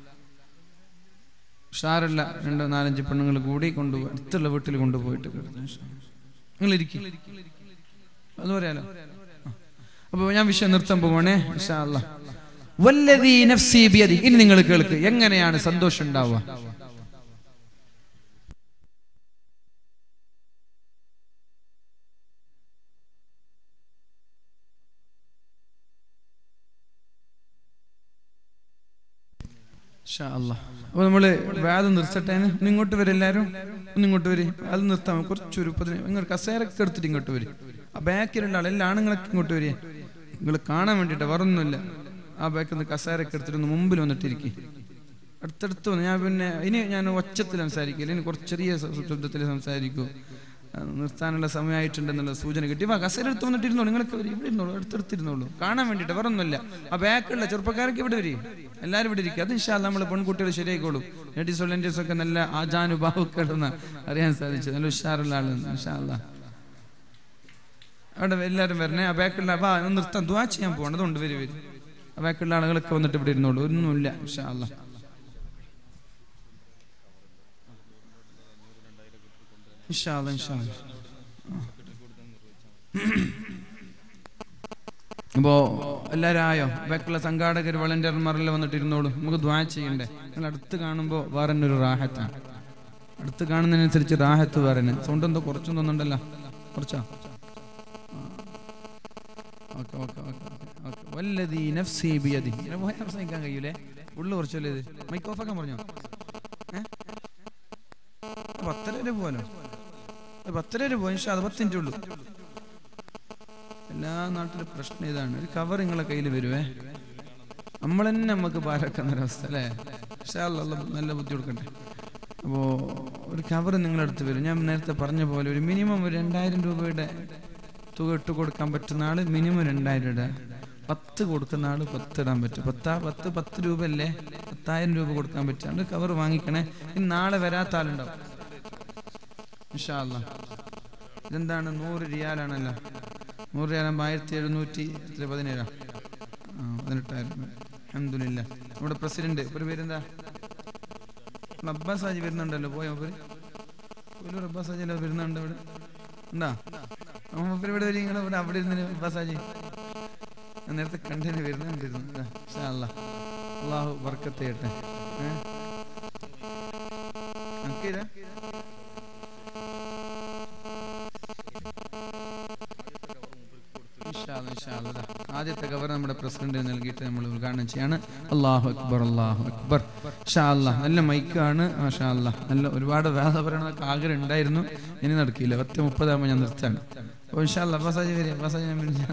ഉഷാറുള്ള രണ്ടോ നാലഞ്ച് പെണ്ണുങ്ങൾ കൂടി കൊണ്ടുപോയി അടുത്തുള്ള വീട്ടിൽ കൊണ്ടുപോയിട്ട് നിങ്ങൾ ഇരിക്കും അത് പറയാലോ അപ്പൊ ഞാൻ വിഷയം നിർത്താൻ പോവാണേ ഇൻഷാ അല്ലാ. വല്ലദീ നഫ്സി ബിയദി. ഇനി നിങ്ങൾ കേൾക്ക് എങ്ങനെയാണ് സന്തോഷം ഉണ്ടാവുക ഇൻഷാ അല്ലാ. അപ്പൊ നമ്മള് വേദം നിർത്തട്ടെ ഒന്ന് ഇങ്ങോട്ട് വരും എല്ലാരും ഒന്ന് ഇങ്ങോട്ട് വരും അത് നിർത്താം കുറച്ചൊരു പതിന് നിങ്ങൾ കസേരൊക്കെ എടുത്തിട്ട് ഇങ്ങോട്ട് വരും ആ ബാക്കിലുള്ള ആൾ എല്ലാ ആണുങ്ങളൊക്കെ ഇങ്ങോട്ട് വരിക നിങ്ങൾ കാണാൻ വേണ്ടിട്ട് വേറൊന്നുമില്ല ആ ബാക്കിൽ നിന്ന് കസേരൊക്കെ എടുത്തിട്ട് ഒന്ന് മുമ്പിൽ വന്നിട്ടിരിക്കും അടുത്തടുത്ത് വന്ന് ഞാൻ പിന്നെ ഇനി ഞാൻ ഒച്ചത്തിൽ സംസാരിക്കില്ല ഇനി കുറച്ച് ചെറിയ ശബ്ദത്തിൽ സംസാരിക്കൂ ആ, നിർത്താനുള്ള സമയമായിട്ടുണ്ടെന്നുള്ള സൂചന കിട്ടി വാ കസേര എടുത്ത് വന്നിട്ട് ഇരുന്നോളൂ നിങ്ങൾക്ക് വരും ഇവിടെ ഇരുന്നോളൂ അടുത്തടുത്തിരുന്നോളൂ കാണാൻ വേണ്ടിയിട്ട് വേറെ ഒന്നുമില്ല ആ ബാക്കുള്ള ചെറുപ്പക്കാരൊക്കെ ഇവിടെ വരും എല്ലാവരും ഇവിടെ ഇരിക്കും അത് ഇൻഷാല്ല നമ്മൾ പെൺകുട്ടികൾ ശരിയായിക്കോളും ലേഡീസ് വോളണ്ടിയേഴ്സ് ഒക്കെ നല്ല ആജാനുഭാവക്കെടുന്ന അറിയാൻ സാധിച്ചു നല്ല ഉഷാറുള്ള ആളാണ് ഇൻഷാല്ല അവിടെ എല്ലാവരും വരണേ ആ ബാക്കുള്ള വാ ഒന്ന് നിർത്താൻ ദ്വാ ചെയ്യാൻ പോകണം അതുകൊണ്ട് വരും വരും ആ ബാക്കുള്ള ആളുകളൊക്കെ വന്നിട്ട് ഇവിടെ ഇരുന്നോളൂ ഒന്നുമില്ല ഇൻഷാല്ല ഇൻഷാല്ല ഇൻഷാല്ല അപ്പോ എല്ലാവരും ആയോ ബാക്കുള്ള സംഘാടകർ വളണ്ടിയർമാരെല്ലാം വന്നിട്ട് ഇരുന്നോളൂ നമുക്ക് ദ്വാ ചെയ്യണ്ടേ നിങ്ങൾ അടുത്ത് കാണുമ്പോൾ വേറെ തന്നെ ഒരു റാഹത്താണ് അടുത്ത് കാണുന്നതിനനുസരിച്ച് റാഹത്ത് വേറെ തന്നെ സൗണ്ട് എന്തോ കുറച്ചും തോന്നുന്നുണ്ടല്ലോ കുറച്ചാ ഓക്കെ ഓക്കെ ഓക്കെ ഓക്കെ വല്ലതീ നഫ്സി ബിയദി ഇങ്ങനെ പോയാൽ പ്രസംഗിക്കാൻ കഴിയൂലേ ഉള്ളു കുറച്ചല്ലേ ഇത് മൈക്ക് ഓഫ് ആക്കാൻ പറഞ്ഞോ ഏ പത്തര വരെ പോകാനോ ഏ, പത്തര വരെ പോയി അത് പത്ത് മിനിറ്റ് ഉള്ളൂ എല്ലാ നാട്ടിലും പ്രശ്നം ഇതാണ് ഒരു കവർ നിങ്ങളെ കയ്യിൽ വരുവേ നമ്മൾ തന്നെ നമുക്ക് പാരാക്കുന്ന ഒരവസ്ഥ അല്ലേ പക്ഷേ അല്ല നല്ല ബുദ്ധി കൊടുക്കട്ടെ അപ്പോൾ ഒരു കവർ നിങ്ങളടുത്ത് വരും ഞാൻ നേരത്തെ പറഞ്ഞ പോലെ ഒരു മിനിമം ഒരു രണ്ടായിരം രൂപയുടെ തുക ഇട്ട് കൊടുക്കാൻ പറ്റുന്ന ആള് മിനിമം രണ്ടായിരം ഇടുക പത്ത് കൊടുക്കുന്ന ആള് പത്ത് ഇടാൻ പറ്റും പത്താ പത്ത് പത്ത് രൂപ അല്ലേ പത്തായിരം രൂപ കൊടുക്കാൻ പറ്റാണ്ട് കവർ വാങ്ങിക്കണേ ഇനി നാളെ വരാത്ത ആളുണ്ടാവും ഇൻഷാ അല്ലാ. ഇതെന്താണ് നൂറ് റിയാലാണല്ലോ നൂറ് റിയാലാകുമ്പോൾ ആയിരത്തി എഴുന്നൂറ്റി എത്ര പതിനേഴാ ആ പതിനെട്ടായിരം അഹമ്മദില്ല നമ്മുടെ പ്രസിഡന്റ് ഒരു പേരെന്താ നമ്മുടെ അബ്ബാസ് ഹാജി വരുന്നുണ്ടല്ലോ പോയോ പേര് ഒരു അബ്ബാസ് ഹാജി അല്ലേ വരുന്നുണ്ട് ഇവിടെ ഉണ്ടാ മൂപ്പര് ഇവിടെ വരും നിങ്ങളെ ഇവിടെ അവിടെ ഇരുന്ന് അബ്ബാസ് ഹാജി ഞാൻ നേരത്തെ കണ്ടിന് വരുന്നുണ്ടിരുന്നു ഇതാ, ഇൻഷാ അല്ലാ. അള്ളാഹു ബർക്കത്ത് ചെയ്യട്ടെ ഏഹ് അനക്കിതാ ഇൻഷാ അല്ലാ, ഇൻഷാ അല്ലാ. ദാ, ആദ്യത്തെ കവർ നമ്മുടെ പ്രസിഡന്റ് നൽകിയിട്ട് നമ്മൾ ഉദ്ഘാടനം ചെയ്യാണ് അള്ളാഹു അക്ബർ അള്ളാഹു അക്ബർ ഷാ അല്ലാ നല്ല മൈക്കാണ് മാഷാ അല്ലാ നല്ല ഒരുപാട് വേദ പറയണതൊക്കെ ആഗ്രഹം ഉണ്ടായിരുന്നു ഇനി നടക്കില്ല ഒറ്റ മുപ്പതാകുമ്പോൾ ഞാൻ നിർത്താണ് അപ്പോൾ ഇൻഷാ അല്ലാ ബസാജ് വരിക ബസാജ് ഞാൻ പിന്നെ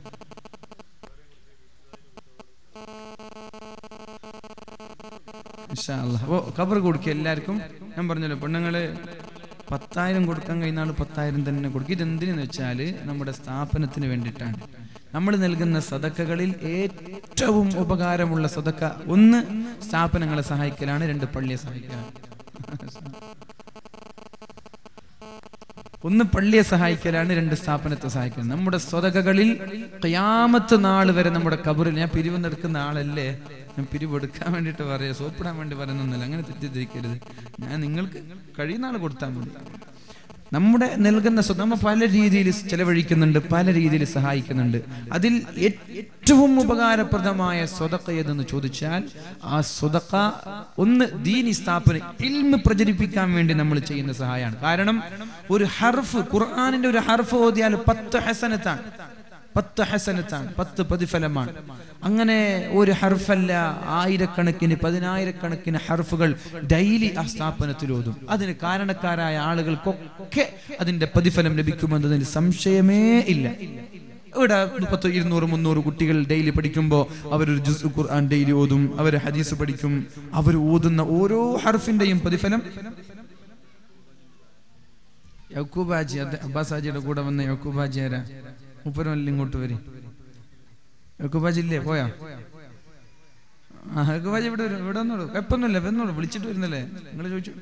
ഇൻഷാ അല്ലാ. അപ്പോൾ കബർ കൊടുക്കുക എല്ലാവർക്കും ഞാൻ പറഞ്ഞല്ലോ പെണ്ണുങ്ങള് പത്തായിരം കൊടുക്കാൻ കഴിയുന്ന ആള് പത്തായിരം തന്നെ കൊടുക്കും ഇതെന്തിനെന്ന് വെച്ചാല് നമ്മുടെ സ്ഥാപനത്തിന് വേണ്ടിയിട്ടാണ് നമ്മൾ നൽകുന്ന സദക്കകളിൽ ഏറ്റവും ഉപകാരമുള്ള സദക്ക ഒന്ന് സ്ഥാപനങ്ങളെ സഹായിക്കലാണ് രണ്ട് പള്ളിയെ സഹായിക്കലാണ് ഒന്ന് പള്ളിയെ സഹായിക്കലാണ് രണ്ട് സ്ഥാപനത്തെ സഹായിക്കൽ നമ്മുടെ സ്വതകകളിൽ കയാമത്ത് നാൾ വരെ നമ്മുടെ കബറിൽ ഞാൻ പിരിവ് നടക്കുന്ന ആളല്ലേ ഞാൻ പിരിവ് എടുക്കാൻ വേണ്ടിയിട്ട് പറയാം സോപ്പിടാൻ വേണ്ടി പറയുന്നൊന്നുമില്ല അങ്ങനെ തെറ്റിദ്ധരിക്കരുത് ഞാൻ നിങ്ങൾക്ക് കഴിയുന്ന ആൾ കൊടുത്താൽ മതി നമ്മുടെ നൽകുന്ന സ്വ- നമ്മ പല രീതിയിൽ ചെലവഴിക്കുന്നുണ്ട് പല രീതിയിൽ സഹായിക്കുന്നുണ്ട് അതിൽ ഏറ്റവും ഉപകാരപ്രദമായ സ്വതക്ക ഏതെന്ന് ചോദിച്ചാൽ ആ സ്വതക്ക ഒന്ന് ദീനി സ്ഥാപന ഇൽമ് പ്രചരിപ്പിക്കാൻ വേണ്ടി നമ്മൾ ചെയ്യുന്ന സഹായമാണ് കാരണം ഒരു ഹർഫ് ഖുർആാനിന്റെ ഒരു ഹർഫ് ഓതിയാൽ പത്ത് ഹസനത്താണ് പത്ത് ഹസനത്താണ് പത്ത് പ്രതിഫലമാണ് അങ്ങനെ ഒരു ഹർഫല്ല ആയിരക്കണക്കിന് പതിനായിരക്കണക്കിന് ഹർഫുകൾ ഡെയിലി ആ സ്ഥാപനത്തിൽ ഓതും അതിന് കാരണക്കാരായ ആളുകൾക്കൊക്കെ അതിന്റെ പ്രതിഫലം ലഭിക്കുമെന്നതിന് സംശയമേ ഇല്ല ഇവിടെ പത്ത് ഇരുന്നൂറ് മുന്നൂറ് കുട്ടികൾ ഡെയിലി പഠിക്കുമ്പോൾ അവരൊരു ജുസ് ഖുർആൻ ഡെയിലി ഓതും അവർ ഹദീസ് പഠിക്കും അവർ ഓതുന്ന ഓരോ ഹർഫിന്റെയും പ്രതിഫലം യക്കൂബാജി അബ്ബാസ് ഹാജിയുടെ കൂടെ വന്ന യക്കൂബാജി ആരാ മുപ്പരമല്ല ഇങ്ങോട്ട് വരി യക്കൂബാജി ഇല്ലേ പോയാ ആ യക്കൂബാജി ഇവിടെ വരും ഇവിടെ വന്നോളൂ കുഴപ്പമൊന്നുമില്ല വന്നോളൂ വിളിച്ചിട്ട് വരുന്നല്ലേ നിങ്ങൾ ചോദിച്ചു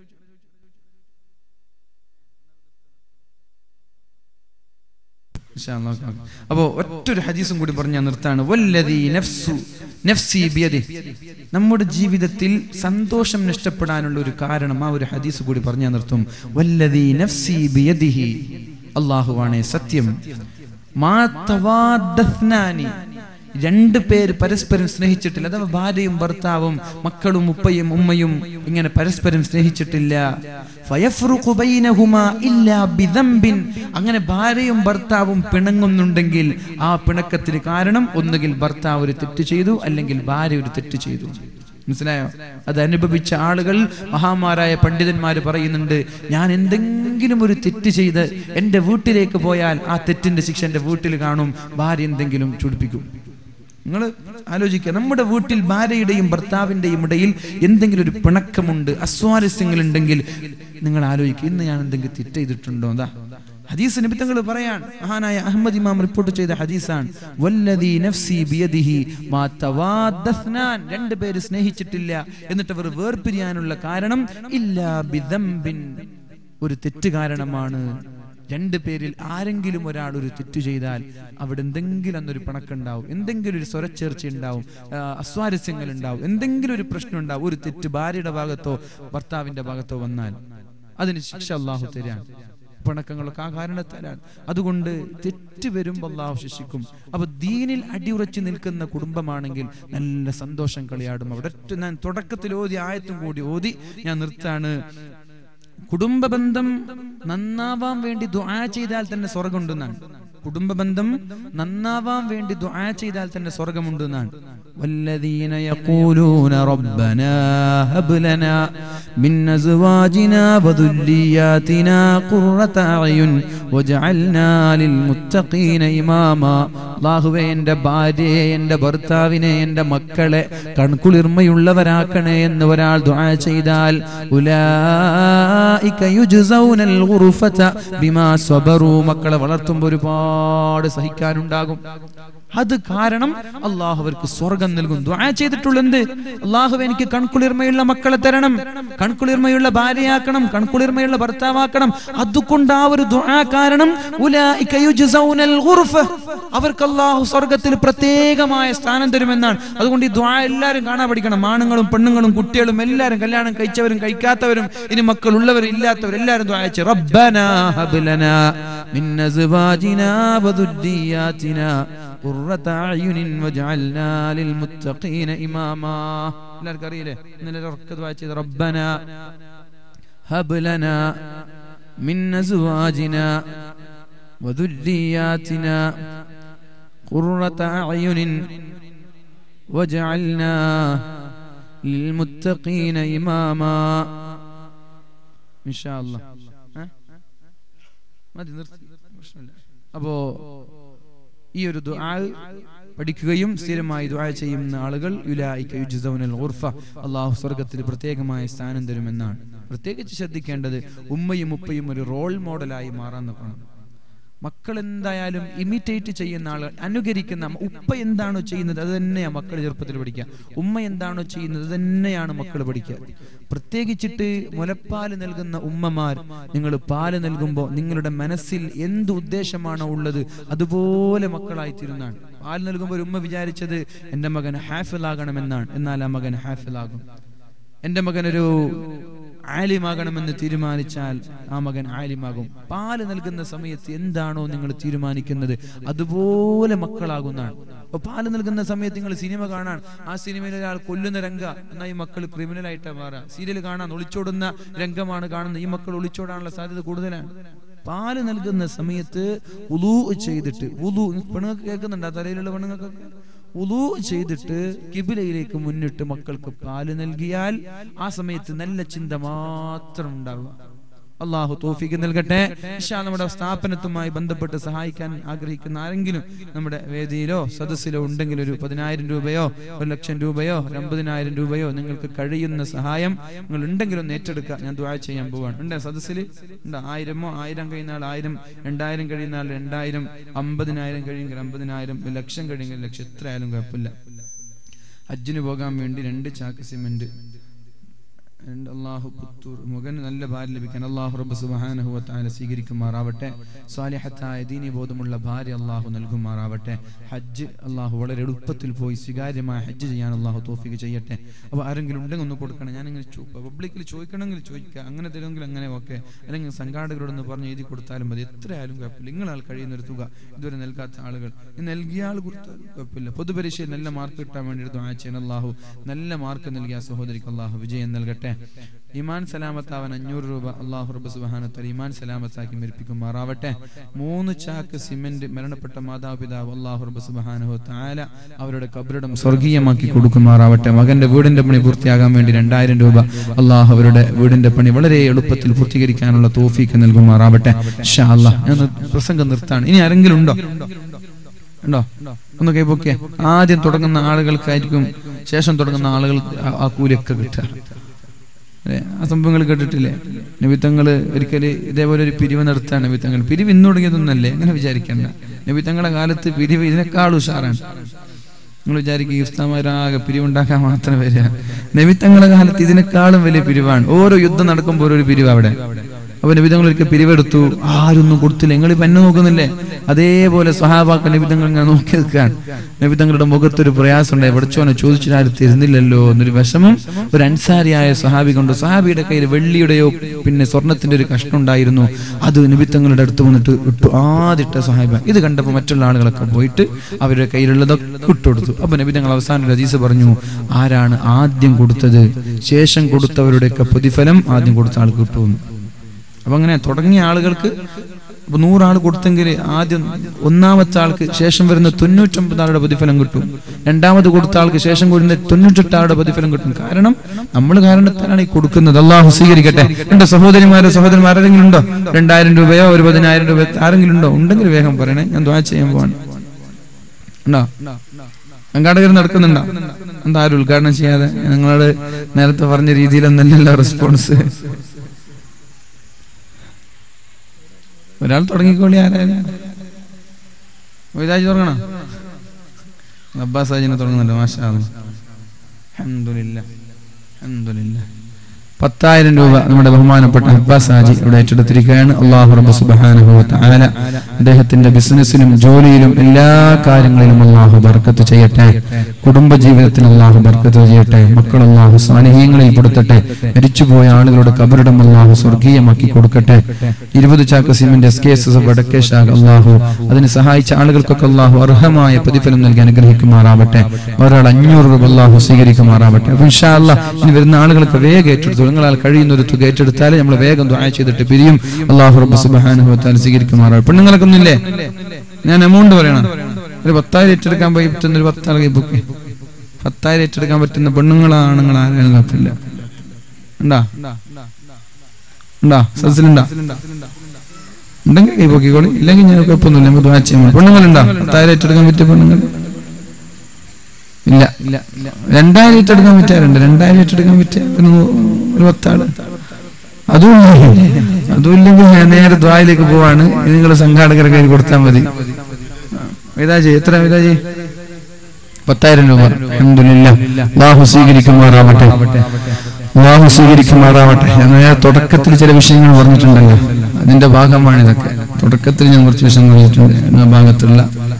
ഇൻഷാ അല്ലാഹ് ഓക്കേ, ഓക്കേ. അപ്പോ ഒറ്റൊരു ഹദീസും കൂടി പറഞ്ഞ് ഞാൻ നിർത്താണ് വല്ലദീ നഫ്സു നഫ്സി ബിയദിഹി. നമ്മുടെ ജീവിതത്തിൽ സന്തോഷം നഷ്ടപ്പെടാനുള്ള ഒരു കാരണം ആ ഒരു ഹദീസ് കൂടി പറഞ്ഞു ഞാൻ നിർത്തും വല്ലദീ നഫ്സി ബിയദിഹി അള്ളാഹുവാണേ സത്യം മാ തവാദ്ദത്നാനി രണ്ട് പേര് പരസ്പരം സ്നേഹിച്ചിട്ടില്ല അഥവാ ഭാര്യയും ഭർത്താവും മക്കളും ഉപ്പയും ഉമ്മയും ഇങ്ങനെ പരസ്പരം സ്നേഹിച്ചിട്ടില്ല ഫയഫ്റുഖു ബൈനഹുമാ ഇല്ലാ ബിദംബിൻ അങ്ങനെ ഭാര്യയും ഭർത്താവും പിണങ്ങുന്നുണ്ടെങ്കിൽ ആ പിണക്കത്തിന് കാരണം ഒന്നുകിൽ ഭർത്താവ് ഒരു തെറ്റ് ചെയ്തു അല്ലെങ്കിൽ ഭാര്യ ഒരു തെറ്റ് ചെയ്തു മനസ്സിലായോ അത് അനുഭവിച്ച ആളുകൾ മഹാമാരായ പണ്ഡിതന്മാർ പറയുന്നുണ്ട് ഞാൻ എന്തെങ്കിലും ഒരു തെറ്റ് ചെയ്ത് എൻ്റെ വീട്ടിലേക്ക് പോയാൽ ആ തെറ്റിന്റെ ശിക്ഷ എൻ്റെ വീട്ടിൽ കാണും ഭാര്യ എന്തെങ്കിലും ചുടിപ്പിക്കും നിങ്ങൾ ആലോചിക്കുക നമ്മുടെ വീട്ടിൽ ഭാര്യയുടെയും ഭർത്താവിന്റെയും ഇടയിൽ എന്തെങ്കിലും ഒരു പിണക്കമുണ്ട് അസ്വാരസ്യങ്ങൾ ഉണ്ടെങ്കിൽ നിങ്ങൾ ആലോചിക്കുക ഇന്ന് ഞാൻ എന്തെങ്കിലും തെറ്റ് ചെയ്തിട്ടുണ്ടോ എന്താ ഹദീസ് നിമിത്തങ്ങൾ പറയാൻ മഹാനായ അഹമ്മദ് ഇമാം റിപ്പോർട്ട് ചെയ്ത ഹദീസാണ് വല്ലദീ നഫ്സി ബിയദിഹി മാ തവാദ്ദസ്നാൻ രണ്ട് പേര് സ്നേഹിച്ചിട്ടില്ല എന്നിട്ട് അവർ വേർപിരിയാനുള്ള കാരണം ഇല്ലാ ബിദംബിൻ ഒരു തെറ്റ് കാരണമാണ് രണ്ട് പേരിൽ ആരെങ്കിലും ഒരാൾ ഒരു തെറ്റ് ചെയ്താൽ അവിടെ എന്തെങ്കിലും അന്നൊരു പിണക്കുണ്ടാവും എന്തെങ്കിലും ഒരു സ്വരച്ചേർച്ച ഉണ്ടാവും ആ, അസ്വാരസ്യങ്ങൾ ഉണ്ടാവും എന്തെങ്കിലും ഒരു പ്രശ്നം ഉണ്ടാവും ഒരു തെറ്റ് ഭാര്യയുടെ ഭാഗത്തോ ഭർത്താവിന്റെ ഭാഗത്തോ വന്നാൽ അതിന് ശിക്ഷ അള്ളാഹു തരാൻ പിണക്കങ്ങളൊക്കെ ആ കാരണത്താലാണ് അതുകൊണ്ട് തെറ്റ് വരുമ്പോൾ അള്ളാഹു ശിക്ഷിക്കും അപ്പൊ ദീനിൽ അടിയുറച്ചു നിൽക്കുന്ന കുടുംബമാണെങ്കിൽ നല്ല സന്തോഷം കളിയാടും അവിടെ ഒറ്റ ഞാൻ തുടക്കത്തിൽ ഓതി ആയത്തും കൂടി ഓതി ഞാൻ നിർത്താണ് കുടുംബ ബന്ധം നന്നാവാൻ വേണ്ടി ദുആ ചെയ്താൽ തന്നെ സ്വർഗമുണ്ടെന്നാണ് കുടുംബ ബന്ധം നന്നാവാൻ വേണ്ടി ദുആ ചെയ്താൽ തന്നെ സ്വർഗമുണ്ടെന്നാണ് والذين يقولون ربنا هب لنا من أزواجنا وذرياتنا قرة أعين وجعلنا للمتقين إماما അള്ളാഹുവെ എൻ്റെ ഭാര്യയെ എൻ്റെ ഭർത്താവിനെ എൻ്റെ മക്കളെ കൺകുളിർമയുള്ളവരാക്കണേ എന്ന് ഒരാൾ ദുആ ചെയ്താൽ ഉലായിക യുജ്സൗനൽ ഗുർഫത ബിമാ സ്വബറു മക്കളെ വളർത്തുമ്പോൾ ഒരുപാട് സഹിക്കാനുണ്ടാകും അത് കാരണം അള്ളാഹു അവർക്ക് സ്വർഗം നൽകും ദുആ ചെയ്തിട്ടുള്ള എന്ത് അള്ളാഹു എനിക്ക് കൺകുളിർമയുള്ള മക്കളെ തരണം കൺകുളിർമയുള്ള ഭാര്യയാക്കണം കൺകുളിർമയുള്ള ഭർത്താവാക്കണം അതുകൊണ്ട് ആ ഒരു ദുആ കാരണം ഉലായിക യുജ്സൗനൽ ഗുർഫ അവർക്ക് അള്ളാഹു സ്വർഗത്തിൽ പ്രത്യേകമായ സ്ഥാനം തരുമെന്നാണ് അതുകൊണ്ട് ഈ ദ്വാ എല്ലാവരും കാണാൻ പഠിക്കണം ആണുങ്ങളും പെണ്ണുങ്ങളും കുട്ടികളും എല്ലാവരും കല്യാണം കഴിച്ചവരും കഴിക്കാത്തവരും ഇനി മക്കൾ ഉള്ളവരും ഇല്ലാത്തവരും എല്ലാവരും ദ്വാ അയച്ച് റബ്ബനാ ഹബ് ലനാ മിൻ അസ്വാജിനാ വദുരിയാതിനാ ഖുർറത അയുനിൻ വജഅൽനാ ലിൽമുത്തഖീന ഇമാമാ എല്ലാവർക്കും അറിയില്ലേ ഇന്നലെ ഉറക്കെ ദ്വാ ചെയ്ത് റബ്ബനാ ഹബ് ലനാ മിൻ അസ്വാജിനാ وذرياتنا قرة أعين وجعلنا للمتقين إماما إن شاء الله ها؟ മതി നിർത്തി പ്രശ്നമില്ല അപ്പോ ഈ ഒരു ദുആ പഠിക്കുകയും സ്ഥിരമായി ദുആ ചെയ്യുന്ന ആളുകൾ യുലായിക യുജ്സൗനൽ ഗുർഫ അള്ളാഹു സ്വർഗത്തിൽ പ്രത്യേകമായ സ്ഥാനം തരുമെന്നാണ് പ്രത്യേകിച്ച് ശ്രദ്ധിക്കേണ്ടത് ഉമ്മയും ഉപ്പയും ഒരു റോൾ മോഡലായി മാറാൻ നോക്കണം മക്കൾ എന്തായാലും ഇമിറ്റേറ്റ് ചെയ്യുന്ന ആളുകൾ അനുകരിക്കുന്ന ഉപ്പ എന്താണോ ചെയ്യുന്നത് അത് തന്നെയാണ് മക്കൾ ചെറുപ്പത്തിൽ പഠിക്കുക ഉമ്മ എന്താണോ ചെയ്യുന്നത് അത് തന്നെയാണ് മക്കൾ പഠിക്കുക പ്രത്യേകിച്ചിട്ട് മുലപ്പാല് നൽകുന്ന ഉമ്മമാർ നിങ്ങൾ പാല് നൽകുമ്പോൾ നിങ്ങളുടെ മനസ്സിൽ എന്ത് ഉദ്ദേശമാണോ ഉള്ളത് അതുപോലെ മക്കളായി തീരുന്നതാണ് പാല് നൽകുമ്പോൾ ഒരു ഉമ്മ വിചാരിച്ചത് എൻ്റെ മകൻ ഹാഫിലാകണമെന്നാണ് എന്നാൽ ആ മകൻ ഹാഫിലാകും എൻ്റെ മകനൊരു ആലിമാകണമെന്ന് തീരുമാനിച്ചാൽ ആ മകൻ ആലിമാകും പാല് നൽകുന്ന സമയത്ത് എന്താണോ നിങ്ങൾ തീരുമാനിക്കുന്നത് അതുപോലെ മക്കളാകുന്നതാണ് അപ്പൊ പാല് നൽകുന്ന സമയത്ത് നിങ്ങൾ സിനിമ കാണാൻ ആ സിനിമയിൽ ഒരാൾ കൊല്ലുന്ന രംഗ എന്നാൽ ഈ മക്കൾ ക്രിമിനൽ ആയിട്ടാ മാറുക സീരിയൽ കാണാൻ ഒളിച്ചോടുന്ന രംഗമാണ് കാണുന്നത് ഈ മക്കൾ ഒളിച്ചോടാനുള്ള സാധ്യത കൂടുതലാണ് പാല് നൽകുന്ന സമയത്ത് ഉലൂ ചെയ്തിട്ട് ഉലൂ പെണ്ണുങ്ങൾക്ക് കേൾക്കുന്നുണ്ടോ തലയിലുള്ള പെണ്ണുങ്ങൾക്കൊക്കെ ഉലൂ ചെയ്തിട്ട് കിബിലയിലേക്ക് മുന്നിട്ട് മക്കൾക്ക് പാല് നൽകിയാൽ ആ സമയത്ത് നല്ല ചിന്ത മാത്രം ഉണ്ടാവുക അള്ളാഹു തോഫിക്ക് നൽകട്ടെ ഇഷാ നമ്മുടെ സ്ഥാപനത്തുമായി ബന്ധപ്പെട്ട് സഹായിക്കാൻ ആഗ്രഹിക്കുന്ന ആരെങ്കിലും നമ്മുടെ വേദിയിലോ സദസ്സിലോ ഉണ്ടെങ്കിൽ ഒരു പതിനായിരം രൂപയോ ഒരു ലക്ഷം രൂപയോ ഒരു അമ്പതിനായിരം രൂപയോ നിങ്ങൾക്ക് കഴിയുന്ന സഹായം നിങ്ങൾ ഉണ്ടെങ്കിൽ ഒന്ന് ഏറ്റെടുക്കുക ഞാൻ ദുആ ചെയ്യാൻ പോവാണ് ഉണ്ട് സദസ്സിൽ ഉണ്ട് ആയിരമോ ആയിരം കഴിയുന്ന ആൾ ആയിരം രണ്ടായിരം കഴിയുന്ന ആൾ രണ്ടായിരം അമ്പതിനായിരം കഴിയുമെങ്കിൽ അമ്പതിനായിരം ഒരു ലക്ഷം കഴിയുമെങ്കിൽ ലക്ഷം എത്ര ആയാലും കുഴപ്പമില്ല ഹജ്ജിന് പോകാൻ വേണ്ടി രണ്ട് ചാക്ക് സിമെന്റ് രണ്ട് അള്ളാഹു പുത്തൂർ മുഖന് നല്ല ഭാര്യ ലഭിക്കാൻ അള്ളാഹു റബ്ബ് സുബ്ഹാനഹു വ തആല സ്വീകരിക്കുമാറാവട്ടെ സ്വാലിഹത്തായ ദീനി ബോധമുള്ള ഭാര്യ അള്ളാഹു നൽകുമാറാവട്ടെ ഹജ്ജ് അള്ളാഹു വളരെ എളുപ്പത്തിൽ പോയി സ്വീകാര്യമായ ഹജ്ജ് ചെയ്യാൻ അള്ളാഹു തോഫിക്ക് ചെയ്യട്ടെ അപ്പോൾ ആരെങ്കിലും ഉണ്ടെങ്കിൽ ഒന്ന് കൊടുക്കണം ഞാനിങ്ങനെ പബ്ലിക്കിൽ ചോദിക്കണമെങ്കിൽ ചോദിക്കുക അങ്ങനെ തരുമെങ്കിൽ അങ്ങനെ ഓക്കെ അല്ലെങ്കിൽ സംഘാടകരോടൊന്ന് പറഞ്ഞ് എഴുതി കൊടുത്താലും മതി എത്രയായാലും കുഴപ്പമില്ല നിങ്ങളാൽ കഴിയുന്ന ഒരു തുക ഇതുവരെ നൽകാത്ത ആളുകൾ ഈ നൽകിയ ആൾ കൊടുത്താലും കുഴപ്പമില്ല പൊതുപരീക്ഷയിൽ നല്ല മാർക്ക് കിട്ടാൻ വേണ്ടി ദുആ ചെയ്യണം അള്ളാഹു നല്ല മാർക്ക് നൽകിയ ആ സഹോദരിക്ക് അള്ളാഹു വിജയം നൽകട്ടെ ഇമാൻ സലാമത്താവൻ അഞ്ഞൂറ് രൂപ അള്ളാഹു റബ്ബ് സുബ്ഹാനഹു ഇമാൻ സലാമത്താക്കി മരിപ്പിക്കുമാറാവട്ടെ മൂന്ന് ചാക്ക് സിമന്റ് മരണപ്പെട്ട മാതാപിതാവ് അള്ളാഹു റബ്ബ് സുബ്ഹാനഹു തആല അവരുടെ കബറിടം സ്വർഗീയമാക്കി കൊടുക്കുമാറാവട്ടെ മകന്റെ വീടിന്റെ പണി പൂർത്തിയാകാൻ വേണ്ടി രണ്ടായിരം രൂപ അള്ളാഹു അവരുടെ വീടിന്റെ പണി വളരെ എളുപ്പത്തിൽ പൂർത്തീകരിക്കാനുള്ള തോഫീക്ക് നൽകുമാറാവട്ടെ ഇൻഷാ അല്ലാഹ് ഞാൻ ഒന്ന് പ്രസംഗം നിർത്താണ് ഇനി ആരെങ്കിലും ഉണ്ടോ ഉണ്ടോ ഒന്ന് കൈപ്പൊക്കെ ആദ്യം തുടങ്ങുന്ന ആളുകൾക്കായിരിക്കും ശേഷം തുടങ്ങുന്ന ആളുകൾ ആ- ആ കൂലിയൊക്കെ കിട്ടുക അല്ലേ? ആ സംഭവങ്ങൾ കേട്ടിട്ടില്ലേ നബിത്തങ്ങള് ഒരിക്കല് ഇതേപോലെ ഒരു പിരിവ് നടത്താണ് നബിത്തങ്ങൾ പിരിവ് ഇന്ന് തുടങ്ങിയതൊന്നല്ലേ അങ്ങനെ വിചാരിക്കണ്ട നബിത്തങ്ങളുടെ കാലത്ത് പിരിവ് ഇതിനേക്കാൾ ഉഷാറാണ് നിങ്ങൾ വിചാരിക്കും ഈ ഉസ്താമാരാകെ പിരിവുണ്ടാക്കാൻ മാത്രം വരിക നബിത്തങ്ങളുടെ കാലത്ത് ഇതിനേക്കാളും വലിയ പിരിവാണ് ഓരോ യുദ്ധം നടക്കുമ്പോൾ ഒരു പിരിവ് അവിടെ അപ്പൊ നബിതങ്ങൾ ഒരിക്കൽ പിരിവെടുത്തു ആരൊന്നും കൊടുത്തില്ല നിങ്ങൾ ഇപ്പൊ എന്നെ നോക്കുന്നില്ലേ അതേപോലെ സ്വഹാബാക്കൾ നബിതങ്ങൾ ഇങ്ങനെ നോക്കി നിൽക്കുകയാണ് നബിതങ്ങളുടെ മുഖത്തൊരു പ്രയാസം ഉണ്ടായി പഠിച്ചോനെ ചോദിച്ചിട്ട് ആരും തരുന്നില്ലല്ലോ എന്നൊരു വിഷമം ഒരു അൻസാരിയായ സ്വഹാബി കൊണ്ട് സ്വഹാബിയുടെ കയ്യിൽ വെള്ളിയുടെയോ പിന്നെ സ്വർണത്തിന്റെ ഒരു കഷ്ണം ഉണ്ടായിരുന്നു അത് നിബിത്തങ്ങളുടെ അടുത്ത് വന്നിട്ട് ഇട്ടു ആദ്യത്തെ സ്വഹാബ ഇത് കണ്ടപ്പോൾ മറ്റുള്ള ആളുകളൊക്കെ പോയിട്ട് അവരുടെ കയ്യിലുള്ളതൊക്കെ ഇട്ടുകൊടുത്തു അപ്പൊ നബിതങ്ങൾ അവസാനം ഒരു ഹദീസ് പറഞ്ഞു ആരാണ് ആദ്യം കൊടുത്തത് ശേഷം കൊടുത്തവരുടെയൊക്കെ പ്രതിഫലം ആദ്യം കൊടുത്ത ആൾക്ക് കിട്ടുമെന്ന് അപ്പൊ അങ്ങനെ തുടങ്ങിയ ആളുകൾക്ക് ഇപ്പൊ നൂറാൾ കൊടുത്തെങ്കിൽ ആദ്യം ഒന്നാമത്തെ ആൾക്ക് ശേഷം വരുന്ന തൊണ്ണൂറ്റൊമ്പത് ആളുടെ പ്രതിഫലം കിട്ടും രണ്ടാമത് കൊടുത്ത ആൾക്ക് ശേഷം വരുന്ന തൊണ്ണൂറ്റെട്ട് ആളുടെ പ്രതിഫലം കിട്ടും കാരണം നമ്മൾ കാരണത്താലാണ് ഈ കൊടുക്കുന്നത് അള്ളാഹു സ്വീകരിക്കട്ടെ എന്റെ സഹോദരിമാരോ സഹോദരന്മാരെങ്കിലും ഉണ്ടോ രണ്ടായിരം രൂപയോ ഒരു പതിനായിരം രൂപ ആരെങ്കിലും ഉണ്ടോ ഉണ്ടെങ്കിൽ വേഗം പറയണേ ഞാൻ ദ്വാ ചെയ്യാൻ പോവാണ് ഉണ്ടോ സംഘാടകർ നടക്കുന്നുണ്ടോ എന്താ ആരും ഉദ്ഘാടനം ചെയ്യാതെ നിങ്ങളോട് നേരത്തെ പറഞ്ഞ രീതിയിലൊന്നല്ലല്ലോ റെസ്പോൺസ് ഒരാൾ തുടങ്ങിക്കോളി ആരായാലും വൈതാജ് തുടങ്ങണം അബ്ബാസ് ആജിനെ തുടങ്ങുന്നുണ്ട് മാഷാ അല്ലാ. അൽഹംദുലില്ലാ അൽഹംദുലില്ലാ പത്തായിരം രൂപ നമ്മുടെ ബഹുമാനപ്പെട്ട അബ്ബാസ് ഹാജി ഇവിടെ ഏറ്റെടുത്തിരിക്കുകയാണ് അള്ളാഹു റബ്ബ് സുബ്ഹാനഹു വ തആല അദ്ദേഹത്തിന്റെ ബിസിനസ്സിലും ജോലിയിലും എല്ലാ കാര്യങ്ങളിലും അള്ളാഹു ബർക്കത്ത് ചെയ്യട്ടെ കുടുംബ ജീവിതത്തിൽ അള്ളാഹു ബർക്കത്ത് ചെയ്യട്ടെ മക്കൾ അള്ളാഹു സാന്നിധ്യങ്ങളിൽ പെടുത്തട്ടെ മരിച്ചുപോയ ആളുകളുടെ കബറിടം അള്ളാഹു സ്വർഗീയമാക്കി കൊടുക്കട്ടെ ഇരുപത് ചാക്ക് cement S K S S വടക്കേ ശാഖ അള്ളാഹു അതിന് സഹായിച്ച ആളുകൾക്കൊക്കെ അള്ളാഹു അർഹമായ പ്രതിഫലം നൽകി അനുഗ്രഹിക്കുമാറാവട്ടെ ഒരാൾ അഞ്ഞൂറ് രൂപ അള്ളാഹു സ്വീകരിക്കുമാറാവട്ടെ അപ്പൊ ഇൻഷാ അല്ലാ ഇനി വരുന്ന ആളുകൾക്ക് വേഗം ഏറ്റെടുത്തു നിങ്ങളാൽ കഴിയുന്ന ഒരു തുക ഏറ്റെടുത്താൽ നമ്മൾ വേഗം ദുആ ചെയ്തിട്ട് പിരിയും അള്ളാഹു റബ്ബ് സുബ്ഹാനഹു വ തആല സ്വീകരിക്കുമാറാവട്ടെ പെണ്ണുങ്ങളൊക്കെ ഒന്നില്ലേ ഞാൻ എമൗണ്ട് പറയണം ഒരു പത്തായിരം ഏറ്റെടുക്കാൻ പോയി പറ്റുന്ന ഒരു പത്താൾ ബുക്ക് പത്തായിരം ഏറ്റെടുക്കാൻ പറ്റുന്ന പെണ്ണുങ്ങളാണുങ്ങൾ ആരും കുഴപ്പമില്ല ഉണ്ടാ ഉണ്ടാ സദസ്സിലുണ്ടാ ഉണ്ടെങ്കിൽ കൈ പൊക്കിക്കോളി ഇല്ലെങ്കിൽ ഞാൻ കുഴപ്പമൊന്നുമില്ല നമുക്ക് ദ്വാ ചെയ്യാൻ പെണ്ണുങ്ങളുണ്ടോ പത്തായിരം ഏറ്റെടുക്കാൻ പറ്റിയ പെണ്ണുങ്ങൾ ഇല്ല ഇല്ല രണ്ടായിരം ഏറ്റെടുക്കാൻ പറ്റാറുണ്ട് രണ്ടായിരം ഏറ്റെടുക്കാൻ പറ്റിയ ഒരു നൂ- ഒരു പത്താള് അതും അതുമില്ലെങ്കിൽ ഞാൻ നേരെ ദ്വായിലേക്ക് പോവാണ് നിങ്ങൾ സംഘാടകരെ കയ്യിൽ കൊടുത്താൽ മതി വേദാജി എത്ര വേദാജി പത്തായിരം രൂപ അൽഹംദുലില്ലാ അള്ളാഹു സ്വീകരിക്കുമാറാവട്ടെ അള്ളാഹു സ്വീകരിക്കുമാറാവട്ടെ ഞാൻ നേരെ തുടക്കത്തിൽ ചില വിഷയങ്ങൾ പറഞ്ഞിട്ടുണ്ടല്ലോ അതിന്റെ ഭാഗമാണ് ഇതൊക്കെ തുടക്കത്തിൽ ഞാൻ കുറച്ച് വിഷയങ്ങൾ പറഞ്ഞിട്ടുണ്ട് ആ ഭാഗത്തുള്ള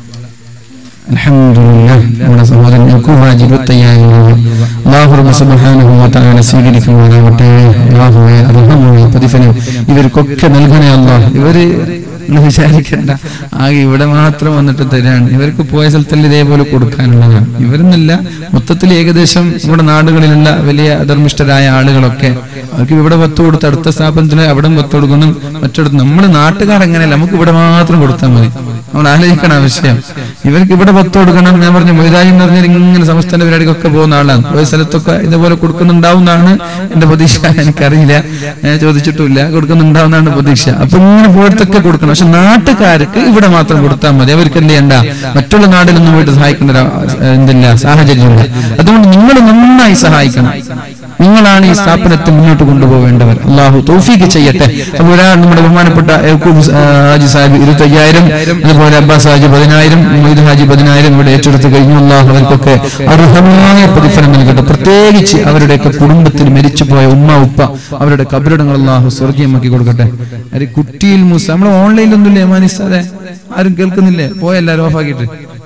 അൽഹംദുലില്ലാ നമ്മുടെ സഹോദരൻ യക്കൂബാജി ഇരുപത്തയ്യായിരം രൂപ അള്ളാഹു റബ്ബ് സുബ്ഹാനഹു വ തആല സ്വീകരിക്കുമാറാവട്ടെ അള്ളാഹുവേ അർഹമായ പ്രതിഫലം ഇവർക്കൊക്കെ നൽകണേ അല്ലാഹ് ഇവര് നിങ്ങൾ വിചാരിക്കണ്ട ആകെ ഇവിടെ മാത്രം വന്നിട്ട് തരാണ് ഇവർക്ക് പോയ സ്ഥലത്തല്ല ഇതേപോലെ കൊടുക്കാനുള്ളതാണ് ഇവരെന്നല്ല മൊത്തത്തിൽ ഏകദേശം നമ്മുടെ നാടുകളിലുള്ള വലിയ ധർമ്മിഷ്ഠരായ ആളുകളൊക്കെ അവർക്ക് ഇവിടെ പത്ത് കൊടുത്ത് അടുത്ത സ്ഥാപനത്തിന് അവിടെ പത്ത് കൊടുക്കണം മറ്റിടത്ത് നമ്മുടെ നാട്ടുകാർ അങ്ങനെയല്ല നമുക്ക് ഇവിടെ മാത്രം കൊടുത്താൽ മതി നമ്മൾ ആലോചിക്കണം ആ വിഷയം ഇവർക്ക് ഇവിടെ പത്ത് കൊടുക്കണം ഞാൻ പറഞ്ഞു മൊയ്തായി എന്ന് പറഞ്ഞാൽ ഇങ്ങനെ സംസ്ഥാന പരിപാടിക്കൊക്കെ പോകുന്ന ആളാണ് പോയ സ്ഥലത്തൊക്കെ ഇതേപോലെ കൊടുക്കുന്നുണ്ടാവുന്നതാണ് എന്റെ പ്രതീക്ഷ എനിക്കറിയില്ല ഞാൻ ചോദിച്ചിട്ടില്ല കൊടുക്കുന്നുണ്ടാവുന്നതാണ് പ്രതീക്ഷ അപ്പൊ ഇങ്ങനെ പോയിടത്തൊക്കെ കൊടുക്കണം പക്ഷെ നാട്ടുകാർക്ക് ഇവിടെ മാത്രം കൊടുത്താൽ മതി അവർക്ക് എന്ത് ചെയ്യണ്ട മറ്റുള്ള നാടിലൊന്നും പോയിട്ട് സഹായിക്കേണ്ട ഒരു, ഏഹ്, എന്തില്ല സാഹചര്യമില്ല അതുകൊണ്ട് നിങ്ങൾ നന്നായി സഹായിക്കണം നിങ്ങളാണ് ഈ സ്ഥാപനത്തെ മുന്നോട്ട് കൊണ്ടുപോവേണ്ടവർ അള്ളാഹു തൗഫീക്ക് ചെയ്യട്ടെ അപ്പൊ ഒരാൾ നമ്മുടെ ബഹുമാനപ്പെട്ട യക്കൂബ് ആ, ഹാജി സാഹിബ് ഇരുപത്തി അയ്യായിരം അതുപോലെ അബ്ബാസ് ഹാജി പതിനായിരം മൊയ്ദ് ഹാജി പതിനായിരം ഇവിടെ ഏറ്റെടുത്ത് കഴിഞ്ഞു അള്ളാഹു അവർക്കൊക്കെ അർഹമായ പ്രതിഫലം നൽകട്ടെ പ്രത്യേകിച്ച് അവരുടെയൊക്കെ കുടുംബത്തിൽ മരിച്ചുപോയ ഉമ്മ ഉപ്പ അവരുടെ കബറിടങ്ങൾ അള്ളാഹു സ്വർഗീയമാക്കി കൊടുക്കട്ടെ അരെ കുട്ടിയിൽ മൂസ നമ്മൾ ഓൺലൈനിലൊന്നുമില്ലേ മാനിസ്താതെ ആരും കേൾക്കുന്നില്ലേ പോയ എല്ലാവരും ഓഫാക്കിയിട്ട്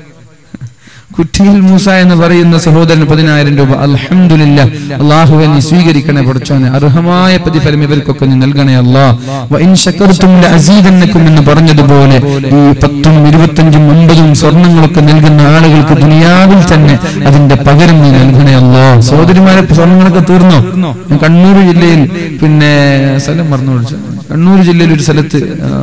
കുറ്റിയിൽ മൂസ എന്ന് പറയുന്ന സഹോദരൻ പതിനായിരം രൂപ അൽഹംദുലില്ല അള്ളാഹുവെ നീ സ്വീകരിക്കണേ പഠിച്ചോനെ അർഹമായ പ്രതിഫലം ഇവർക്കൊക്കെ നീ നൽകണേ അല്ലാ വ ഇൻ ശകർത്തും ലഅസീദന്നക്കും എന്ന് പറഞ്ഞതുപോലെ ഈ പത്തും ഇരുപത്തഞ്ചും അമ്പതും സ്വർണങ്ങളൊക്കെ നൽകുന്ന ആളുകൾക്ക് ദുനിയാവിൽ തന്നെ അതിന്റെ പകരം നീ നൽകണേ അല്ലാ സഹോദരിമാരെ സ്വർണങ്ങളൊക്കെ തീർന്നോ ഞാൻ കണ്ണൂർ ജില്ലയിൽ പിന്നെ സ്ഥലം മറന്നു വിളിച്ചു കണ്ണൂർ ജില്ലയിൽ ഒരു സ്ഥലത്ത്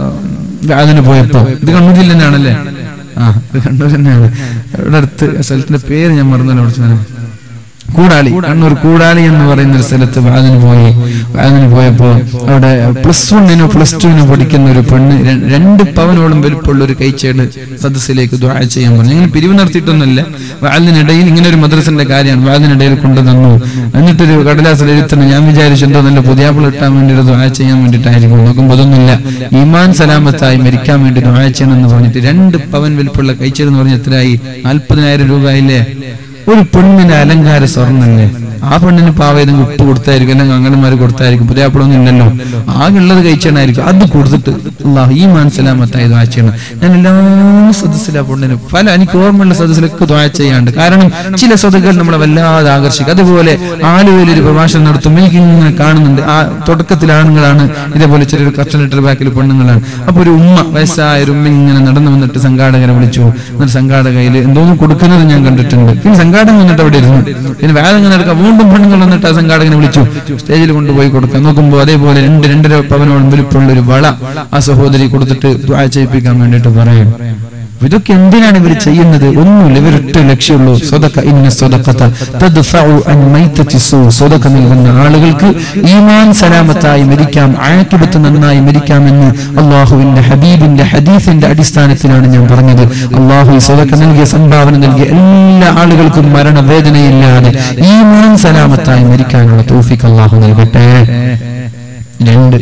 ആ, അതിന് പോയപ്പോ ഇത് കണ്ണൂർ ജില്ല തന്നെയാണല്ലേ ആ ഇത് കണ്ണൂർ തന്നെയാണ് ഇവിടെ അടുത്ത് സ്ഥലത്തിന്റെ പേര് ഞാൻ മറന്നല്ലോ വിളിച്ചു കൂടാളി കണ്ണൂർ കൂടാളി എന്ന് പറയുന്ന ഒരു സ്ഥലത്ത് വാതിന് പോയി വാതിന് പോയപ്പോ അവിടെ പ്ലസ് വണ്ണിനോ പ്ലസ് ടുവിനോ പഠിക്കുന്ന ഒരു പെണ്ണ് ര- രണ്ട് പവനോളം വലുപ്പമുള്ള ഒരു കൈച്ചേട് സദസ്സിലേക്ക് ദ്വാ ചെയ്യാൻ പറഞ്ഞു ഇങ്ങനെ പിരിവ് നടത്തിയിട്ടൊന്നുമില്ല വാതിനിടയിൽ ഇങ്ങനെ ഒരു മദ്രസന്റെ കാര്യമാണ് വാതിനിടയിൽ കൊണ്ടുതന്നു എന്നിട്ടൊരു കടലാസിൽ എഴുത്തണം ഞാൻ വിചാരിച്ചു എന്തോ നല്ല പുതിയാപ്പിൾ ഇട്ടാൻ വേണ്ടി ഒരു ദ്വാ ചെയ്യാൻ വേണ്ടിയിട്ടായിരിക്കും നോക്കുമ്പോൾ അതൊന്നുമില്ല ഈമാൻ സലാമത്തായി മരിക്കാൻ വേണ്ടി ദ്വാ ചെയ്യണം എന്ന് പറഞ്ഞിട്ട് രണ്ട് പവൻ വലുപ്പമുള്ള കൈച്ചേട് എന്ന് പറഞ്ഞ എത്രയായി നാൽപ്പതിനായിരം രൂപ ആയില്ലേ ഒരു പെണ്ണിന് അലങ്കാര സ്വർണ്ണല്ലേ ആ പെണ്ണിന് പാവ ഏതെങ്കിലും ഉപ്പ് കൊടുത്തായിരിക്കും അല്ലെങ്കിൽ അങ്ങനമാര് കൊടുത്തായിരിക്കും പുതിയ അപ്പോഴൊന്നും ഇല്ലല്ലോ ആകെ ഉള്ളത് കഴിച്ചാണായിരിക്കും അത് കൊടുത്തിട്ട് അള്ളാഹ് ഈ മനസ്സിലാമത്തായി ദ്വാ ചെയ്യണം ഞാൻ എല്ലാ സദസ്സിലെ ആ പെണ്ണിന് പല എനിക്ക് ഓർമ്മയുള്ള സദസ്സിലൊക്കെ ദ്വാ ചെയ്യാണ്ട് കാരണം ചില സ്വതകൾ നമ്മളെ വല്ലാതെ ആകർഷിക്കും അതുപോലെ ആലുവയിൽ ഒരു പ്രഭാഷണം നടത്തുമ്പോൾ എനിക്ക് ഇങ്ങനെ കാണുന്നുണ്ട് ആ തുടക്കത്തിൽ ആണുങ്ങളാണ് ഇതേപോലെ ചെറിയൊരു കർഷനിട്ടർ ബാക്കിൽ പെണ്ണുങ്ങളാണ് അപ്പൊ ഒരു ഉമ്മ വയസ്സായ ഒരു ഉമ്മ ഇങ്ങനെ നടന്നു വന്നിട്ട് സംഘാടകരെ വിളിച്ചു എന്നിട്ട് സംഘാടകയിൽ എന്തോന്നും കൊടുക്കുന്നത് ഞാൻ കണ്ടിട്ടുണ്ട് പിന്നെ സംഘാടകൻ വന്നിട്ട് അവിടെ ഇരുന്നു പിന്നെ വേറെ ഇങ്ങനെ നടക്കാം വീണ്ടും പെണ്ണുങ്ങൾ വന്നിട്ട് ആ സംഘാടകനെ വിളിച്ചു സ്റ്റേജിൽ കൊണ്ടുപോയി കൊടുക്കാൻ നോക്കുമ്പോൾ അതേപോലെ രണ്ട് രണ്ടര പവനോളം വലിപ്പമുള്ള ഒരു വള ആ സഹോദരി കൊടുത്തിട്ട് ദ്വാ ചെയ്യിപ്പിക്കാൻ വേണ്ടിയിട്ട് പറയും അപ്പൊ ഇതൊക്കെ എന്തിനാണ് ഇവർ ചെയ്യുന്നത് ഒന്നുമില്ല ഇവർ ഒറ്റ ലക്ഷ്യമുള്ളൂ സ്വതക്ക ഇന്ന സ്വതക്കത്ത തദ്ഫഉ അൻ മൈത്തത്തി സൂ സ്വതക്ക നൽകുന്ന ആളുകൾക്ക് ഈമാൻ സലാമത്തായി മരിക്കാം ആക്കിബത്ത് നന്നായി മരിക്കാമെന്ന് അള്ളാഹുവിന്റെ ഹബീബിന്റെ ഹദീസിന്റെ അടിസ്ഥാനത്തിലാണ് ഞാൻ പറഞ്ഞത് അള്ളാഹു ഈ സ്വതക്ക നൽകിയ സംഭാവന നൽകിയ എല്ലാ ആളുകൾക്കും മരണവേദനയില്ലാതെ ഈമാൻ സലാമത്തായി മരിക്കാനുള്ള തൗഫീഖ് അള്ളാഹു നൽകട്ടെ രണ്ട്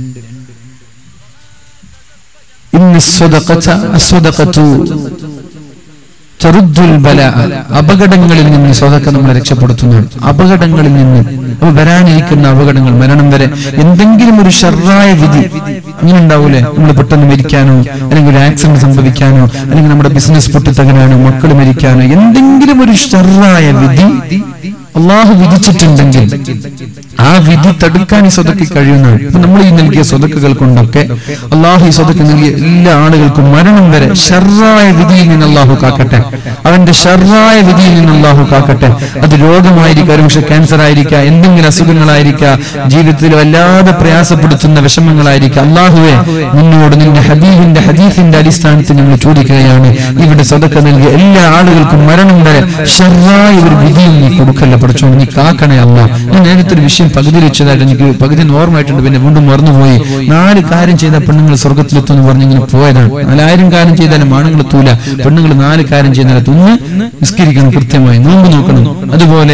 ഇന്ന് സ്വതക്കച്ച അസ്വതക്കത്തു ചെറുദ്ദുൽ ബല അപകടങ്ങളിൽ നിന്ന് സ്വതക്ക നമ്മളെ രക്ഷപ്പെടുത്തുന്നതാണ് അപകടങ്ങളിൽ നിന്ന് അപ്പൊ വരാനിരിക്കുന്ന അപകടങ്ങൾ മരണം വരെ എന്തെങ്കിലും ഒരു ഷർറായ വിധി അങ്ങനെ ഉണ്ടാവൂലേ നമ്മൾ പെട്ടെന്ന് മരിക്കാനോ അല്ലെങ്കിൽ ഒരു ആക്സിഡന്റ് സംഭവിക്കാനോ അല്ലെങ്കിൽ നമ്മുടെ ബിസിനസ് പൊട്ടിത്തകരാനോ മക്കൾ മരിക്കാനോ എന്തെങ്കിലും ഒരു ഷർറായ വിധി അള്ളാഹു വിധിച്ചിട്ടുണ്ടെങ്കിൽ ആ വിധി തടുക്കാൻ ഈ സ്വതക്ക് കഴിയുന്നതാണ് ഇപ്പൊ നമ്മൾ ഈ നൽകിയ സ്വതക്കുകൾ കൊണ്ടൊക്കെ അള്ളാഹു ഈ സ്വതക്ക് നൽകിയ എല്ലാ ആളുകൾക്കും മരണം വരെ ഷർറായ വിധിയിൽ നിന്ന് അള്ളാഹു കാക്കട്ടെ അവന്റെ ഷർറായ വിധിയിൽ നിന്ന് അള്ളാഹു കാക്കട്ടെ അത് രോഗമായിരിക്കാം ഒരുപക്ഷെ ക്യാൻസർ ആയിരിക്കാം എന്തെങ്കിലും അസുഖങ്ങളായിരിക്കാം ജീവിതത്തിൽ വല്ലാതെ പ്രയാസപ്പെടുത്തുന്ന വിഷമങ്ങളായിരിക്കാം അള്ളാഹുവെ നിന്നോട് നിന്റെ ഹബീബിന്റെ ഹദീഫിന്റെ അടിസ്ഥാനത്തിൽ നമ്മൾ ചോദിക്കുകയാണ് ഇവിടെ സ്വതക്ക നൽകിയ എല്ലാ ആളുകൾക്കും മരണം വരെ ഷർറായ ഒരു വിധിയും നീ കൊടുക്കല്ല പഠിച്ചോ നീ കാക്കണേ അല്ല ഞാൻ നേരത്തെ ഒരു വിഷയം പകുതി വെച്ചതായിട്ട് എനിക്ക് പകുതി ഓർമ്മയായിട്ടുണ്ട് പിന്നെ വീണ്ടും മറന്നുപോയി നാല് കാര്യം ചെയ്ത പെണ്ണുങ്ങൾ സ്വർഗത്തിലെത്തും എന്ന് പറഞ്ഞ് ഇങ്ങനെ പോയതാണ് നാലായിരം കാര്യം ചെയ്താലും ആണുങ്ങൾ എത്തൂല പെണ്ണുങ്ങൾ നാല് കാര്യം ചെയ്താൽ ഒന്ന് നിസ്കരിക്കണം കൃത്യമായി നോമ്പ് നോക്കണം അതുപോലെ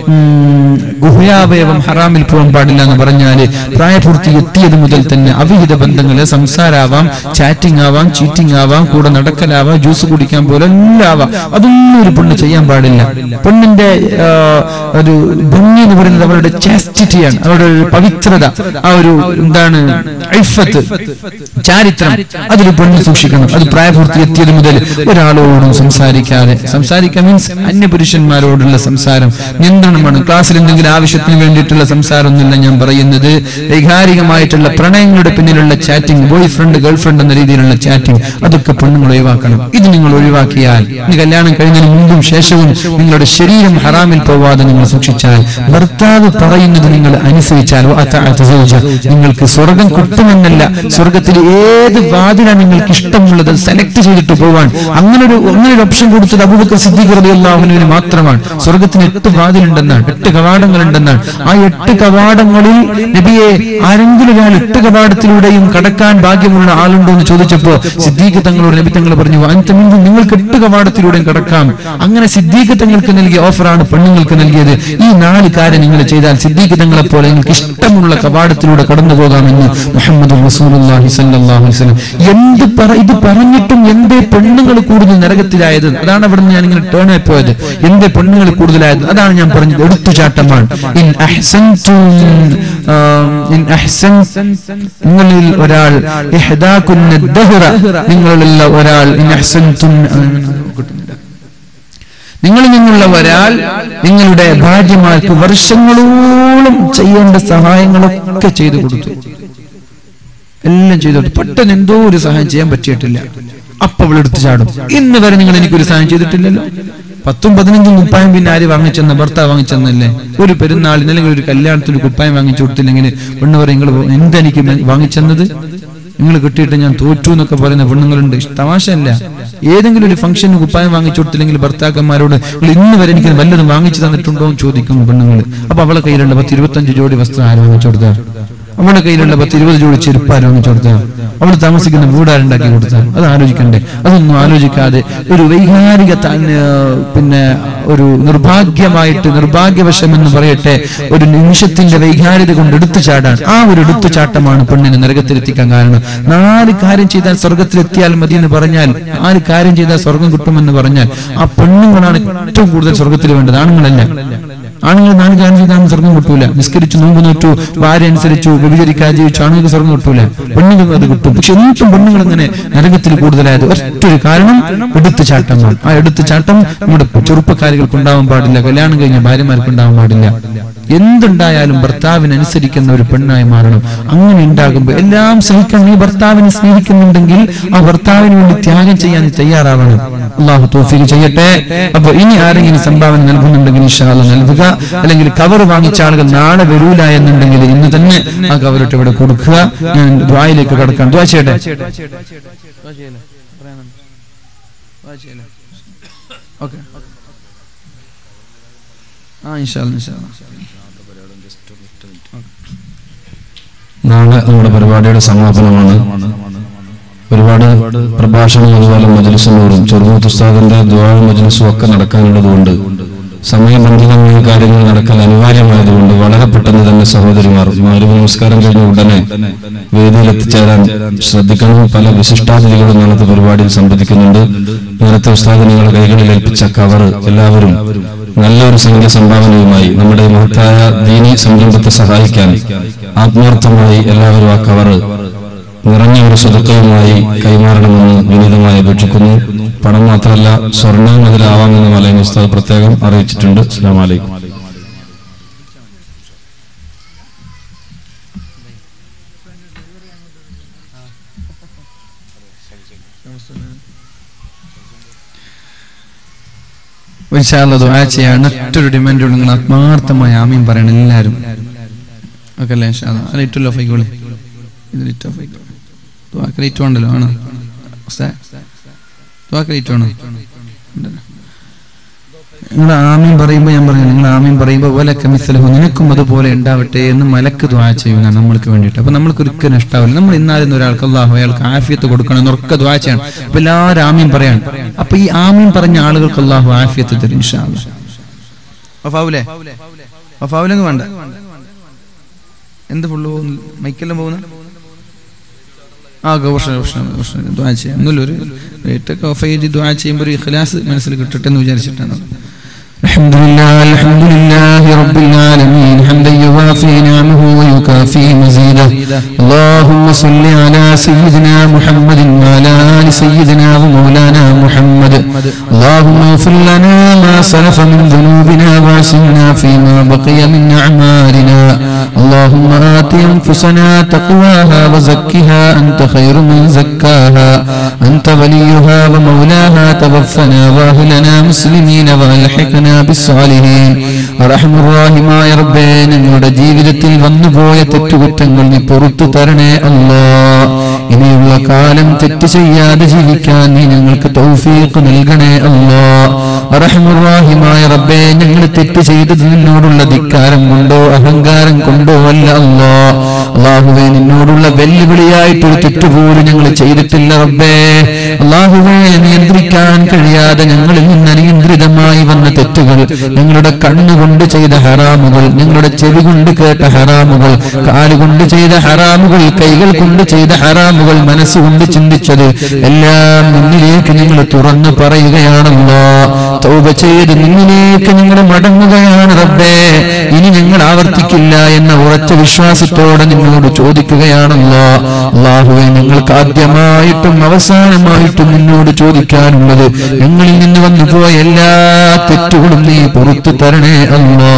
ഉം, ഗുഹയാവയവം ഹറാമിൽ പോകാൻ പാടില്ല എന്ന് പറഞ്ഞാല് പ്രായപൂർത്തി എത്തിയത് മുതൽ തന്നെ അവിഹിത ബന്ധങ്ങള് സംസാരാവാം ചാറ്റിംഗ് ആവാം ചീറ്റിംഗ് ആവാം കൂടെ നടക്കലാവാം ജ്യൂസ് കുടിക്കാൻ പോലെ എല്ലാം ആവാം അതൊന്നും ഒരു പെണ്ണ് ചെയ്യാൻ പാടില്ല പെണ്ണിന്റെ ആ, ഒരു ഭംഗി എന്ന് പറയുന്നത് അവരുടെ ചാസ്റ്റിറ്റിയാണ് അവരുടെ ഒരു പവിത്രത ആ ഒരു എന്താണ് ഐഫത്ത് ചാരിത്രം അതിൽ പെണ്ണ് സൂക്ഷിക്കണം അത് പ്രായപൂർത്തി എത്തിയത് മുതൽ ഒരാളോടും സംസാരിക്കാതെ സംസാരിക്കാൻ മീൻസ് അന്യപുരുഷന്മാരോടുള്ള സംസാരം നിയന്ത്രണമാണ് ക്ലാസ്സിൽ എന്തെങ്കിലും ആവശ്യത്തിന് വേണ്ടിയിട്ടുള്ള സംസാരമൊന്നുമില്ല ഞാൻ പറയുന്നത് വൈകാരികമായിട്ടുള്ള പ്രണയങ്ങളുടെ പിന്നിലുള്ള chatting boyfriend girlfriend എന്ന രീതിയിലുള്ള ചാറ്റിംഗ് അതൊക്കെ പെണ്ണുങ്ങൾ ഒഴിവാക്കണം ഇത് നിങ്ങൾ ഒഴിവാക്കിയാൽ ഇനി കല്യാണം കഴിഞ്ഞതിന് മുമ്പും ശേഷവും നിങ്ങളുടെ ശരീരം ഹറാമിൽ പോവാതെ നിങ്ങൾ സൂക്ഷിച്ചാൽ ഭർത്താവ് പറയുന്നത് നിങ്ങൾ അനുസരിച്ചാൽ വഅതഅത സൗജ, നിങ്ങൾക്ക് സ്വർഗം കിട്ടുമെന്നല്ല സ്വർഗത്തിൽ ഏത് വാതിലാണ് നിങ്ങൾക്ക് ഇഷ്ടമുള്ളത് സെലക്ട് ചെയ്തിട്ട് പോവാൻ അങ്ങനെ ഒരു അങ്ങനെ ഒരു ഓപ്ഷൻ കൊടുത്തത് അബൂബക്കർ സിദ്ദീഖ് റളിയല്ലാഹുവിന് മാത്രമാണ് സ്വർഗത്തിന് എട്ട് വാതിലുണ്ടെന്നാണ് എട്ട് കവാടങ്ങളുണ്ടെന്നാണ് ആ എട്ട് കവാടങ്ങളിൽ നബിയെ ആരെങ്കിലും ഒരാൾ എട്ട് കവാടത്തിലൂടെയും കടക്കാൻ ഭാഗ്യമുള്ള ആളുണ്ടോ എന്ന് ചോദിച്ചപ്പോ സിദ്ദീഖ് തങ്ങളോട് നബി തങ്ങൾ പറഞ്ഞു അന്തമിന്ത് നിങ്ങൾക്ക് എട്ട് കവാടത്തിലൂടെയും കടക്കാം അങ്ങനെ സിദ്ദീഖ് തങ്ങൾക്ക് നൽകിയ ഓഫറാണ് പെണ്ണുങ്ങൾക്ക് നൽകിയത് ഈ നാല് കാര്യം നിങ്ങൾ ചെയ്താൽ സിദ്ദീഖ് തങ്ങളെ പോലെ നിങ്ങൾക്ക് ഇഷ്ടമുള്ള കവാടത്തിലൂടെ കടന്നു പോകാമെന്ന് മുഹമ്മദ് റസൂലുള്ളാഹി സ്വല്ലല്ലാഹു അലൈഹി വസല്ലം എന്ത് പറ ഇത് പറഞ്ഞിട്ടും എന്തേ പെണ്ണുങ്ങൾ കൂടുതൽ നരകത്തിലായത് അതാണ് അവിടെ നിന്ന് ഞാൻ ഇങ്ങനെ ടേൺ ആയി പോയത് എന്തേ പെണ്ണുങ്ങൾ കൂടുതലായത് അതാണ് ഞാൻ പറഞ്ഞത് എടുത്തുചാട്ടമാണ് ഇൻ അഹ്സൻതും ആ, ഇൻ അഹ്സൻ നിങ്ങളിൽ ഒരാൾ ഇഹ്ദാകുന്ന ദഹ്റ നിങ്ങളിലുള്ള ഒരാൾ ഇൻ അഹ്സൻതും കിട്ടുന്നില്ല നിങ്ങളിൽ നിന്നുള്ള ഒരാൾ നിങ്ങളുടെ ഭാര്യമാർക്ക് വർഷങ്ങളോളം ചെയ്യേണ്ട സഹായങ്ങളൊക്കെ ചെയ്തു കൊടുത്തു എല്ലാം ചെയ്തു കൊടുത്തു പെട്ടെന്ന് എന്തോ ഒരു സഹായം ചെയ്യാൻ പറ്റിയിട്ടില്ല അപ്പൊ അവൾ എടുത്തു ചാടും ഇന്ന് വരെ നിങ്ങൾ എനിക്കൊരു സഹായം ചെയ്തിട്ടില്ലല്ലോ പത്തും പതിനഞ്ചും കുപ്പായം പിന്നെ ആര് വാങ്ങിച്ചെന്ന ഭർത്താവ് വാങ്ങിച്ചെന്നല്ലേ ഒരു പെരുന്നാളിന് അല്ലെങ്കിൽ ഒരു കല്യാണത്തിന് ഒരു കുപ്പായം വാങ്ങിച്ചു കൊടുത്തില്ലെങ്കിൽ പെണ്ണ് പറയും നിങ്ങൾ എന്തെനിക്ക് വാങ്ങിച്ചെന്നത് നിങ്ങൾ കിട്ടിയിട്ട് ഞാൻ തോറ്റു എന്നൊക്കെ പറയുന്ന പെണ്ണുങ്ങളുണ്ട് തമാശയല്ല ഏതെങ്കിലും ഒരു ഫംഗ്ഷന് കുപ്പായം വാങ്ങിച്ചു കൊടുത്തില്ലെങ്കിൽ ഭർത്താക്കന്മാരോട് നിങ്ങൾ ഇന്ന് വരെ എനിക്ക് വല്ലതും വാങ്ങിച്ചു തന്നിട്ടുണ്ടോ എന്ന് ചോദിക്കും പെണ്ണുങ്ങൾ അപ്പൊ അവളെ കയ്യിലുള്ള പത്ത് ഇരുപത്തഞ്ച് ജോഡി വസ്ത്രം ആര് വാങ്ങിച്ചു കൊടുത്താൽ അവളുടെ കയ്യിലുള്ള പത്ത് ഇരുപത് ജോഡി ചെരുപ്പ് ആര് വാങ്ങിച്ചു കൊടുത്താൽ അവൾ താമസിക്കുന്ന വീട് ആരുണ്ടാക്കി കൊടുത്താൽ അത് ആലോചിക്കണ്ടേ അതൊന്നും ആലോചിക്കാതെ ഒരു വൈകാരിക താ- ഏർ പിന്നെ ഒരു നിർഭാഗ്യമായിട്ട് നിർഭാഗ്യവശം എന്ന് പറയട്ടെ ഒരു നിമിഷത്തിന്റെ വൈകാരികത കൊണ്ട് എടുത്തു ചാടാൻ ആ ഒരു എടുത്തു ചാട്ടമാണ് പെണ്ണിനെ നരകത്തിലെത്തിക്കാൻ കാരണം നാല് കാര്യം ചെയ്താൽ സ്വർഗത്തിലെത്തിയാൽ മതി എന്ന് പറഞ്ഞാൽ നാല് കാര്യം ചെയ്താൽ സ്വർഗം കിട്ടുമെന്ന് പറഞ്ഞാൽ ആ പെണ്ണുങ്ങളാണ് ഏറ്റവും കൂടുതൽ സ്വർഗത്തിൽ വേണ്ടത് ആണുങ്ങളല്ല ആണുങ്ങൾ നാല് കാര്യം ചെയ്താൽ സ്വർഗം കിട്ടൂല നിസ്കരിച്ചു നോമ്പ് നോറ്റു ഭാര്യ അനുസരിച്ചു വ്യഭിചരിക്കാൻ ജീവിച്ചു ആണുങ്ങൾക്ക് സ്വർഗം കിട്ടൂല പെണ്ണുങ്ങൾക്ക് അത് കിട്ടും പക്ഷെ എന്നിട്ടും പെണ്ണുങ്ങൾ ഇങ്ങനെ നരകത്തിൽ കൂടുതലായത് ഒറ്റൊരു കാരണം എടുത്തു ചാട്ടമാണ് ആ എടുത്തു ചാട്ടം നമ്മുടെ ചെറുപ്പക്കാരികൾക്ക് ഉണ്ടാവാൻ പാടില്ല കല്യാണം കഴിഞ്ഞ ഭാര്യമാർക്ക് ഉണ്ടാവാൻ പാടില്ല എന്തുണ്ടായാലും ഭർത്താവിന് അനുസരിക്കുന്ന ഒരു പെണ്ണായി മാറണം അങ്ങനെ ഉണ്ടാകുമ്പോൾ എല്ലാം സഹിക്കണം നീ ഭർത്താവിനെ സ്നേഹിക്കുന്നുണ്ടെങ്കിൽ ആ ഭർത്താവിന് വേണ്ടി ത്യാഗം ചെയ്യാൻ നീ തയ്യാറാവണം അള്ളാഹു തോഫിക്ക് ചെയ്യട്ടെ അപ്പൊ ഇനി ആരെങ്കിലും സംഭാവന നൽകുന്നുണ്ടെങ്കിൽ ഇൻഷാല്ല നൽകുക അല്ലെങ്കിൽ കവർ വാങ്ങിച്ച ആളുകൾ നാളെ വരൂല എന്നുണ്ടെങ്കിൽ ഇന്ന് തന്നെ ആ കവറിട്ട് ഇവിടെ കൊടുക്കുക ഞാൻ ദ്വായിലേക്ക് കടക്കാം ദ്വാ ചെയ്യട്ടെ ഓക്കെ ആ ഇൻഷാല്ല ഇൻഷാല്ല നാളെ നമ്മുടെ പരിപാടിയുടെ സമാപനമാണ് ഒരുപാട് പ്രഭാഷണവും അതുപോലെ മജലിസുന്നൂറും ചെറുമൂത്ത് ഉസ്താദിന്റെ ദ്വാഴ മജലിസും ഒക്കെ നടക്കാനുള്ളതുകൊണ്ട് സമയബന്ധിതമായ കാര്യങ്ങൾ നടക്കാൻ അനിവാര്യമായതുകൊണ്ട് വളരെ പെട്ടെന്ന് തന്നെ സഹോദരിമാർ മാലിന്യ നമസ്കാരം കഴിഞ്ഞ ഉടനെ വേദിയിൽ എത്തിച്ചേരാൻ ശ്രദ്ധിക്കണം പല വിശിഷ്ടാതിഥികളും നാളത്തെ പരിപാടിയിൽ സംബന്ധിക്കുന്നുണ്ട് നേരത്തെ ഉസ്താദ് നിങ്ങളുടെ കൈകളിൽ ഏൽപ്പിച്ച കവർ എല്ലാവരും നല്ലൊരു സംഖ്യ സംഭാവനയുമായി നമ്മുടെ ഈ മഹത്തായ ദീനി സംരംഭത്തെ സഹായിക്കാൻ ആത്മാർത്ഥമായി എല്ലാവരും ആ കവറ് നിറഞ്ഞ ഒരു സ്വതക്കവുമായി കൈമാറണമെന്ന് വിനീതമായി അപേക്ഷിക്കുന്നു പണം മാത്രമല്ല സ്വർണവും അതിലാവാമെന്ന് മലയും ഉസ്താദ് പ്രത്യേകം അറിയിച്ചിട്ടുണ്ട് അസ്സാം വലൈക്കും ഇൻഷാല്ല ദുആ ചെയ്യാൻ മറ്റൊരു ഡിമാൻഡ് നിങ്ങൾ ആത്മാർത്ഥമായി ആമീൻ പറയണം എല്ലാവരും ഓക്കെ അല്ലേ ഇൻഷാല്ല ലൈറ്റ് ഓഫ് ആയിക്കോളി ഇത് ലൈറ്റ് ഓഫ് ആയിക്കോളി ദുആക്ക് ലൈറ്റ് ഉണ്ടല്ലോ ആണോ ഉസ്താദ് ദുആക്ക് ലൈറ്റ് വേണോ ഉണ്ടല്ലോ നിങ്ങൾ ആമീൻ പറയുമ്പോൾ ഞാൻ പറഞ്ഞു നിങ്ങൾ ആമീൻ പറയുമ്പോൾ ഓലക്ക മിസ്ലഹു നിനക്കും അതുപോലെ ഉണ്ടാവട്ടെ എന്ന് മലക്ക് ദ്വാ ചെയ്യുന്ന നമ്മൾക്ക് വേണ്ടിയിട്ട് അപ്പൊ നമ്മൾക്ക് ഒരിക്കലും ഇഷ്ടാവില്ല നമ്മൾ ഇന്നാലും ഒരാൾക്ക് അള്ളാഹു അയാൾക്ക് ആഫിയത്ത് കൊടുക്കണം എന്നൊക്കെ ദ്വാ ചെയ്യണം അപ്പൊ എല്ലാവരും ആമീൻ പറയാണ് അപ്പൊ ഈ ആമീൻ പറഞ്ഞ ആളുകൾക്ക് അള്ളാഹു ആഫിയത്ത് തരും ഇൻഷാ അല്ലാ. വഫാവൂലേ വഫാവൂലെങ്കിൽ വേണ്ട എന്ത് ഫുള്ള് പോകുന്നു മൈക്കെല്ലാം പോകുന്നു ആ ഗോഷ ഗോഷ ഗോഷ ദ്വാ ചെയ്യാം ഒന്നുമില്ല ഒരു റേറ്റൊക്കെ ഓഫ് ചെയ്ത് ദ്വാ ചെയ്യുമ്പോൾ ഒരു ഇഖ്ലാസ് മനസ്സിൽ കിട്ടട്ടെ എന്ന് വിചാരിച്ചിട്ടാണ് الحمد لله الحمد لله رب العالمين حمدا يوافي نعمه ويكافي مزيده اللهم صل على سيدنا محمد وعلى آل سيدنا ومولانا محمد اللهم اغفر لنا ما سلف من ذنوبنا وعسنا فيما بقي من أعمالنا اللهم آت أنفسنا تقواها وزكها أنت خير من زكاها أنت وليها ومولاها توفنا وأهلنا مسلمين وألحقنا بالصالحين അറഹം റാഹിമായ റബ്ബേ ഞങ്ങളുടെ ജീവിതത്തിൽ വന്നുപോയ തെറ്റുകുറ്റങ്ങൾ നീ പുറത്തു തരണേ അല്ലാ ഇനിയുള്ള കാലം തെറ്റ് ചെയ്യാതെ ജീവിക്കാൻ നീ ഞങ്ങൾക്ക് തൗഫീഖ് നൽകണേ അല്ലാ അറഹമുറാഹിമായ റബ്ബേ ഞങ്ങൾ തെറ്റ് ചെയ്തത് നിന്നോടുള്ള ധിക്കാരം കൊണ്ടോ അഹങ്കാരം കൊണ്ടോ അല്ല അല്ലാ അള്ളാഹുവേ നിന്നോടുള്ള വെല്ലുവിളിയായിട്ടൊരു തെറ്റുപോലും ഞങ്ങൾ ചെയ്തിട്ടില്ല റബ്ബേ അള്ളാഹുവേ നിയന്ത്രിക്കാൻ കഴിയാതെ ഞങ്ങളിൽ നിന്ന് അനിയന്ത്രിതമായി വന്ന തെറ്റുകൾ ഞങ്ങളുടെ കണ്ണുകൊണ്ട് ചെയ്ത ഹറാമുകൾ ഞങ്ങളുടെ ചെവി കൊണ്ട് കേട്ട ഹറാമുകൾ കാലുകൊണ്ട് ചെയ്ത ഹറാമുകൾ കൈകൾ കൊണ്ട് ചെയ്ത ഹറാമുകൾ മനസ്സുകൊണ്ട് ചിന്തിച്ചത് എല്ലാം നിന്നിലേക്ക് ഞങ്ങൾ തുറന്നു പറയുകയാണല്ലോ തൗബ ചെയ്ത് നിന്നിലേക്ക് ഞങ്ങൾ മടങ്ങുകയാണ് റബ്ബേ ഇനി ഞങ്ങൾ ആവർത്തിക്കില്ല എന്ന ഉറച്ച വിശ്വാസത്തോടെ നിന്നോട് ചോദിക്കുകയാണല്ലോ അള്ളാഹുവെ ഞങ്ങൾക്ക് ആദ്യമായിട്ടും അവസാനമായിട്ടും നിന്നോട് ചോദിക്കാനുള്ളത് ഞങ്ങളിൽ നിന്ന് വന്നു പോയ എല്ലാ തെറ്റുകളും നീ പുറത്തു തരണേ അല്ലാ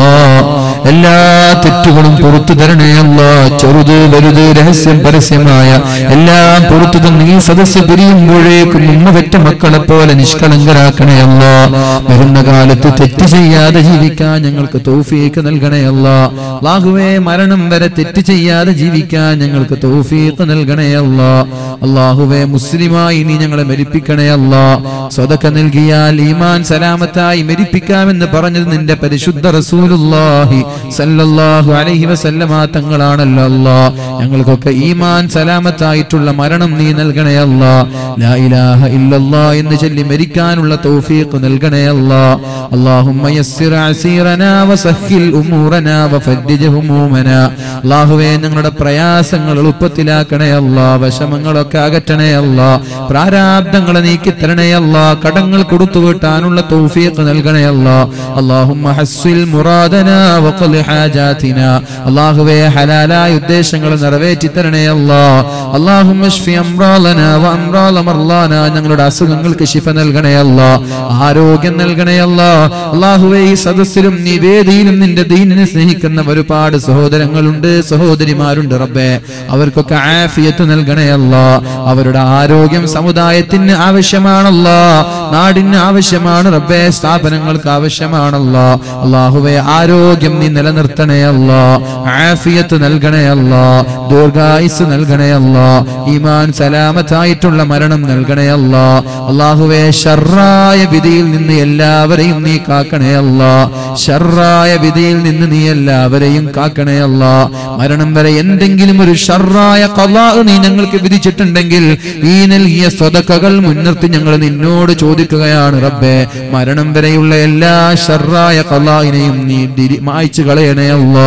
എല്ലാ തെറ്റുകളും പുറത്തു തരണേ അല്ലാ ചെറുത് വലുത് രഹസ്യം പരസ്യമായ എല്ലാം പുറത്തു തന്ന് ഈ സദസ്സ് പിരിയുമ്പോഴേക്കും ഉമ്മ പെറ്റ മക്കളെ പോലെ നിഷ്കളങ്കരാക്കണേ അല്ലാ വരുന്ന കാലത്ത് തെറ്റ് ചെയ്യാതെ ജീവിക്കാൻ ഞങ്ങൾക്ക് തൗഫീക്ക് നൽകണേ അല്ലാ അല്ലാഹുവേ മരണം വരെ തെറ്റ് ചെയ്യാതെ ജീവിക്കാൻ ഞങ്ങൾക്ക് തൗഫീക്ക് നൽകണേ അല്ലാ അല്ലാഹുവേ മുസ്ലിമായി നീ ഞങ്ങളെ മരിപ്പിക്കണേ അല്ലാ സ്വതക്ക നൽകിയാൽ ഈമാൻ സലാമത്തായി മരിപ്പിക്കാമെന്ന് പറഞ്ഞത് നിന്റെ പരിശുദ്ധ റസൂലുള്ളാഹി സല്ലല്ലാഹു അലൈഹി വസല്ലമ തങ്ങളാണല്ലോ അല്ലാ ഞങ്ങൾക്കൊക്കെ ഈമാൻ സലാമത്തായിട്ടുള്ള മരണം നീ നൽകണേ അല്ലാ ലാ ഇലാഹ ഇല്ലല്ലാ എന്ന് ചൊല്ലി മരിക്കാനുള്ള തൗഫീഖ് നൽകണേ അല്ലാ اللهم يسر عسيرنا وسهل امورنا وفرج همومنا അല്ലാഹുവേ ഞങ്ങളുടെ പ്രയാസങ്ങൾ എളുപ്പത്തിലാക്കണേ അല്ലാ വിഷമങ്ങളൊക്കെ അകറ്റണേ അല്ലാ പ്രാരാബ്ദങ്ങളെ നീക്കി തരണേ അല്ലാ കടങ്ങൾ കൊടുത്തു വീട്ടാനുള്ള തൗഫീഖ് നൽകണേ അല്ലാ اللهم حسن مرادنا وقل حاجاتنا അല്ലാഹുവേ ഹലാലായ ഉദ്ദേശങ്ങൾ നിറവേറ്റി തരണേ അല്ലാ اللهم اشف امراضنا وامراض مرضانا ഞങ്ങളുടെ അസുഖങ്ങൾക്ക് ശിഫ നൽകണേ അല്ലാ ആരോഗ്യം നൽകണേ അല്ലാ അള്ളാഹുവേ ഈ സദസ്സിലും നീ വേദിയിലും നിന്റെ ദീനിനെ സ്നേഹിക്കുന്ന ഒരുപാട് സഹോദരങ്ങളുണ്ട് സഹോദരിമാരുണ്ട് റബ്ബേ അവർക്കൊക്കെ ആഫിയത്ത് നൽകണേ അല്ലാ അവരുടെ ആരോഗ്യം സമുദായത്തിന് ആവശ്യമാണല്ലോ നാടിന് ആവശ്യമാണ് റബ്ബേ സ്ഥാപനങ്ങൾക്ക് ആവശ്യമാണല്ലോ അള്ളാഹുവേ ആരോഗ്യം നീ നിലനിർത്തണേ അല്ലാ ആഫിയത്ത് നൽകണേ അല്ലാ ദീർഘായുസ് നൽകണേ അല്ലാ ഈമാൻ സലാമത്തായിട്ടുള്ള മരണം നൽകണേ അല്ലാ അള്ളാഹുവേ ഷർറായ വിധിയിൽ നിന്ന് എല്ലാവരെയും നീ കാക്കണേ അല്ലാ ഷർറായ വിധിയിൽ നിന്ന് നീ എല്ലാവരെയും കാക്കണേ അല്ലാ മരണം വരെ എന്തെങ്കിലും ഒരു ഷർറായ കലാ നീ ഞങ്ങൾക്ക് വിധിച്ചിട്ടുണ്ടെങ്കിൽ ഈ നൽകിയ സ്വതക്കകൾ മുൻനിർത്തി ഞങ്ങൾ നിന്നോട് ചോദിക്കുകയാണ് റബ്ബേ മരണം വരെയുള്ള എല്ലാ ഷർറായ കലായിനെയും നീ ദിരി- മായ്ച്ചു കളയണേ അല്ലാ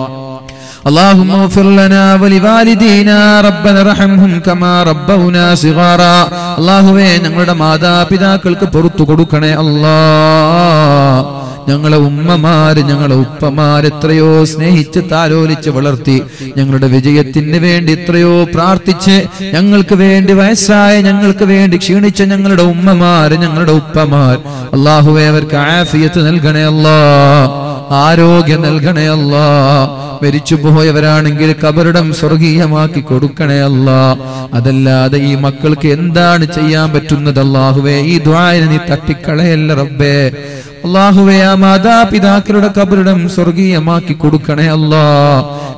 اللهم اغفر لنا ولوالدينا ربنا ارحمهم كما ربونا صغارا അള്ളാഹുവേ ഞങ്ങളുടെ മാതാപിതാക്കൾക്ക് പുറത്തു കൊടുക്കണേ അല്ലാ ഞങ്ങളെ ഉമ്മമാര് ഞങ്ങളെ ഉപ്പമാര് എത്രയോ സ്നേഹിച്ച് താലോലിച്ച് വളർത്തി ഞങ്ങളുടെ വിജയത്തിന് വേണ്ടി എത്രയോ പ്രാർത്ഥിച്ച് ഞങ്ങൾക്ക് വേണ്ടി വയസ്സായ ഞങ്ങൾക്ക് വേണ്ടി ക്ഷീണിച്ച ഞങ്ങളുടെ ഉമ്മമാര് ഞങ്ങളുടെ ഉപ്പമാർ അള്ളാഹുവേ അവർക്ക് ആഫിയത്ത് നൽകണേ അല്ലാ ആരോഗ്യം നൽകണേ അല്ലാ മരിച്ചു പോയവരാണെങ്കിൽ കബറിടം സ്വർഗീയമാക്കി കൊടുക്കണേ അല്ല അതല്ലാതെ ഈ മക്കൾക്ക് എന്താണ് ചെയ്യാൻ പറ്റുന്നത് അള്ളാഹുവേ ഈ ദ്വായന നീ തട്ടിക്കളയല്ല റബ്ബേ അള്ളാഹുവേ ആ മാതാപിതാക്കളുടെ കബറിടം സ്വർഗീയമാക്കി കൊടുക്കണേ അല്ലാ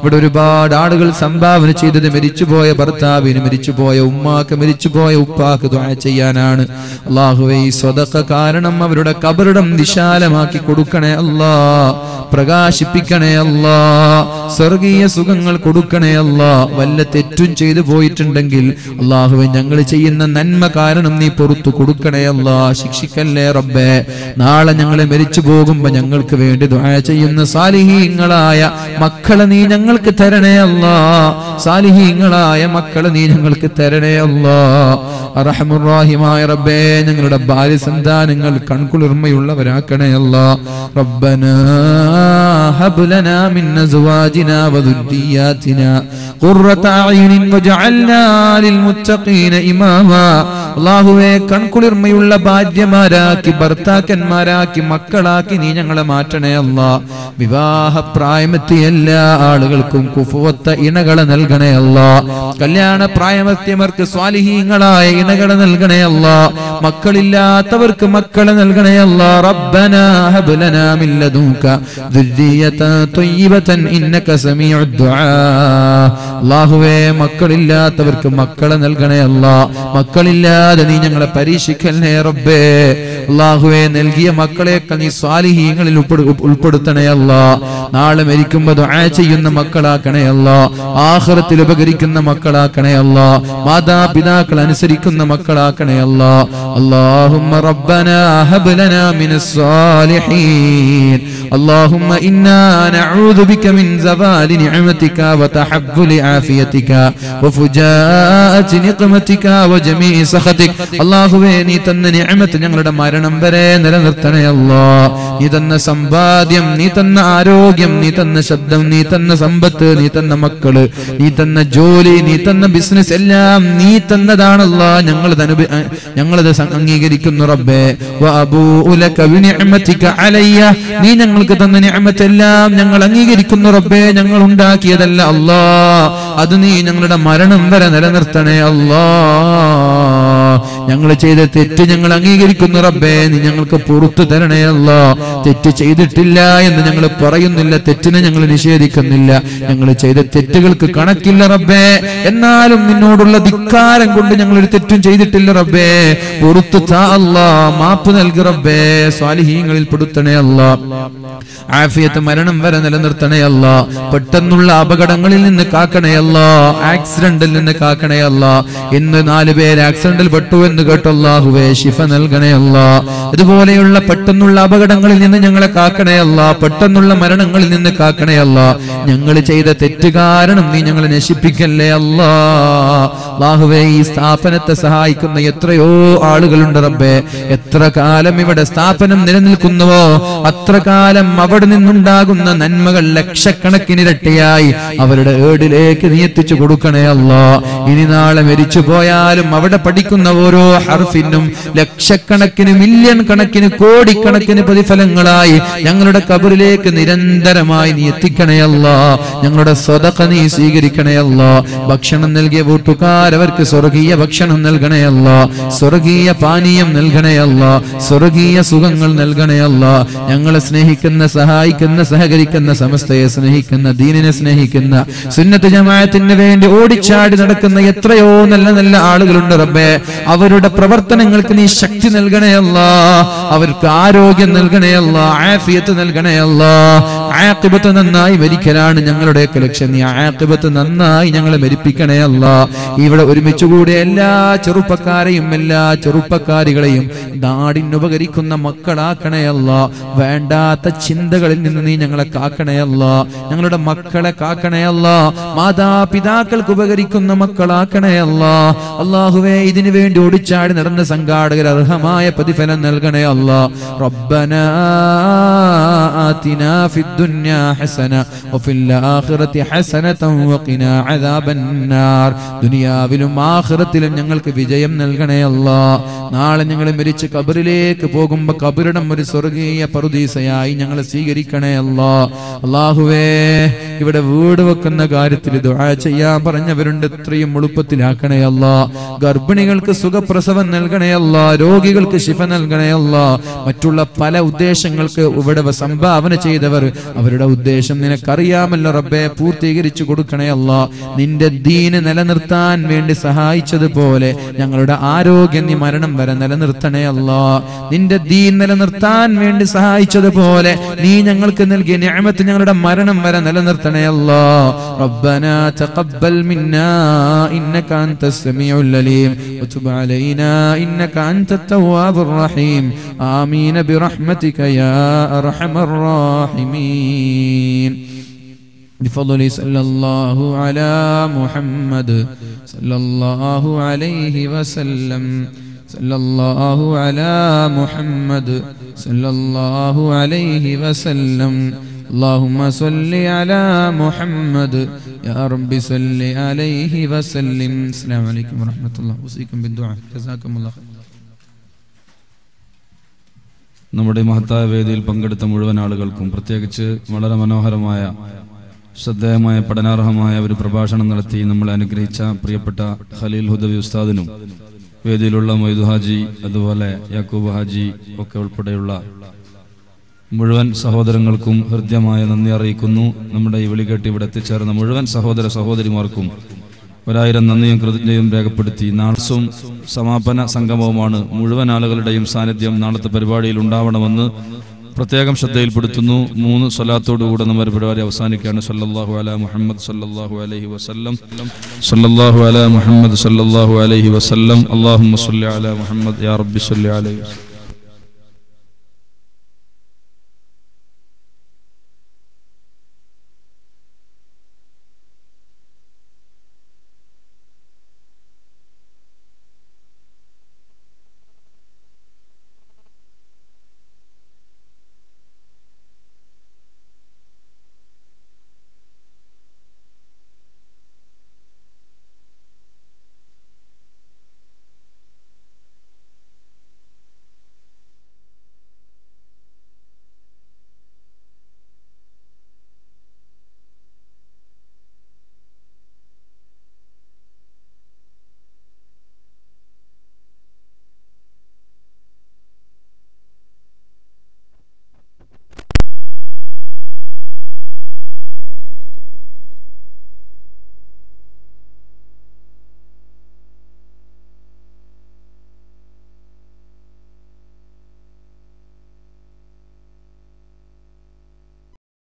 ഇവിടെ ഒരുപാട് ആളുകൾ സംഭാവന ചെയ്തത് മരിച്ചുപോയ ഭർത്താവിന് മരിച്ചുപോയ ഉമ്മാക്ക് മരിച്ചുപോയ ഉപ്പാക്ക് ദ്വാ ചെയ്യാനാണ് അള്ളാഹുവെ ഈ സ്വതക്ക കാരണം അവരുടെ കബറിടം വിശാലമാക്കി കൊടുക്കണേ അല്ലാ പ്രകാശിപ്പിക്കണേ അല്ലാ സ്വർഗീയ സുഖങ്ങൾ കൊടുക്കണേ അല്ലാ വല്ല തെറ്റും ചെയ്തു പോയിട്ടുണ്ടെങ്കിൽ അള്ളാഹുവെ ഞങ്ങൾ ചെയ്യുന്ന നന്മ കാരണം നീ പുറത്തു കൊടുക്കണേ അല്ലാ ശിക്ഷിക്കല്ലേ റബ്ബേ നാളെ ഞങ്ങളെ മരിച്ചു പോകുമ്പോ ഞങ്ങൾക്ക് വേണ്ടി ദുആ ചെയ്യുന്ന സാലിഹീങ്ങളായ മക്കളെ നീ ഞങ്ങൾക്ക് തരണേ അല്ലാ സാലിഹീങ്ങളായ മക്കളെ നീ ഞങ്ങൾക്ക് തരണേ അല്ലാ അറഹമുറാഹിമായ റബ്ബേ ഞങ്ങളുടെ ഭാര്യ സന്താനങ്ങൾ കൺകുളിർമയുള്ളവരാക്കണേ അല്ലാ റബ്ബനാ ഹബ് ലനാ മിൻ അസ്വാജിനാ വദുരിയാതിനാ ഖുർറത അയ്യുനിൻ വജഅൽനാ ലിൽമുത്തഖീന ഇമാമാ അല്ലാഹുവേ കൺകുളിർമയുള്ള ഭാര്യമാരാക്കി ഭർത്താക്കന്മാരാക്കി മക്കളാക്കി നീ ഞങ്ങളെ മാറ്റണേ അല്ലാ വിവാഹ പ്രായമെത്തിയ എല്ലാ ആളുകൾക്കും കുഫുവത്ത ഇണകളെ നൽകണേ അല്ലാ കല്യാണ പ്രായമെത്തിയവർക്ക് സ്വാലിഹീങ്ങളായ ഇണകളെ നൽകണേ അല്ലാ മക്കളില്ലാത്തവർക്ക് മക്കളെ നൽകണേ അല്ലാ റബ്ബനാ ഹബ് ലനാ മിൻ ലദുൻക ദുർരിയതൻ ത്വയ്യിബതൻ ഇന്നക സമീഉദ് ദുആ അല്ലാഹുവേ മക്കളില്ലാത്തവർക്ക് മക്കളെ നൽകണേ അല്ലാ മക്കളില്ലാതെ നീ ഞങ്ങളെ പരീക്ഷിക്കല്ലേ റബ്ബേ അള്ളാഹുവെ നൽകിയ മക്കളെയൊക്കെ നീ സ്വാലിഹീങ്ങളിൽ ഉൾപ്പെടു- ഉൾപ്പെടുത്തണേ അല്ല നാളെ മരിക്കുമ്പോ ദുആ ചെയ്യുന്ന മക്കളാക്കണേ അല്ല ആഖിറത്തിൽ ഉപകരിക്കുന്ന മക്കളാക്കണേ അല്ല മാതാപിതാക്കൾ അനുസരിക്കുന്ന മക്കളാക്കണേ അല്ല اللهم ربنا هب لنا من الصالحين اللهم إنا نعوذ بك من زوال نعمتك وتحول عافيتك وفجاءة نقمتك وجميع سخطك അള്ളാഹുവേ നീ തന്ന നിഅമത്ത് ഞങ്ങളുടെ മരണം വരെ നിലനിർത്തണേ അല്ലാ നീ തന്ന സമ്പാദ്യം നീ തന്ന ആരോഗ്യം നീ തന്ന ശബ്ദം നീ തന്ന സമ്പത്ത് നീ തന്ന മക്കള് നീ തന്ന ജോലി നീ തന്ന ബിസിനസ് എല്ലാം നീ തന്നതാണല്ല ഞങ്ങളത് അനുഭ ഞങ്ങളത് സ- അംഗീകരിക്കുന്നു റബ്ബേ വഅബൂഉ ലക ബിനിഅമതിക അലയ്യ നീ ഞങ്ങൾക്ക് തന്ന നിഅമത്ത് എല്ലാം ഞങ്ങൾ അംഗീകരിക്കുന്നു റബ്ബേ ഞങ്ങൾ ഉണ്ടാക്കിയതല്ല അല്ലാ അത് നീ ഞങ്ങളുടെ മരണം വരെ നിലനിർത്തണേ അല്ലാ ഞങ്ങൾ ചെയ്ത തെറ്റ് ഞങ്ങൾ അംഗീകരിക്കുന്നു റബ്ബേ നീ ഞങ്ങൾക്ക് പുറത്തു തരണേ അല്ലാ തെറ്റ് ചെയ്തിട്ടില്ല എന്ന് ഞങ്ങൾ പറയുന്നില്ല തെറ്റിനെ ഞങ്ങൾ നിഷേധിക്കുന്നില്ല ഞങ്ങൾ ചെയ്ത തെറ്റുകൾക്ക് കണക്കില്ല റബ്ബേ എന്നാലും നിന്നോടുള്ള ധിക്കാരം കൊണ്ട് ഞങ്ങൾ ഒരു തെറ്റും ചെയ്തിട്ടില്ല റബ്ബേ പുറത്തു താ അല്ലാ മാപ്പ് നൽകി റബ്ബേ സ്വാലിഹീങ്ങളിൽ പെടുത്തണേ അല്ലാ ആഫിയത്ത് മരണം വരെ നിലനിർത്തണേ അല്ല പെട്ടെന്നുള്ള അപകടങ്ങളിൽ നിന്ന് കാക്കണേ അല്ല ആക്സിഡന്റിൽ നിന്ന് കാക്കണേ അല്ല ഇന്ന് നാല് പേര് ആക്സിഡന്റിൽ പെട്ടു എന്ന് കേട്ടല്ലാഹുവേ ശിഫ നൽകണേ അല്ല ഇതുപോലെയുള്ള പെട്ടെന്നുള്ള അപകടങ്ങളിൽ നിന്ന് ഞങ്ങളെ കാക്കണേ അല്ല പെട്ടെന്നുള്ള മരണങ്ങളിൽ നിന്ന് കാക്കണേ അല്ല ഞങ്ങൾ ചെയ്ത തെറ്റ് കാരണം നീ ഞങ്ങളെ നശിപ്പിക്കല്ലേ അല്ലാ അല്ലാഹുവേ ഈ സ്ഥാപനത്തെ സഹായിക്കുന്ന എത്രയോ ആളുകളുണ്ട് റബ്ബേ എത്ര കാലം ഇവിടെ സ്ഥാപനം നിലനിൽക്കുന്നുവോ അത്ര കാലം അവിടെ നിന്നുണ്ടാകുന്ന നന്മകൾ ലക്ഷക്കണക്കിന് ഇരട്ടിയായി അവരുടെ ഏടിലേക്ക് നീ എത്തിച്ചു കൊടുക്കണേ അല്ലാ ഇനി നാളെ മരിച്ചു പോയാലും അവിടെ പഠിക്കുന്ന ഓരോ ഹർഫിനും ലക്ഷക്കണക്കിന് മില്യൺ കണക്കിന് കോടിക്കണക്കിന് പ്രതിഫലങ്ങളായി ഞങ്ങളുടെ കബറിലേക്ക് നിരന്തരമായി നീ എത്തിക്കണേ അല്ലാ ഞങ്ങളുടെ സ്വതക്ക നീ സ്വീകരിക്കണേ അല്ലാ ഭക്ഷണം നൽകിയ വീട്ടുകാരവർക്ക് സ്വർഗീയ ഭക്ഷണം നൽകണേ അല്ലാ സ്വർഗീയ പാനീയം നൽകണേ അല്ലാ സ്വർഗീയ സുഖങ്ങൾ നൽകണേ അല്ലാ ഞങ്ങളെ സ്നേഹിക്കുന്ന സഹായിക്കുന്ന സഹകരിക്കുന്ന സമസ്തയെ സ്നേഹിക്കുന്ന ദീനിനെ സ്നേഹിക്കുന്ന സുന്നത്ത് ജമാഅത്തിന് വേണ്ടി ഓടിച്ചാടി നടക്കുന്ന എത്രയോ നല്ല നല്ല ആളുകളുണ്ട് റബ്ബേ അവരുടെ പ്രവർത്തനങ്ങൾക്ക് നീ ശക്തി നൽകണേ അല്ലാ അവർക്ക് ആരോഗ്യം നൽകണേ അല്ലാ ആഫിയത്ത് നൽകണേ അല്ലാ ആഖിബത്ത് നന്നായി മരിക്കലാണ് ഞങ്ങളുടെയൊക്കെ ലക്ഷ്യം നീ ആഖിബത്ത് നന്നായി ഞങ്ങളെ മരിപ്പിക്കണേ അല്ലാ ഇവിടെ ഒരുമിച്ച് കൂടിയ എല്ലാ ചെറുപ്പക്കാരെയും എല്ലാ ചെറുപ്പക്കാരികളെയും നാടിന് ഉപകരിക്കുന്ന മക്കളാക്കണേ അല്ല വേണ്ടാത്ത ചിന്തകളിൽ നിന്ന് നീ ഞങ്ങളെ കാക്കണേ അല്ല ഞങ്ങളുടെ മക്കളെ കാക്കണേ അല്ല മാതാപിതാക്കൾക്ക് ഉപകരിക്കുന്ന മക്കളാക്കണേ അല്ല അള്ളാഹുവേ ഇതിനു വേണ്ടി ഓടിച്ചാടി നടന്ന സംഘാടകർ അർഹമായ പ്രതിഫലം നൽകണേ അല്ല റബ്ബന ആതിനാ ഫിദ്ദുന്യാ ഹസന വഫിൽ ആഖിറതി ഹസനതൻ വഖിനാ അദാബന്നാർ ദുനിയാവിലും ആഖിറത്തിലും ഞങ്ങൾക്ക് വിജയം നൽകണേ അല്ലാ നാളെ ഞങ്ങൾ മരിച്ച് കബറിലേക്ക് പോകുമ്പോ കബറിടം ഒരു സ്വർഗീയ പറുദീസയായി ഞങ്ങളെ സ്വീകരിക്കണേ അല്ലാ അള്ളാഹുവേ ഇവിടെ വീട് വെക്കുന്ന കാര്യത്തിൽ ദുആ ചെയ്യാൻ പറഞ്ഞവരുണ്ട് എത്രയും എളുപ്പത്തിലാക്കണേ അല്ല ഗർഭിണികൾക്ക് സുഖപ്രസവം നൽകണേ അല്ല രോഗികൾക്ക് ശിഫ നൽകണേ അല്ല മറ്റുള്ള പല ഉദ്ദേശങ്ങൾക്ക് ഇവിടെ സംഭാവന ചെയ്തവർ അവരുടെ ഉദ്ദേശം നിനക്കറിയാമല്ലോ റബ്ബെ പൂർത്തീകരിച്ചു കൊടുക്കണേ അല്ല നിന്റെ ദീന് നിലനിർത്താൻ വേണ്ടി സഹായിച്ചതുപോലെ ഞങ്ങളുടെ ആരോഗ്യം നീ മരണം വരെ നിലനിർത്തണേ അല്ല നിന്റെ ദീൻ നിലനിർത്താൻ വേണ്ടി സഹായിച്ചതുപോലെ നീ ഞങ്ങൾക്ക് നൽകിയ നിഅമത്ത് ഞങ്ങളുടെ മരണം വരെ നിലനിർത്തണേ അല്ല ربنا تقبل منا إنك أنت السميع العليم وتب علينا إنك أنت التواب الرحيم آمين برحمتك يا أرحم الراحمين بفضل صلى الله على محمد صلى الله عليه وسلم صلى الله على محمد صلى الله عليه وسلم اللهم صل على محمد يا رب صل عليه وسلم السلام عليكم ورحمة الله أوصيكم بالدعاء جزاكم الله خير നമ്മുടെ മഹത്തായ വേദിയിൽ പങ്കെടുത്ത മുഴുവൻ ആളുകൾക്കും പ്രത്യേകിച്ച് വളരെ മനോഹരമായ ശ്രദ്ധേയമായ പഠനാർഹമായ ഒരു പ്രഭാഷണം നടത്തി നമ്മളെ അനുഗ്രഹിച്ച പ്രിയപ്പെട്ട ഖലീൽ ഹുദവി ഉസ്താദിനും വേദിയിലുള്ള മൊയ്തു ഹാജി അതുപോലെ യാക്കൂബ് ഹാജി ഒക്കെ ഉൾപ്പെടെയുള്ള മുഴുവൻ സഹോദരങ്ങൾക്കും ഹൃദ്യമായ നന്ദി അറിയിക്കുന്നു നമ്മുടെ ഈ വിളി കേട്ട് ഇവിടെ എത്തിച്ചേർന്ന മുഴുവൻ സഹോദര സഹോദരിമാർക്കും ഒരായിരം നന്ദിയും കൃതജ്ഞയും രേഖപ്പെടുത്തി നാളസും സമാപന സംഗമവുമാണ് മുഴുവൻ ആളുകളുടെയും സാന്നിധ്യം നാളത്തെ പരിപാടിയിൽ ഉണ്ടാവണമെന്ന് പ്രത്യേകം ശ്രദ്ധയിൽപ്പെടുത്തുന്നു മൂന്ന് സ്വലാത്തോടുകൂടെ നമ്മുടെ പരിപാടി അവസാനിക്കുകയാണ് സല്ലല്ലാഹു അല മുഹമ്മദ് സല്ലല്ലാഹു അലൈഹി വസല്ലം സല്ലല്ലാഹു അല മുഹമ്മദ് സല്ലല്ലാഹു അലൈഹി വസല്ലം അല്ലാഹുമ്മ സ്വല്ലി അല മുഹമ്മദ് യാ റബ്ബി സ്വല്ലി അലൈഹി വസല്ലം